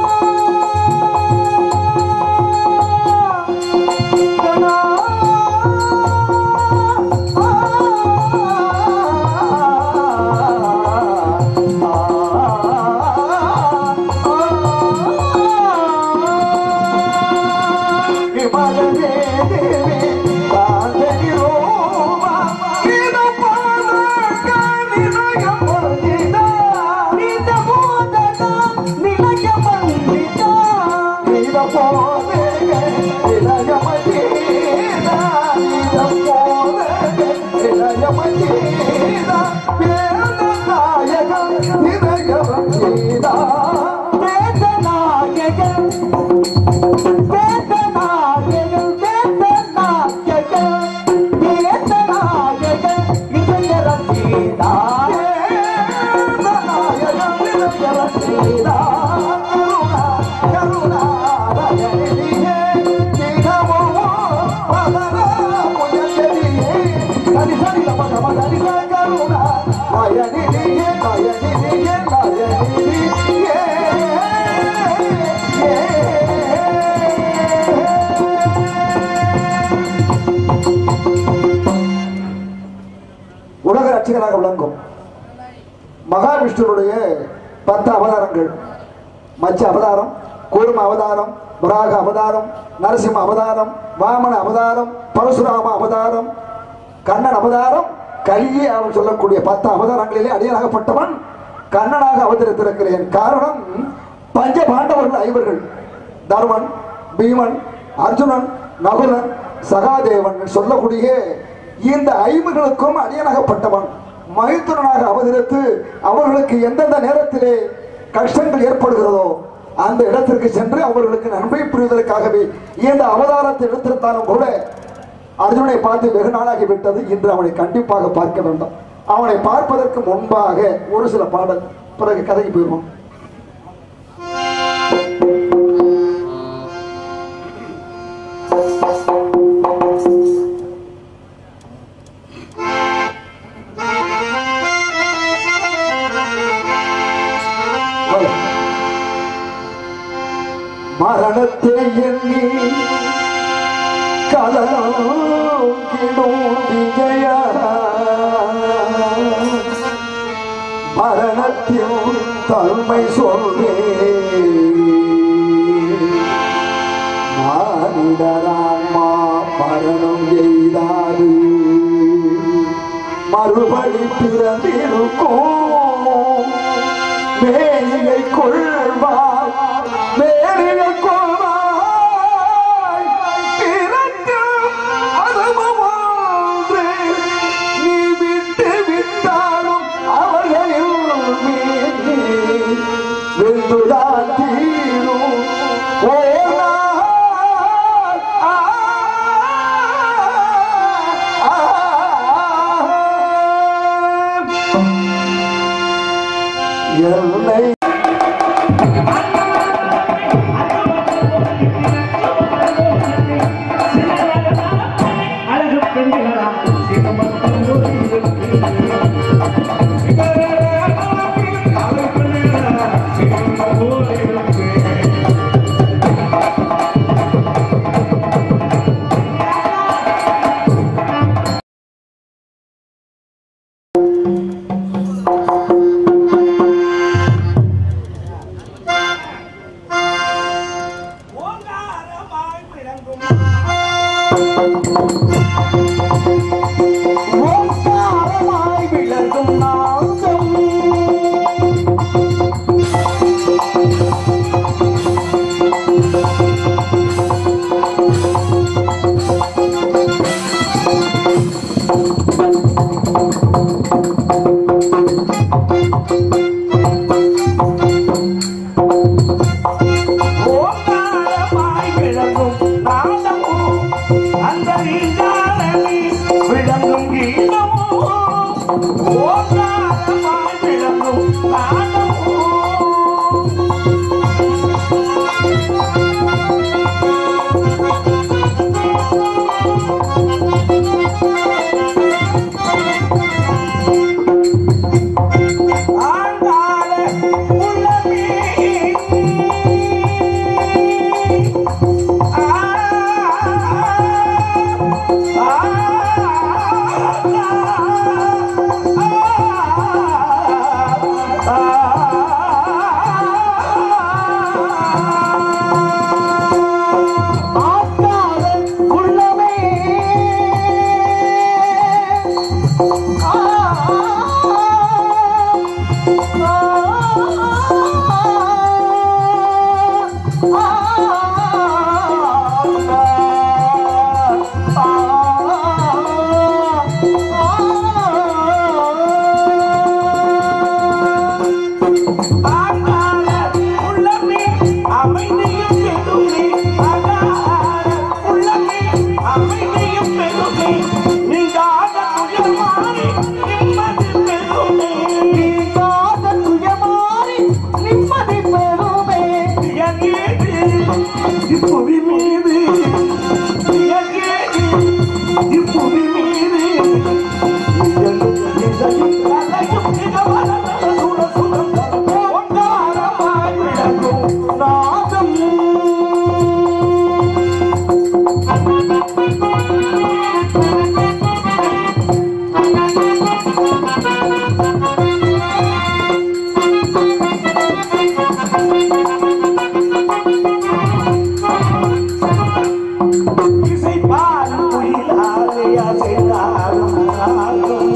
உலக ரட்சகராக விளங்கும் மகாவிஷ்ணுனுடைய பத்து அவதாரங்கள் மச்ச அவதாரம் கூர்ம அவதாரம் வராக அவதாரம் நரசிம்ம அவதாரம் வாமன அவதாரம் பரசுராம அவதாரம் கண்ணன் அவதாரம் கலியே அவன் சொல்லக்கூடிய பத்து அவதாரங்களிலே அடியனாகப்பட்டவன் கண்ணனாக அவதரித்திருக்கிறேன் காரணம் பஞ்ச பாண்டவர்கள் ஐவர்கள் தர்மன் பீமன் அர்ஜுனன் நகுலன் சகாதேவன் சொல்லக்கூடிய இந்த ஐவர்களுக்கும் அடியனாகப்பட்டவன் மைத்துனனாக அவதரித்து அவர்களுக்கு எந்தெந்த நேரத்திலே கஷ்டங்கள் ஏற்படுகிறதோ அந்த இடத்திற்கு சென்று அவர்களுக்கு நன்மை புரிவதற்காகவே இந்த அவதாரத்தை எடுத்திருந்தாலும் கூட அர்ஜுனை பார்த்து வெகு நாளாகி விட்டது இன்று அவனை கண்டிப்பாக பார்க்க வேண்டும் அவனை பார்ப்பதற்கு முன்பாக ஒரு சில பாடல் பிறகு கதைக்கு போயிருவோம் மரணத்தை எண்ணி கலங்கிடும் விஜய மரணத்தில் தன்மை சொல்வே மானிடராமா மரணம் எய்தாது மறுபடி பிறந்திருக்கும் மேலியை கொள்வார் மேலியை கொள்வாய் பிறக்கு அதுவமான்று நீ விட்டு விட்டாலும் அவர்களில் மீது வெந்துதான் தீரும் ஓர் நாள். ஆ, ஆ, ஆ. ஓங்காரமாய் விளங்கும் நாதம் ஓங்காரமாய் விளங்கும் நாதமோ அந்த நீங்காரணி விளங்கும் கீதமோ ஓங்காரமாய் விளங்கும் நாதமோ ஆங்கார உள்ளமே ஆக்காத உள்ளமே உள்ளமே அமைதியும் பெருமே அகார உள்ளமே அமைதியும் பெருமே நீங்காத துயமாறி நிம்மதி பெருமே நீங்காத துயமாறி நிம்மதி பெறுமே எங்கேது இப்புவி மீது எங்கேது இப்புவி மீது இசையும் கலையும் மிகவளர்ந்த சுர சுரம் தரும் ஓங்காரமாய் விளங்கும் நாதம் இசை பாடும் குயிலாலே அசைந்தாடும் நாடும்.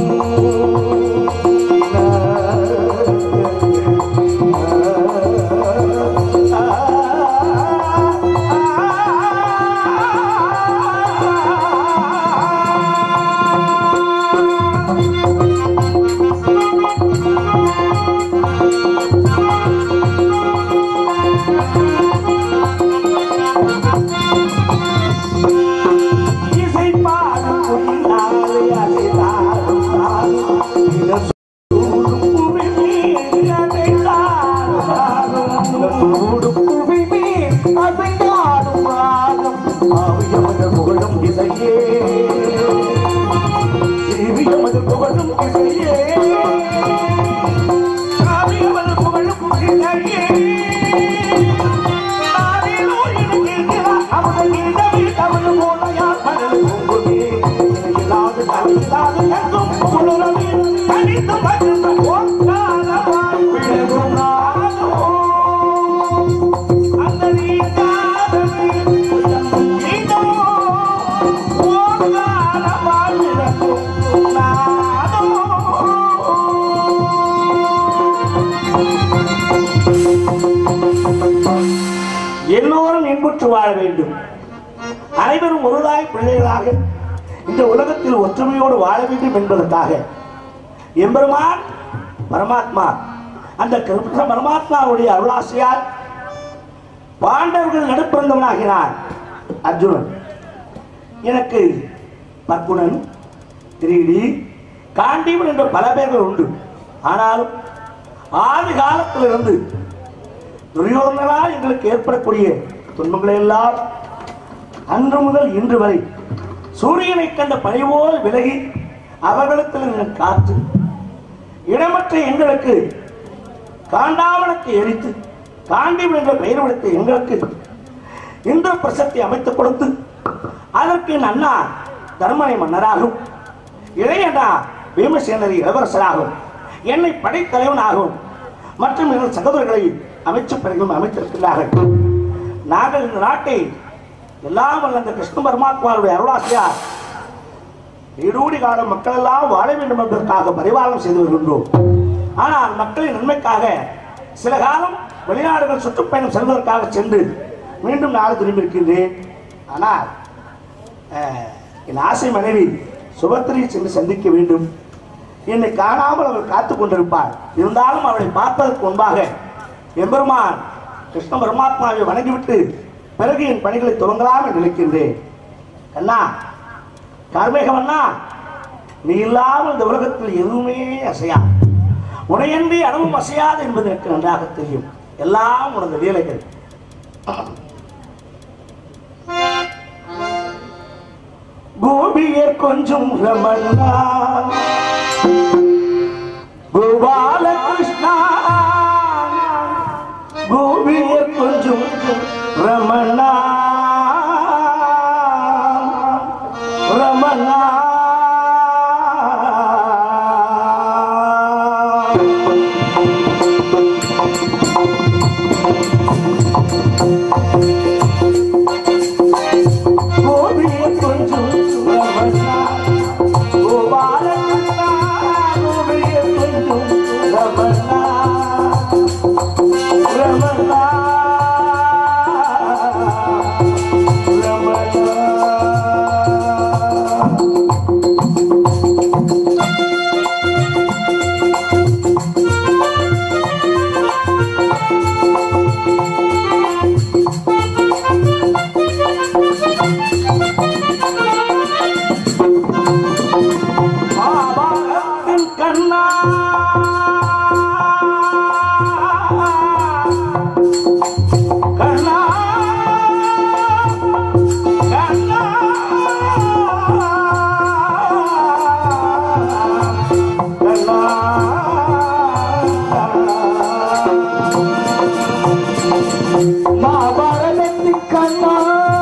இசை பாடும் குயிலாலே அசைந்தாடும் நாடும். இந்த சூடும் புவி மீது அசைந்தாடும் நாடும். சூடும் புவி மேல் அசைந்தாடும் ராகம் ஆவியமது புகழும் இசையே ஜீவியமது புகழும் இசையே ஆவியமது புகழும் இசையே ஆவியிலோ இருக்கிறார் அவர்கள் இடமே தவறு போல யார் மனது பொங்குமே இல்லாது தவில்லாது எங்கும் சுழலவே தனித்து மகிழ்ந்த ஓங்காரமாய் விளங்கும் நாதம். அந்த நீங்காதமே நீங்கும் ஓங்காரமாய் விளங்கும் நாதம். எல்லோரும் இன்புற்று வாழ வேண்டும் அனைவரும் ஒருதாய் பிள்ளைகளாக இந்த உலகத்தில் ஒற்றுமையோடு வாழ வேண்டும் என்பதற்காக எம்பெருமான் பரமாத்மா அந்த கிருஷ்ண பரமாத்மாவுடைய அருளாசியால் பாண்டவர்கள் நடுப்பிறந்தவனாகினார் அர்ஜுனன் எனக்கு பர்குணன் திரீடி காண்டீவன் என்ற பல பேர்கள் உண்டு ஆனாலும் ஆதி காலத்திலிருந்து துரியோதனால் எங்களுக்கு ஏற்படக்கூடிய துன்பங்களை எல்லாம் அன்று முதல் இன்று வரை சூரியனை கண்ட பணிவோல் விலகி அவர்களிடத்தில் நின்று காத்து இடமற்ற எங்களுக்கு காண்டாவனத்தை எரித்து காண்டீவன் என்ற பெயர் விடுத்த எங்களுக்கு இந்திர பிரசத்தை அமைத்துக் கொடுத்து அதற்கு என் அண்ணா தர்மனை மன்னராகும் இளையண்ணா பீமசேனரி இளவரசராகும் என்னை படைத்தலைவனாகும் மற்றும் எங்கள் சகோதரர்களை அமைச்சு பிறகும் அமைத்திருக்கிறார்கள் நாங்கள் இந்த நாட்டை எல்லாம் வல்ல அந்த கிருஷ்ண பரமாத்மாவுடைய அருளாசியார் நீடூடி காலம் மக்கள் எல்லாம் வாழ வேண்டும் என்பதற்காக பரிபாலனம் செய்து வருகின்றோம் ஆனால் மக்களின் நன்மைக்காக சில காலம் வெளிநாடுகள் சுற்றுப்பயணம் செல்வதற்காக சென்று மீண்டும் நாடு திரும்பி இருக்கின்றேன் ஆனால் அஹ், என் ஆசை மனைவி சுபத்திரியை சென்று சந்திக்க வேண்டும் என்னை காணாமல் அவள் காத்துக் கொண்டிருப்பாள் இருந்தாலும் அவளை பார்ப்பதற்கு முன்பாக எம்பெருமான் கிருஷ்ண பரமாத்மாவை வணங்கிவிட்டு பிறகு என் பணிகளை துவங்கலாம் என்று நினைக்கின்றேன் கண்ணா கார்மேகவண்ணா நீ இல்லாமல் இந்த உலகத்தில் எதுவுமே அசையா உனையன்றி அணுவும் அசையாது என்பது எனக்கு நன்றாக தெரியும் எல்லாம் உனது லீலைகள் கோபியர் கொஞ்சம் ரமணா கோபாலகிருஷ்ணா கோபியர் கொஞ்சம் ரமணா ரமணா கோபியர் கொஞ்சம் ரமணா கோபாலகிருஷ்ணா கோபியர் கொஞ்சம் ரமணா ரமணா ரமணா பாபாத்தின் கண்ணா கண்ணா கண்ணா கண்ணா மாபாரதத்தின் கண்ணா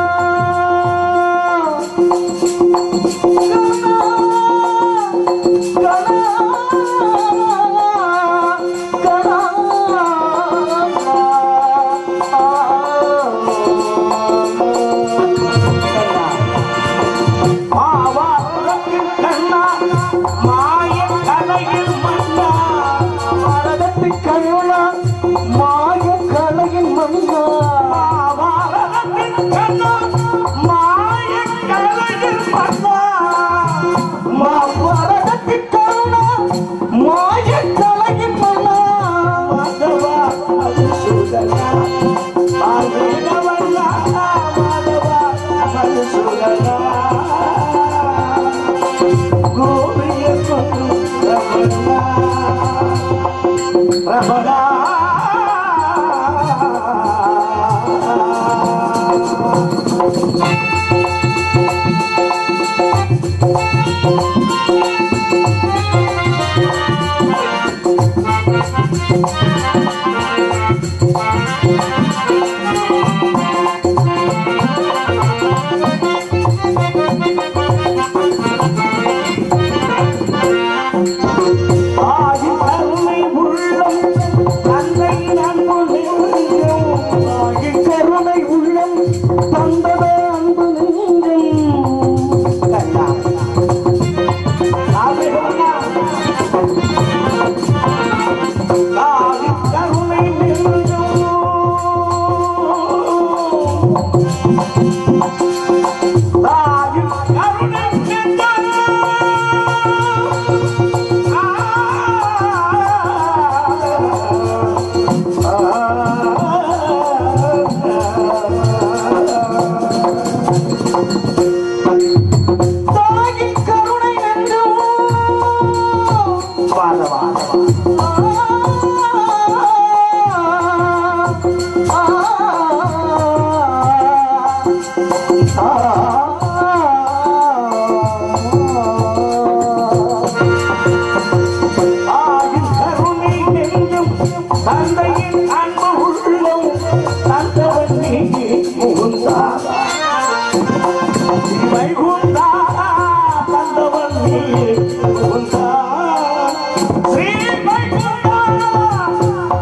ஆதி கருணை உள்ளம் தந்தை அன்பு நெஞ்சம் ஆதி கருணை உள்ளம் தந்தத அன்பு நெஞ்சம் கண்ணா ஆதி கருணை நெஞ்சம் ஆதி கருணை நெஞ்சம் தாயின் கருணை நெஞ்சம் வாத வாத ஆயின் கருணை நெஞ்சம் தந்தையின் அன்பு உள்ளம் தந்தவன் நீ முகுந்தாரா வைகுந்தா தந்தவன் நீ முகுந்தா ஸ்ரீ வைகுந்தா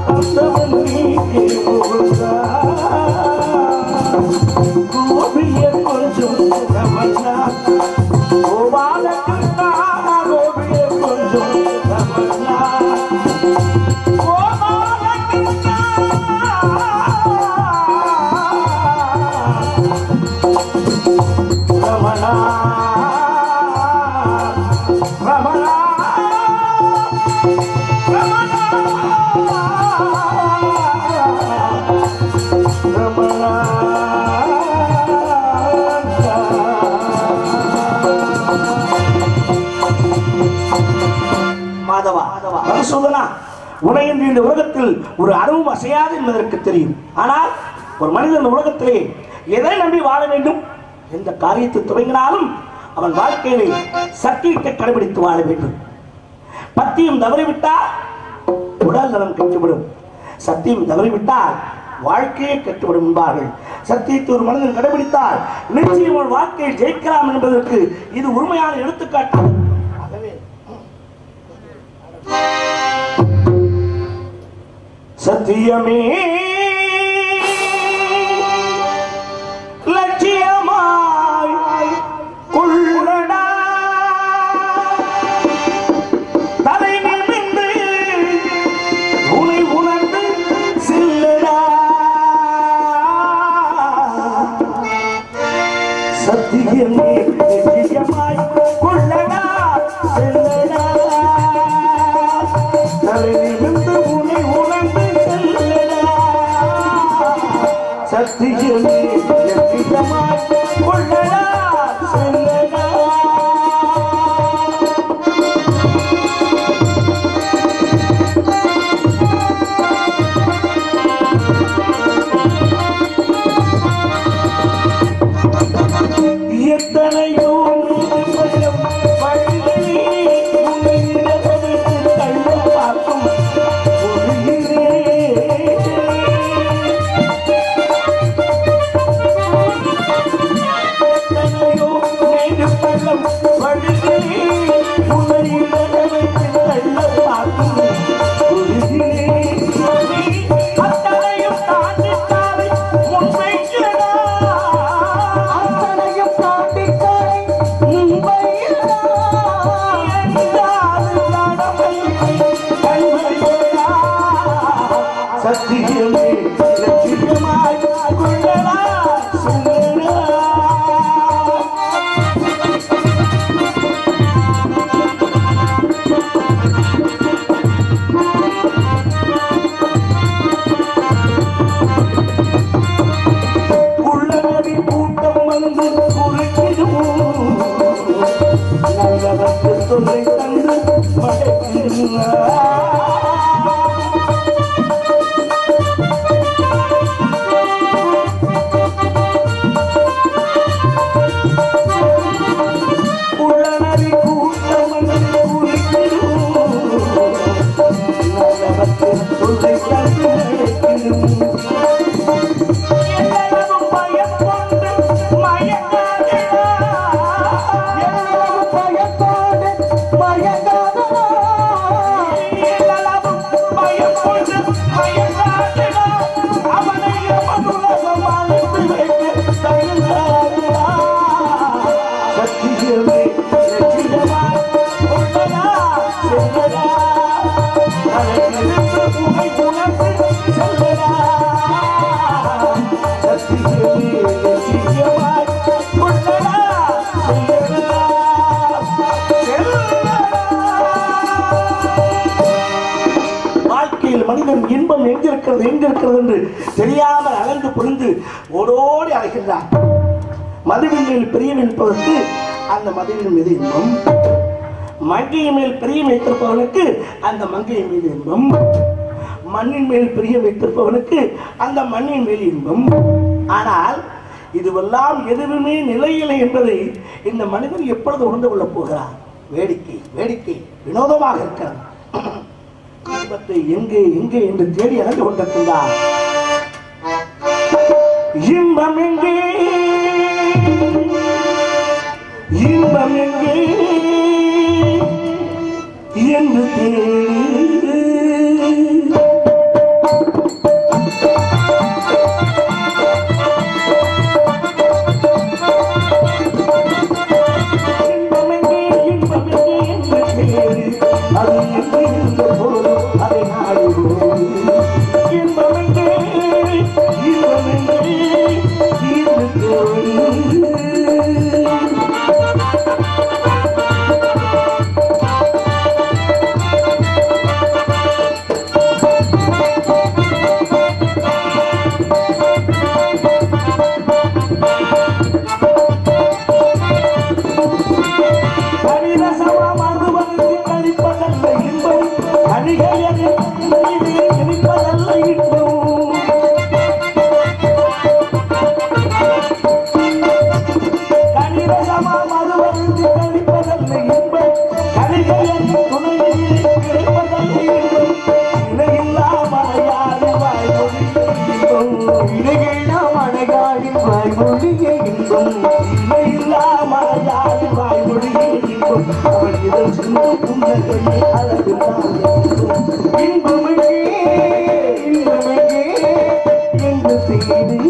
தந்தவன் நீ முகுந்தா கோபிய மதுசூதனா உனையின்றி இந்த உலகத்தில் ஒரு அணுவும் அசையாது என்பதற்கு தெரியும் ஆனால் ஒரு மனிதன் இந்த உலகத்திலே எதை நம்பி வாழ வேண்டும் எந்த காரியத்தை துவங்கினாலும் அவன் வாழ்க்கையிலே சத்தியத்தை கடைபிடித்து வாழ வேண்டும் பத்தியம் தவறிவிட்டால் உடல் நலம் கெட்டுவிடும் சத்தியம் தவறிவிட்டால் வாழ்க்கையே கெட்டுவிடும் என்பார்கள் சத்தியத்தை ஒரு மனிதன் கடைபிடித்தால் நிச்சயம் ஒரு வாழ்க்கையை ஜெயிக்கலாம் என்பதற்கு இது உண்மையான எடுத்துக்காட்டு ஆகவே சத்தியமே லட்சியமாய் கொள்ளடா தலை நிமிர்ந்து உனை உணர்ந்து செல்லடா சத்தியமே நிச்சயமாய் கொள்ளடா செல்லடா தலை நிமிர்ந்து உனை உணர்ந்து செல்லடா சத்தியமே நிச்சயமாய் கொள்ளடா செல்லடா எத்தனையோ பயம் வழிகளே உன்னை இடதவிட்டு தள்ள பார்க்கும் பொழுதிலே. எத்தனையோ மேடு பள்ளம் வழிகளே உன்னை இடதவிட்டு தள்ள பார்க்கும் பொழுதிலே. அத்தனையும் தாண்டி தாவி முன்வைக்கிறதா அத்தனையும் தாண்டி தாவி முன்வைக்கிறதா என்றால் நடமை கண்மையடா சத்தியமே லட்சியமாய் கொள்ளடா சொல்லடா உள்ளவரி கூட்டம் வந்து குறுக்கிடும் நல்லவர்க்கு தொல்லை தந்து மடைக்கிடும் உள்ளவரி கூட்டம் வந்து குறுக்கிடும் நல்லவர்க்கு தொல்லை தந்து மடைக்கிடும் எல்லளவும் பயம் கொண்டு மயங்காதடா. எல்லளவும் பயத்தோடு மயங்காதடா. எல்லளவும் பயம் கொண்டு மயங்காதடா. அவனை எமனுலகம் அழைத்து வைத்து தழுவாதடா. சத்தியமே லட்சியமாய் கொண்டடா, செல்லடா. தலையிலிருந்து புகை உணர்ந்து செல்லடா. சத்தியமே லட்சியமாய் கொண்டடா, செல்லடா. வாழ்க்கையில் மனிதன் இன்பம் எங்கிருக்கிறது எங்கிருக்கிறது என்று தெரியாமல் அலைந்து புரிந்து ஓடோடி அலைகின்றான் மதுவின் மேல் பிரியம் இருப்பதற்கு அந்த மதுவின் மீது இன்பம் மங்கையின் மேல் பிரியம் வைத்திருப்பவனுக்கு அந்த மங்கையின் மீது இன்பம் மண்ணின் மேல் பிரியம் வைத்திருப்பவனுக்கு அந்த மண்ணின் மேல் இன்பம் ஆனால் இதுவெல்லாம் எதுவுமே நிலையில்லை என்பதை இந்த மனிதன் எப்பொழுது உணர்ந்து கொள்ளப் போகிறார் வேடிக்கை வேடிக்கை வினோதமாக இருக்கிறது இன்பத்தை எங்கே எங்கே என்று தேடி அலைந்து கொண்டிருக்கின்றார் இன்பம் எங்கே இன்பம் எங்கே என்று தேடு இன்பம் எங்கே இன்பம் எங்கே என்று தேடு அது எங்கே இருந்த போது அதை நாடுவோம் இன்பம் எங்கே இன்பம் எங்கே என்று தேடு கனிரசமா மதுவனுக்கு கழிப்பதல்ல இன்பம் கனி இன்பம் இல்லை இல்லாமல் யாரு வாய்மொழியில் இன்பம் அவள் இதழ் சின்ன புன்னகையே அளவில்லாத இன்பம் இன்பமிழே இன்பமிழே என்று செய்து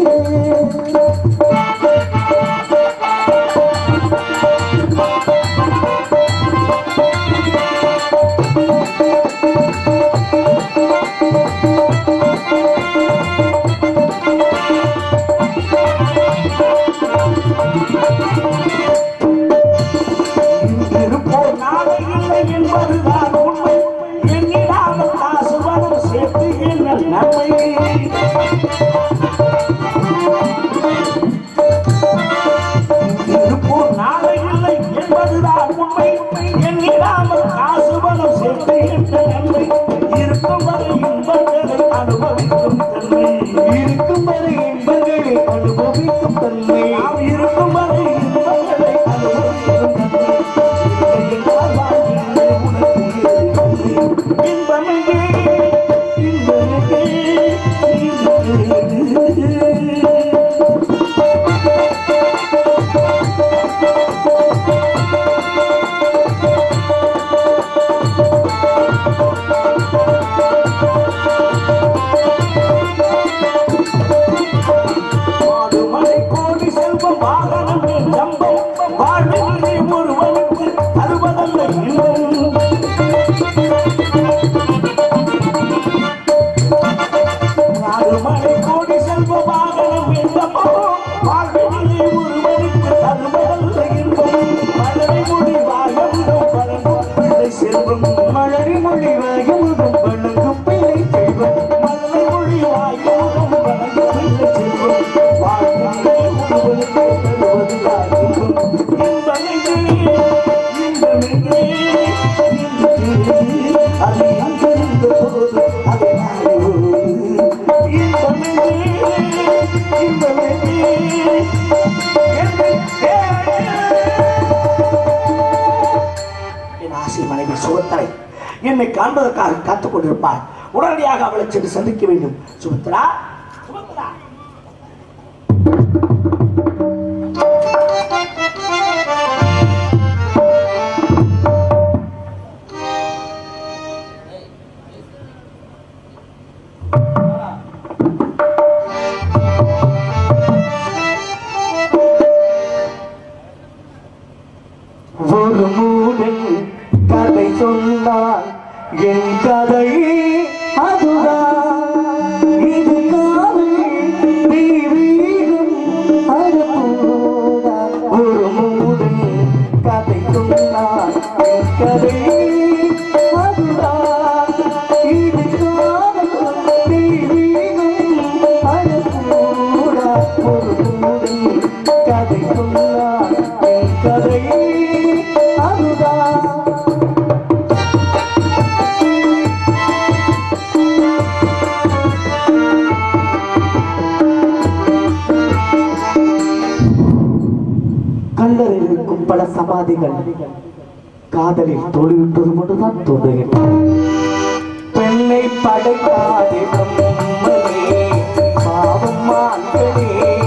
இருப்போர் நாளை இல்லை என்பதுதான் உண்மை எண்ணிடாமல் காசு பணம் சேர்த்து என்ன நன்மை இருப்போர் நாளை இல்லை என்பதுதான் உண்மை எண்ணிடாமல் காசு பணம் சேர்த்து என்ன நன்மை இருக்கும் வரை இன்பங்களை அனுபவிக்கும் தன்மை இருக்கும் வரை இன்பங்களை அனுபவிக்கும் தன்மை நாம் இருக்கும் வரை இன்பங்களை அனுபவிக்கும் இன்பமிங்கே இன்பமிங்கே இன்பமிங்கே மாடுமலை கோடி செல்வம் வாகனம் ஜம்பம் வாழ்விலே ஒருவனுக்கு அறுபதல்ல இன்பம் மாடுமலை கோடி செல்வம் வாகனம் ஜம்பம் வாழ்விலே ஒருவனுக்கு அறுபதல்ல இன்பம் மலரை மொழி வாகனம் வழங்கும் பிள்ளை செல்வம் மலரி மொழி வயமுகம் வணங்கும் பிள்ளை செல்வம் மலரை மொழி வாகனம் வழங்கும் பிள்ளை செல்வம் வாழ்விலே ஒருவனுக்கு அறுபதல்ல இன்பம் இன்பமின்றி இன்பமின்றி இன்பமின்றி அது அங்கிருந்த போது அதை அறிவோம் இன்பமின்றி இன்பமின்றி என் ஆசை மனைவி சுபத்திரை என்னை காண்பதற்காக காத்துக் கொண்டிருப்பாள் உடனடியாக அவளை சென்று சந்திக்க வேண்டும் சுபத்ரா சுபத்ரா ஒரு மூடன் கதை சொன்னான் என் கதை அதுதான் இது காதல் தெய்வீகம் அதுபோதான் ஒரு மூடன் கதை சொன்னான் என் கதை அதுதான் இது காதல் தெய்வீகம் அதுபோதான் ஒரு மூடன் கதை சொன்னான் என் கதை அதுதான் கல்லறையில் இருக்கும் பல சமாதிகள் காதலில் தோல்வியுற்றது மட்டும்தான் தோன்றுகின்றன பெண்ணை படைக்காதே பிரம்மனே, பாவம் மாந்தனே,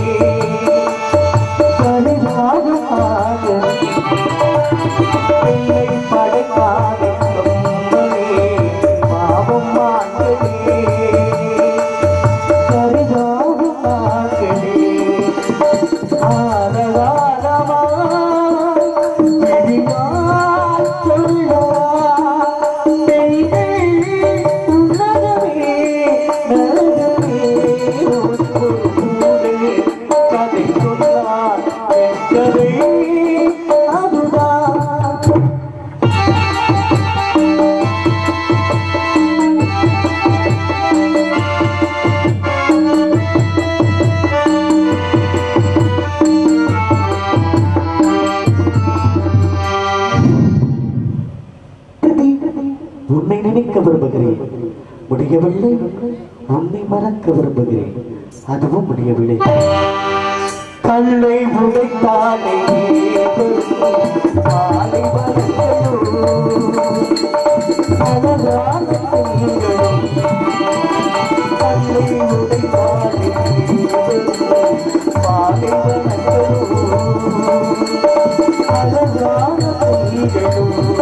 கனிவாகும் ஆதரே. பெண்ணை படைக்காதே பிரம்மனே, பாவம் மாந்தனே, கனிவாகும் ஆதரே. அதுதான் உன்னை நினைக்க விரும்புகிறேன் முடியவில்லை உன்னை மறக்க விரும்புகிறேன் அதுவும் முடியவில்லை கல்லை உடைத்தாலே காலை அழகான பெண்களும் கல்லை உடைத்தாலே பாலை வளங்களும் கண்களும்